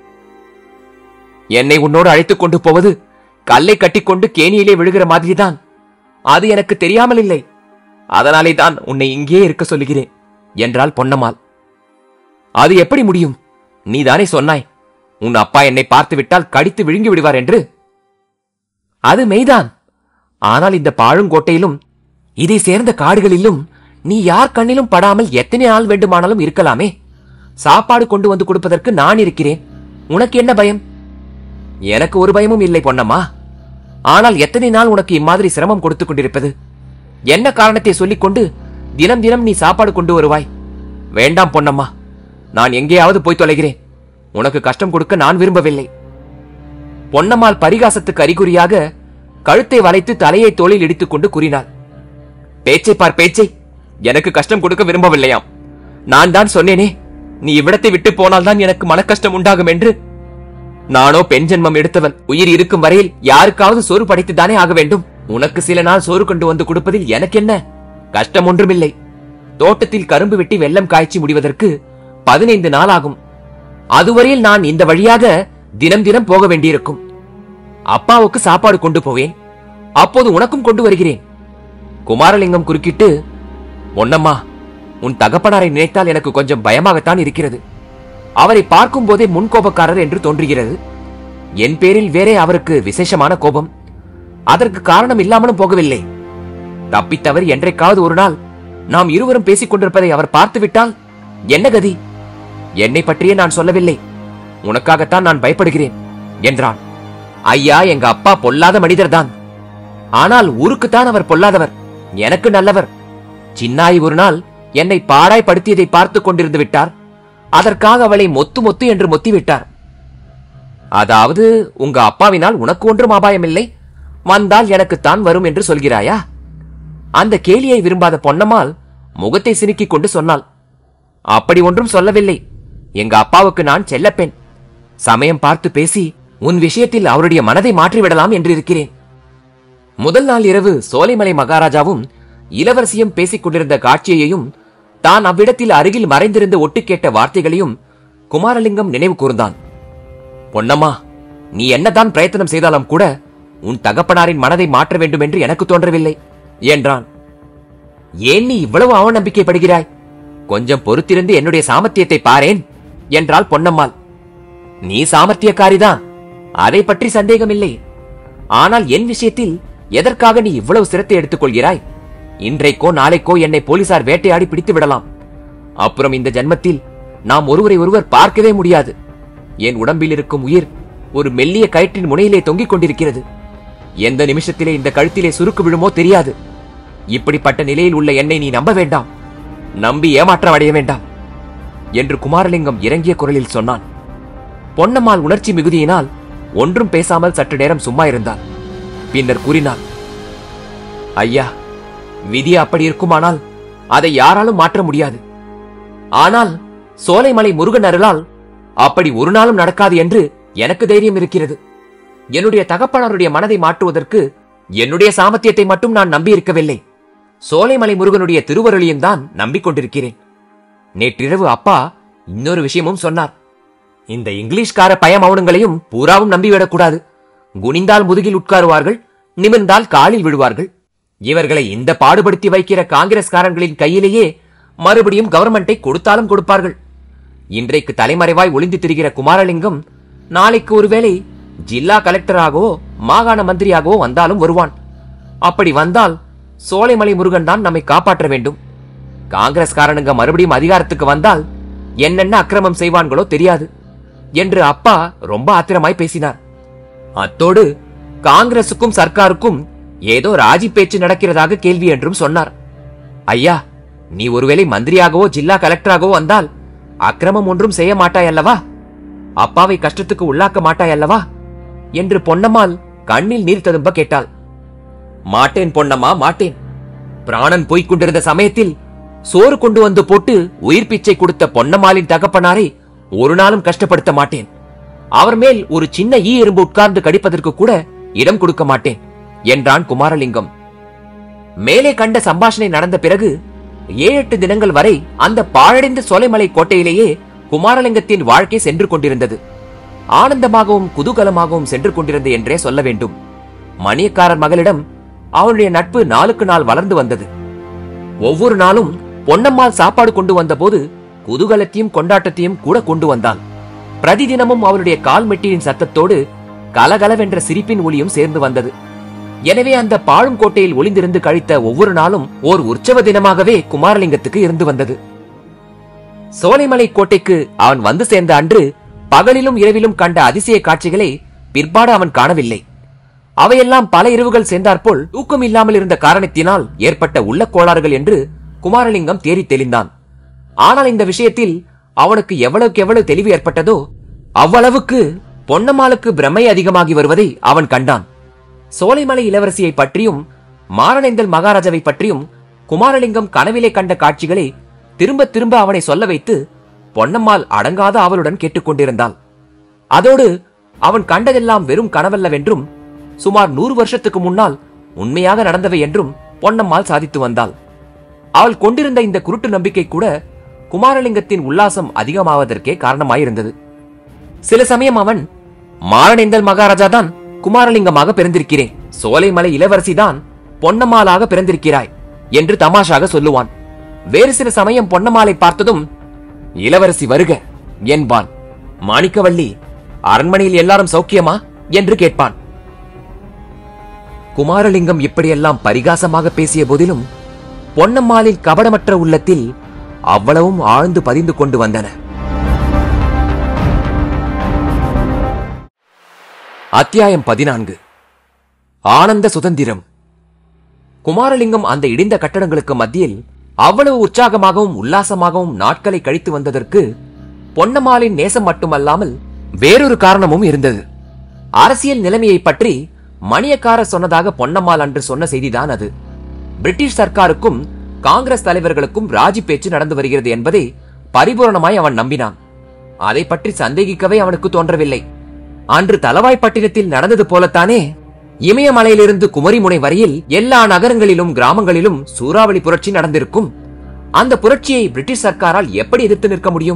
என்னை உன்னோடு அழைத்துக் கொண்டு போவது கல்லை கட்டிக்கொண்டு கேணியிலே விழுகிற மாதிரிதான் அது எனக்கு தெரியாமல் இல்லை அதனாலே தான் உன்னை இங்கே இருக்க சொல்லுகிறேன் என்றாள் பொன்னம்மாள் அது எப்படி முடியும் நீதானே சொன்னாய் உன் அப்பா என்னை பார்த்து விட்டால் கடித்து விழுங்கி விடுவார் என்று அது மெய்தான் ஆனால் இந்த பாழுங்கோட்டையிலும் இதை சேர்ந்த காடுகளிலும் நீ யார் கண்ணிலும் படாமல் எத்தனை நாள் வேண்டுமானாலும் இருக்கலாமே சாப்பாடு கொண்டு வந்து கொடுப்பதற்கு நான் இருக்கிறேன் உனக்கு என்ன பயம் எனக்கு ஒரு பயமும் இல்லை பொன்னம்மா ஆனால் எத்தனை நாள் உனக்கு இம்மாதிரி சிரமம் கொடுத்துக் கொண்டிருப்பது என்ன காரணத்தை சொல்லிக்கொண்டு தினம் தினம் நீ சாப்பாடு கொண்டு வருவாய் வேண்டாம் பொன்னம்மா நான் எங்கேயாவது போய் தொலைகிறேன் உனக்கு கஷ்டம் கொடுக்க நான் விரும்பவில்லை பொன்னம்மாள் பரிகாசத்துக்கு அறிகுறியாக கழுத்தை வளைத்து தலையை தோளில் இடித்துக் கொண்டு கூறினாள் பேச்சை பார் பேச்சை எனக்கு கஷ்டம் கொடுக்க விரும்பவில்லையாம் நான் தான் சொன்னேனே நீ இவ்விடத்தை விட்டு போனால்தான் எனக்கு மனக்கஷ்டம் உண்டாகும் என்று நானோ பெண் ஜென்மம் எடுத்தவன் உயிர் இருக்கும் வரையில் யாருக்காவது சோறு படைத்துத்தானே ஆக வேண்டும் உனக்கு சில நாள் சோறு கொண்டு வந்து கொடுப்பதில் எனக்கு என்ன கஷ்டம் ஒன்றுமில்லை தோட்டத்தில் கரும்பு வெட்டி வெள்ளம் காய்ச்சி முடிவதற்கு பதினைந்து நாள் ஆகும் அதுவரையில் நான் இந்த வழியாக தினம் தினம் போக வேண்டியிருக்கும் அப்பாவுக்கு சாப்பாடு கொண்டு போவேன் அப்போது உனக்கும் கொண்டு வருகிறேன் குமாரலிங்கம் குறுக்கிட்டு பொன்னம்மா உன் தகப்பனாரை நினைத்தால் எனக்கு கொஞ்சம் பயமாகத்தான் இருக்கிறது அவரை பார்க்கும் போதே முன்கோபக்காரர் என்று தோன்றுகிறது என் பேரில் வேறே அவருக்கு விசேஷமான கோபம் அதற்கு காரணம் இல்லாமலும் போகவில்லை தப்பித்தவர் என்றைக்காவது ஒரு நாள் நாம் இருவரும் பேசிக் கொண்டிருப்பதை அவர் பார்த்துவிட்டால் என்ன கதி என்னை பற்றியே நான் சொல்லவில்லை உனக்காகத்தான் நான் பயப்படுகிறேன் என்றான் ஐயா எங்க அப்பா பொல்லாத மனிதர்தான் ஆனால் ஊருக்குத்தான் அவர் பொல்லாதவர் எனக்கு நல்லவர் சின்னாய் ஒரு நாள் என்னை பாடாய் படுத்தியதை பார்த்துக் கொண்டிருந்து விட்டார் அதற்காக அவளை மொத்து மொத்து என்று மொத்தி விட்டார் அதாவது உங்க அப்பாவினால் உனக்கு ஒன்றும் அபாயமில்லை வந்தால் எனக்குத்தான் வரும் என்று சொல்கிறாயா அந்த கேலியை விரும்பாத பொன்னம்மாள் முகத்தை சினுக்கிக் கொண்டு சொன்னாள் அப்படி ஒன்றும் சொல்லவில்லை எங்க அப்பாவுக்கு நான் செல்லப்பெண் சமயம் பார்த்து பேசி உன் விஷயத்தில் அவருடைய மனதை மாற்றிவிடலாம் என்று இருக்கிறேன் முதல் நாள் இரவு சோலைமலை மகாராஜாவும் இளவரசியும் பேசிக் கொண்டிருந்த காட்சியையும் தான் அவ்விடத்தில் அருகில் மறைந்திருந்து ஒட்டு கேட்ட வார்த்தைகளையும் குமாரலிங்கம் நினைவு கூர்ந்தான் பொன்னம்மா நீ என்னதான் பிரயத்தனம் செய்தாலும் கூட உன் தகப்பனாரின் மனதை மாற்ற வேண்டும் என்று எனக்கு தோன்றவில்லை என்றான் ஏன் நீ இவ்வளவு அவநம்பிக்கைப்படுகிறாய் கொஞ்சம் பொறுத்திருந்து என்னுடைய சாமர்த்தியத்தை பாரேன் என்றாள் பொன்னம்மாள் நீ சாமர்த்தியக்காரிதான் அதை பற்றி சந்தேகமில்லை ஆனால் என் விஷயத்தில் எதற்காக நீ இவ்வளவு சிரத்தை எடுத்துக் கொள்கிறாய் இன்றைக்கோ நாளைக்கோ என்னை போலீசார் வேட்டையாடி பிடித்து விடலாம் அப்புறம் இந்த ஜன்மத்தில் நாம் ஒருவரை ஒருவர் பார்க்கவே முடியாது என் உடம்பில் இருக்கும் உயிர் ஒரு மெல்லிய கயிற்றின் முனையிலே தொங்கிக் கொண்டிருக்கிறது எந்த நிமிஷத்திலே இந்த கழுத்திலே சுருக்கு விழுமோ தெரியாது இப்படிப்பட்ட நிலையில் உள்ள என்னை நீ நம்ப வேண்டாம் நம்பி ஏமாற்றம் அடைய வேண்டாம் என்று குமாரலிங்கம் இறங்கிய குரலில் சொன்னான் பொன்னம்மாள் உணர்ச்சி மிகுதியினால் ஒன்றும் பேசாமல் சற்று நேரம் சும்மா இருந்தார் பின்னர் கூறினார் ஐயா விதி அப்படி இருக்குமானால் அதை யாராலும் மாற்ற முடியாது ஆனால் சோலைமலை முருகன் அருளால் அப்படி ஒரு நாளும் நடக்காது என்று எனக்கு தைரியம் இருக்கிறது என்னுடைய தகப்பனாருடைய மனதை மாற்றுவதற்கு என்னுடைய சாமர்த்தியத்தை மட்டும் நான் நம்பியிருக்கவில்லை சோலைமலை முருகனுடைய திருவருளியும் தான் நம்பிக்கொண்டிருக்கிறேன் நேற்றிரவு அப்பா இன்னொரு விஷயமும் சொன்னார் இந்த இங்கிலீஷ்கார பய மௌனங்களையும் பூராவும் நம்பிவிடக்கூடாது குனிந்தால் முதுகில் உட்காருவார்கள் நிமிர்ந்தால் காலில் விழுவார்கள் இவர்களை இந்த பாடுபடுத்தி வைக்கிற காங்கிரஸ்காரர்களின் கையிலேயே மறுபடியும் கவர்மெண்டை கொடுத்தாலும் கொடுப்பார்கள் இன்றைக்கு தலைமறைவாய் ஒளிந்து திரிகிற குமாரலிங்கம் நாளைக்கு ஒருவேளை ஜில்லா கலெக்டராகவோ மாகாண மந்திரியாகவோ வந்தாலும் வருவான் அப்படி வந்தால் சோலைமலை முருகன் தான் நம்மை காப்பாற்ற வேண்டும் காங்கிரஸ்காரனுங்க மறுபடியும் அதிகாரத்துக்கு வந்தால் என்னென்ன அக்கிரமம் செய்வான்களோ தெரியாது என்று அப்பா ரொம்ப ஆத்திரமாய் பேசினார் அத்தோடு காங்கிரசுக்கும் சர்க்காருக்கும் ஏதோ ராஜி பேச்சு நடக்கிறதாக கேள்வி என்றும் சொன்னார் ஐயா நீ ஒருவேளை மந்திரியாகவோ ஜில்லா கலெக்டராகவோ வந்தால் அக்கிரமம் ஒன்றும் செய்ய மாட்டாய் அல்லவா அப்பாவை கஷ்டத்துக்கு உள்ளாக்க மாட்டாய் அல்லவா என்று பொன்னம்மாள் கண்ணில் நீர் ததும்ப கேட்டாள் மாட்டேன் பொன்னம்மா மாட்டேன் பிராணன் போய்க் கொண்டிருந்த சமயத்தில் சோறு கொண்டு வந்து போட்டு உயிர் பிச்சை கொடுத்த பொன்னம்மாளின் தகப்பனாரை ஒரு நாளும் கஷ்டப்படுத்த மாட்டேன் அவர் மேல் ஒரு சின்ன ஈ எறும்பு உட்கார்ந்து கடிப்பதற்கு கூட இடம் கொடுக்க மாட்டேன் என்றான் குமாரலிங்கம் மேலே கண்ட சம்பாஷணை நடந்த பிறகு ஏழு எட்டு தினங்கள் வரை அந்த பாழடைந்த சோலைமலை கோட்டையிலேயே குமாரலிங்கத்தின் வாழ்க்கை சென்று கொண்டிருந்தது ஆனந்தமாகவும் குதூகலமாகவும் சென்று கொண்டிருந்தது என்றே சொல்ல வேண்டும் மணியக்காரர் மகளிடம் அவளுடைய நட்பு நாளுக்கு நாள் வளர்ந்து வந்தது ஒவ்வொரு நாளும் பொன்னம்மாள் சாப்பாடு கொண்டு வந்தபோது குதூகலத்தையும் கொண்டாட்டத்தையும் கூட கொண்டு வந்தாள் பிரதிதினமும் அவளுடைய கால் மெட்டியின் சத்தத்தோடு கலகலவென்ற சிரிப்பின் ஒளியும் சேர்ந்து வந்தது எனவே அந்த பாழும் கோட்டையில் ஒளிந்திருந்து கழித்த ஒவ்வொரு நாளும் ஓர் உற்சவ தினமாகவே குமாரலிங்கத்துக்கு இருந்து வந்தது சோலைமலை கோட்டைக்கு அவன் வந்து சேர்ந்த அன்று பகலிலும் இரவிலும் கண்ட அதிசய காட்சிகளை பிற்பாடு அவன் காணவில்லை அவையெல்லாம் பல இரவுகள் சேர்ந்தாற்போல் தூக்கம் இல்லாமல் இருந்த காரணத்தினால் ஏற்பட்ட உள்ள கோளாறுகள் என்று குமாரலிங்கம் தேறித் தெளிந்தான் ஆனால் இந்த விஷயத்தில் அவனுக்கு எவ்வளவுக்கு எவ்வளவு தெளிவு ஏற்பட்டதோ அவ்வளவுக்கு பொன்னம்மாளுக்கு பிரமை அதிகமாகி வருவதை அவன் கண்டான் சோலைமலை இளவரசியை பற்றியும் மாரணேந்தல் மகாராஜாவை பற்றியும் குமாரலிங்கம் கனவிலே கண்ட காட்சிகளை திரும்ப திரும்ப அவனை சொல்ல வைத்து பொன்னம்மாள் அடங்காத அவளுடன் கேட்டுக்கொண்டிருந்தாள் அதோடு அவன் கண்டதெல்லாம் வெறும் கனவல்லவென்றும் சுமார் நூறு வருஷத்துக்கு முன்னால் உண்மையாக நடந்தவை என்றும் பொன்னம்மாள் சாதித்து வந்தாள் அவள் கொண்டிருந்த இந்த குருட்டு நம்பிக்கை கூட குமாரலிங்கத்தின் உல்லாசம் அதிகமாவதற்கே காரணமாயிருந்தது சில சமயம் அவன் மாரணேந்தல் மகாராஜா தான் குமாரலிங்கமாக பிறந்திருக்கிறேன் சோலைமலை இளவரசி தான் பொன்னம்மாளாக பிறந்திருக்கிறாய் என்று தமாஷாக சொல்லுவான் வேறு சில சமயம் பொன்னம்மாளை பார்த்ததும் இளவரசி வருக என்பான் மாணிக்கவல்லி அரண்மனையில் எல்லாரும் சௌக்கியமா என்று கேட்பான் குமாரலிங்கம் இப்படியெல்லாம் பரிகாசமாக பேசிய போதிலும் பொன்னம்மாளின் கபடமற்ற உள்ளத்தில் அவ்வளவும் ஆழ்ந்து பதிந்து கொண்டு வந்தன அத்தியாயம் பதினான்கு ஆனந்த சுதந்திரம் குமாரலிங்கம் அந்த இடிந்த கட்டடங்களுக்கு மத்தியில் அவ்வளவு உற்சாகமாகவும் உல்லாசமாகவும் நாட்களை கழித்து வந்ததற்கு பொன்னம்மாளின் நேசம் மட்டுமல்லாமல் வேறொரு காரணமும் இருந்தது அரசியல் நிலைமையை பற்றி மணியக்காரர் சொன்னதாக பொன்னம்மாள் அன்று சொன்ன செய்திதான் அது பிரிட்டிஷ் சர்க்காருக்கும் காங்கிரஸ் தலைவர்களுக்கும் ராஜி பேச்சு நடந்து வருகிறது என்பதை பரிபூரணமாய் அவன் நம்பினான் அதை பற்றி சந்தேகிக்கவே அவனுக்கு தோன்றவில்லை அன்று தலவாய்ப்பட்டினத்தில் நடந்தது போலத்தானே இமயமலையிலிருந்து குமரிமுனை வரையில் எல்லா நகரங்களிலும் கிராமங்களிலும் சூறாவளி புரட்சி நடந்திருக்கும் அந்த புரட்சியை பிரிட்டிஷ் சர்க்காரால் எப்படி எதிர்த்து நிற்க முடியும்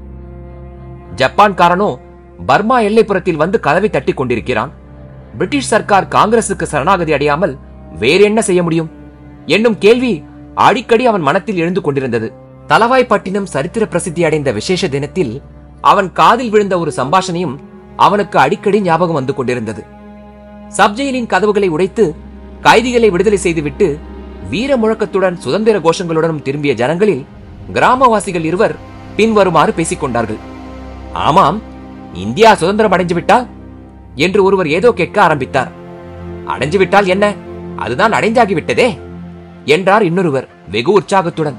ஜப்பான்காரனோ பர்மா எல்லைப்புறத்தில் வந்து கதவை தட்டிக் கொண்டிருக்கிறான் பிரிட்டிஷ் சர்க்கார் காங்கிரசுக்கு சரணாகதி அடையாமல் வேறென்ன செய்ய முடியும் என்னும் கேள்வி அடிக்கடி அவன் மனத்தில் எழுந்து கொண்டிருந்தது தலவாய்ப்பட்டினம் சரித்திர பிரசித்தி அடைந்த விசேஷ தினத்தில் அவன் காதில் விழுந்த ஒரு சம்பாஷணையும் அவனுக்கு அடிக்கடி ஞாபகம் வந்து கொண்டிருந்தது சப்ஜெயிலின் கதவுகளை உடைத்து கைதிகளை விடுதலை செய்துவிட்டு வீர முழக்கத்துடன் சுதந்திர கோஷங்களுடனும் திரும்பிய ஜனங்களில் கிராமவாசிகள் இருவர் பின்வருமாறு பேசிக் கொண்டார்கள் ஆமாம் இந்தியா சுதந்திரம் அடைஞ்சு விட்டால் என்று ஒருவர் ஏதோ கேட்க ஆரம்பித்தார் அடைஞ்சு விட்டால் என்ன அதுதான் அடைந்தாகி விட்டதே என்றார் இன்னொருவர் வெகு உற்சாகத்துடன்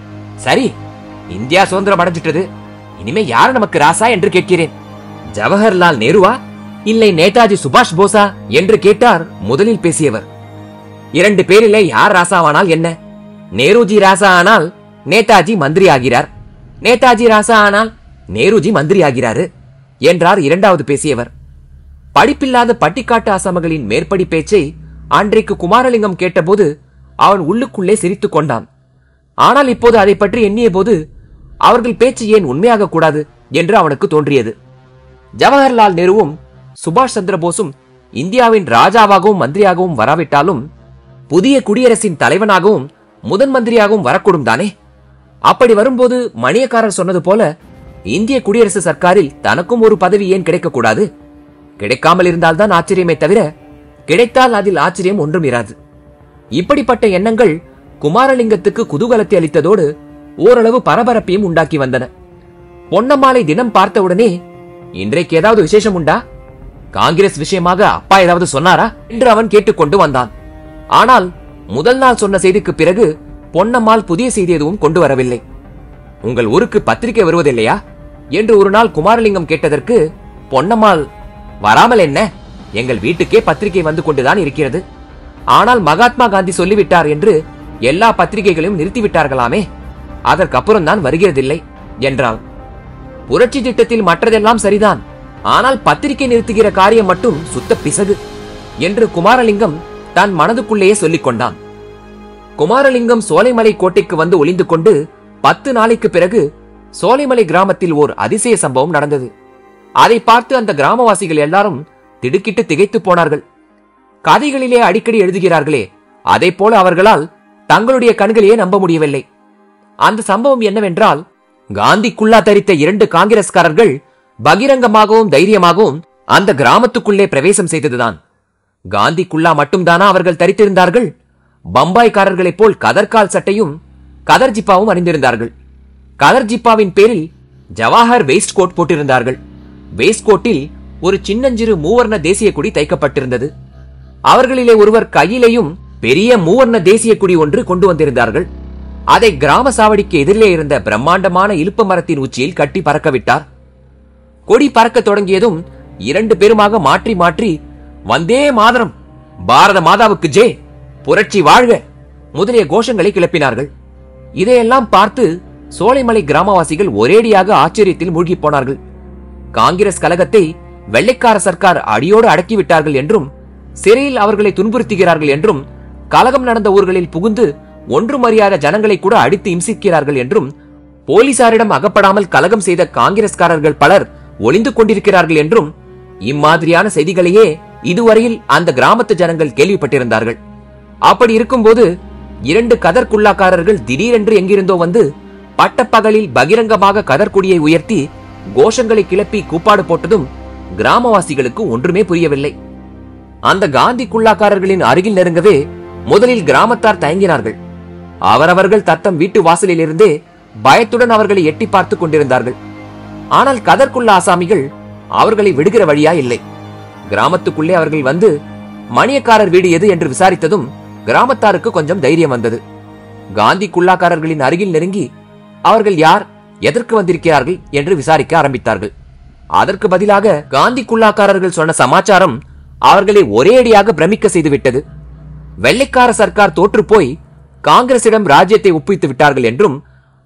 சரி இந்தியா சுதந்திரம் அடைஞ்சிட்டது இனிமே யார் நமக்கு ராசா என்று கேட்கிறேன் ஜவஹர்லால் நேருவா இல்லை நேதாஜி சுபாஷ் போஸா என்று கேட்டார் முதலில் பேசியவர் இரண்டு பேரிலே யார் ராசாவானால் என்ன நேருஜி ராசா ஆனால் நேதாஜி மந்திரி ஆகிறார் நேதாஜி ராசா ஆனால் நேருஜி மந்திரி ஆகிறாரு என்றார் இரண்டாவது பேசியவர் படிப்பில்லாத பட்டிக்காட்டு ஆசாமகளின் மேற்படி பேச்சை அன்றைக்கு குமாரலிங்கம் கேட்டபோது அவன் உள்ளுக்குள்ளே சிரித்துக் கொண்டான் ஆனால் இப்போது அதை பற்றி எண்ணிய போது அவர்கள் பேச்சு ஏன் உண்மையாக கூடாது என்று அவனுக்கு தோன்றியது ஜவஹர்லால் நேருவும் சுபாஷ் சந்திர போஸும் இந்தியாவின் ராஜாவாகவும் மந்திரியாகவும் வராவிட்டாலும் புதிய குடியரசின் தலைவனாகவும் முதன் மந்திரியாகவும் வரக்கூடும் தானே அப்படி வரும்போது மணியக்காரர் சொன்னது போல இந்திய குடியரசு சர்க்காரில் தனக்கும் ஒரு பதவி ஏன் கிடைக்கக்கூடாது கிடைக்காமல் இருந்தால்தான் ஆச்சரியமே தவிர கிடைத்தால் அதில் ஆச்சரியம் ஒன்றும் இராது இப்படிப்பட்ட எண்ணங்கள் குமாரலிங்கத்துக்கு குதூகலத்தை அளித்ததோடு ஓரளவு பரபரப்பையும் உண்டாக்கி வந்தன பொன்னம்மாளை தினம் பார்த்தவுடனே இன்றைக்கு ஏதாவது விசேஷம் உண்டா காங்கிரஸ் விஷயமாக அப்பா ஏதாவது சொன்னாரா என்று அவன் கேட்டுக்கொண்டு வந்தான் ஆனால் முதல் நாள் சொன்ன செய்திக்கு பிறகு பொன்னம்மாள் புதிய செய்தி எதுவும் கொண்டு வரவில்லை உங்கள் ஊருக்கு பத்திரிகை வருவதில்லையா என்று ஒரு நாள் குமாரலிங்கம் கேட்டதற்கு பொன்னம்மாள் வராமல் என்ன எங்கள் வீட்டுக்கே பத்திரிகை வந்து கொண்டுதான் இருக்கிறது ஆனால் மகாத்மா காந்தி சொல்லிவிட்டார் என்று எல்லா பத்திரிகைகளையும் நிறுத்திவிட்டார்களாமே அதற்கப்புறம் தான் வருகிறதில்லை என்றாள் புரட்சி திட்டத்தில் மற்றதெல்லாம் சரிதான் ஆனால் பத்திரிகை நிறுத்துகிற காரியம் மட்டும் சுத்த பிசகு என்று குமாரலிங்கம் தன் மனதுக்குள்ளேயே சொல்லிக் கொண்டான் குமாரலிங்கம் சோலைமலை கோட்டைக்கு வந்து ஒளிந்து கொண்டு பத்து நாளைக்கு பிறகு சோலைமலை கிராமத்தில் ஓர் அதிசய சம்பவம் நடந்தது அதை பார்த்து அந்த கிராமவாசிகள் எல்லாரும் திடுக்கிட்டு திகைத்து போனார்கள் கதைகளிலே அடிக்கடி எழுதுகிறார்களே அதை போல அவர்களால் தங்களுடைய கண்களையே நம்ப முடியவில்லை அந்த சம்பவம் என்னவென்றால் காந்தி குல்லா தரித்த இரண்டு காங்கிரஸ்காரர்கள் பகிரங்கமாகவும் தைரியமாகவும் அந்த கிராமத்துக்குள்ளே பிரவேசம் செய்ததுதான் காந்தி குல்லா மட்டும்தானா அவர்கள் தரித்திருந்தார்கள் பம்பாய்க்காரர்களைப் போல் கதர்கால் சட்டையும் கதர் ஜிப்பாவும் அணிந்திருந்தார்கள் கதர் ஜிப்பாவின் பேரில் ஜவாஹர் வெஸ்ட் கோட் போட்டிருந்தார்கள் வெஸ்ட் கோட்டில் ஒரு சின்னஞ்சிறு மூவர்ண தேசிய கொடி தைக்கப்பட்டிருந்தது அவர்களிலே ஒருவர் கையிலேயும் பெரிய மூவர்ண தேசிய கொடி ஒன்று கொண்டு வந்திருந்தார்கள் அதை கிராம சாவடிக்கு எதிரிலே இருந்த பிரம்மாண்டமான இலுப்ப மரத்தின் உச்சியில் கட்டி பறக்க விட்டார் கொடி பறக்க தொடங்கியதும் இரண்டு பேருமாக மாற்றி மாற்றி வந்தே மாதரம் பாரத மாதாவுக்கு ஜே புரட்சி வாழ்க முதலிய கோஷங்களை கிளப்பினார்கள் இதையெல்லாம் பார்த்து சோலைமலை கிராமவாசிகள் ஒரேடியாக ஆச்சரியத்தில் மூழ்கிப் போனார்கள் காங்கிரஸ் கலகத்தை வெள்ளைக்கார சர்க்கார் அடியோடு அடக்கிவிட்டார்கள் என்றும் சிறையில் அவர்களை துன்புறுத்துகிறார்கள் என்றும் கலகம் நடந்த ஊர்களில் புகுந்து ஒன்றும் அறியாத ஜனங்களை கூட அடித்து இம்சிக்கிறார்கள் என்றும் போலீசாரிடம் அகப்படாமல் கலகம் செய்த காங்கிரஸ்காரர்கள் பலர் ஒளிந்து கொண்டிருக்கிறார்கள் என்றும் இம்மாதிரியான செய்திகளையே இதுவரையில் அந்த கிராமத்து ஜனங்கள் கேள்விப்பட்டிருந்தார்கள் அப்படி இருக்கும்போது இரண்டு கதர்குல்லாக்காரர்கள் திடீரென்று எங்கிருந்தோ வந்து பட்டப்பகலில் பகிரங்கமாக கதர்கொடியை உயர்த்தி கோஷங்களை கிளப்பி கூப்பாடு போட்டதும் கிராமவாசிகளுக்கு ஒன்றுமே புரியவில்லை அந்த காந்தி குல்லாக்காரர்களின் அருகில் நெருங்கவே முதலில் கிராமத்தார் தயங்கினார்கள் அவரவர்கள் தத்தம் வீட்டு வாசலில் இருந்தே பயத்துடன் அவர்களை எட்டி பார்த்துக் கொண்டிருந்தார்கள் ஆனால் கதர்குள்ள ஆசாமிகள் அவர்களை விடுகிற வழியா இல்லை கிராமத்துக்குள்ளே அவர்கள் வந்து மணியக்காரர் வீடு எது என்று விசாரித்ததும் கிராமத்தாருக்கு கொஞ்சம் தைரியம் வந்தது காந்தி குல்லாக்காரர்களின் அருகில் நெருங்கி அவர்கள் யார் எதற்கு வந்திருக்கிறார்கள் என்று விசாரிக்க ஆரம்பித்தார்கள் அதற்கு பதிலாக காந்தி குல்லாக்காரர்கள் சொன்ன சமாச்சாரம் அவர்களை ஒரேடியாக பிரமிக்க செய்துவிட்டது வெள்ளைக்கார சர்க்கார் தோற்று போய் காங்கிரசிடம் ராஜ்யத்தை ஒப்புவித்து விட்டார்கள் என்றும்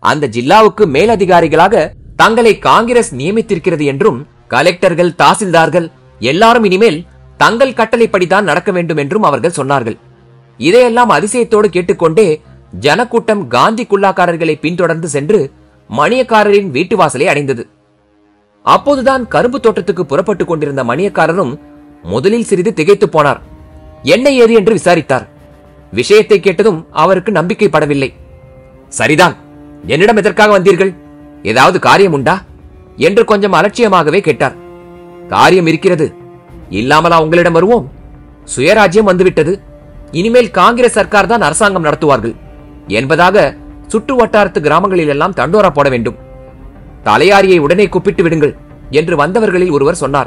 அந்த ஜில்லாவுக்கு மேலதிகாரிகளாக தங்களை காங்கிரஸ் நியமித்திருக்கிறது என்றும் கலெக்டர்கள் தாசில்தார்கள் எல்லாரும் இனிமேல் தங்கள் கட்டளைப்படிதான் நடக்க வேண்டும் என்றும் அவர்கள் சொன்னார்கள் இதையெல்லாம் அதிசயத்தோடு கேட்டுக்கொண்டே ஜனக்கூட்டம் காந்தி குல்லாக்காரர்களை பின்தொடர்ந்து சென்று மணியக்காரரின் வீட்டு வாசலை அடைந்தது அப்போதுதான் கரும்பு தோட்டத்துக்கு புறப்பட்டுக் கொண்டிருந்த மணியக்காரரும் முதலில் சிறிது திகைத்துப் போனார் என்ன ஏது என்று விசாரித்தார் விஷயத்தை கேட்டதும் அவருக்கு நம்பிக்கைப்படவில்லை சரிதான் என்னிடம் எதற்காக வந்தீர்கள் ஏதாவது காரியம் உண்டா என்று கொஞ்சம் அலட்சியமாகவே கேட்டார் காரியம் இருக்கிறது இல்லாமலா உங்களிடம் வருவோம் சுயராஜ்யம் வந்துவிட்டது இனிமேல் காங்கிரஸ் சர்க்கார் தான் அரசாங்கம் நடத்துவார்கள் என்பதாக சுற்று வட்டாரத்து கிராமங்களில் எல்லாம் தண்டோரா போட வேண்டும் தலையாரியை உடனே கூப்பிட்டு விடுங்கள் என்று வந்தவர்களில் ஒருவர் சொன்னார்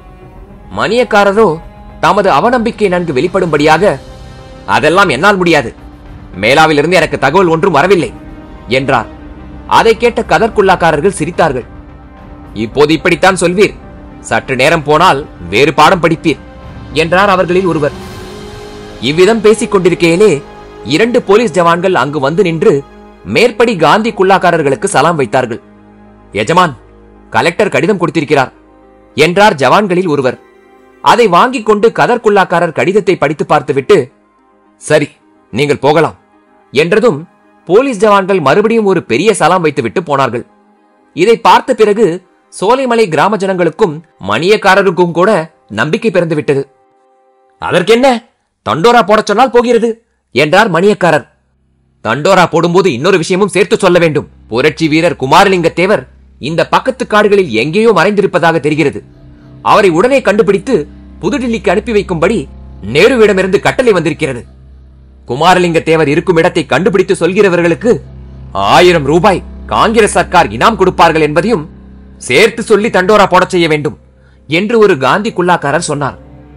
மணியக்காரரோ தமது அவநம்பிக்கை நன்கு வெளிப்படும்படியாக அதெல்லாம் என்னால் முடியாது மேலாவிலிருந்து எனக்கு தகவல் ஒன்றும் வரவில்லை என்றார் அதை கேட்ட கதர்குல்லாக்காரர்கள் சிரித்தார்கள் இப்போது இப்படித்தான் சொல்வீர் சற்று நேரம் போனால் வேறு பாடம் படிப்பீர் என்றார் அவர்களில் ஒருவர் இவ்விதம் பேசிக் கொண்டிருக்கையிலே இரண்டு போலீஸ் ஜவான்கள் அங்கு வந்து நின்று மேற்படி காந்தி குல்லாக்காரர்களுக்கு சலாம் வைத்தார்கள் எஜமான் கலெக்டர் கடிதம் கொடுத்திருக்கிறார் என்றார் ஜவான்களில் ஒருவர் அதை வாங்கிக் கொண்டு கதர் குல்லாக்காரர் கடிதத்தை படித்து பார்த்துவிட்டு சரி நீங்கள் போகலாம் என்றதும் போலீஸ் ஜவான்கள் மறுபடியும் ஒரு பெரிய சலாம் வைத்துவிட்டு போனார்கள் இதை பார்த்த பிறகு சோலைமலை கிராம ஜனங்களுக்கும் மணியக்காரருக்கும் கூட நம்பிக்கை பிறந்துவிட்டது அதற்கென்ன தண்டோரா போடச் சொன்னால் போகிறது என்றார் மணியக்காரர் தண்டோரா போடும்போது இன்னொரு விஷயமும் சேர்த்து சொல்ல வேண்டும் புரட்சி வீரர் குமாரலிங்க தேவர் இந்த பக்கத்து காடுகளில் எங்கேயோ மறைந்திருப்பதாக தெரிகிறது அவரை உடனே கண்டுபிடித்து புதுடில்லிக்கு அனுப்பி வைக்கும்படி நேருவிடமிருந்து கட்டளை வந்திருக்கிறது குமாரலிங்க தேவர் இருக்கும் இடத்தை கண்டுபிடித்து சொல்கிறவர்களுக்கு ஆயிரம் ரூபாய் காங்கிரஸ் சர்க்கார் இனாம் கொடுப்பார்கள் என்பதையும் சேர்த்து சொல்லி தண்டோரா போடச் செய்ய வேண்டும் என்று ஒரு காந்தி குல்லாக்காரர் சொன்னார்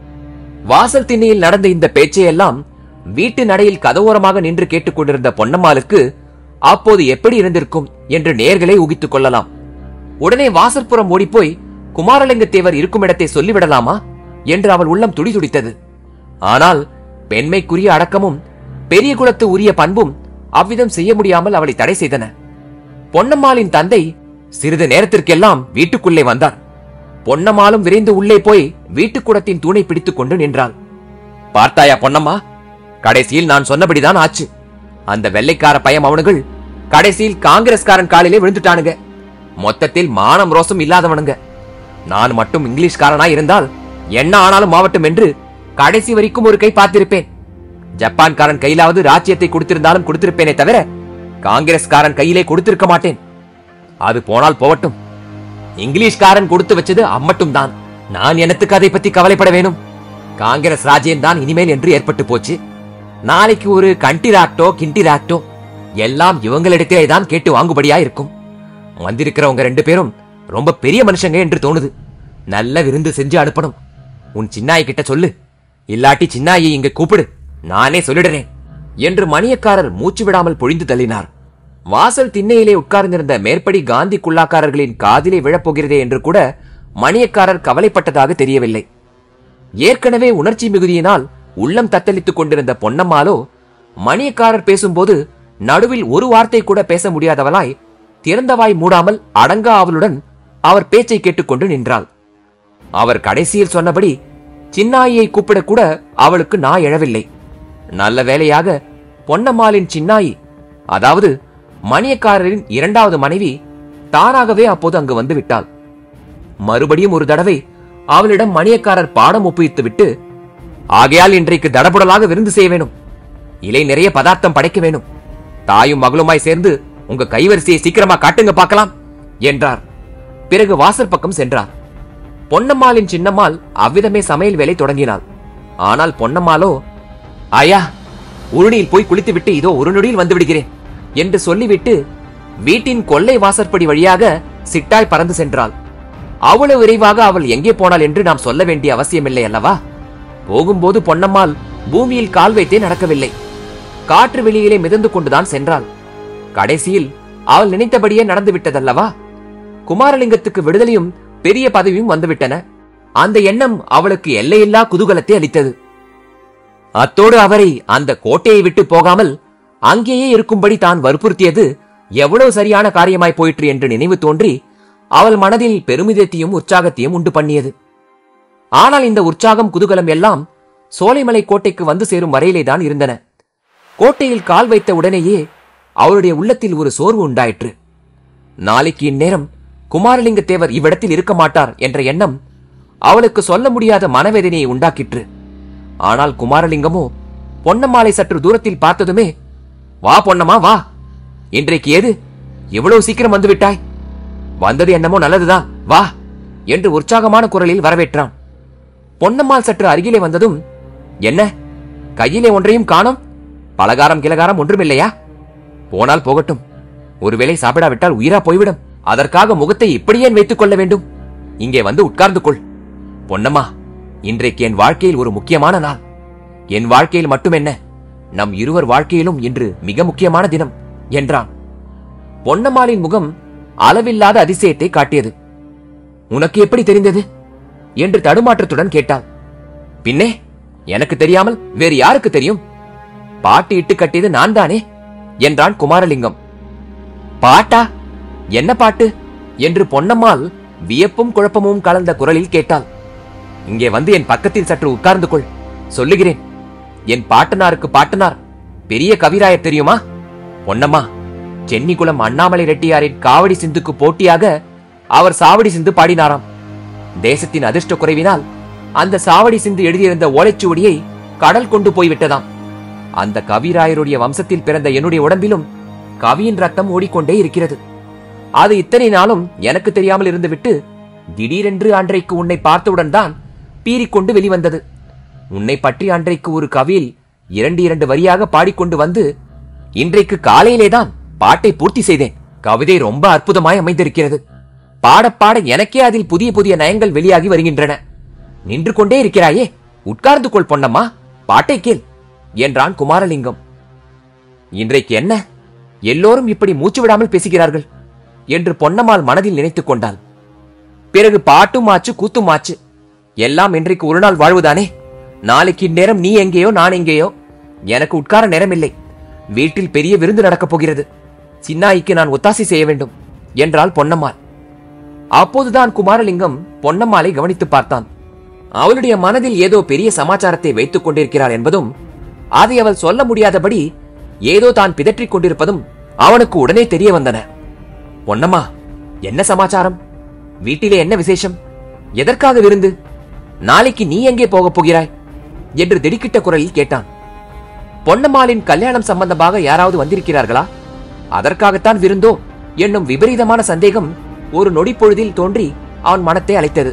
வாசல் திண்ணையில் நடந்த இந்த பேச்சையெல்லாம் வீட்டு நடையில் கதவோரமாக நின்று கேட்டுக்கொண்டிருந்த பொன்னம்மாளுக்கு அப்போது எப்படி இருந்திருக்கும் என்று நேர்களை ஊகித்துக் கொள்ளலாம் உடனே வாசற்புறம் ஓடிப்போய் குமாரலிங்க தேவர் இருக்கும் இடத்தை சொல்லிவிடலாமா என்று அவள் உள்ளம் துடிதுடித்தது ஆனால் பெண்மைக்குரிய அடக்கமும் பெரிய குலத்து உரிய பண்பும் அவ்விதம் செய்ய முடியாமல் அவளை தடை செய்தன பொன்னம்மாளின் தந்தை சிறிது நேரத்திற்கெல்லாம் வீட்டுக்குள்ளே வந்தார் பொன்னம்மாளும் விரைந்து உள்ளே போய் வீட்டுக்குடத்தின் தூணை பிடித்துக் கொண்டு நின்றாள் பார்த்தாயா பொன்னம்மா கடைசியில் நான் சொன்னபடிதான் ஆச்சு அந்த வெள்ளைக்கார பயம் அவனுகள் கடைசியில் காங்கிரஸ்காரன் காலிலே விழுந்துட்டானுங்க மொத்தத்தில் மானம் ரோசம் இல்லாதவனுங்க நான் மட்டும் இங்கிலீஷ்காரனாய் இருந்தால் என்ன ஆனாலும் மாவட்டம் என்று கடைசி வரைக்கும் ஒரு கை பார்த்திருப்பேன் ஜப்பான்காரன் கையிலாவது ராஜ்யத்தை கொடுத்திருந்தாலும் கொடுத்திருப்பேனே தவிர காங்கிரஸ்காரன் கையிலே கொடுத்திருக்க மாட்டேன் அது போனால் போகட்டும் இங்கிலீஷ்காரன் கொடுத்து வச்சது அம்மட்டும் தான் நான் எனத்துக்கு அதை பத்தி கவலைப்பட வேணும் காங்கிரஸ் ராஜ்யம் தான் இனிமேல் என்று ஏற்பட்டு போச்சு நாளைக்கு ஒரு கண்டி ராக்டோ கிண்டி ராக்டோ எல்லாம் இவங்களிடத்திலே தான் கேட்டு வாங்குபடியா இருக்கும் வந்திருக்கிறவங்க ரெண்டு பேரும் ரொம்ப பெரிய மனுஷங்க என்று தோணுது நல்ல விருந்து செஞ்சு அனுப்பணும் உன் சின்னாய் கிட்ட சொல்லு இல்லாட்டி சின்னாயை இங்க கூப்பிடு நானே சொல்லிடுறேன் என்று மணியக்காரர் மூச்சு விடாமல் பொழிந்து தள்ளினார் வாசல் திண்ணையிலே உட்கார்ந்திருந்த மேற்படி காந்தி குல்லாக்காரர்களின் காதிலே விழப்போகிறதே என்று கூட மணியக்காரர் கவலைப்பட்டதாக தெரியவில்லை ஏற்கனவே உணர்ச்சி மிகுதியினால் உள்ளம் தத்தளித்துக் கொண்டிருந்த பொன்னம்மாளோ மணியக்காரர் பேசும்போது நடுவில் ஒரு வார்த்தை கூட பேச முடியாதவளாய் திறந்தவாய் மூடாமல் அடங்கா அவளுடன் அவர் பேச்சை கேட்டுக்கொண்டு நின்றாள் அவர் கடைசியில் சொன்னபடி சின்னாயியை கூப்பிடக்கூட அவளுக்கு நா எழவில்லை நல்ல வேளையாக பொன்னம்மாளின் சின்னாயி அதாவது மணியக்காரரின் இரண்டாவது மனைவி தானாகவே அப்போது அங்கு வந்து விட்டாள் மறுபடியும் ஒரு தடவை அவளிடம் மணியக்காரர் பாடம் ஒப்புவித்து விட்டு ஆகையால் இன்றைக்கு தடபுடலாக விருந்து செய்ய வேணும் இலை நிறைய பதார்த்தம் படைக்க வேணும் தாயும் மகளுமாய் சேர்ந்து உங்க கைவரிசையை சீக்கிரமா காட்டுங்க பார்க்கலாம் என்றார் பிறகு வாசல் பக்கம் சென்றார் பொன்னம்மாளின் சின்னம்மாள் அவ்விதமே சமையல் வேலை தொடங்கினாள் ஆனால் பொன்னம்மாளோ ஆயா உருணியில் போய் குளித்துவிட்டு இதோ ஒரு நொடியில் வந்து விடுகிறேன் என்று சொல்லிவிட்டு வீட்டின் கொல்லை வாசற்படி வழியாக சிட்டாய் பறந்து சென்றாள் அவ்வளவு விரைவாக அவள் எங்கே போனாள் என்று நாம் சொல்ல வேண்டிய அவசியமில்லை அல்லவா போகும்போது பொன்னம்மாள் பூமியில் கால் வைத்தே நடக்கவில்லை காற்று வெளியிலே மிதந்து கொண்டுதான் சென்றாள் கடைசியில் அவள் நினைத்தபடியே நடந்து விட்டதல்லவா குமாரலிங்கத்துக்கு விடுதலையும் பெரிய பதவியும் வந்துவிட்டன அந்த எண்ணம் அவளுக்கு எல்லையில்லா குதூகலத்தை அளித்தது அத்தோடு அவரை அந்த கோட்டையை விட்டு போகாமல் அங்கேயே இருக்கும்படி தான் வற்புறுத்தியது எவ்வளவு சரியான காரியமாய் போயிற்று என்று நினைவு தோன்றி அவள் மனதில் பெருமிதத்தையும் உற்சாகத்தையும் உண்டு பண்ணியது ஆனால் இந்த உற்சாகம் குதூகலம் எல்லாம் சோலைமலை கோட்டைக்கு வந்து சேரும் வரையிலேதான் இருந்தன கோட்டையில் கால் வைத்த உடனேயே அவளுடைய உள்ளத்தில் ஒரு சோர்வு உண்டாயிற்று நாளைக்கு இந்நேரம் குமாரலிங்க தேவர் இவ்விடத்தில் இருக்க மாட்டார் என்ற எண்ணம் அவளுக்கு சொல்ல முடியாத மனவேதனையை உண்டாக்கிற்று ஆனால் குமாரலிங்கமோ பொன்னம்மாளை சற்று தூரத்தில் பார்த்ததுமே வா பொன்னம்மா வா இன்றைக்கு ஏது எவ்வளவு சீக்கிரம் வந்து விட்டாய் வந்தது என்னமோ நல்லதுதான் வா என்று உற்சாகமான குரலில் வரவேற்றான் பொன்னம்மாள் சற்று அருகிலே வந்ததும் என்ன கையிலே ஒன்றையும் காணோம் பலகாரம் கிலகாரம் ஒன்றுமில்லையா போனால் போகட்டும் ஒருவேளை சாப்பிடாவிட்டால் உயிரா போய்விடும் அதற்காக முகத்தை இப்படியேன் வைத்துக் கொள்ள வேண்டும் இங்கே வந்து உட்கார்ந்து கொள் பொன்னம்மா இன்றைக்கு என் வாழ்க்கையில் ஒரு முக்கியமான நாள் என் வாழ்க்கையில் மட்டுமென்ன நம் இருவர் வாழ்க்கையிலும் இன்று மிக முக்கியமான தினம் என்றான் பொன்னம்மாளின் முகம் அளவில்லாத அதிசயத்தை காட்டியது உனக்கு எப்படி தெரிந்தது என்று தடுமாற்றத்துடன் கேட்டாள் பின்னே எனக்கு தெரியாமல் வேறு யாருக்கு தெரியும் பாட்டு இட்டு கட்டியது நான் தானே என்றான் குமாரலிங்கம் பாட்டா என்ன பாட்டு என்று பொன்னம்மாள் வியப்பும் குழப்பமும் கலந்த குரலில் கேட்டாள் இங்கே வந்து என் பக்கத்தில் சற்று உட்கார்ந்து கொள் சொல்லுகிறேன் என் பாட்டனாருக்கு பாட்டனார் பெரிய கவிராயர் தெரியுமா பொன்னம்மா சென்னிகுளம் அண்ணாமலை ரெட்டியாரின் காவடி சிந்துக்கு போட்டியாக அவர் சாவடி சிந்து பாடினாராம் தேசத்தின் அதிர்ஷ்ட குறைவினால் அந்த சாவடி சிந்து எழுதியிருந்த ஓலைச்சுவடியை கடல் கொண்டு போய்விட்டதாம் அந்த கவிராயருடைய வம்சத்தில் பிறந்த என்னுடைய உடம்பிலும் கவியின் ரத்தம் ஓடிக்கொண்டே இருக்கிறது அது இத்தனை நாளும் எனக்கு தெரியாமல் இருந்துவிட்டு திடீரென்று அன்றைக்கு உன்னை பார்த்தவுடன் தான் பீறிக்கொண்டு வெளிவந்தது உன்னை பற்றி அன்றைக்கு ஒரு கவியில் இரண்டு இரண்டு வரியாக பாடிக்கொண்டு வந்து இன்றைக்கு காலையிலேதான் பாட்டை பூர்த்தி செய்தேன் கவிதை ரொம்ப அற்புதமாய் அமைந்திருக்கிறது பாடப் பாட எனக்கே அதில் புதிய புதிய நயங்கள் வெளியாகி வருகின்றன நின்று கொண்டே இருக்கிறாயே உட்கார்ந்து கொள் பொன்னம்மா பாட்டை கேள் என்றான் குமாரலிங்கம் இன்றைக்கு என்ன எல்லோரும் இப்படி மூச்சு விடாமல் பேசுகிறார்கள் என்று பொன்னம்மாள் மனதில் நினைத்துக் கொண்டாள் பிறகு பாட்டும் ஆச்சு கூத்தும் ஆச்சு எல்லாம் இன்றைக்கு ஒரு நாள் வாழ்வுதானே நாளைக்கு இந்நேரம் நீ எங்கேயோ நான் எங்கேயோ எனக்கு உட்கார நேரமில்லை வீட்டில் பெரிய விருந்து நடக்கப் போகிறது சின்னாய்க்கு நான் ஒத்தாசை செய்ய வேண்டும் என்றாள் பொன்னம்மாள் அப்போதுதான் குமாரலிங்கம் பொன்னம்மாளை கவனித்து பார்த்தான் அவளுடைய மனதில் ஏதோ பெரிய சமாச்சாரத்தை வைத்துக் கொண்டிருக்கிறாள் என்பதும் அதை அவள் சொல்ல முடியாதபடி ஏதோ தான் பிதற்றிக் கொண்டிருப்பதும் அவனுக்கு உடனே தெரிய வந்தன பொன்னம்மா என்ன சமாச்சாரம் வீட்டிலே என்ன விசேஷம் எதற்காக விருந்து நாளைக்கு நீ எங்கே போகப் போகிறாய் என்று திடுக்கிட்ட குரலில் கேட்டான் பொன்னம்மாளின் கல்யாணம் சம்பந்தமாக யாராவது வந்திருக்கிறார்களா அதற்காகத்தான் விருந்தோ என்னும் விபரீதமான சந்தேகம் ஒரு நொடிப்பொழுதில் தோன்றி அவன் மனத்தை அழைத்தது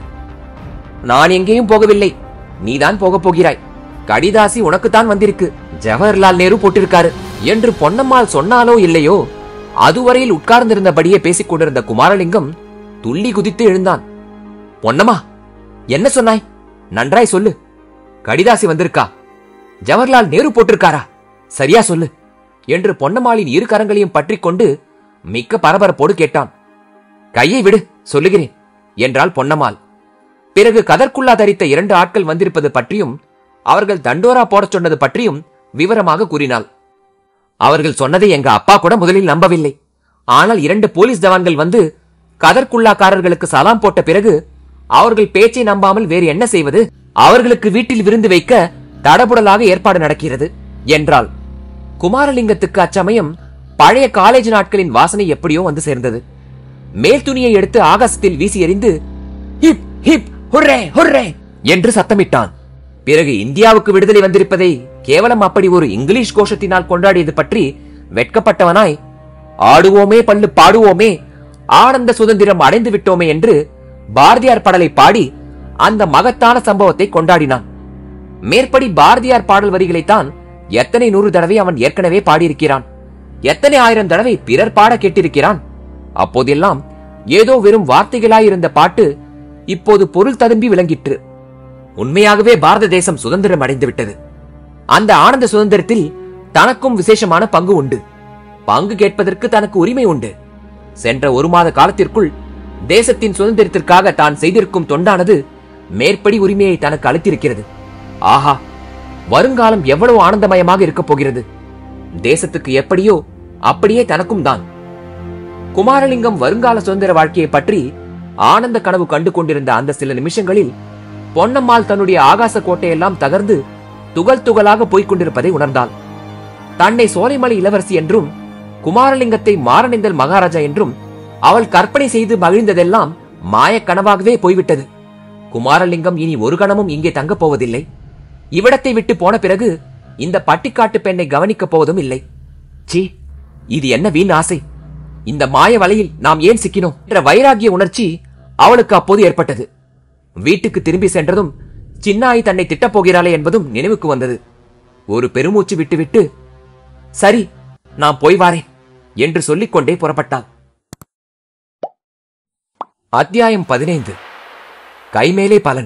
நான் எங்கேயும் போகவில்லை நீதான் போகப் போகிறாய் கடிதாசி உனக்குத்தான் வந்திருக்கு ஜவஹர்லால் நேரு போட்டிருக்காரு என்று பொன்னம்மாள் சொன்னாலோ இல்லையோ அதுவரையில் உட்கார்ந்திருந்தபடியே பேசிக் கொண்டிருந்த குமாரலிங்கம் துள்ளி குதித்து எழுந்தான் பொன்னம்மா என்ன சொன்னாய் நன்றாய் சொல்லு கடிதாசி வந்திருக்கா ஜவஹர்லால் நேரு போட்டிருக்காரா சரியா சொல்லு என்று பொன்னம்மாளின் இரு கரங்களையும் பற்றிக் கொண்டு மிக்க பரபரப்போடு கேட்டான் கையை விடு சொல்லுகிறேன் என்றாள் பொன்னம்மாள் பிறகு கதற்குள்ளா தரித்த இரண்டு ஆட்கள் வந்திருப்பது பற்றியும் அவர்கள் தண்டோரா போடச் சொன்னது பற்றியும் விவரமாக கூறினாள் அவர்கள் சொன்னதை எங்க அப்பா கூட முதலில் நம்பவில்லை ஆனால் இரண்டு போலீஸ் ஜவான்கள் வந்து கதற்குள்ளாக்காரர்களுக்கு சலாம் போட்ட பிறகு அவர்கள் பேச்சை நம்பாமல் வேறு என்ன செய்வது அவர்களுக்கு வீட்டில் விருந்து வைக்க தடபுடலாக ஏற்பாடு நடக்கிறது என்றாள் குமாரலிங்கத்துக்கு அச்சமயம் பழைய காலேஜ் நாட்களின் வாசனை எப்படியோ வந்து சேர்ந்தது மேல் துணியை எடுத்து ஆகாசத்தில் வீசி எறிந்து ஹிப் ஹிப் ஹுர்ரே ஹுர்ரே என்று சத்தமிட்டான் பிறகு இந்தியாவுக்கு விடுதலை வந்திருப்பதை கேவலம் அப்படி ஒரு இங்கிலீஷ் கோஷத்தினால் கொண்டாடியது பற்றி வெட்கப்பட்டவனாய் ஆடுவோமே பல்லு பாடுவோமே ஆனந்த சுதந்திரம் அடைந்து விட்டோமே என்று பாரதியார் பாடலை பாடி அந்த மகத்தான சம்பவத்தை கொண்டாடினான் மேற்படி பாரதியார் பாடல் வரிகளைத்தான் எத்தனை நூறு தடவை அவன் ஏற்கனவே பாடியிருக்கிறான் எத்தனை ஆயிரம் தடவை பிறர் பாட கேட்டிருக்கிறான் அப்போதெல்லாம் ஏதோ வெறும் வார்த்தைகளாயிருந்த பாட்டு இப்போது பொருள் ததும்பி விளங்கிற்று உண்மையாகவே பாரத தேசம் சுதந்திரம் அடைந்து விட்டது அந்த ஆனந்த சுதந்திரத்தில் தனக்கும் விசேஷமான பங்கு உண்டு பங்கு கேட்பதற்கு தனக்கு உரிமை உண்டு சென்ற ஒரு மாத காலத்திற்குள் தேசத்தின் சுதந்திரத்திற்காக தான் செய்திருக்கும் தொண்டானது மேற்படி உரிமையை தனக்கு அளித்திருக்கிறது ஆஹா வருங்காலம் எவ்வளவு ஆனந்தமயமாக இருக்கப் போகிறது தேசத்துக்கு எப்படியோ அப்படியே தனக்கும் தான் குமாரலிங்கம் வருங்கால சுதந்திர வாழ்க்கையை பற்றி ஆனந்த கனவு கண்டு கொண்டிருந்த அந்த சில நிமிஷங்களில் பொன்னம்மாள் தன்னுடைய ஆகாச கோட்டையெல்லாம் தகர்ந்து துகள் துகளாக போய்க் கொண்டிருப்பதை உணர்ந்தாள் தன்னை சோலைமலை இளவரசி என்றும் குமாரலிங்கத்தை மாரணிந்தல் மகாராஜா என்றும் அவள் கற்பனை செய்து மகிழ்ந்ததெல்லாம் மாயக் கனவாகவே போய்விட்டது குமாரலிங்கம் இனி ஒரு கணமும் இங்கே தங்கப் போவதில்லை இவ்விடத்தை விட்டு போன பிறகு இந்த பட்டிக்காட்டு பெண்ணை கவனிக்கப் போவதும் இல்லை சீ இது என்ன வீண் ஆசை இந்த மாய வலையில் நாம் ஏன் சிக்கினோம் என்ற வைராகிய உணர்ச்சி அவளுக்கு அப்போது ஏற்பட்டது வீட்டுக்கு திரும்பி சென்றதும் சின்னாய் தன்னை திட்டப் போகிறாளே என்பதும் நினைவுக்கு வந்தது ஒரு பெருமூச்சு விட்டுவிட்டு சரி நான் போய் வாரேன் என்று சொல்லிக்கொண்டே புறப்பட்டாள் அத்தியாயம் பதினைந்து கைமேலே பலன்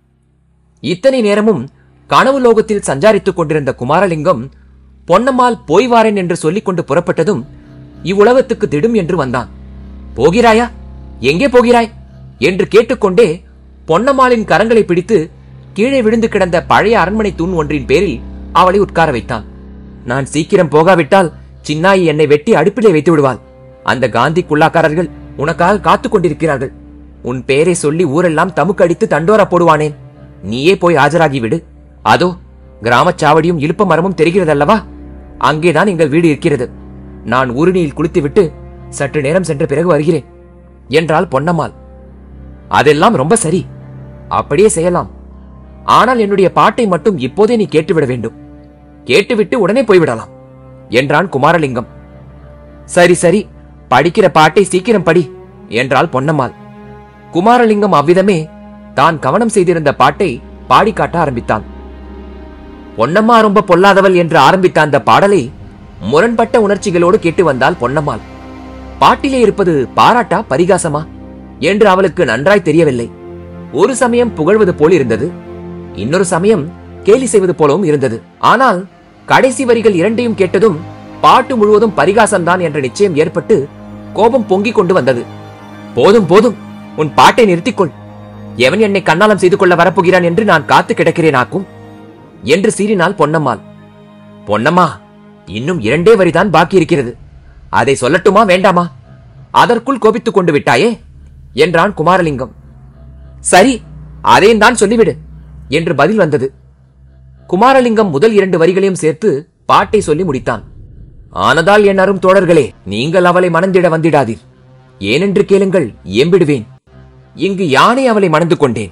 இத்தனை நேரமும் கனவு லோகத்தில் சஞ்சாரித்துக் கொண்டிருந்த குமாரலிங்கம் பொன்னம்மாள் போய் வாரேன் என்று சொல்லிக் கொண்டு புறப்பட்டதும் இவ்வுலகத்துக்கு திடும் என்று வந்தான் போகிறாயா எங்கே போகிறாய் என்று கேட்டுக்கொண்டே பொன்னம்மாளின் கரங்களை பிடித்து கீழே விழுந்து கிடந்த பழைய அரண்மனை தூண் ஒன்றின் பேரில் அவளை உட்கார வைத்தான் நான் சீக்கிரம் போகாவிட்டால் சின்னாயி என்னை வெட்டி அடுப்பிலே வைத்து விடுவாள் அந்த காந்தி குல்லாக்காரர்கள் உனக்காக காத்துக் கொண்டிருக்கிறார்கள் உன் பேரை சொல்லி ஊரெல்லாம் தமுக்கடித்து தண்டோரா போடுவானேன் நீயே போய் ஆஜராகி விடு அதோ கிராமச் சாவடியும் இழுப்ப மரமும் தெரிகிறதல்லவா அங்கேதான் எங்கள் வீடு இருக்கிறது நான் ஊருணியில் குளித்துவிட்டு சற்று நேரம் சென்ற பிறகு வருகிறேன் என்றாள் பொன்னம்மாள் அதெல்லாம் ரொம்ப சரி அப்படியே செய்யலாம் ஆனால் என்னுடைய பாட்டை மட்டும் இப்போதே நீ கேட்டுவிட வேண்டும் கேட்டுவிட்டு உடனே போய்விடலாம் என்றான் குமாரலிங்கம் சரி சரி படிக்கிற பாட்டை சீக்கிரம் படி என்றாள் பொன்னம்மாள் குமாரலிங்கம் அவ்விதமே தான் கவனம் செய்திருந்த பாட்டை பாடி காட்ட ஆரம்பித்தான் பொன்னம்மா ரொம்ப பொல்லாதவள் என்று ஆரம்பித்த அந்த பாடலை முரண்பட்ட உணர்ச்சிகளோடு கேட்டு வந்தாள் பொன்னம்மாள் பாட்டிலே இருப்பது பாராட்டா பரிகாசமா என்று அவளுக்கு நன்றாய் தெரியவில்லை ஒரு சமயம் புகழ்வது போல் இருந்தது இன்னொரு சமயம் கேலி செய்வது போலவும் இருந்தது ஆனால் கடைசி வரிகள் இரண்டையும் கேட்டதும் பாட்டு முழுவதும் பரிகாசம்தான் என்ற நிச்சயம் ஏற்பட்டு கோபம் பொங்கிக் கொண்டு வந்தது போதும் போதும் உன் பாட்டை நிறுத்திக்கொள் எவன் என்னை கண்ணாலம் செய்து கொள்ள வரப்போகிறான் என்று நான் காத்து கிடக்கிறேனாக்கும் என்று சீறினாள் பொன்னம்மாள் பொன்னம்மா இன்னும் இரண்டே வரிதான் பாக்கி இருக்கிறது அதை சொல்லட்டுமா வேண்டாமா அதற்குள் கோபித்துக் கொண்டு விட்டாயே என்றான் குமாரலிங்கம் சரி அதையும் தான் சொல்லிவிடு என்று பதில் வந்தது குமாரலிங்கம் முதல் இரண்டு வரிகளையும் சேர்த்து பாட்டை சொல்லி முடித்தான் ஆனதால் என் அரும் தோழர்களே நீங்கள் அவளை மணந்திட வந்திடாதீர் ஏனென்று கேளுங்கள் ஏம்பிடுவேன் இங்கு யானை அவளை மணந்து கொண்டேன்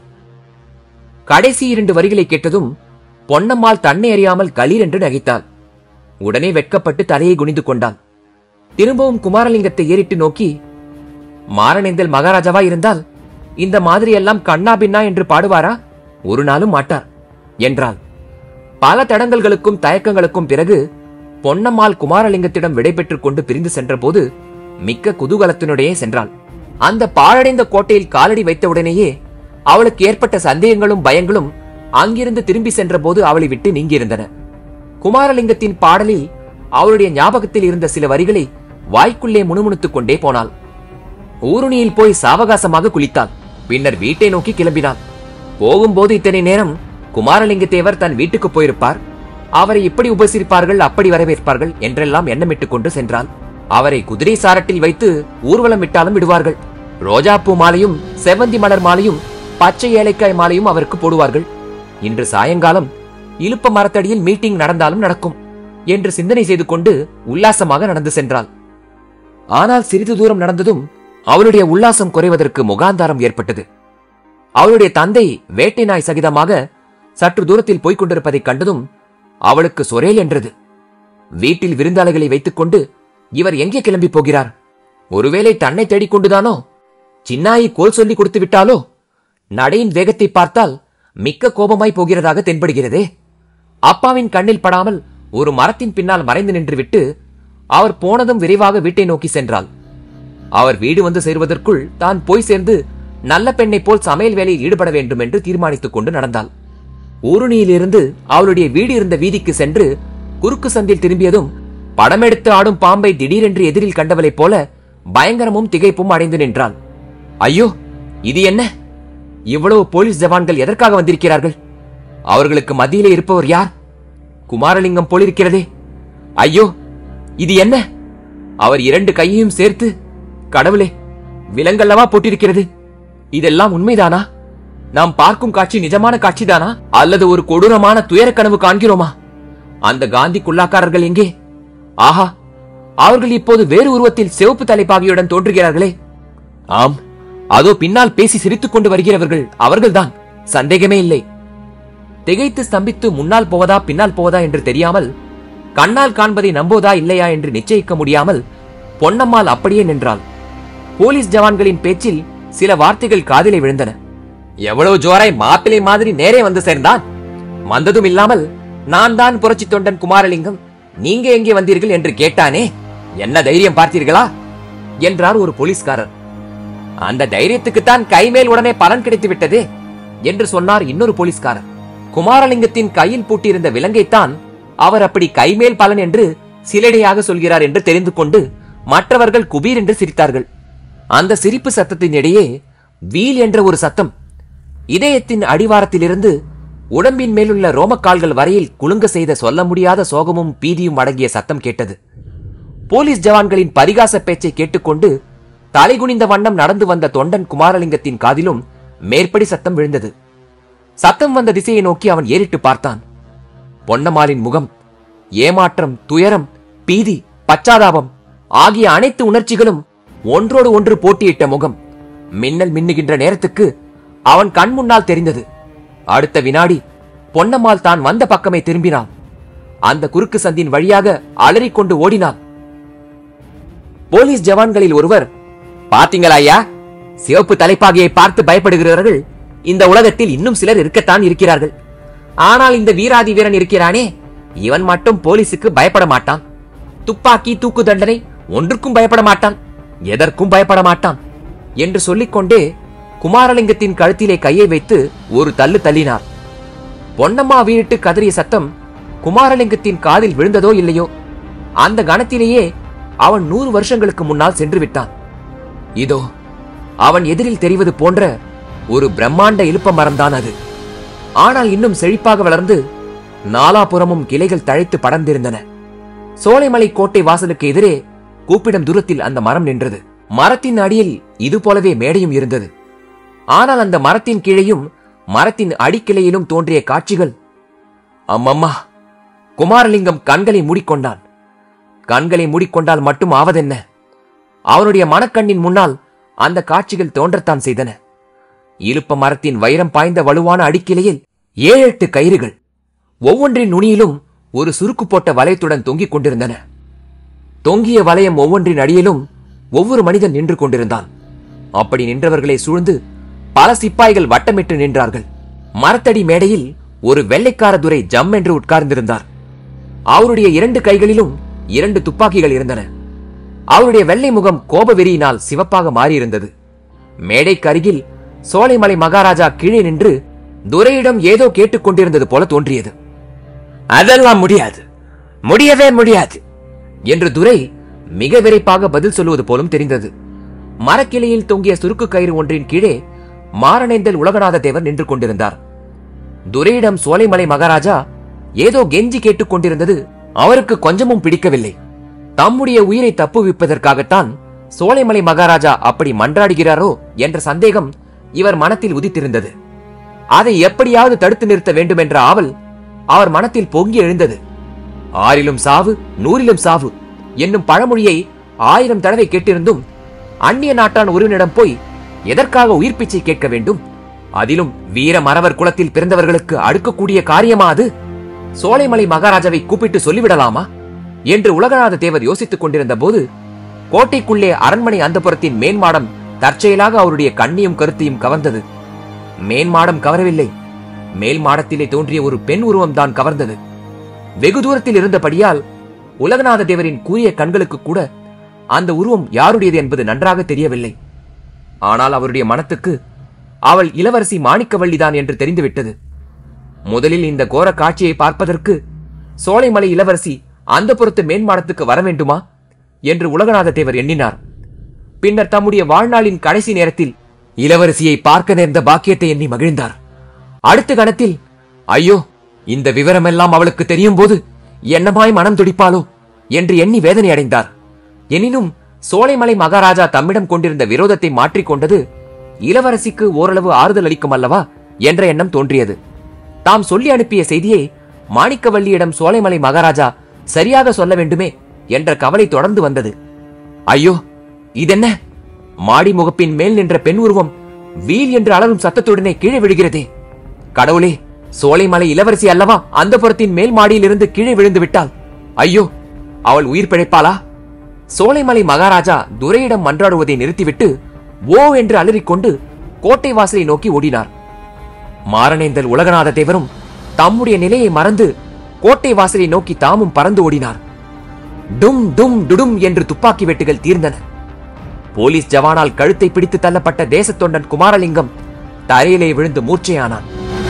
கடைசி இரண்டு வரிகளை கேட்டதும் பொன்னம்மாள் தன்னை அறியாமல் களீர் என்று நகைத்தாள் உடனே வெட்கப்பட்டு தலையை குனிந்து கொண்டான் திரும்பவும் குமாரலிங்கத்தை ஏறிட்டு நோக்கி மாரணேந்தல் மகாராஜாவா இருந்தால் இந்த மாதிரியெல்லாம் கண்ணா பின்னா என்று பாடுவாரா ஒரு நாளும் மாட்டார் என்றாள் பல தடங்கல்களுக்கும் தயக்கங்களுக்கும் பிறகு பொன்னம்மாள் குமாரலிங்கத்திடம் விடைபெற்றுக் கொண்டு பிரிந்து சென்றபோது மிக்க குதூகலத்தினுடையே சென்றாள் அந்த பாழடைந்த கோட்டையில் காலடி வைத்தவுடனேயே அவளுக்கு ஏற்பட்ட சந்தேகங்களும் பயங்களும் அங்கிருந்து திரும்பி சென்றபோது அவளை விட்டு நீங்கியிருந்தன குமாரலிங்கத்தின் பாடலில் அவளுடைய ஞாபகத்தில் இருந்த சில வரிகளை வாய்க்குள்ளே முணுமுணுத்துக் கொண்டே போனாள் ஊருணியில் போய் சாவகாசமாக குளித்தாள் பின்னர் வீட்டை நோக்கி கிளம்பினாள் போகும்போது இத்தனை நேரம் குமாரலிங்கத்தேவர் தன் வீட்டுக்கு போயிருப்பார் அவரை இப்படி உபசரிப்பார்கள் அப்படி வரவேற்பார்கள் என்றெல்லாம் எண்ணமிட்டுக் கொண்டு சென்றாள் அவரை குதிரை சாரட்டில் வைத்து ஊர்வலம் விட்டாலும் விடுவார்கள் ரோஜாப்பூ மாலையும் செவ்வந்தி மலர் மாலையும் பச்சை ஏலைக்காய் மாலையும் அவருக்கு போடுவார்கள் இன்று சாயங்காலம் இலுப்ப மரத்தடியில் மீட்டிங் நடந்தாலும் நடக்கும் என்று சிந்தனை செய்து கொண்டு உல்லாசமாக நடந்து சென்றாள் ஆனால் சிறிது தூரம் நடந்ததும் அவளுடைய உல்லாசம் குறைவதற்கு முகாந்தாரம் ஏற்பட்டது அவளுடைய தந்தை வேட்டை நாய் சகிதமாக சற்று தூரத்தில் போய்க் கொண்டிருப்பதைக் கண்டதும் அவளுக்கு சொரேல் என்றது வீட்டில் விருந்தாளிகளை வைத்துக் கொண்டு இவர் எங்கே கிளம்பி போகிறார் ஒருவேளை தன்னை தேடிக் கொண்டுதானோ சின்னாயி கோல் சொல்லி கொடுத்து விட்டாலோ நடையின் வேகத்தை பார்த்தால் மிக்க கோபமாய் போகிறதாக தென்படுகிறதே அப்பாவின் கண்ணில் படாமல் ஒரு மரத்தின் பின்னால் மறைந்து நின்றுவிட்டு அவர் போனதும் விரைவாக வீட்டை நோக்கி சென்றாள் அவர் வீடு வந்து சேருவதற்குள் தான் போய் சேர்ந்து நல்ல பெண்ணைப் போல் சமையல் வேலையில் ஈடுபட வேண்டும் என்று தீர்மானித்துக் கொண்டு நடந்தாள் ஊருணியிலிருந்து அவளுடைய வீடு இருந்த வீதிக்கு சென்று குறுக்கு சந்தில் திரும்பியதும் படமெடுத்து ஆடும் பாம்பை திடீரென்று எதிரில் கண்டவளைப் போல பயங்கரமும் திகைப்பும் அடைந்து நின்றாள் ஐயோ இது என்ன இவ்வளவு போலீஸ் ஜவான்கள் எதற்காக வந்திருக்கிறார்கள் அவர்களுக்கு மத்தியிலே இருப்பவர் யார் குமாரலிங்கம் போலிருக்கிறதே ஐயோ இது என்ன அவர் இரண்டு கையையும் சேர்த்து கடவுளே விலங்கல்லவா போட்டிருக்கிறது இதெல்லாம் உண்மைதானா நாம் பார்க்கும் காட்சி நிஜமான காட்சிதானா அல்லது ஒரு கொடூரமான துயர கனவு காண்கிறோமா அந்த காந்தி குல்லாக்காரர்கள் எங்கே ஆஹா அவர்கள் இப்போது வேறு உருவத்தில் சிவப்பு தலைப்பாகையுடன் தோன்றுகிறார்களே ஆம் அதோ பின்னால் பேசி சிரித்துக் கொண்டு வருகிறவர்கள் அவர்கள்தான் சந்தேகமே இல்லை திகைத்து ஸ்தம்பித்து முன்னால் போவதா பின்னால் போவதா என்று தெரியாமல் கண்ணால் காண்பதை நம்புவதா இல்லையா என்று நிச்சயிக்க முடியாமல் பொன்னம்மாள் அப்படியே நின்றாள் போலீஸ் ஜவான்களின் பேச்சில் சில வார்த்தைகள் காதிலே விழுந்தன எவ்வளவு ஜோராய் மாப்பிளை மாதிரி நேரே வந்து சேர்ந்தான் வந்ததும் இல்லாமல் நான் தான் புரட்சி தொண்டன் குமாரலிங்கம் நீங்க எங்கே வந்தீர்கள் என்று கேட்டானே என்ன தைரியம் பார்த்தீர்களா என்றார் ஒரு போலீஸ்காரர் அந்த தைரியத்துக்குத்தான் கைமேல் உடனே பலன் கிடைத்து விட்டதே என்று சொன்னார் இன்னொரு போலீஸ்காரர் குமாரலிங்கத்தின் கையில் பூட்டியிருந்த விலங்கைத்தான் அவர் அப்படி கைமேல் பலன் என்று சிலடையாக சொல்கிறார் என்று தெரிந்து கொண்டு மற்றவர்கள் குபீர் என்று சிரித்தார்கள் அந்த சிரிப்பு சத்தத்தின் இடையே வீல் என்ற ஒரு சத்தம் இதயத்தின் அடிவாரத்திலிருந்து உடம்பின் மேலுள்ள ரோமக்கால்கள் வரையில் குலுங்க செய்த சொல்ல முடியாத சோகமும் பீதியும் அடங்கிய சத்தம் கேட்டது போலீஸ் ஜவான்களின் பரிகாச பேச்சை கேட்டுக்கொண்டு தலைகுனிந்த வண்ணம் நடந்து வந்த தொண்டன் குமாரலிங்கத்தின் காதிலும் மேற்படி சத்தம் விழுந்தது சத்தம் வந்த திசையை நோக்கி அவன் ஏறிட்டு பார்த்தான் பொன்னம்மாளின் முகம் ஏமாற்றம் துயரம் பீதி பச்சாதாபம் ஆகிய அனைத்து உணர்ச்சிகளும் ஒன்றோடு ஒன்று போட்டியிட்ட முகம் மின்னல் மின்னுகின்ற நேரத்துக்கு அவன் கண் முன்னால் தெரிந்தது அடுத்த வினாடி பொன்னம்மாள் தான் வந்த பக்கமே திரும்பினாள் அந்த குறுக்கு சந்தின் வழியாக அலறிக்கொண்டு ஓடினாள் போலீஸ் ஜவான்களில் ஒருவர் பாத்தீங்களா ஐயா சிவப்பு தலைப்பாகையை பார்த்து பயப்படுகிறவர்கள் இந்த உலகத்தில் இன்னும் சிலர் இருக்கத்தான் இருக்கிறார்கள் ஆனால் இந்த வீராதி வீரன் இருக்கிறானே இவன் மட்டும் போலீசுக்கு பயப்பட மாட்டான் துப்பாக்கி தூக்கு தண்டனை ஒன்றுக்கும் பயப்பட மாட்டான் எதற்கும் பயப்பட மாட்டான் என்று சொல்லிக்கொண்டே குமாரலிங்கத்தின் கழுத்திலே கையை வைத்து ஒரு தள்ளு தள்ளினார் பொன்னம்மா வீட்டு கதறிய சத்தம் குமாரலிங்கத்தின் காதில் விழுந்ததோ இல்லையோ அந்த கணத்திலேயே அவன் நூறு வருஷங்களுக்கு முன்னால் சென்று விட்டான் இதோ அவன் எதிரில் தெரிவது போன்ற ஒரு பிரம்மாண்ட இலுப்ப மரம்தான் அது ஆனால் இன்னும் செழிப்பாக வளர்ந்து நாலாபுறமும் கிளைகள் தழைத்து படர்ந்திருந்தன சோலைமலை கோட்டை வாசலுக்கு எதிரே கூப்பிடும் தூரத்தில் அந்த மரம் நின்றது மரத்தின் அடியில் இது போலவே மேடையும் இருந்தது ஆனால் அந்த மரத்தின் கீழையும் மரத்தின் அடிக்கிளையிலும் தோன்றிய காட்சிகள் அம்மம்மா குமாரலிங்கம் கண்களை மூடிக்கொண்டான் கண்களை மூடிக்கொண்டால் மட்டும் ஆவதென்ன அவனுடைய மனக்கண்ணின் முன்னால் அந்த காட்சிகள் தோன்றத்தான் செய்தன இலுப்ப மரத்தின் வைரம் பாய்ந்த வலுவான அடிக்கிளையில் ஏழு எட்டு கயிறுகள் ஒவ்வொன்றின் நுனியிலும் ஒரு சுருக்கு போட்ட வளையத்துடன் தொங்கிக் கொண்டிருந்தன தொங்கிய வளையம் ஒவ்வொன்றின் அடியிலும் ஒவ்வொரு மனிதன் நின்று கொண்டிருந்தான் அப்படி நின்றவர்களை சூழ்ந்து பல சிப்பாய்கள் வட்டமிட்டு நின்றார்கள் மரத்தடி மேடையில் ஒரு வெள்ளைக்கார துரை ஜம் என்று உட்கார்ந்திருந்தார் அவருடைய இரண்டு கைகளிலும் இரண்டு துப்பாக்கிகள் இருந்தன அவருடைய வெள்ளை முகம் கோப வெறியினால் சிவப்பாக மாறியிருந்தது மேடைக்கு அருகில் சோலைமலை மகாராஜா கீழே நின்று துரையிடம் ஏதோ கேட்டுக்கொண்டிருந்தது போல தோன்றியது அதெல்லாம் முடியாது முடியவே முடியாது என்று துரை மிக விரைப்பாக பதில் சொல்லுவது போலும் தெரிந்தது மரக்கிளையில் தொங்கிய சுருக்கு கயிறு ஒன்றின் கீழே மாரணேந்தல் உலகநாத தேவர் நின்று கொண்டிருந்தார் துரையிடம் சோலைமலை மகாராஜா ஏதோ கெஞ்சி கேட்டுக் கொண்டிருந்தது அவருக்கு கொஞ்சமும் பிடிக்கவில்லை தம்முடைய உயிரை தப்புவிப்பதற்காகத்தான் சோலைமலை மகாராஜா அப்படி மன்றாடுகிறாரோ என்ற சந்தேகம் இவர் மனத்தில் உதித்திருந்தது அதை எப்படியாவது தடுத்து நிறுத்த வேண்டும் என்ற ஆவல் அவர் மனத்தில் பொங்கி எழுந்தது ஆறிலும் சாவு நூறிலும் சாவு என்னும் பழமொழியை ஆயிரம் தடவை கேட்டிருந்தும் அந்நிய நாட்டான் ஒருவனிடம் போய் எதற்காக உயிர் பிச்சை கேட்க வேண்டும் அதிலும் வீர மறவர் குலத்தில் பிறந்தவர்களுக்கு அடுக்கக்கூடிய காரியமா அது சோலைமலை மகாராஜாவை கூப்பிட்டு சொல்லிவிடலாமா என்று உலகநாத தேவர் யோசித்துக் கொண்டிருந்த போது கோட்டைக்குள்ளே அரண்மனை அந்தப்புறத்தின் மேன்மாடம் தற்செயலாக அவருடைய கண்ணியும் கருத்தையும் கவர்ந்தது மேன்மாடம் கவரவில்லை மேல் மாடத்திலே தோன்றிய ஒரு பெண் உருவம் தான் கவர்ந்தது வெகு தூரத்தில் இருந்தபடியால் உலகநாத தேவரின் கூறிய கண்களுக்கு கூட அந்த உருவம் யாருடையது என்பது நன்றாக தெரியவில்லை ஆனால் அவருடைய மனத்துக்கு அவள் இளவரசி மாணிக்கவள்ளிதான் என்று தெரிந்துவிட்டது முதலில் இந்த கோர காட்சியை பார்ப்பதற்கு சோலைமலை இளவரசி அந்த புறத்து மேன்மாடத்துக்கு வர வேண்டுமா என்று உலகநாத தேவர் எண்ணினார் பின்னர் தம்முடைய வாழ்நாளின் கடைசி நேரத்தில் இளவரசியை பார்க்க நேர்ந்த பாக்கியத்தை எண்ணி மகிழ்ந்தார் அடுத்த கணத்தில் ஐயோ இந்த விவரமெல்லாம் அவளுக்கு தெரியும் போது என்னமாய் மனம் துடிப்பாளோ என்று எண்ணி வேதனை அடைந்தார் எனினும் சோலைமலை மகாராஜா தம்மிடம் கொண்டிருந்த விரோதத்தை மாற்றிக்கொண்டது இளவரசிக்கு ஓரளவு ஆறுதல் அளிக்கும் அல்லவா என்ற எண்ணம் தோன்றியது தாம் சொல்லி அனுப்பிய செய்தியை மாணிக்கவல்லியிடம் சோலைமலை மகாராஜா சரியாக சொல்ல வேண்டுமே என்ற கவலை தொடர்ந்து வந்தது ஐயோ இதென்ன மாடி முகப்பின் மேல் நின்ற பெண் உருவம் வீல் என்று அலறும் சத்தத்துடனே கீழே விழுகிறதே கடவுளே சோலைமலை இளவரசி அல்லவா அந்த புறத்தின் மேல் மாடியிலிருந்து கீழே விழுந்து விட்டாள் ஐயோ அவள் உயிர் பிழைப்பாளா சோலைமலை மகாராஜா துரையிடம் மன்றாடுவதை நிறுத்திவிட்டு ஓ என்று அலறிக்கொண்டு கோட்டை வாசலை நோக்கி ஓடினார் மாரணேந்தல் உலகநாத தேவரும் தம்முடைய நிலையை மறந்து கோட்டை வாசலை நோக்கி தாமும் பறந்து ஓடினார் டும் டும் டுடும் என்று துப்பாக்கி வெட்டுகள் தீர்ந்தன போலீஸ் ஜவானால் கழுத்தை பிடித்து தள்ளப்பட்ட தேசத் தொண்டன் குமாரலிங்கம் தரையிலே விழுந்து மூர்ச்சையானான்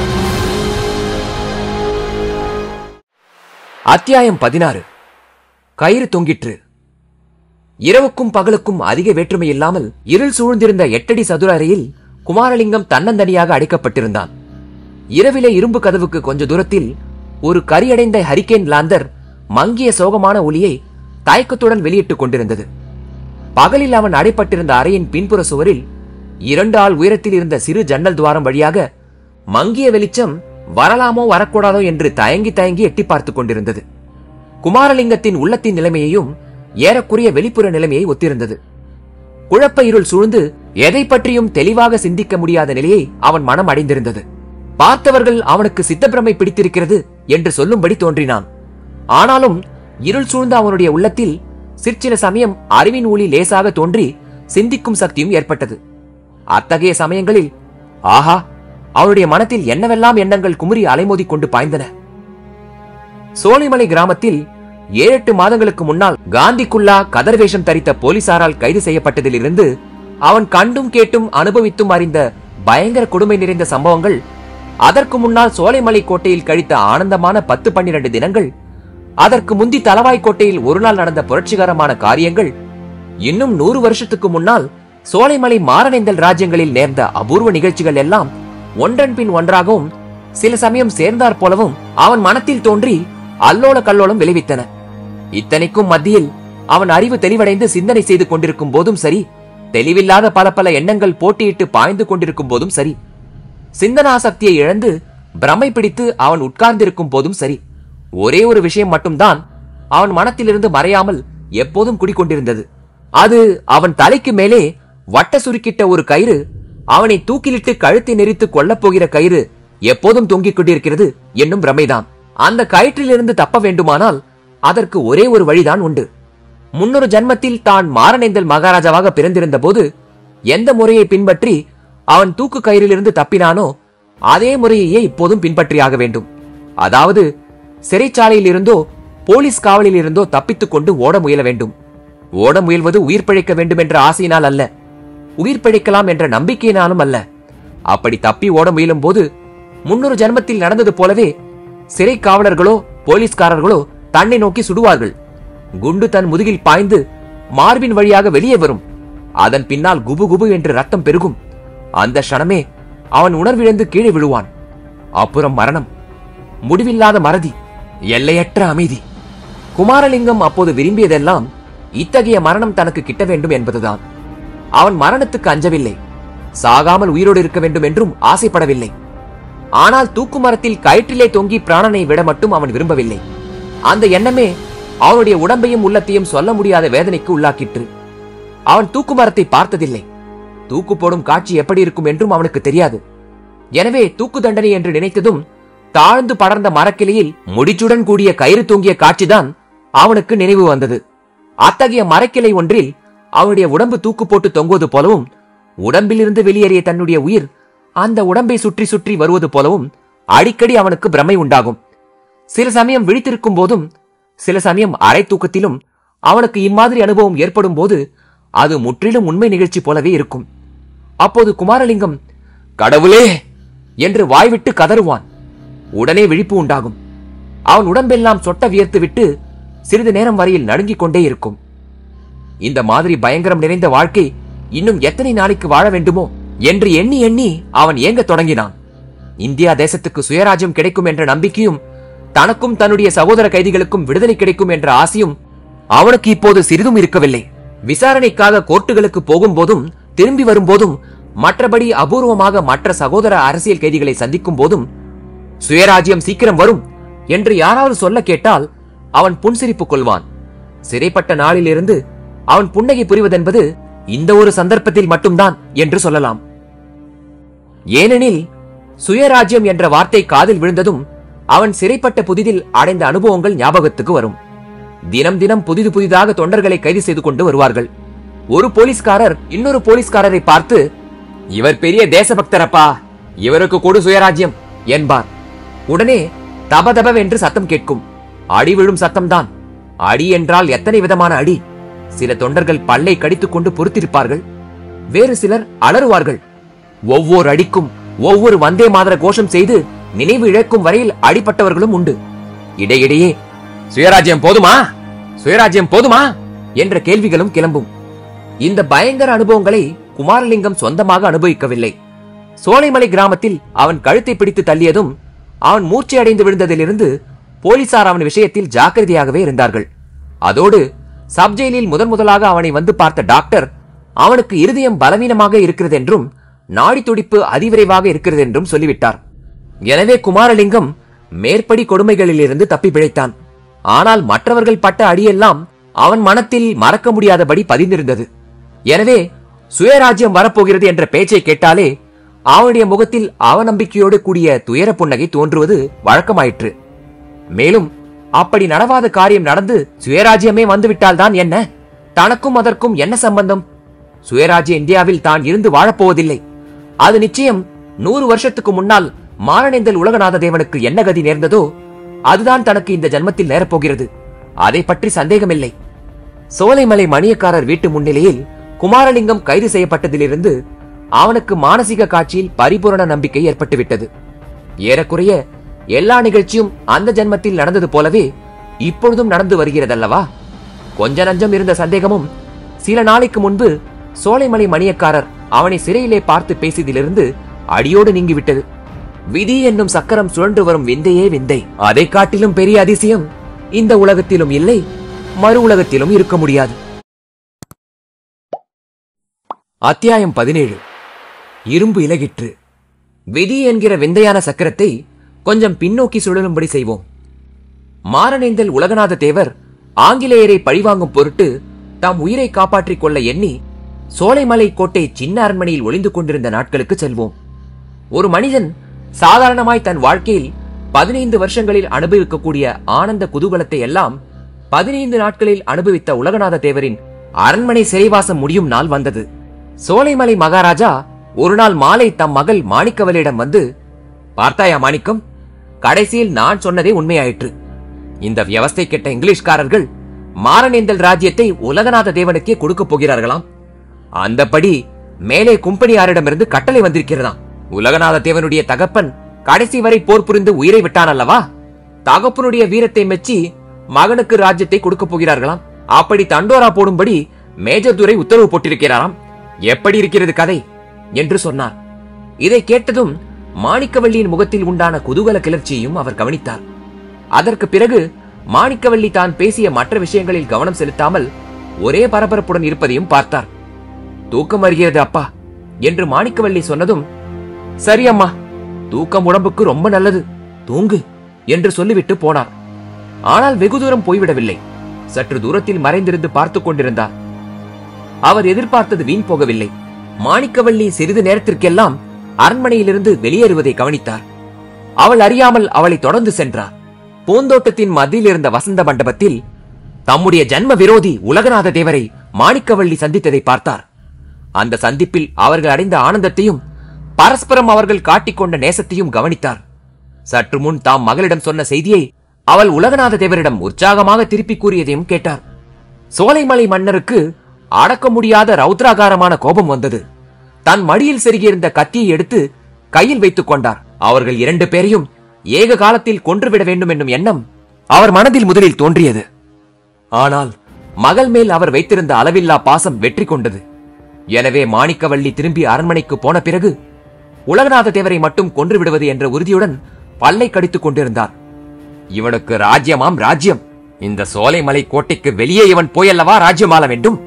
அத்தியாயம் பதினாறு கயிறு தொங்கிற்று இரவுக்கும் பகலுக்கும் அதிக வேற்றுமை இல்லாமல் இருள் சூழ்ந்திருந்த எட்டடி சதுர அறையில் குமாரலிங்கம் தன்னந்தனியாக அடைக்கப்பட்டிருந்தான் இரவிலே இரும்பு கதவுக்கு கொஞ்ச தூரத்தில் ஒரு கரியடைந்த ஹரிகேன் லாந்தர் மங்கிய சோகமான ஒளியை தயக்கத்துடன் வெளியிட்டுக் கொண்டிருந்தது பகலில் அவன் அடைப்பட்டிருந்த அறையின் பின்புற சுவரில் இரண்டு ஆள் உயரத்தில் இருந்த சிறு ஜன்னல் துவாரம் வழியாக மங்கிய வெளிச்சம் வரலாமோ வரக்கூடாதோ என்று தயங்கி தயங்கி எட்டி பார்த்துக் கொண்டிருந்தது குமாரலிங்கத்தின் உள்ளத்தின் நிலைமையையும் ஏறக்குறைய வெளிப்புற நிலைமையை ஒத்திருந்தது குழப்ப இருள் சூழ்ந்து எதை பற்றியும் தெளிவாக சிந்திக்க முடியாத நிலையை அவன் மனம் அடைந்திருந்தது பார்த்தவர்கள் அவனுக்கு சித்தப்பிரமை பிடித்திருக்கிறது என்று சொல்லும்படி தோன்றினான் ஆனாலும் இருள் சூழ்ந்த அவனுடைய உள்ளத்தில் சிற்சில சமயம் அறிவின் ஒளி லேசாக தோன்றி சிந்திக்கும் சக்தியும் ஏற்பட்டது அத்தகைய சமயங்களில் ஆஹா அவனுடைய மனத்தில் என்னவெல்லாம் எண்ணங்கள் குமுறி அலைமோதிக் கொண்டு பாய்ந்தன சோலைமலை கிராமத்தில் ஏழெட்டு மாதங்களுக்கு முன்னால் காந்திக்குள்ளா கதர் வேஷம் தரித்த போலீசாரால் கைது செய்யப்பட்டதிலிருந்து அவன் கண்டும் கேட்டும் அனுபவித்தும் அறிந்த பயங்கர கொடுமை நிறைந்த சம்பவங்கள் அதற்கு முன்னால் சோலைமலை கோட்டையில் கழித்த ஆனந்தமான பத்து பன்னிரண்டு தினங்கள் அதற்கு முந்தி தலவாய் கோட்டையில் ஒரு நாள் நடந்த புரட்சிகரமான காரியங்கள் இன்னும் நூறு வருஷத்துக்கு முன்னால் சோலைமலை மாரணேந்தல் ராஜ்யங்களில் நேர்ந்த அபூர்வ நிகழ்ச்சிகள் எல்லாம் ஒன்றன் பின் ஒன்றாகவும் சில சமயம் சேர்ந்தாற் போலவும் அவன் மனத்தில் தோன்றி அல்லோல கல்லோலம் விளைவித்தன இத்தனைக்கும் மத்தியில் அவன் அறிவு தெளிவடைந்து சிந்தனை செய்து கொண்டிருக்கும் போதும் சரி தெளிவில்லாத பல பல எண்ணங்கள் போட்டியிட்டு பாய்ந்து கொண்டிருக்கும் போதும் சரி சிந்தனா சக்தியை இழந்து பிரமை பிடித்து அவன் உட்கார்ந்திருக்கும் போதும் சரி ஒரே ஒரு விஷயம் மட்டும்தான் அவன் மனத்திலிருந்து மறையாமல் எப்போதும் குடிக்கொண்டிருந்தது அது அவன் தலைக்கு மேலே வட்ட சுருக்கிட்ட ஒரு கயிறு அவனை தூக்கிலிட்டு கழுத்தை நெரித்து கொல்லப் போகிற கயிறு எப்போதும் தொங்கிக் கொண்டிருக்கிறது என்னும் பிரமைதான் அந்த கயிற்றிலிருந்து தப்ப வேண்டுமானால் அதற்கு ஒரே ஒரு வழிதான் உண்டு முன்னொரு ஜன்மத்தில் தான் மாரணேந்தல் மகாராஜாவாக பிறந்திருந்த போது எந்த முறையை பின்பற்றி அவன் தூக்கு கயிறிலிருந்து தப்பினானோ அதே முறையையே இப்போதும் பின்பற்றியாக வேண்டும் அதாவது சிறைச்சாலையில் இருந்தோ போலீஸ் காவலில் இருந்தோ தப்பித்துக் கொண்டு ஓட முயல வேண்டும் ஓட முயல்வது உயிர் பிழைக்க வேண்டும் என்ற ஆசையினால் அல்ல உயிர் பிழைக்கலாம் என்ற நம்பிக்கையினாலும் அல்ல அப்படி தப்பி ஓட முயலும் போது முன்னொரு ஜன்மத்தில் நடந்தது போலவே சிறை காவலர்களோ போலீஸ்காரர்களோ தன்னை நோக்கி சுடுவார்கள் குண்டு தன் முதுகில் பாய்ந்து மார்பின் வழியாக வெளியே வரும் அதன் பின்னால் குபு குபு என்று ரத்தம் பெருகும் அந்த க்ஷணமே அவன் உணர்விழந்து கீழே விழுவான் அப்புறம் மரணம் முடிவில்லாத மறதி எல்லையற்ற அமைதி குமாரலிங்கம் அப்போது விரும்பியதெல்லாம் இத்தகைய மரணம் தனக்கு கிட்ட வேண்டும் என்பதுதான் அவன் மரணத்துக்கு அஞ்சவில்லை சாகாமல் உயிரோடு இருக்க வேண்டும் என்றும் ஆசைப்படவில்லை ஆனால் தூக்கு மரத்தில் கயிற்றிலே தொங்கி பிராணனை விட மட்டும் அவன் விரும்பவில்லை அந்த எண்ணமே அவனுடைய உடம்பையும் உள்ளத்தையும் சொல்ல முடியாத வேதனைக்கு உள்ளாக்கிற்று அவன் தூக்கு மரத்தை பார்த்ததில்லை தூக்கு போடும் காட்சி எப்படி இருக்கும் என்றும் அவனுக்கு தெரியாது எனவே தூக்கு தண்டனை என்று நினைத்ததும் தாழ்ந்து படர்ந்த மரக்கிளையில் முடிச்சுடன் கூடிய கயிறு தொங்கிய காட்சிதான் அவனுக்கு நினைவு வந்தது அத்தகைய மரக்கிளை ஒன்றில் அவனுடைய உடம்பு தூக்கு போட்டு தொங்குவது போலவும் உடம்பிலிருந்து வெளியேறிய தன்னுடைய உயிர் அந்த உடம்பை சுற்றி சுற்றி வருவது போலவும் அடிக்கடி அவனுக்கு பிரமை உண்டாகும் சில சமயம் விழித்திருக்கும் போதும் சில சமயம் அரை தூக்கத்திலும் அவனுக்கு இம்மாதிரி அனுபவம் ஏற்படும் போது அது முற்றிலும் உண்மை நிகழ்ச்சி போலவே இருக்கும் அப்போது குமாரலிங்கம் கடவுளே என்று வாய்விட்டு கதறுவான் உடனே விழிப்பு உண்டாகும் அவன் உடம்பெல்லாம் சொட்ட வியர்த்து விட்டு சிறிது நேரம் வரையில் நடுங்கிக் கொண்டே இருக்கும் இந்த மாதிரி பயங்கரம் நிறைந்த வாழ்க்கை இன்னும் எத்தனை நாளைக்கு வாழ வேண்டுமோ என்று எண்ணி எண்ணி அவன் ஏங்கத் தொடங்கினான் இந்தியா தேசத்துக்கு சுயராஜ்யம் கிடைக்கும் என்ற நம்பிக்கையும் தனக்கும் தன்னுடைய சகோதர கைதிகளுக்கும் விடுதலை கிடைக்கும் என்ற ஆசையும் அவனுக்கு இப்போது சிறிதும் இருக்கவில்லை விசாரணைக்காக கோர்ட்டுகளுக்கு போகும்போதும் திரும்பி வரும்போதும் மற்றபடி அபூர்வமாக மற்ற சகோதர அரசியல் கைதிகளை சந்திக்கும் போதும் சுயராஜ்யம் சீக்கிரம் வரும் என்று யாராவது சொல்ல கேட்டால் அவன் புன்சிரிப்பு கொள்வான் சிறைப்பட்ட நாளிலிருந்து அவன் புன்னகை புரிவதென்பது இந்த ஒரு சந்தர்ப்பத்தில் மட்டும்தான் என்று சொல்லலாம் ஏனெனில் சுயராஜ்யம் என்ற வார்த்தை காதில் விழுந்ததும் அவன் சிறைப்பட்ட புதிதில் அடைந்த அனுபவங்கள் ஞாபகத்துக்கு வரும் தினம் தினம் புதிது புதிதாக தொண்டர்களை கைது செய்து கொண்டு வருவார்கள் ஒரு போலீஸ்காரர் இன்னொரு போலீஸ்காரரை பார்த்து இவர் பெரிய தேசபக்தரப்பா இவருக்கு கொடு சுயராஜ்யம் என்பார் உடனே தபதபவென்று சத்தம் கேட்கும் அடி விழும் சத்தம்தான் அடி என்றால் எத்தனை விதமான அடி சில தொண்டர்கள் பல்லை கடித்துக் கொண்டு பொறுத்திருப்பார்கள் வேறு சிலர் அலறுவார்கள் ஒவ்வொரு அடிக்கும் ஒவ்வொரு வந்தே மாதர கோஷம் செய்து நினைவு இழக்கும் வரையில் அடிப்பட்டவர்களும் உண்டு இடையிடையே சுயராஜ்யம் போதுமா சுயராஜ்யம் போதுமா என்ற கேள்விகளும் கிளம்பும் இந்த பயங்கர அனுபவங்களை குமாரலிங்கம் சொந்தமாக அனுபவிக்கவில்லை சோலைமலை கிராமத்தில் அவன் கழுத்தை பிடித்து தள்ளியதும் அவன் மூர்ச்சை அடைந்து விழுந்ததிலிருந்து போலீசார் அவன் விஷயத்தில் ஜாக்கிரதையாகவே இருந்தார்கள் அதோடு சப்ஜெயிலில் முதன் முதலாக அவனை வந்து பார்த்த டாக்டர் அவனுக்கு இருதயம் பலவீனமாக இருக்கிறது என்றும் நாடி துடிப்பு அதிவிரைவாக இருக்கிறது என்றும் சொல்லிவிட்டார் எனவே குமாரலிங்கம் மேற்படி கொடுமைகளிலிருந்து தப்பி பிழைத்தான் ஆனால் மற்றவர்கள் பட்ட அடியெல்லாம் அவன் மனத்தில் மறக்க முடியாதபடி பதிந்திருந்தது எனவே சுயராஜ்யம் வரப்போகிறது என்ற பேச்சை கேட்டாலே அவனுடைய முகத்தில் அவநம்பிக்கையோடு கூடிய துயர புன்னகை தோன்றுவது வழக்கமாயிற்று மேலும் அப்படி நடவாத காரியம் நடந்து சுயராஜ்யமே வந்துவிட்டால்தான் என்ன தனக்கும் அதற்கும் என்ன சம்பந்தம் சுயராஜ்ய இந்தியாவில் தான் இருந்து வாழப்போவதில்லை அது நிச்சயம் நூறு வருஷத்துக்கு முன்னால் மாரணேந்தல் உலகநாத தேவனுக்கு என்ன கதி நேர்ந்ததோ அதுதான் தனக்கு இந்த ஜன்மத்தில் நேரப்போகிறது அதை பற்றி சந்தேகமில்லை சோலைமலை மணியக்காரர் வீட்டு முன்னிலையில் குமாரலிங்கம் கைது செய்யப்பட்டதிலிருந்து அவனுக்கு மானசீக காட்சியில் பரிபூரண நம்பிக்கை ஏற்பட்டுவிட்டது ஏறக்குறைய எல்லா நிகழ்ச்சியும் அந்த ஜன்மத்தில் நடந்தது போலவே இப்பொழுதும் நடந்து வருகிறதல்லவா கொஞ்ச நஞ்சம் இருந்த சந்தேகமும் சில நாளைக்கு முன்பு சோலைமலை மணியக்காரர் அவனை சிறையிலே பார்த்து பேசியதிலிருந்து அடியோடு நீங்கிவிட்டது விதி என்னும் சக்கரம் சுழன்று வரும் விந்தையே விந்தை அதை காட்டிலும் பெரிய அதிசயம் இந்த உலகத்திலும் இல்லை மறு உலகத்திலும் இருக்க முடியாது அத்தியாயம் பதினேழு இரும்பு இலகிற்று விதி என்கிற விந்தையான சக்கரத்தை கொஞ்சம் பின்னோக்கி சுழலும்படி செய்வோம் மாரணேந்தல் உலகநாத தேவர் ஆங்கிலேயரை பழிவாங்கும் பொருட்டு தாம் உயிரை காப்பாற்றிக் கொள்ள எண்ணி சோலைமலை கோட்டை சின்ன அரண்மனையில் ஒளிந்து கொண்டிருந்த நாட்களுக்கு செல்வோம் ஒரு மனிதன் சாதாரணமாய் தன் வாழ்க்கையில் பதினைந்து வருஷங்களில் அனுபவிக்கக்கூடிய ஆனந்த குதூகலத்தை எல்லாம் பதினைந்து நாட்களில் அனுபவித்த உலகநாத தேவரின் அரண்மனை சிறைவாசம் முடியும் நாள் வந்தது சோலைமலை மகாராஜா ஒரு நாள் மாலை தம் மகள் மாணிக்கவலிடம் வந்து பார்த்தாயா மாணிக்கம் கடைசியில் நான் சொன்னதே உண்மையாயிற்று இந்த வியவஸ்தை கெட்ட இங்கிலீஷ்காரர்கள் மாரணேந்தல் ராஜ்யத்தை உலகநாத தேவனுக்கே கொடுக்கப் போகிறார்களாம் அந்தபடி மேலே கும்பனியாரிடமிருந்து கட்டளை வந்திருக்கிறதாம் உலகநாத தேவனுடைய தகப்பன் கடைசி வரை போர் புரிந்து உயிரை விட்டான் அல்லவா தகப்பனுடைய வீரத்தை மெச்சி மகனுக்கு ராஜ்யத்தை கொடுக்கப் போகிறார்களாம் அப்படி தண்டோரா போடும்படி மேஜர் துரை உத்தரவு போட்டிருக்கிறாராம் எப்படி இருக்கிறது கதை என்று சொன்னார் இதை கேட்டதும் மாணிக்கவல்லியின் முகத்தில் உண்டான குதூகல கிளர்ச்சியையும் அவர் கவனித்தார் அதற்கு பிறகு மாணிக்கவல்லி தான் பேசிய மற்ற விஷயங்களில் கவனம் செலுத்தாமல் ஒரே பரபரப்புடன் இருப்பதையும் பார்த்தார் தூக்கம் வருகிறது அப்பா என்று மாணிக்கவல்லி சொன்னதும் சரி அம்மா தூக்கம் உடம்புக்கு ரொம்ப நல்லது தூங்கு என்று சொல்லிவிட்டு போனார் ஆனால் வெகு தூரம் போய்விடவில்லை சற்று தூரத்தில் மறைந்திருந்து பார்த்துக் கொண்டிருந்தார் அவர் எதிர்பார்த்தது வீண் போகவில்லை மாணிக்கவல்லி சிறிது நேரத்திற்கெல்லாம் அரண்மனையிலிருந்து வெளியேறுவதை கவனித்தார் அவள் அறியாமல் அவளை தொடர்ந்து சென்றார் பூந்தோட்டத்தின் மத்தியில் இருந்த வசந்த மண்டபத்தில் தம்முடைய ஜன்ம விரோதி உலகநாத தேவரை மாணிக்கவல்லி சந்தித்ததை பார்த்தார் அந்த சந்திப்பில் அவர்கள் அடைந்த ஆனந்தத்தையும் பரஸ்பரம் அவர்கள் காட்டிக்கொண்ட நேசத்தையும் கவனித்தார் சற்று முன் தாம் மகளிடம் சொன்ன செய்தியை அவள் உலகநாத தேவரிடம் உற்சாகமாக திருப்பி கூறியதையும் கேட்டார் சோலைமலை மன்னருக்கு அடக்க முடியாத ரௌத்ராகாரமான கோபம் வந்தது தன் மடியில் செருகியிருந்த கத்தியை எடுத்து கையில் வைத்துக் கொண்டார் அவர்கள் இரண்டு பேரையும் ஏக காலத்தில் கொன்றுவிட வேண்டும் என்னும் எண்ணம் அவர் மனதில் முதலில் தோன்றியது ஆனால் மகள் மேல் அவர் வைத்திருந்த அளவில்லா பாசம் வெற்றி கொண்டது எனவே மாணிக்கவல்லி திரும்பி அரண்மனைக்கு போன பிறகு உலகநாத தேவரை மட்டும் கொன்று விடுவது என்ற உறுதியுடன் பல்லை கடித்துக் கொண்டிருந்தார் இவனுக்கு ராஜ்யமாம் ராஜ்யம் இந்த சோலைமலை கோட்டைக்கு வெளியே இவன் போயல்லவா ராஜ்யம் ஆள வேண்டும்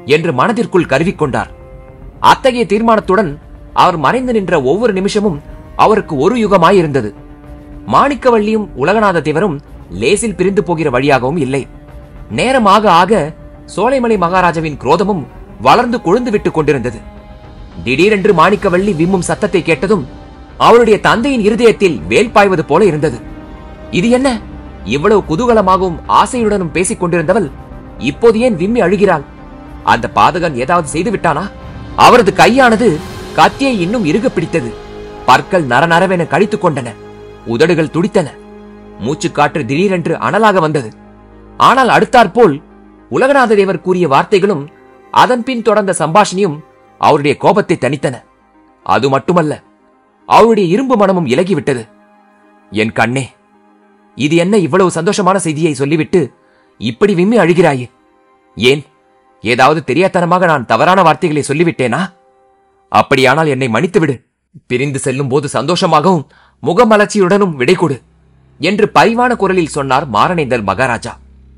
என்று மனதிற்குள் கருவிக்கொண்டார் அத்தகைய தீர்மானத்துடன் அவர் மறைந்து நின்ற ஒவ்வொரு நிமிஷமும் அவருக்கு ஒரு யுகமாயிருந்தது மாணிக்கவள்ளியும் உலகநாத தேவரும் லேசில் பிரிந்து போகிற வழியாகவும் இல்லை நேரமாக ஆக சோலைமலை மகாராஜாவின் குரோதமும் வளர்ந்து கொழுந்து விட்டுக் கொண்டிருந்தது திடீரென்று மாணிக்கவள்ளி விம்மும் சத்தத்தை கேட்டதும் அவருடைய தந்தையின் இருதயத்தில் வேல் பாய்வது போல இருந்தது இது என்ன இவ்வளவு குதூகலமாகவும் ஆசையுடனும் பேசிக் கொண்டிருந்தவள் இப்போது ஏன் விம்மி அழுகிறாள் அந்த பாதகன் ஏதாவது செய்து விட்டானா அவரது கையானது கத்தியை இன்னும் இறுக பிடித்தது பற்கள் நரநரவென கடித்துக் கொண்டன உதடுகள் துடித்தன மூச்சுக்காற்று திடீரென்று அனலாக வந்தது ஆனால் அடுத்தாற்போல் உலகநாத தேவர் கூறிய வார்த்தைகளும் அதன் பின் தொடர்ந்த சம்பாஷணியும் அவருடைய கோபத்தை தணித்தன அது மட்டுமல்ல அவருடைய இரும்பு மனமும் இலகிவிட்டது என் கண்ணே இது என்ன இவ்வளவு சந்தோஷமான செய்தியை சொல்லிவிட்டு இப்படி விம்மி அழுகிறாயே ஏன் ஏதாவது தெரியாத்தனமாக நான் தவறான வார்த்தைகளை சொல்லிவிட்டேனா அப்படியானால் என்னை மன்னித்துவிடு பிரிந்து செல்லும் போது சந்தோஷமாகவும் முகமலர்ச்சியுடனும் விடை கொடு என்று பரிவான குரலில் சொன்னார் மாரணேந்தல் மகாராஜா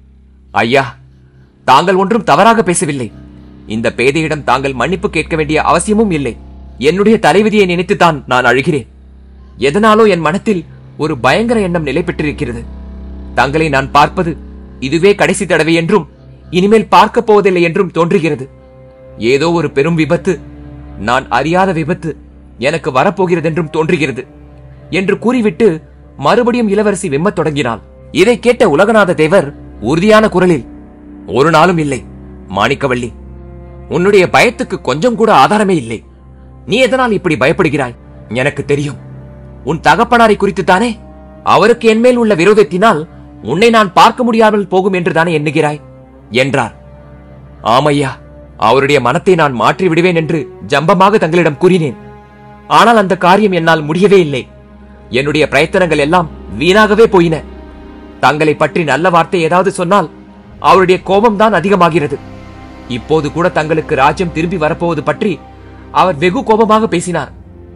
ஐயா தாங்கள் ஒன்றும் தவறாக பேசவில்லை இந்த பேதையிடம் தாங்கள் மன்னிப்பு கேட்க வேண்டிய அவசியமும் இல்லை என்னுடைய தலைவிதியை நினைத்துத்தான் நான் அழுகிறேன் எதனாலோ என் மனத்தில் ஒரு பயங்கர எண்ணம் நிலை பெற்றிருக்கிறது தங்களை நான் பார்ப்பது இதுவே கடைசி தடவை என்றும் இனிமேல் பார்க்கப் போவதில்லை என்றும் தோன்றுகிறது ஏதோ ஒரு பெரும் விபத்து நான் அறியாத விபத்து எனக்கு வரப்போகிறதென்றும் தோன்றுகிறது என்று கூறிவிட்டு மறுபடியும் இளவரசி விம்மத் தொடங்கினாள் இதை கேட்ட உலகநாத தேவர் உறுதியான குரலில் ஒரு நாளும் இல்லை மாணிக்கவள்ளி உன்னுடைய பயத்துக்கு கொஞ்சம் கூட ஆதாரமே இல்லை நீ எதனால் இப்படி பயப்படுகிறாய் எனக்கு தெரியும் உன் தகப்பனாரை குறித்துத்தானே அவருக்கு என்மேல் உள்ள விரோதத்தினால் உன்னை நான் பார்க்க முடியாமல் போகும் என்று தானே எண்ணுகிறாய் என்றார் ஆமையா அவருடைய மனத்தை நான் மாற்றி விடுவேன் என்று ஜம்பமாக தங்களிடம் கூறினேன் ஆனால் அந்த காரியம் என்னால் முடியவே இல்லை என்னுடைய பிரயத்தனங்கள் எல்லாம் வீணாகவே போயின தங்களை பற்றி நல்ல வார்த்தை ஏதாவது சொன்னால் அவருடைய கோபம்தான் அதிகமாகிறது இப்போது கூட தங்களுக்கு ராஜ்யம் திரும்பி வரப்போவது பற்றி அவர் வெகு கோபமாக பேசினார்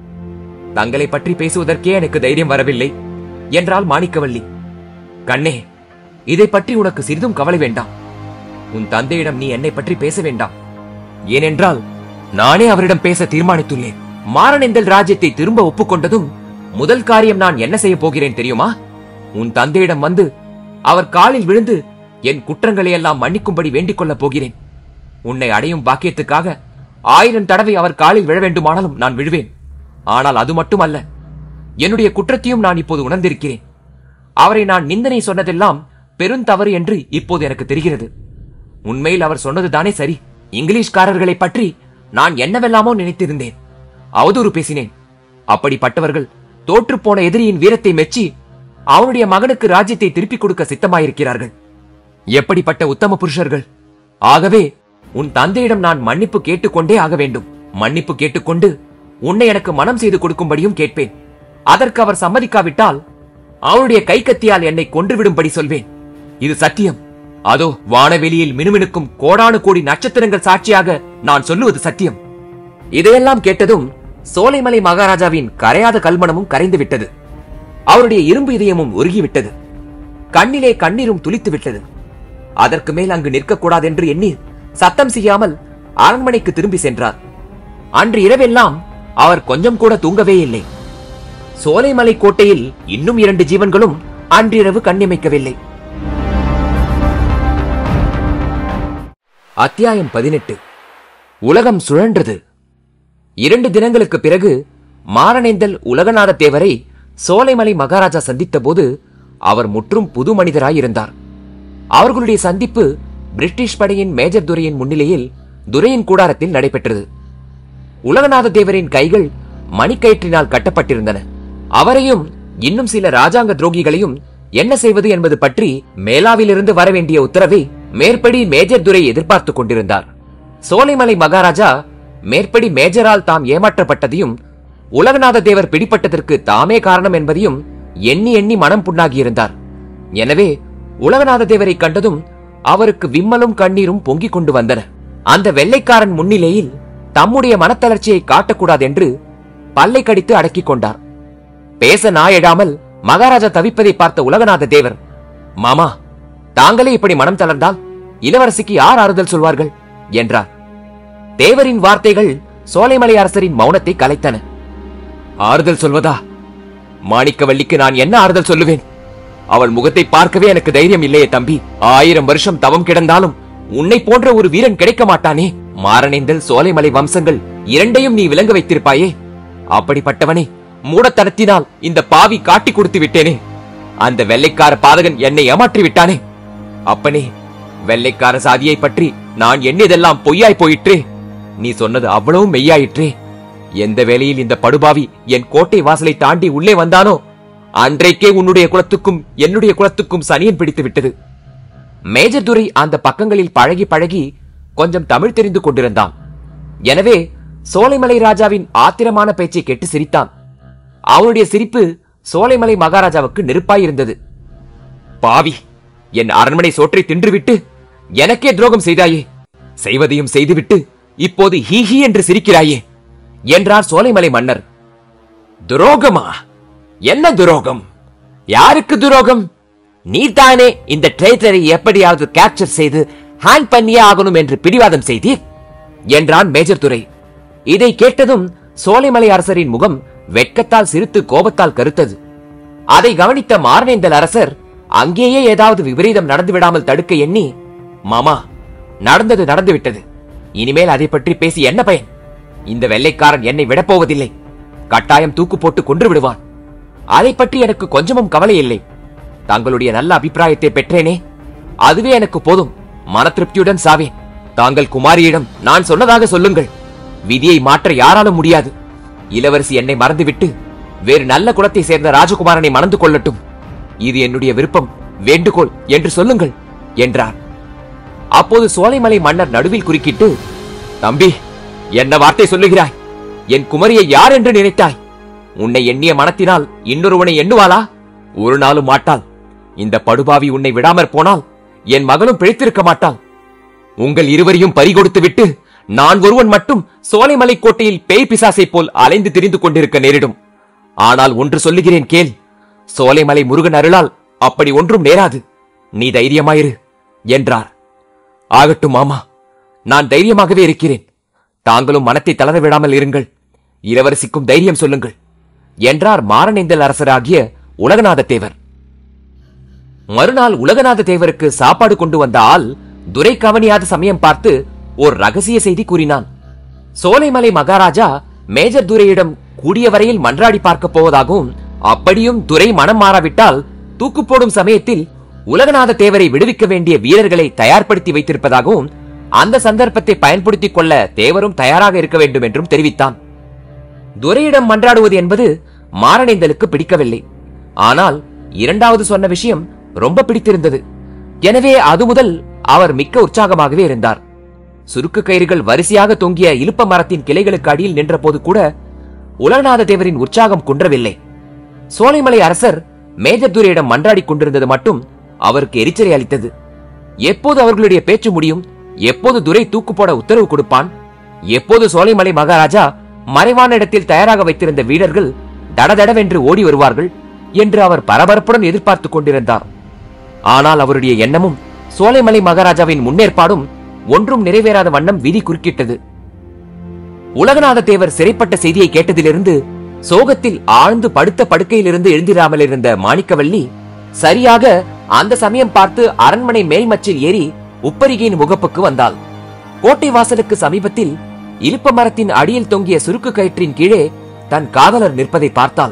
தங்களை பற்றி பேசுவதற்கே எனக்கு தைரியம் வரவில்லை என்றாள் மாணிக்கவல்லி கண்ணே இதை பற்றி உனக்கு சிறிதும் கவலை வேண்டாம் உன் தந்தையிடம் நீ என்னை பற்றி பேச வேண்டாம் ஏனென்றால் நானே அவரிடம் பேச தீர்மானித்துள்ளேன் மாரணேந்தல் ராஜ்யத்தை திரும்ப ஒப்புக்கொண்டதும் முதல் காரியம் நான் என்ன செய்ய போகிறேன் தெரியுமா உன் தந்தையிடம் வந்து அவர் காலில் விழுந்து என் குற்றங்களை எல்லாம் மன்னிக்கும்படி வேண்டிக் கொள்ளப் போகிறேன் உன்னை அடையும் பாக்கியத்துக்காக ஆயிரம் தடவை அவர் காலில் விழ வேண்டுமானாலும் நான் விழுவேன் ஆனால் அது மட்டுமல்ல என்னுடைய குற்றத்தையும் நான் இப்போது உணர்ந்திருக்கிறேன் அவரை நான் நிந்தனை சொன்னதெல்லாம் பெருந்தவறு என்று இப்போது எனக்கு தெரிகிறது உண்மையில் அவர் சொன்னதுதானே சரி இங்கிலீஷ்காரர்களை பற்றி நான் என்னவெல்லாமோ நினைத்திருந்தேன் அவதூறு பேசினேன் அப்படிப்பட்டவர்கள் தோற்றுப்போன எதிரியின் வீரத்தை மெச்சி அவனுடைய மகனுக்கு ராஜ்யத்தை திருப்பிக் கொடுக்க சித்தமாயிருக்கிறார்கள் எப்படிப்பட்ட உத்தம புருஷர்கள் ஆகவே உன் தந்தையிடம் நான் மன்னிப்பு கேட்டுக்கொண்டே ஆக வேண்டும் மன்னிப்பு கேட்டுக்கொண்டு உன்னை எனக்கு மனம் செய்து கொடுக்கும்படியும் கேட்பேன் அதற்கு அவர் சம்மதிக்காவிட்டால் அவனுடைய கைக்கத்தியால் என்னை கொன்றுவிடும்படி சொல்வேன் இது சத்தியம் அதோ வானவெளியில் மினுமினுக்கும் கோடானு கோடி நட்சத்திரங்கள் சாட்சியாக நான் சொல்லுவது சத்தியம் இதையெல்லாம் கேட்டதும் சோலைமலை மகாராஜாவின் கரையாத கல்மனமும் கரைந்து விட்டது அவருடைய இரும்பு இதயமும் உருகிவிட்டது கண்ணிலே கண்ணீரும் துளித்து விட்டது அதற்கு மேல் அங்கு நிற்கக்கூடாது என்று எண்ணி சத்தம் செய்யாமல் அரண்மனைக்கு திரும்பி சென்றார் அன்று இரவெல்லாம் அவர் கொஞ்சம் கூட தூங்கவே இல்லை சோலைமலை கோட்டையில் இன்னும் இரண்டு ஜீவன்களும் அன்றிரவு கண்ணிமைக்கவில்லை அத்தியாயம் பதினெட்டு உலகம் சுழன்றது இரண்டு தினங்களுக்கு பிறகு மாரணேந்தல் உலகநாத தேவரை சோலைமலை மகாராஜா சந்தித்தபோது அவர் முற்றும் புது மனிதராயிருந்தார் அவர்களுடைய சந்திப்பு பிரிட்டிஷ் படையின் மேஜர் துரையின் முன்னிலையில் துரையின் கூடாரத்தில் நடைபெற்றது உலகநாத தேவரின் கைகள் மணிக்கயிற்றினால் கட்டப்பட்டிருந்தன அவரையும் இன்னும் சில ராஜாங்க துரோகிகளையும் என்ன செய்வது என்பது பற்றி மேலாவிலிருந்து வரவேண்டிய உத்தரவை மேற்படி மேஜர் துரை எதிர்பார்த்துக் கொண்டிருந்தார் சோலைமலை மகாராஜா மேற்படி மேஜரால் தாம் ஏமாற்றப்பட்டதையும் உலகநாத தேவர் பிடிப்பட்டதற்கு தாமே காரணம் என்பதையும் எண்ணி எண்ணி மனம் புண்ணாகியிருந்தார் எனவே உலகநாத தேவரை கண்டதும் அவருக்கு விம்மலும் கண்ணீரும் பொங்கிக் கொண்டு வந்தன அந்த வெள்ளைக்காரன் முன்னிலையில் தம்முடைய மனத்தளர்ச்சியை காட்டக்கூடாது என்று பல்லை கடித்து அடக்கிக் கொண்டார் பேச நாயடாமல் மகாராஜா தவிப்பதை பார்த்த உலகநாத தேவர் மாமா தாங்களே இப்படி மனம் தளர்ந்தால் இளவரசிக்கு யார் ஆறுதல் சொல்வார்கள் என்றார் தேவரின் வார்த்தைகள் சோலைமலை அரசரின் மௌனத்தை கலைத்தன ஆறுதல் சொல்வதா மாணிக்கவல்லிக்கு நான் என்ன ஆறுதல் சொல்லுவேன் அவள் முகத்தை பார்க்கவே எனக்கு தைரியம் இல்லையே தம்பி ஆயிரம் வருஷம் தவம் கிடந்தாலும் உன்னை போன்ற ஒரு வீரன் கிடைக்க மாட்டானே மாரணேந்தல் சோலைமலை வம்சங்கள் இரண்டையும் நீ விளங்க வைத்திருப்பாயே அப்படிப்பட்டவனே மூடத்தனத்தினால் இந்த பாவி காட்டி கொடுத்து விட்டேனே அந்த வெள்ளைக்கார பாதகன் என்னை ஏமாற்றி விட்டானே அப்பனே வெள்ளைக்கார சாதியை பற்றி நான் எண்ணியதெல்லாம் பொய்யாய் போயிற்றே நீ சொன்னது அவ்வளவும் மெய்யாயிற்றே எந்த வேளையில் இந்த படுபாவி என் கோட்டை வாசலை தாண்டி உள்ளே வந்தானோ அன்றைக்கே உன்னுடைய குலத்துக்கும் என்னுடைய குலத்துக்கும் சனியன் பிடித்து விட்டது மேஜர் துரை அந்த பக்கங்களில் பழகி பழகி கொஞ்சம் தமிழ் தெரிந்து கொண்டிருந்தான் எனவே சோலைமலை ராஜாவின் ஆத்திரமான பேச்சை கேட்டு சிரித்தான் அவனுடைய சிரிப்பு சோலைமலை மகாராஜாவுக்கு நெருப்பாயிருந்தது பாவி என் அரண்மனை சோற்றை தின்றுவிட்டு எனக்கே துரோகம் செய்தாயே செய்வதையும் செய்துவிட்டு இப்போது ஹீ ஹீ என்று சிரிக்கிறாயே என்றார் சோலைமலை மன்னர் துரோகமா என்ன துரோகம் யாருக்கு துரோகம் நீர்தானே இந்த ட்ரேட்டரை எப்படியாவது கேப்சர் செய்து ஹேண்ட் பண்ணியே ஆகணும் என்று பிடிவாதம் செய்தீர் என்றான் மேஜர் துரை இதை கேட்டதும் சோலைமலை அரசரின் முகம் வெட்கத்தால் சிரித்து கோபத்தால் கருத்தது அதை கவனித்த மாரணேந்தல் அரசர் அங்கேயே ஏதாவது விபரீதம் நடந்து விடாமல் தடுக்க எண்ணி மாமா நடந்தது நடந்துவிட்டது இனிமேல் அதை பற்றி பேசி என்ன பயன் இந்த வெள்ளைக்காரன் என்னை விடப்போவதில்லை கட்டாயம் தூக்கு போட்டு கொன்று விடுவான் அதை பற்றி எனக்கு கொஞ்சமும் கவலை இல்லை தங்களுடைய நல்ல அபிப்பிராயத்தை பெற்றேனே அதுவே எனக்கு போதும் மன திருப்தியுடன் சாவேன் தாங்கள் குமாரியிடம் நான் சொன்னதாக சொல்லுங்கள் விதியை மாற்ற யாராலும் முடியாது இளவரசி என்னை மறந்துவிட்டு வேறு நல்ல குலத்தை சேர்ந்த ராஜகுமாரனை மணந்து கொள்ளட்டும் இது என்னுடைய விருப்பம் வேண்டுகோள் என்று சொல்லுங்கள் என்றார் அப்போது சோலைமலை மன்னர் நடுவில் குறுக்கிட்டு தம்பி என்ன வார்த்தை சொல்லுகிறாய் என் குமரியை யார் என்று நினைத்தாய் உன்னை எண்ணிய மனத்தினால் இன்னொருவனை எண்ணுவாளா ஒரு நாளும் மாட்டாள் இந்த படுபாவி உன்னை விடாமற் போனால் என் மகனும் பிழைத்திருக்க மாட்டாள் உங்கள் இருவரையும் பறிகொடுத்து விட்டு நான் ஒருவன் மட்டும் சோலைமலை கோட்டையில் பேய் பிசாசை போல் அலைந்து திரிந்து கொண்டிருக்க நேரிடும் ஆனால் ஒன்று சொல்லுகிறேன் கேள் சோலைமலை முருகன் அருளால் அப்படி ஒன்றும் நேராது நீ தைரியமாயிரு என்றார் ஆகட்டும் மாமா நான் தைரியமாகவே இருக்கிறேன் தாங்களும் மனத்தை தளர விடாமல் இருங்கள் இளவரசிக்கும் தைரியம் சொல்லுங்கள் என்றார் மாரணேந்தல் அரசராகிய உலகநாத தேவர் மறுநாள் உலகநாத தேவருக்கு சாப்பாடு கொண்டு வந்த ஆள் துரை கவனியாத சமயம் பார்த்து ஓர் ரகசிய செய்தி கூறினான் சோலைமலை மகாராஜா மேஜர் துரையிடம் கூடிய வரையில் மன்றாடி பார்க்கப் போவதாகவும் அப்படியும் துரை மனம் மாறாவிட்டால் தூக்கு போடும் சமயத்தில் உலகநாத தேவரை விடுவிக்க வேண்டிய வீரர்களை தயார்படுத்தி வைத்திருப்பதாகவும் அந்த சந்தர்ப்பத்தை பயன்படுத்திக் கொள்ள தேவரும் தயாராக இருக்க வேண்டும் என்றும் தெரிவித்தான் துரையிடம் மன்றாடுவது என்பது மாரணேந்தலுக்கு பிடிக்கவில்லை ஆனால் இரண்டாவது சொன்ன விஷயம் ரொம்ப பிடித்திருந்தது எனவே அது முதல் அவர் மிக்க உற்சாகமாகவே இருந்தார் சுருக்கு கயிறுகள் வரிசையாக தொங்கிய இலுப்ப மரத்தின் கிளைகளுக்கு அடியில் நின்றபோது கூட உலகநாத தேவரின் உற்சாகம் குன்றவில்லை சோலைமலை அரசர் மேஜர் துரையிடம் மன்றாடிக் கொண்டிருந்தது மட்டும் அவருக்கு எரிச்சலை அளித்தது எப்போது அவர்களுடைய பேச்சு முடியும் எப்போது துரை தூக்கு போட உத்தரவு கொடுப்பான் எப்போது சோலைமலை மகாராஜா மறைவான இடத்தில் தயாராக வைத்திருந்த வீரர்கள் தடதடவென்று ஓடி வருவார்கள் என்று அவர் பரபரப்புடன் எதிர்பார்த்துக் கொண்டிருந்தார் ஆனால் அவருடைய எண்ணமும் சோலைமலை மகாராஜாவின் முன்னேற்பாடும் ஒன்றும் நிறைவேறாத வண்ணம் விதி குறுக்கிட்டது உலகநாத தேவர் சிறைப்பட்ட செய்தியை கேட்டதிலிருந்து சோகத்தில் ஆழ்ந்து படுத்த படுக்கையிலிருந்து எழுந்திராமல் இருந்த மாணிக்கவல்லி சரியாக அந்த சமயம் பார்த்து அரண்மனை மேல்மச்சில் ஏறி உப்பரிகையின் முகப்புக்கு வந்தாள் கோட்டை வாசலுக்கு சமீபத்தில் இலுப்ப மரத்தின் அடியில் தொங்கிய சுருக்கு கயிற்றின் கீழே தன் காதலர் நிற்பதை பார்த்தாள்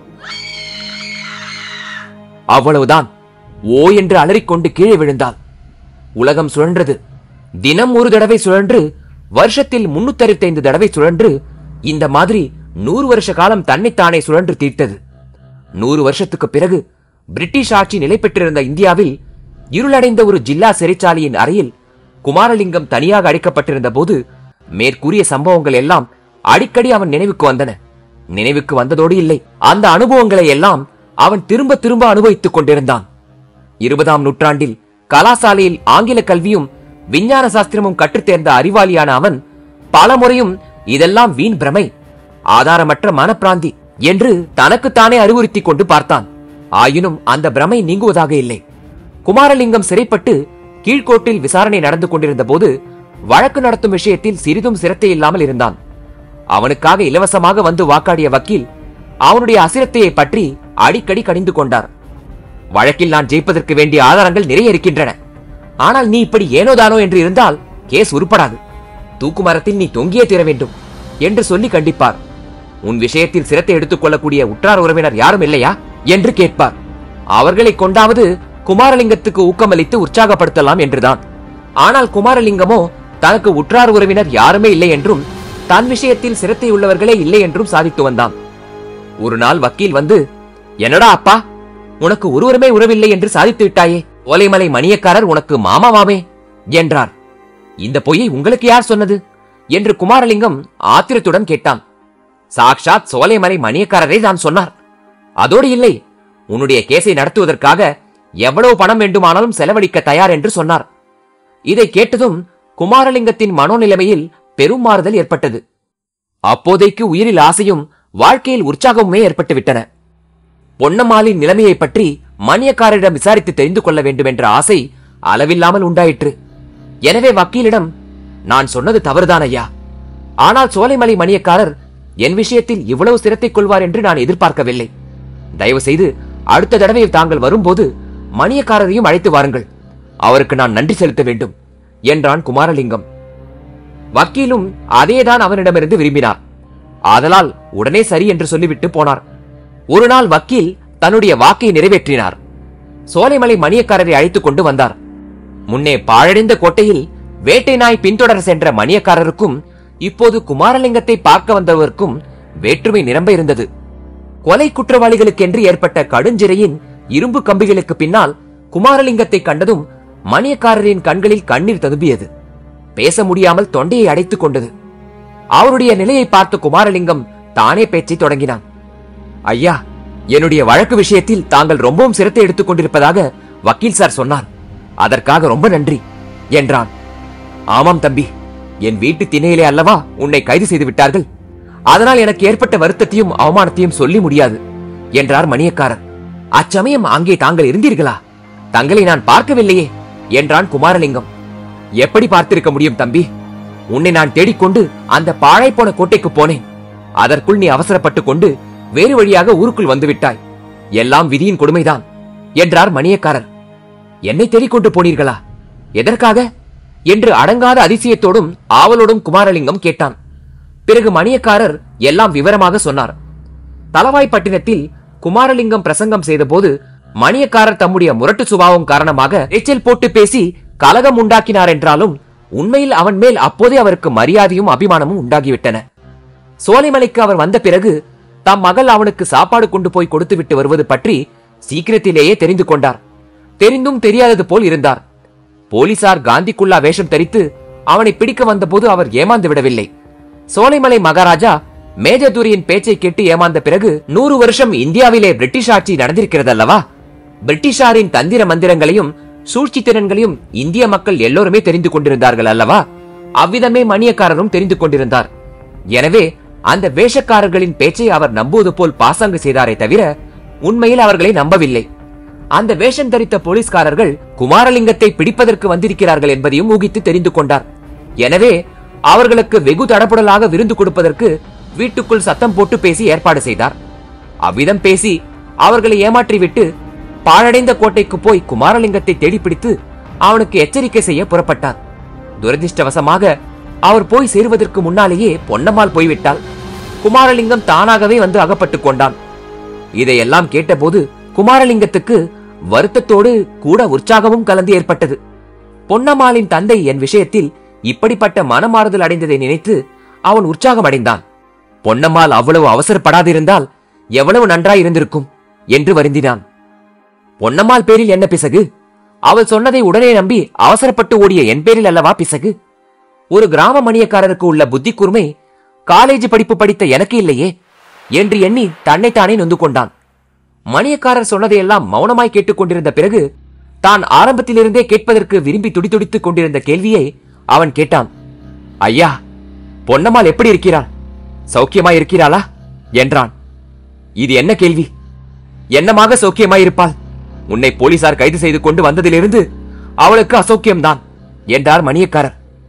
அவ்வளவுதான் ஓ என்று அலறிக்கொண்டு கீழே விழுந்தாள் உலகம் சுழன்றது தினம் ஒரு தடவை சுழன்று வருஷத்தில் முன்னூத்தி தடவை சுழன்று இந்த மாதிரி நூறு வருஷ காலம் தன்னைத்தானே சுழன்று தீர்த்தது நூறு வருஷத்துக்கு பிறகு பிரிட்டிஷ் ஆட்சி நிலை பெற்றிருந்த இந்தியாவில் இருளடைந்த ஒரு ஜில்லா சிறைச்சாலையின் அறையில் குமாரலிங்கம் தனியாக அடைக்கப்பட்டிருந்த போது மேற்கூறிய சம்பவங்கள் எல்லாம் அடிக்கடி அவன் நினைவுக்கு வந்தன நினைவுக்கு வந்ததோடு இல்லை அந்த அனுபவங்களை எல்லாம் அவன் திரும்ப திரும்ப அனுபவித்துக் கொண்டிருந்தான் இருபதாம் நூற்றாண்டில் கலாசாலையில் ஆங்கில கல்வியும் விஞ்ஞான சாஸ்திரமும் கற்றுத் தேர்ந்த அறிவாளியான அவன் பல முறையும் இதெல்லாம் வீண் பிரமை ஆதாரமற்ற மனப்பிராந்தி என்று தனக்குத்தானே அறிவுறுத்திக் கொண்டு பார்த்தான் ஆயினும் அந்த பிரமை நீங்குவதாக இல்லை குமாரலிங்கம் சிறைப்பட்டு கீழ்கோட்டில் விசாரணை நடந்து கொண்டிருந்த போது வழக்கு நடத்தும் விஷயத்தில் சிறிதும் சிரத்தை இல்லாமல் இருந்தான் அவனுக்காக இலவசமாக வந்து வாக்காடிய வக்கீல் அவனுடைய அசிரத்தையை பற்றி அடிக்கடி கடிந்து கொண்டார் வழக்கில் நான் ஜெயிப்பதற்கு வேண்டிய ஆதாரங்கள் நிறைய இருக்கின்றன ஆனால் நீ இப்படி ஏனோதானோ என்று இருந்தால் கேஸ் உருப்படாது தூக்கு மரத்தில் நீ தொங்கியே தீர வேண்டும் என்று சொல்லி கண்டிப்பார் உன் விஷயத்தில் சிரத்தை எடுத்துக் கொள்ளக்கூடிய உற்றார் உறவினர் யாரும் இல்லையா என்று கேட்பார் அவர்களை கொண்டாவது குமாரலிங்கத்துக்கு ஊக்கமளித்து உற்சாகப்படுத்தலாம் என்றுதான் ஆனால் குமாரலிங்கமோ தனக்கு உற்றார் உறவினர் யாருமே இல்லை என்றும் தன் விஷயத்தில் சிரத்தை உள்ளவர்களே இல்லை என்றும் சாதித்து வந்தான் ஒரு நாள் வக்கீல் வந்து என்னடா அப்பா உனக்கு ஒருவருமே உறவில்லை என்று சாதித்து விட்டாயே ஓலைமலை மணியக்காரர் உனக்கு மாமாவாமே என்றார் இந்த பொய்யை உங்களுக்கு யார் சொன்னது என்று குமாரலிங்கம் ஆத்திரத்துடன் கேட்டான் சாக்ஷாத் சோலைமலை மணியக்காரரே தான் சொன்னார் அதோடு இல்லை உன்னுடைய கேஸை நடத்துவதற்காக எவ்வளவு பணம் வேண்டுமானாலும் செலவழிக்க தயார் என்று சொன்னார் இதை கேட்டதும் குமாரலிங்கத்தின் மனோநிலைமையில் பெரும் மாறுதல் ஏற்பட்டது அப்போதைக்கு உயிரில் ஆசையும் வாழ்க்கையில் உற்சாகமுமே ஏற்பட்டுவிட்டன பொன்னம்மாளின் நிலைமையை பற்றி மணியக்காரரிடம் விசாரித்து தெரிந்து கொள்ள வேண்டும் என்ற ஆசை அளவில்லாமல் உண்டாயிற்று எனவே வக்கீலிடம் நான் சொன்னது தவறுதான் ஐயா ஆனால் சோலைமலை மணியக்காரர் என் விஷயத்தில் இவ்வளவு சிரத்தைக் கொள்வார் என்று நான் எதிர்பார்க்கவில்லை தயவு செய்து அடுத்த தடவை தாங்கள் வரும்போது மணியக்காரரையும் அழைத்து வாருங்கள் அவருக்கு நான் நன்றி செலுத்த வேண்டும் என்றான் குமாரலிங்கம் வக்கீலும் அதேதான் அவனிடமிருந்து விரும்பினார் ஆதலால் உடனே சரி என்று சொல்லிவிட்டு போனார் ஒரு நாள் வக்கீல் தன்னுடைய வாக்கை நிறைவேற்றினார் சோலைமலை மணியக்காரரை அழைத்துக் கொண்டு வந்தார் முன்னே பாழடைந்த கோட்டையில் வேட்டை நாய் பின்தொடர சென்ற மணியக்காரருக்கும் இப்போது குமாரலிங்கத்தை பார்க்க வந்தவருக்கும் வேற்றுமை நிரம்ப இருந்தது கொலை குற்றவாளிகளுக்கென்று ஏற்பட்ட கடுஞ்சிறையின் இரும்பு கம்பிகளுக்கு பின்னால் குமாரலிங்கத்தை கண்டதும் மணியக்காரரின் கண்களில் கண்ணீர் ததும்பியது பேச முடியாமல் தொண்டையை அடைத்துக் கொண்டது அவருடைய நிலையை பார்த்த குமாரலிங்கம் தானே பேச்சை தொடங்கினான் ஐயா என்னுடைய வழக்கு விஷயத்தில் தாங்கள் ரொம்பவும் சிரத்தை எடுத்துக் கொண்டிருப்பதாக வக்கீல் சார் சொன்னார் அதற்காக ரொம்ப நன்றி என்றான் ஆமாம் தம்பி என் வீட்டு திணையிலே அல்லவா உன்னை கைது செய்து விட்டார்கள் அதனால் எனக்கு ஏற்பட்ட வருத்தத்தையும் அவமானத்தையும் சொல்லி முடியாது என்றார் மணியக்காரர் அச்சமயம் அங்கே தாங்கள் இருந்தீர்களா தங்களை நான் பார்க்கவில்லையே என்றான் குமாரலிங்கம் எப்படி பார்த்திருக்க முடியும் தம்பி உன்னை நான் தேடிக்கொண்டு அந்த பாழாய்ப்போன கோட்டைக்கு போனேன் அதற்குள் நீ அவசரப்பட்டு கொண்டு வேறு வழியாக ஊருக்குள் வந்து விட்டாய் எல்லாம் விதியின் கொடுமைதான் என்றார் மணியக்காரர் என்னை தேடிக்கொண்டு போனீர்களா எதற்காக என்று அடங்காத அதிசயத்தோடும் ஆவலோடும் குமாரலிங்கம் கேட்டான் பிறகு மணியக்காரர் எல்லாம் விவரமாக சொன்னார் தலவாய்ப்பட்டினத்தில் குமாரலிங்கம் பிரசங்கம் செய்தபோது மணியக்காரர் தம்முடைய முரட்டு சுபாவம் காரணமாக எச்சல் போட்டு பேசி கலகம் உண்டாக்கினார் என்றாலும் உண்மையில் அவன் மேல் அப்போதே அவருக்கு மரியாதையும் அபிமானமும் உண்டாகிவிட்டன சோலைமலைக்கு அவர் வந்த பிறகு தம் மகள் அவனுக்கு சாப்பாடு கொண்டு போய் கொடுத்துவிட்டு வருவது பற்றி சீக்கிரத்திலேயே தெரிந்து கொண்டார் தெரிந்தும் தெரியாதது போல் இருந்தார் போலீசார் காந்திக்குள்ளா வேஷம் தரித்து அவனை பிடிக்க வந்தபோது அவர் ஏமாந்து விடவில்லை சோலைமலை மகாராஜா மேஜதுரியின் பேச்சை கேட்டு ஏமாந்த பிறகு நூறு வருஷம் இந்தியாவிலே பிரிட்டிஷ் ஆட்சி நடந்திருக்கிறதல்லவா பிரிட்டிஷாரின் தந்திர மந்திரங்களையும் சூழ்ச்சி திறன்களையும் இந்திய மக்கள் எல்லோருமே தெரிந்து கொண்டிருந்தார்கள் அல்லவா அவ்விதமே மணியக்காரரும் தெரிந்து கொண்டிருந்தார் எனவே அந்த வேஷக்காரர்களின் பேச்சை அவர் நம்புவது போல் பாசாங்கு செய்தாரே தவிர உண்மையில் அவர்களை நம்பவில்லை அந்த வேஷம் தரித்த போலீஸ்காரர்கள் குமாரலிங்கத்தை பிடிப்பதற்கு வந்திருக்கிறார்கள் என்பதையும் ஊகித்து தெரிந்து கொண்டார் எனவே அவர்களுக்கு வெகு தடபுடலாக விருந்து கொடுப்பதற்கு வீட்டுக்குள் சத்தம் போட்டு பேசி ஏற்பாடு செய்தார் அவ்விதம் பேசி அவர்களை ஏமாற்றிவிட்டு பாழடைந்த கோட்டைக்கு போய் குமாரலிங்கத்தை தேடிப்பிடித்து அவனுக்கு எச்சரிக்கை செய்ய புறப்பட்டார் துரதிர்ஷ்டவசமாக அவர் போய் சேருவதற்கு முன்னாலேயே பொன்னம்மாள் போய்விட்டாள் குமாரலிங்கம் தானாகவே வந்து அகப்பட்டுக் கொண்டான் இதையெல்லாம் கேட்டபோது குமாரலிங்கத்துக்கு வருத்தத்தோடு கூட உற்சாகமும் கலந்து ஏற்பட்டது பொன்னம்மாளின் தந்தை என் விஷயத்தில் இப்படிப்பட்ட மனமாறுதல் அடைந்ததை நினைத்து அவன் உற்சாகம் அடைந்தான் பொன்னம்மாள் அவ்வளவு அவசரப்படாதிருந்தால் எவ்வளவு நன்றாய் இருந்திருக்கும் என்று வருந்தினான் பொன்னம்மாள் பேரில் என்ன பிசகு அவள் சொன்னதை உடனே நம்பி அவசரப்பட்டு ஓடிய என் பேரில் அல்லவா பிசகு ஒரு கிராம மணியக்காரருக்கு உள்ள புத்தி கூர்மை காலேஜ் படிப்பு படித்த எனக்கு இல்லையே என்று எண்ணி தன்னைத்தானே நொந்து கொண்டான் மணியக்காரர் சொன்னதையெல்லாம் மௌனமாய் கேட்டுக்கொண்டிருந்த பிறகு தான் ஆரம்பத்திலிருந்தே கேட்பதற்கு விரும்பி துடிதுடித்துக் கொண்டிருந்த கேள்வியை அவன் கேட்டான் ஐயா பொன்னம்மாள் எப்படி இருக்கிறாள் சௌக்கியமாய் இருக்கிறாளா என்றான் இது என்ன கேள்வி என்னமாக சௌக்கியமாய் இருப்பாள் உன்னை போலீசார் கைது செய்து கொண்டு வந்ததிலிருந்து அவளுக்கு அசௌக்கியம்தான் என்றார் மணியக்காரர்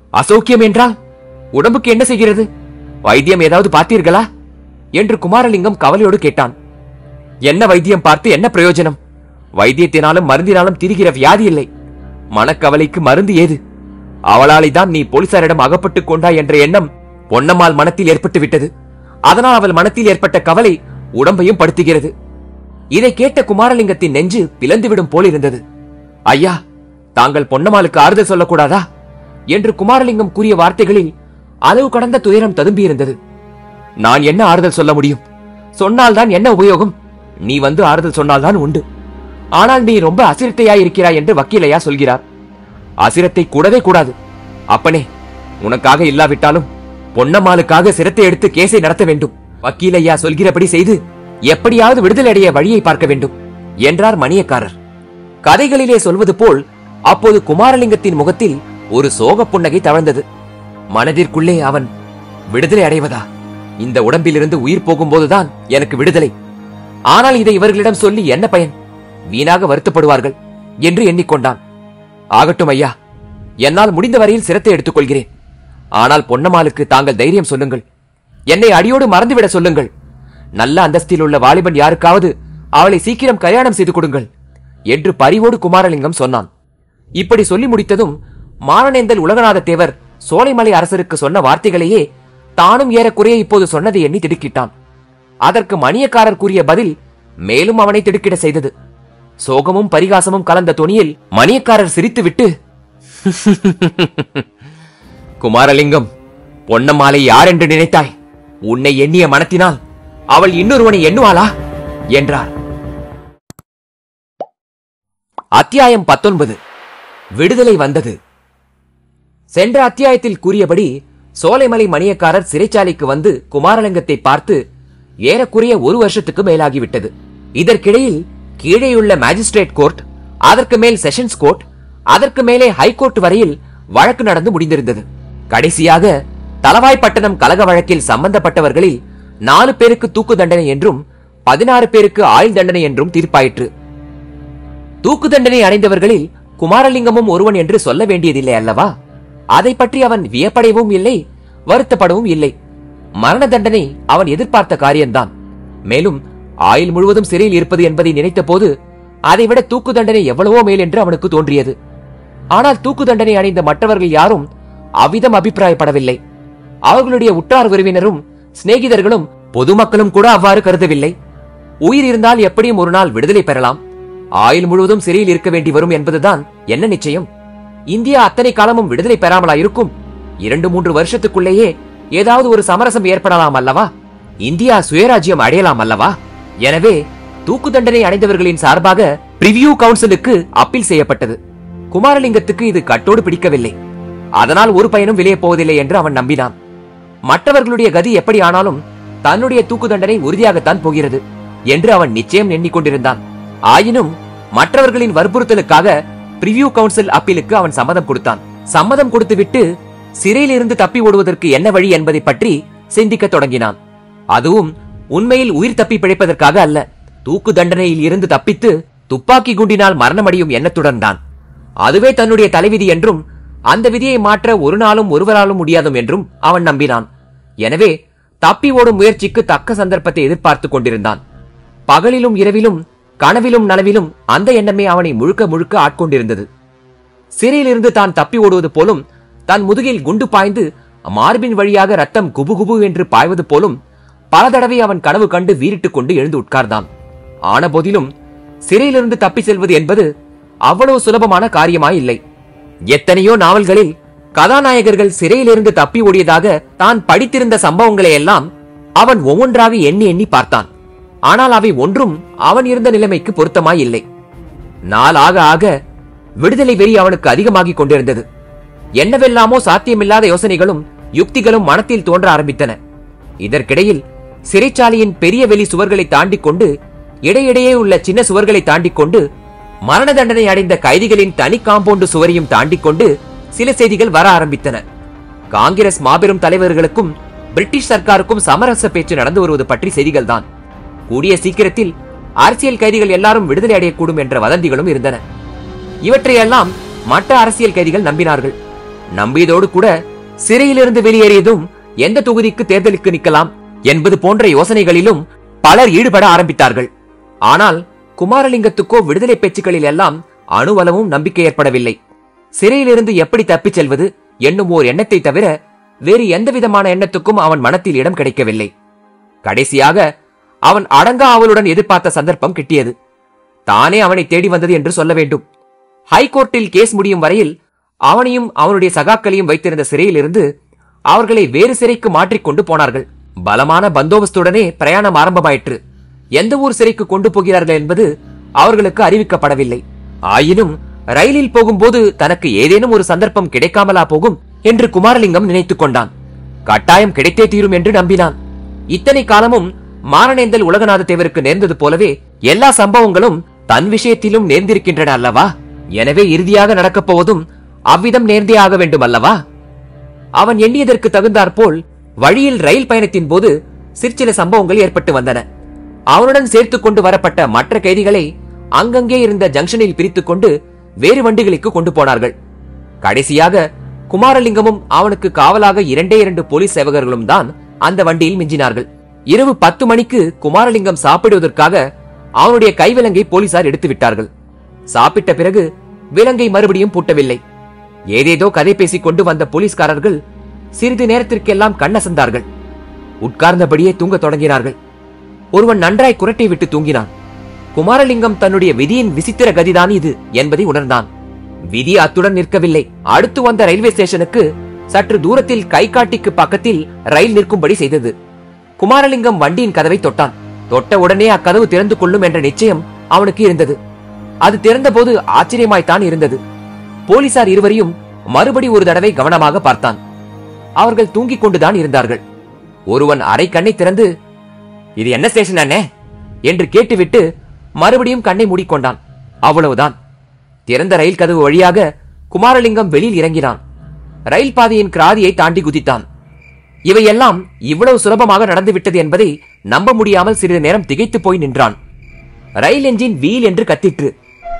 அசௌக்கியம் என்றால் உடம்புக்கு என்ன செய்கிறது வைத்தியம் ஏதாவது பார்த்தீர்களா என்று குமாரலிங்கம் கவலையோடு கேட்டான் என்ன வைத்தியம் பார்த்து என்ன பிரயோஜனம் வைத்தியத்தினாலும் மருந்தினாலும் திரிகிற வியாதி இல்லை மனக்கவலைக்கு மருந்து ஏது அவளாலை தான் நீ போலீசாரிடம் அகப்பட்டுக் கொண்டாய் என்ற எண்ணம் பொன்னம்மாள் மனத்தில் ஏற்பட்டு விட்டது அதனால் அவள் மனத்தில் ஏற்பட்ட கவலை உடம்பையும் படுத்துகிறது இதை கேட்ட குமாரலிங்கத்தின் நெஞ்சு பிளந்துவிடும் போல் இருந்தது ஐயா தாங்கள் பொன்னம்மாளுக்கு ஆறுதல் சொல்லக்கூடாதா என்று குமாரலிங்கம் கூறிய வார்த்தைகளில் அளவு கடந்த துயரம் ததும்பியிருந்தது நான் என்ன ஆறுதல் சொல்ல முடியும் சொன்னால்தான் என்ன உபயோகம் நீ வந்து ஆறுதல் சொன்னால்தான் உண்டு ஆனால் நீ ரொம்ப அசிரத்தையாய் இருக்கிறாய் என்று வக்கீலையா சொல்கிறார் அசிரத்தை கூடவே கூடாது அப்பனே உனக்காக இல்லாவிட்டாலும் பொன்னம்மாளுக்காக சிரத்தை எடுத்து கேஸை நடத்த வேண்டும் வக்கீலையா சொல்கிறபடி செய்து எப்படியாவது விடுதலை அடைய வழியை பார்க்க வேண்டும் என்றார் மணியக்காரர் கதைகளிலே சொல்வது போல் அப்போது குமாரலிங்கத்தின் முகத்தில் ஒரு சோக புன்னகை தவழ்ந்தது மனதிற்குள்ளே அவன் விடுதலை அடைவதா இந்த உடம்பிலிருந்து உயிர் போகும்போதுதான் எனக்கு விடுதலை ஆனால் இதை இவர்களிடம் சொல்லி என்ன பயன் வீணாக வருத்தப்படுவார்கள் என்று எண்ணிக்கொண்டான் ஆகட்டும் ஐயா என்னால் முடிந்த வரையில் சிரத்தை எடுத்துக் கொள்கிறேன் ஆனால் பொன்னம்மாளுக்கு தாங்கள் தைரியம் சொல்லுங்கள் என்னை அடியோடு மறந்துவிட சொல்லுங்கள் நல்ல அந்தஸ்தில் உள்ள வாலிபன் யாருக்காவது அவளை சீக்கிரம் கல்யாணம் செய்து கொடுங்கள் என்று பரிவோடு குமாரலிங்கம் சொன்னான் இப்படி சொல்லி முடித்ததும் மானனேந்தல் உலகநாத தேவர் சோலைமலை அரசருக்கு சொன்ன வார்த்தைகளையே தானும் ஏறக்குறைய இப்போது சொன்னதை எண்ணி திடுக்கிட்டான் அதற்கு மணியக்காரர் கூறிய பதில் மேலும் அவனை திடுக்கிட செய்தது சோகமும் பரிகாசமும் கலந்த தொனியில் மணியக்காரர் சிரித்துவிட்டு குமாரலிங்கம் பொன்னம்மாளை யார் என்று நினைத்தாய் உன்னை எண்ணிய மனத்தினால் அவள் இன்னொருவனை எண்ணுவாளா என்றார் அத்தியாயம் பத்தொன்பது விடுதலை வந்தது சென்ற அத்தியாயத்தில் கூறியபடி சோலைமலை மணியக்காரர் சிறைச்சாலைக்கு வந்து குமாரலிங்கத்தை பார்த்து ஏறக்குறைய ஒரு வருஷத்துக்கு மேலாகிவிட்டது இதற்கிடையில் கீழேயுள்ள மேஜிஸ்ட்ரேட் கோர்ட் அதற்கு மேல் செஷன்ஸ் கோர்ட் அதற்கு மேலே ஹைகோர்ட் வரையில் வழக்கு நடந்து முடிந்திருந்தது கடைசியாக தலவாய்ப்பட்டணம் கலக வழக்கில் சம்பந்தப்பட்டவர்களில் நாலு பேருக்கு தூக்கு தண்டனை என்றும் பதினாறு பேருக்கு ஆயுள் தண்டனை என்றும் தீர்ப்பாயிற்று தூக்கு தண்டனை அடைந்தவர்களில் குமாரலிங்கமும் ஒருவன் என்று சொல்ல வேண்டியதில்லை அல்லவா அதை பற்றி அவன் வியப்படையவும் இல்லை வருத்தப்படவும் இல்லை மரண தண்டனை அவன் எதிர்பார்த்த காரியம்தான் மேலும் ஆயுள் முழுவதும் சிறையில் இருப்பது என்பதை நினைத்த போது அதைவிட தூக்கு தண்டனை எவ்வளவோ மேல் என்று அவனுக்கு தோன்றியது ஆனால் தூக்கு தண்டனை அடைந்த மற்றவர்கள் யாரும் அவ்விதம் அபிப்பிராயப்படவில்லை அவர்களுடைய உற்றார் உறவினரும் சிநேகிதர்களும் பொதுமக்களும் கூட அவ்வாறு கருதவில்லை உயிர் இருந்தால் எப்படியும் ஒரு நாள் விடுதலை பெறலாம் ஆயுள் முழுவதும் சிறையில் இருக்க வேண்டி வரும் என்பதுதான் என்ன நிச்சயம் இந்தியா அத்தனை காலமும் விடுதலை பெறாமலா இருக்கும் இரண்டு மூன்று வருஷத்துக்குள்ளேயே ஏதாவது ஒரு சமரசம் ஏற்படலாம் அல்லவா இந்தியா சுயராஜ்யம் அடையலாம் அல்லவா எனவே தூக்கு தண்டனை அடைந்தவர்களின் சார்பாக பிரிவியூ கவுன்சிலுக்கு அப்பீல் செய்யப்பட்டது குமாரலிங்கத்துக்கு இது கட்டோடு பிடிக்கவில்லை அதனால் ஒரு பயனும் விளையப் போவதில்லை என்று அவன் நம்பினான் மற்றவர்களுடைய கதி எப்படி ஆனாலும் தன்னுடைய தூக்கு தண்டனை உறுதியாகத்தான் போகிறது என்று அவன் நிச்சயம் எண்ணிக்கொண்டிருந்தான் ஆயினும் மற்றவர்களின் வற்புறுத்தலுக்காக பிரிவியூ கவுன்சில் அப்பீலுக்கு அவன் சம்மதம் கொடுத்தான் சம்மதம் கொடுத்துவிட்டு சிறையிலிருந்து தப்பி ஓடுவதற்கு என்ன வழி என்பதை பற்றி சிந்திக்கத் தொடங்கினான் அதுவும் உண்மையில் உயிர் தப்பி பிழைப்பதற்காக அல்ல தூக்கு தண்டனையில் இருந்து தப்பித்து துப்பாக்கி குண்டினால் மரணமடையும் எண்ணத்துடன் தான் அதுவே தன்னுடைய தலைவிதி என்றும் அந்த விதியை மாற்ற ஒரு நாளும் ஒருவராலும் முடியாதும் என்றும் அவன் நம்பினான் எனவே தப்பி ஓடும் முயற்சிக்கு தக்க சந்தர்ப்பத்தை எதிர்பார்த்துக் கொண்டிருந்தான் பகலிலும் இரவிலும் கனவிலும் நனவிலும் அந்த எண்ணமே அவனை முழுக்க முழுக்க ஆட்கொண்டிருந்தது சிறையிலிருந்து தான் தப்பி ஓடுவது போலும் தன் முதுகில் குண்டு பாய்ந்து மார்பின் வழியாக ரத்தம் குபு குபு என்று பாய்வது போலும் பல தடவை அவன் கனவு கண்டு வீறிட்டுக் கொண்டு எழுந்து உட்கார்ந்தான் ஆன போதிலும் சிறையிலிருந்து தப்பி செல்வது என்பது அவ்வளவு சுலபமான காரியமாய் இல்லை எத்தனையோ நாவல்களில் கதாநாயகர்கள் சிறையிலிருந்து தப்பி ஓடியதாக தான் படித்திருந்த சம்பவங்களை எல்லாம் அவன் ஒவ்வொன்றாக எண்ணி எண்ணி பார்த்தான் ஆனால் அவை ஒன்றும் அவன் இருந்த நிலைமைக்கு பொருத்தமாய் இல்லை நாளாக ஆக விடுதலை வெறி அவனுக்கு அதிகமாகிக் கொண்டிருந்தது என்னவெல்லாமோ சாத்தியமில்லாத யோசனைகளும் யுக்திகளும் மனத்தில் தோன்ற ஆரம்பித்தன இதற்கிடையில் சிறைச்சாலையின் பெரிய வெளி சுவர்களை தாண்டிக் கொண்டு இடையிடையே உள்ள சின்ன சுவர்களை தாண்டிக் கொண்டு மரண தண்டனை அடைந்த கைதிகளின் தனி காம்பவுண்டு சுவரையும் தாண்டிக் கொண்டு சில செய்திகள் வர ஆரம்பித்தன காங்கிரஸ் மாபெரும் தலைவர்களுக்கும் பிரிட்டிஷ் சர்க்காருக்கும் சமரச பேச்சு நடந்து வருவது பற்றி செய்திகள் தான் கூடிய சீக்கிரத்தில் அரசியல் கைதிகள் எல்லாரும் விடுதலை அடையக்கூடும் என்ற வதந்திகளும் இருந்தன இவற்றையெல்லாம் மற்ற அரசியல் கைதிகள் நம்பினார்கள் நம்பியதோடு கூட சிறையிலிருந்து வெளியேறியதும் எந்த தொகுதிக்கு தேர்தலுக்கு நிக்கலாம் என்பது போன்ற யோசனைகளிலும் பலர் ஈடுபட ஆரம்பித்தார்கள் ஆனால் குமாரலிங்கத்துக்கோ விடுதலை பேச்சுக்களில் எல்லாம் அணுவளவும் நம்பிக்கை ஏற்படவில்லை சிறையிலிருந்து எப்படி தப்பிச் செல்வது என்னும் ஓர் எண்ணத்தை தவிர வேறு எந்த விதமான எண்ணத்துக்கும் அவன் மனத்தில் இடம் கிடைக்கவில்லை கடைசியாக அவன் அடங்கா அவளுடன் எதிர்பார்த்த சந்தர்ப்பம் கிட்டியது தானே அவனை தேடி வந்தது என்று சொல்ல வேண்டும் ஹைகோர்ட்டில் கேஸ் முடியும் வரையில் அவனையும் அவனுடைய சகாக்களையும் வைத்திருந்த சிறையிலிருந்து அவர்களை வேறு சிறைக்கு மாற்றிக்கொண்டு போனார்கள் பலமான பந்தோபஸ்துடனே பிரயாணம் ஆரம்பமாயிற்று எந்த ஊர் சிறைக்கு கொண்டு போகிறார்கள் என்பது அவர்களுக்கு அறிவிக்கப்படவில்லை ஆயினும் ரயிலில் போகும்போது தனக்கு ஏதேனும் ஒரு சந்தர்ப்பம் கிடைக்காமலா போகும் என்று குமாரலிங்கம் நினைத்துக் கொண்டான் கட்டாயம் கிடைத்தே தீரும் என்று நம்பினான் இத்தனை காலமும் மாரணேந்தல் உலகநாத தேவருக்கு நேர்ந்தது போலவே எல்லா சம்பவங்களும் தன் விஷயத்திலும் நேர்ந்திருக்கின்றன அல்லவா எனவே இறுதியாக நடக்கப் போவதும் அவ்விதம் நேர்ந்தே ஆக வேண்டும் அல்லவா அவன் எண்ணியதற்கு தகுந்தாற்போல் வழியில் ரயில் பயணத்தின் போது சிற்சில சம்பவங்கள் ஏற்பட்டு வந்தன அவனுடன் சேர்த்துக் கொண்டு வரப்பட்ட மற்ற கைதிகளை அங்கங்கே இருந்த ஜங்ஷனில் பிரித்துக் கொண்டு வேறு வண்டிகளுக்கு கொண்டு போனார்கள் கடைசியாக குமாரலிங்கமும் அவனுக்கு காவலாக இரண்டே இரண்டு போலீஸ் சேவகர்களும் தான் அந்த வண்டியில் மிஞ்சினார்கள் இரவு பத்து மணிக்கு குமாரலிங்கம் சாப்பிடுவதற்காக அவனுடைய கைவிலங்கை போலீசார் எடுத்து விட்டார்கள் சாப்பிட்ட பிறகு விலங்கை மறுபடியும் பூட்டவில்லை ஏதேதோ கதை பேசிக் கொண்டு வந்த போலீஸ்காரர்கள் சிறிது நேரத்திற்கெல்லாம் கண்ணசந்தார்கள் உட்கார்ந்தபடியே தூங்கத் தொடங்கினார்கள் ஒருவன் நன்றாய் குரட்டை விட்டு தூங்கினான் குமாரலிங்கம் தன்னுடைய விதியின் விசித்திர கதிதான் இது என்பதை உணர்ந்தான் விதி அத்துடன் நிற்கவில்லை அடுத்து வந்த ரயில்வே ஸ்டேஷனுக்கு சற்று தூரத்தில் கைகாட்டிக்கு பக்கத்தில் ரயில் நிற்கும்படி செய்தது குமாரலிங்கம் வண்டியின் கதவை தொட்டான் தொட்ட உடனே அக்கதவு திறந்து கொள்ளும் என்ற நிச்சயம் அவனுக்கு இருந்தது அது திறந்தபோது ஆச்சரியமாய்த்தான் இருந்தது போலீசார் இருவரையும் மறுபடி ஒரு தடவை கவனமாக பார்த்தான் அவர்கள் தூங்கிக் கொண்டுதான் இருந்தார்கள் ஒருவன் அரை கண்ணை திறந்து இது என்ன ஸ்டேஷன் அண்ணே என்று கேட்டுவிட்டு மறுபடியும் கண்ணை மூடிக்கொண்டான் அவ்வளவுதான் திறந்த ரயில் கதவு வழியாக குமாரலிங்கம் வெளியில் இறங்கினான் ரயில் பாதையின் கிராதியை தாண்டி குதித்தான் இவையெல்லாம் இவ்வளவு சுலபமாக நடந்துவிட்டது என்பதை நம்ப முடியாமல் சிறிது நேரம் திகைத்து போய் நின்றான் ரயில் என்ஜின் வீல் என்று கத்திற்று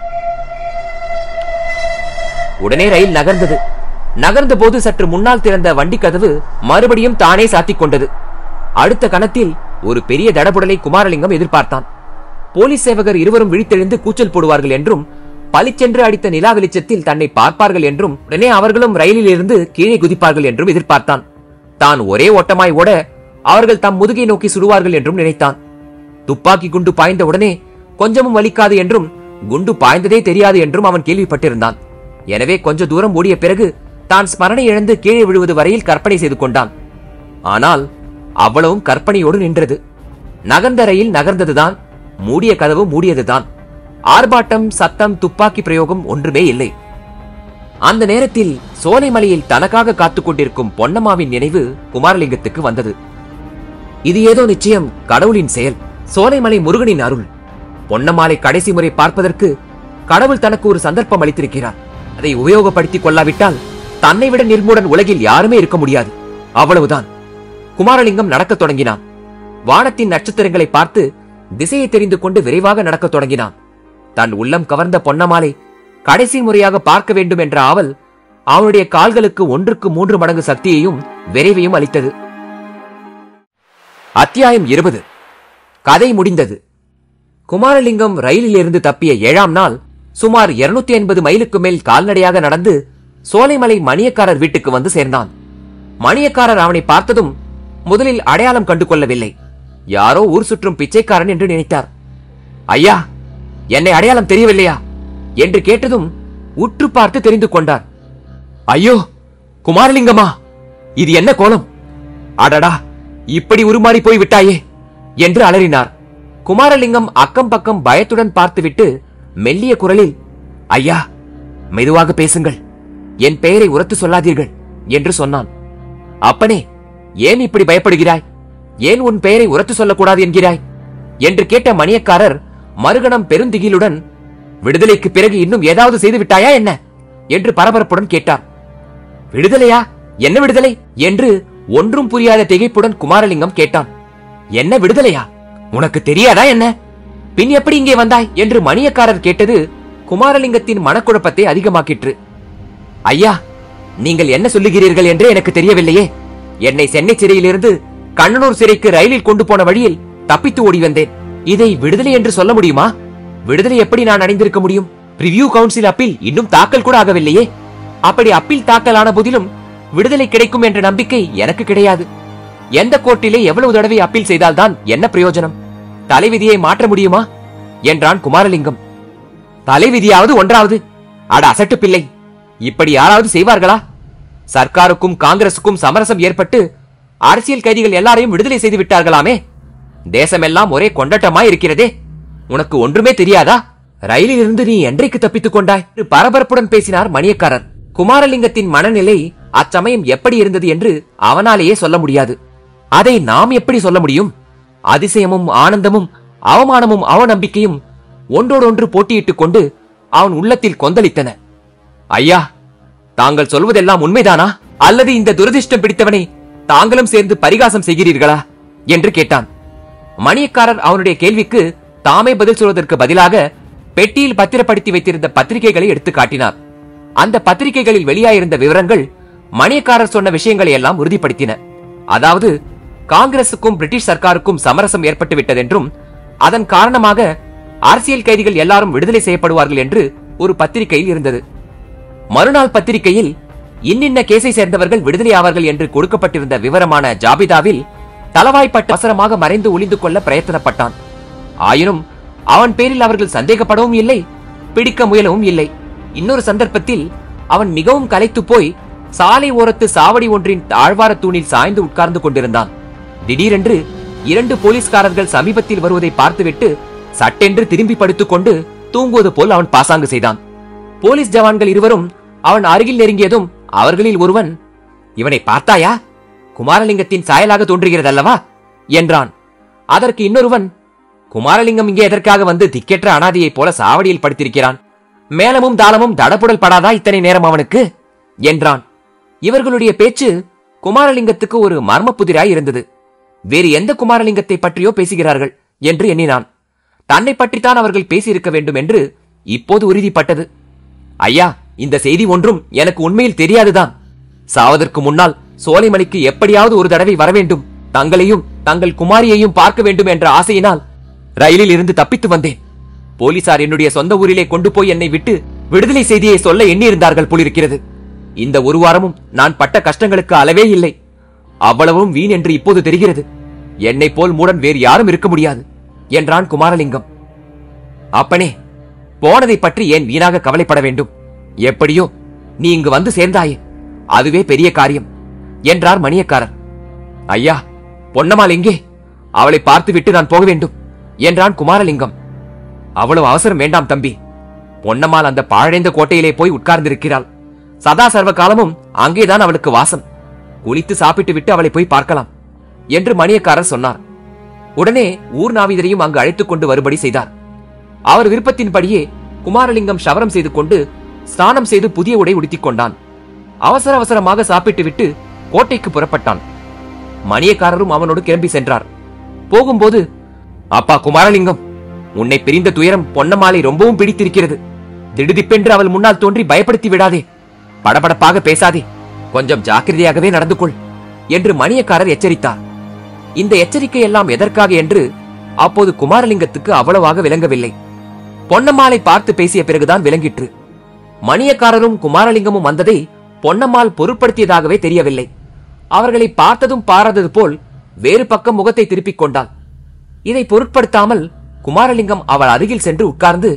உடனே ரயில் நகர்ந்தது நகர்ந்த போது சற்று முன்னால் திறந்த வண்டி கதவு மறுபடியும் தானே சாத்திக் கொண்டது அடுத்த கணத்தில் ஒரு பெரிய தடபுடலை குமாரலிங்கம் எதிர்பார்த்தான் போலீஸ் சேவகர் இருவரும் விழித்தெழுந்து கூச்சல் போடுவார்கள் என்றும் பளிச்சென்று அடித்த நிலா வெளிச்சத்தில் தன்னை பார்ப்பார்கள் என்றும் உடனே அவர்களும் ரயிலில் இருந்து கீழே குதிப்பார்கள் என்றும் எதிர்பார்த்தான் தான் ஒரே ஓட்டமாய் ஓட அவர்கள் தம் முதுகை நோக்கி சுடுவார்கள் என்றும் நினைத்தான் துப்பாக்கி குண்டு பாய்ந்த உடனே கொஞ்சமும் வலிக்காது என்றும் குண்டு பாய்ந்ததே தெரியாது என்றும் அவன் கேள்விப்பட்டிருந்தான் எனவே கொஞ்ச தூரம் ஓடிய பிறகு தான் ஸ்மரணை இழந்து கீழே விழுவது வரையில் கற்பனை செய்து கொண்டான் ஆனால் அவ்வளவும் கற்பனையோடு நின்றது நகர்ந்த ரயில் நகர்ந்ததுதான் மூடிய கதவு மூடியதுதான் ஆர்ப்பாட்டம் சத்தம் துப்பாக்கி பிரயோகம் ஒன்றுமே இல்லை அந்த நேரத்தில் சோலைமலையில் தனக்காக காத்துக் கொண்டிருக்கும் பொன்னம்மாவின் நினைவு குமாரலிங்கத்துக்கு வந்தது இது ஏதோ நிச்சயம் கடவுளின் செயல் சோலைமலை முருகனின் அருள் பொன்னம்மாளை கடைசி முறை பார்ப்பதற்கு கடவுள் தனக்கு ஒரு சந்தர்ப்பம் அளித்திருக்கிறார் அதை உபயோகப்படுத்திக் கொள்ளாவிட்டால் தன்னை விட நிர்மூடன் உலகில் யாருமே இருக்க முடியாது அவ்வளவுதான் குமாரலிங்கம் நடக்கத் தொடங்கினான் வானத்தின் நட்சத்திரங்களை பார்த்து திசையை தெரிந்து கொண்டு விரைவாக நடக்கத் தொடங்கினான் தன் உள்ளம் கவர்ந்த பொன்னமாலை கடைசி முறையாக பார்க்க வேண்டும் என்ற ஆவல் அவனுடைய கால்களுக்கு ஒன்றுக்கு மூன்று மடங்கு சக்தியையும் விரைவையும் அளித்தது அத்தியாயம் இருபது கதை முடிந்தது குமாரலிங்கம் ரயிலில் இருந்து தப்பிய ஏழாம் நாள் சுமார் 250 ஐம்பது மைலுக்கு மேல் கால்நடையாக நடந்து சோலைமலை மணியக்காரர் வீட்டுக்கு வந்து சேர்ந்தான் மணியக்காரர் அவனை பார்த்ததும் முதலில் அடையாளம் கண்டு கொள்ளவில்லை யாரோ ஊர் சுற்றும் பிச்சைக்காரன் என்று நினைத்தார் ஐயா என்னை அடையாளம் தெரியவில்லையா என்று கேட்டதும் உற்று பார்த்து தெரிந்து கொண்டார் ஐயோ குமாரலிங்கமா இது என்ன கோலம் அடடா இப்படி உருமாறி போய் விட்டாயே என்று அலறினார் குமாரலிங்கம் அக்கம் பக்கம் பயத்துடன் பார்த்துவிட்டு மெல்லிய குரலில் ஐயா மெதுவாக பேசுங்கள் என் பெயரை உரத்து சொல்லாதீர்கள் என்று சொன்னான் அப்பனே ஏன் இப்படி பயப்படுகிறாய் ஏன் உன் பெயரை உரத்து சொல்லக்கூடாது என்கிறாய் என்று கேட்ட மணியக்காரர் மறுகணம் பெருந்திகிலுடன் விடுதலைக்கு பிறகு இன்னும் ஏதாவது செய்து விட்டாயா என்ன என்று பரபரப்புடன் கேட்டார் விடுதலையா என்ன விடுதலை என்று ஒன்றும் புரியாத திகைப்புடன் குமாரலிங்கம் கேட்டான் என்ன விடுதலையா உனக்கு தெரியாதா என்ன பின் எப்படி இங்கே வந்தாய் என்று மணியக்காரர் கேட்டது குமாரலிங்கத்தின் மனக்குழப்பத்தை அதிகமாக்கிற்று ஐயா நீங்கள் என்ன சொல்லுகிறீர்கள் என்று எனக்கு தெரியவில்லையே என்னை சென்னை சிறையிலிருந்து கண்ணனூர் சிறைக்கு ரயிலில் கொண்டு போன வழியில் தப்பித்து ஓடி வந்தேன் இதை விடுதலை என்று சொல்ல முடியுமா விடுதலை எப்படி நான் அடைந்திருக்க முடியும் ரிவ்யூ கவுன்சில் அப்பீல் இன்னும் தாக்கல் கூட ஆகவில்லையே அப்படி அப்பீல் தாக்கல் ஆன போதிலும் விடுதலை கிடைக்கும் என்ற நம்பிக்கை எனக்கு கிடையாது எந்த கோர்ட்டிலே எவ்வளவு தடவை அப்பீல் செய்தால்தான் என்ன பிரயோஜனம் தலைவிதியை மாற்ற முடியுமா என்றான் குமாரலிங்கம் தலைவிதியாவது ஒன்றாவது அட அசட்டு பிள்ளை இப்படி யாராவது செய்வார்களா சர்க்காருக்கும் காங்கிரசுக்கும் சமரசம் ஏற்பட்டு அரசியல் கைதிகள் எல்லாரையும் விடுதலை செய்து விட்டார்களாமே தேசமெல்லாம் ஒரே கொண்டாட்டமாய் இருக்கிறதே உனக்கு ஒன்றுமே தெரியாதா ரயிலில் இருந்து நீ என்றைக்கு தப்பித்துக் கொண்டாய் என்று பரபரப்புடன் பேசினார் மணியக்காரர் குமாரலிங்கத்தின் மனநிலை அச்சமயம் எப்படி இருந்தது என்று அவனாலேயே சொல்ல முடியாது அதை நாம் எப்படி சொல்ல முடியும் அதிசயமும் ஆனந்தமும் அவமானமும் அவநம்பிக்கையும் ஒன்றோடொன்று போட்டியிட்டுக் கொண்டு அவன் உள்ளத்தில் கொந்தளித்தன ஐயா தாங்கள் சொல்வதெல்லாம் உண்மைதானா அல்லது இந்த துரதிர்ஷ்டம் பிடித்தவனை தாங்களும் சேர்ந்து பரிகாசம் செய்கிறீர்களா என்று கேட்டான் மணியக்காரர் அவனுடைய கேள்விக்கு தாமே பதில் சொல்வதற்கு பதிலாக பெட்டியில் பத்திரப்படுத்தி வைத்திருந்த பத்திரிகைகளை எடுத்து காட்டினார் அந்த பத்திரிகைகளில் வெளியாயிருந்த விவரங்கள் மணியக்காரர் சொன்ன விஷயங்களை எல்லாம் உறுதிப்படுத்தின அதாவது காங்கிரசுக்கும் பிரிட்டிஷ் சர்க்காருக்கும் சமரசம் ஏற்பட்டு விட்டதென்றும் அதன் காரணமாக அரசியல் கைதிகள் எல்லாரும் விடுதலை செய்யப்படுவார்கள் என்று ஒரு பத்திரிகையில் இருந்தது மறுநாள் பத்திரிகையில் இன்னின்ன கேஸை சேர்ந்தவர்கள் விடுதலை ஆவார்கள் என்று கொடுக்கப்பட்டிருந்த விவரமான ஜாபிதாவில் தலவாய்ப்பட்டு அவசரமாக மறைந்து ஒளிந்து கொள்ள பிரயத்தனப்பட்டான் ஆயினும் அவன் பேரில் அவர்கள் சந்தேகப்படவும் இல்லை பிடிக்க முயலவும் இல்லை இன்னொரு சந்தர்ப்பத்தில் அவன் மிகவும் கலைத்து போய் சாலை ஓரத்து சாவடி ஒன்றின் தாழ்வார தூணில் சாய்ந்து உட்கார்ந்து கொண்டிருந்தான் திடீரென்று இரண்டு போலீஸ்காரர்கள் சமீபத்தில் வருவதை பார்த்துவிட்டு சட்டென்று திரும்பி படுத்துக்கொண்டு தூங்குவது போல் அவன் பாசாங்கு செய்தான் போலீஸ் ஜவான்கள் இருவரும் அவன் அருகில் நெருங்கியதும் அவர்களில் ஒருவன் இவனை பார்த்தாயா குமாரலிங்கத்தின் சாயலாக தோன்றுகிறதல்லவா என்றான் அதற்கு இன்னொருவன் குமாரலிங்கம் இங்கே எதற்காக வந்து திக்கெற்ற அனாதையைப் போல சாவடியில் படுத்திருக்கிறான் மேலமும் தாளமும் தடபுடல் படாதா இத்தனை நேரம் அவனுக்கு என்றான் இவர்களுடைய பேச்சு குமாரலிங்கத்துக்கு ஒரு மர்மப்புதிராய் இருந்தது வேறு எந்த குமாரலிங்கத்தை பற்றியோ பேசுகிறார்கள் என்று எண்ணினான் தன்னை பற்றித்தான் அவர்கள் பேசியிருக்க வேண்டும் என்று இப்போது உறுதிப்பட்டது ஐயா இந்த செய்தி ஒன்றும் எனக்கு உண்மையில் தெரியாதுதான் சாவதற்கு முன்னால் சோலைமலைக்கு எப்படியாவது ஒரு தடவை வரவேண்டும் தங்களையும் தங்கள் குமாரியையும் பார்க்க வேண்டும் என்ற ஆசையினால் ரயிலில் இருந்து தப்பித்து வந்தேன் போலீசார் என்னுடைய சொந்த ஊரிலே கொண்டு போய் என்னை விட்டு விடுதலை செய்தியை சொல்ல எண்ணியிருந்தார்கள் போலிருக்கிறது இந்த ஒரு வாரமும் நான் பட்ட கஷ்டங்களுக்கு அளவே இல்லை அவ்வளவும் வீண் என்று இப்போது தெரிகிறது என்னை போல் மூடன் வேறு யாரும் இருக்க முடியாது என்றான் குமாரலிங்கம் அப்பனே போனதை பற்றி ஏன் வீணாக கவலைப்பட வேண்டும் எப்படியோ நீ இங்கு வந்து சேர்ந்தாயே அதுவே பெரிய காரியம் என்றார் மணியக்காரர் ஐயா பொன்னம்மாள் எங்கே அவளை பார்த்துவிட்டு நான் போக வேண்டும் என்றான் குமாரலிங்கம் அவ்வளவு அவசரம் வேண்டாம் தம்பி பொன்னம்மாள் அந்த பாழடைந்த கோட்டையிலே போய் உட்கார்ந்திருக்கிறாள் சதா சர்வ காலமும் அங்கேதான் அவளுக்கு வாசம் குளித்து சாப்பிட்டு விட்டு அவளை போய் பார்க்கலாம் என்று மணியக்காரர் சொன்னார் உடனே ஊர் நாவிதரையும் அங்கு அழைத்துக் கொண்டு வரும்படி செய்தார் அவர் விருப்பத்தின்படியே குமாரலிங்கம் சவரம் செய்து கொண்டு ஸ்நானம் செய்து புதிய உடை உடுத்திக் கொண்டான் அவசர அவசரமாக சாப்பிட்டு விட்டு கோட்டைக்கு புறப்பட்டான் மணியக்காரரும் அவனோடு கிளம்பி சென்றார் போகும்போது அப்பா குமாரலிங்கம் உன்னை பிரிந்த துயரம் பொன்னம்மாளை ரொம்பவும் பிடித்திருக்கிறது திடுதிப்பென்று அவள் முன்னால் தோன்றி பயப்படுத்தி விடாதே படபடப்பாக பேசாதே கொஞ்சம் ஜாக்கிரதையாகவே நடந்து கொள் என்று மணியக்காரர் எச்சரித்தார் இந்த எச்சரிக்கை எல்லாம் எதற்காக என்று அப்போது குமாரலிங்கத்துக்கு அவ்வளவாக விளங்கவில்லை பொன்னம்மாளை பார்த்து பேசிய பிறகுதான் விளங்கிற்று மணியக்காரரும் குமாரலிங்கமும் வந்ததை பொன்னம்மாள் பொருட்படுத்தியதாகவே தெரியவில்லை அவர்களை பார்த்ததும் பாராதது போல் வேறு பக்கம் முகத்தை திருப்பிக் கொண்டாள் இதை பொருட்படுத்தாமல் குமாரலிங்கம் அவள் அருகில் சென்று உட்கார்ந்து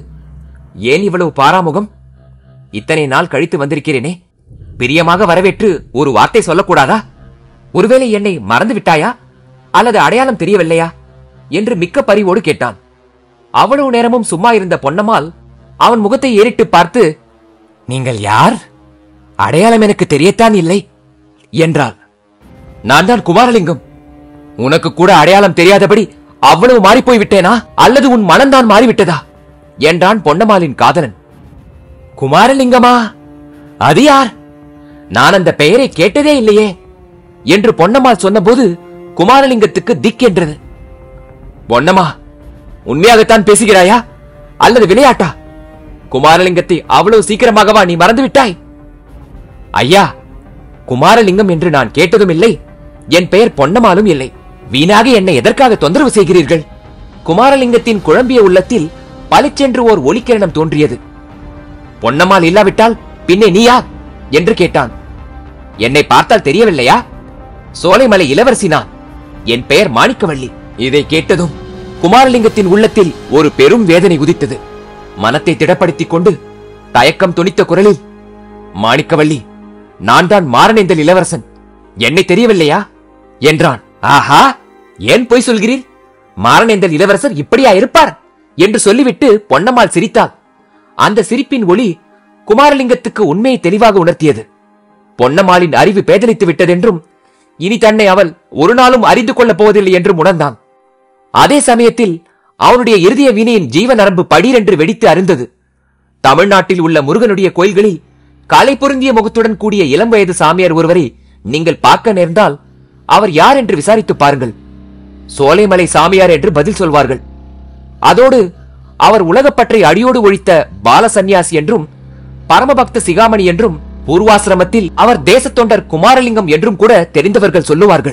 ஏன் இவ்வளவு பாராமுகம் இத்தனை நாள் கழித்து வந்திருக்கிறேனே பிரியமாக வரவேற்று ஒரு வார்த்தை சொல்லக்கூடாதா ஒருவேளை என்னை மறந்து விட்டாயா அல்லது அடையாளம் தெரியவில்லையா என்று மிக்க பரிவோடு கேட்டான் அவ்வளவு நேரமும் சும்மா இருந்த பொன்னம்மாள் அவன் முகத்தை ஏறிட்டு பார்த்து நீங்கள் யார் அடையாளம் எனக்கு தெரியத்தான் இல்லை என்றாள் நான் தான் குமாரலிங்கம் உனக்கு கூட அடையாளம் தெரியாதபடி அவ்வளவு மாறிப்போய் விட்டேனா அல்லது உன் மனம்தான் மாறிவிட்டதா என்றான் பொன்னம்மாளின் காதலன் குமாரலிங்கமா அது யார் நான் அந்த பெயரை கேட்டதே இல்லையே என்று பொன்னம்மாள் சொன்னபோது குமாரலிங்கத்துக்கு திக் என்றது பொன்னம்மா உண்மையாகத்தான் பேசுகிறாயா அல்லது விளையாட்டா குமாரலிங்கத்தை அவ்வளவு சீக்கிரமாகவா நீ மறந்து விட்டாய் ஐயா குமாரலிங்கம் என்று நான் கேட்டதும் இல்லை என் பெயர் பொன்னமாலும் இல்லை வீணாக என்னை எதற்காக தொந்தரவு செய்கிறீர்கள் குமாரலிங்கத்தின் குழம்பிய உள்ளத்தில் பளிச்சென்று ஓர் ஒளிக்கிரணம் தோன்றியது பொன்னம்மாள் இல்லாவிட்டால் பின்னே நீ யார் என்று கேட்டான் என்னை பார்த்தால் தெரியவில்லையா சோலைமலை இளவரசி நான் என் பெயர் மாணிக்கவள்ளி இதை கேட்டதும் குமாரலிங்கத்தின் உள்ளத்தில் ஒரு பெரும் வேதனை உதித்தது மனத்தை திடப்படுத்திக் கொண்டு தயக்கம் துணித்த குரலில் மாணிக்கவள்ளி நான் தான் மாரணேந்தல் இளவரசன் என்னை தெரியவில்லையா என்றான் ஆஹா ஏன் பொய் சொல்கிறீர் மாரணேந்தல் இளவரசர் இப்படியா இருப்பார் என்று சொல்லிவிட்டு பொன்னம்மாள் சிரித்தாள் அந்த சிரிப்பின் ஒளி குமாரலிங்கத்துக்கு உண்மையை தெளிவாக உணர்த்தியது பொன்னம்மாளின் அறிவு பேதலித்து விட்டதென்றும் இனி தன்னை அவள் ஒரு நாளும் அறிந்து கொள்ளப் போவதில்லை என்றும் உணர்ந்தான் அதே சமயத்தில் அவனுடைய இருதய வீணையின் ஜீவ நரம்பு படீரென்று வெடித்து அருந்தது தமிழ்நாட்டில் உள்ள முருகனுடைய கோயில்களில் கலை பொருந்திய முகத்துடன் கூடிய இளம் வயது சாமியார் ஒருவரை நீங்கள் பார்க்க நேர்ந்தால் அவர் யார் என்று விசாரித்து பாருங்கள் சோலைமலை சாமியார் என்று பதில் சொல்வார்கள் அதோடு அவர் உலகப்பற்றை அடியோடு ஒழித்த பால சந்நியாசி என்றும் பரமபக்த சிகாமணி என்றும் பூர்வாசிரமத்தில் அவர் தேசத்தொண்டர் குமாரலிங்கம் என்றும் கூட தெரிந்தவர்கள் சொல்லுவார்கள்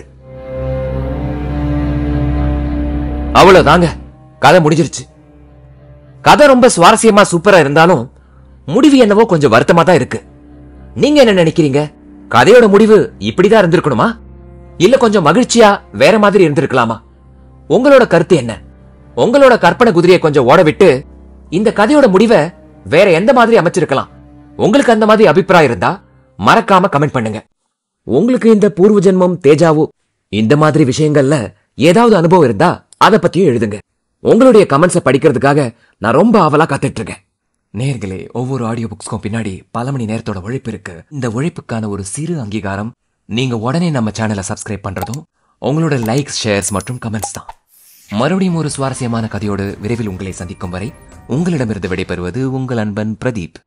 அவ்வளவுதாங்க கதை முடிஞ்சிருச்சு கதை ரொம்ப சுவாரஸ்யமா சூப்பரா இருந்தாலும் முடிவு என்னவோ கொஞ்சம் வருத்தமா தான் இருக்கு நீங்க என்ன நினைக்கிறீங்க கதையோட முடிவு இப்படிதான் இருந்திருக்கணுமா இல்ல கொஞ்சம் மகிழ்ச்சியா வேற மாதிரி இருந்திருக்கலாமா உங்களோட கருத்து என்ன உங்களோட கற்பனை குதிரையை கொஞ்சம் ஓட விட்டு இந்த கதையோட முடிவை வேற எந்த மாதிரி அமைச்சிருக்கலாம் உங்களுக்கு அந்த மாதிரி அபிப்பிராயம் இருந்தா மறக்காம கமெண்ட் பண்ணுங்க உங்களுக்கு இந்த பூர்வ ஜென்மம் தேஜாவோ இந்த மாதிரி விஷயங்கள்ல ஏதாவது அனுபவம் இருந்தா அத பத்தியும் எழுதுங்க உங்களுடைய கமெண்ட்ஸை படிக்கிறதுக்காக நான் ரொம்ப ஆவலா காத்துட்டு இருக்கேன் நேர்களே ஒவ்வொரு ஆடியோ புக்ஸ்க்கும் பின்னாடி பல மணி நேரத்தோட உழைப்பு இருக்கு இந்த உழைப்புக்கான ஒரு சிறு அங்கீகாரம் நீங்க உடனே நம்ம சேனலை சப்ஸ்கிரைப் பண்றதும் உங்களோட லைக்ஸ் ஷேர்ஸ் மற்றும் கமெண்ட்ஸ் தான் மறுபடியும் ஒரு சுவாரஸ்யமான கதையோடு விரைவில் உங்களை சந்திக்கும் வரை உங்களிடமிருந்து விடைபெறுவது உங்கள் அன்பன் பிரதீப்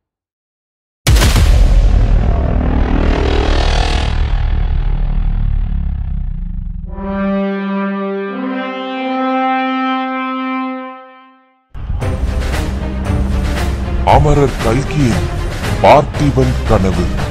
அமரர் கல்கியின் பார்த்திபன் கனவு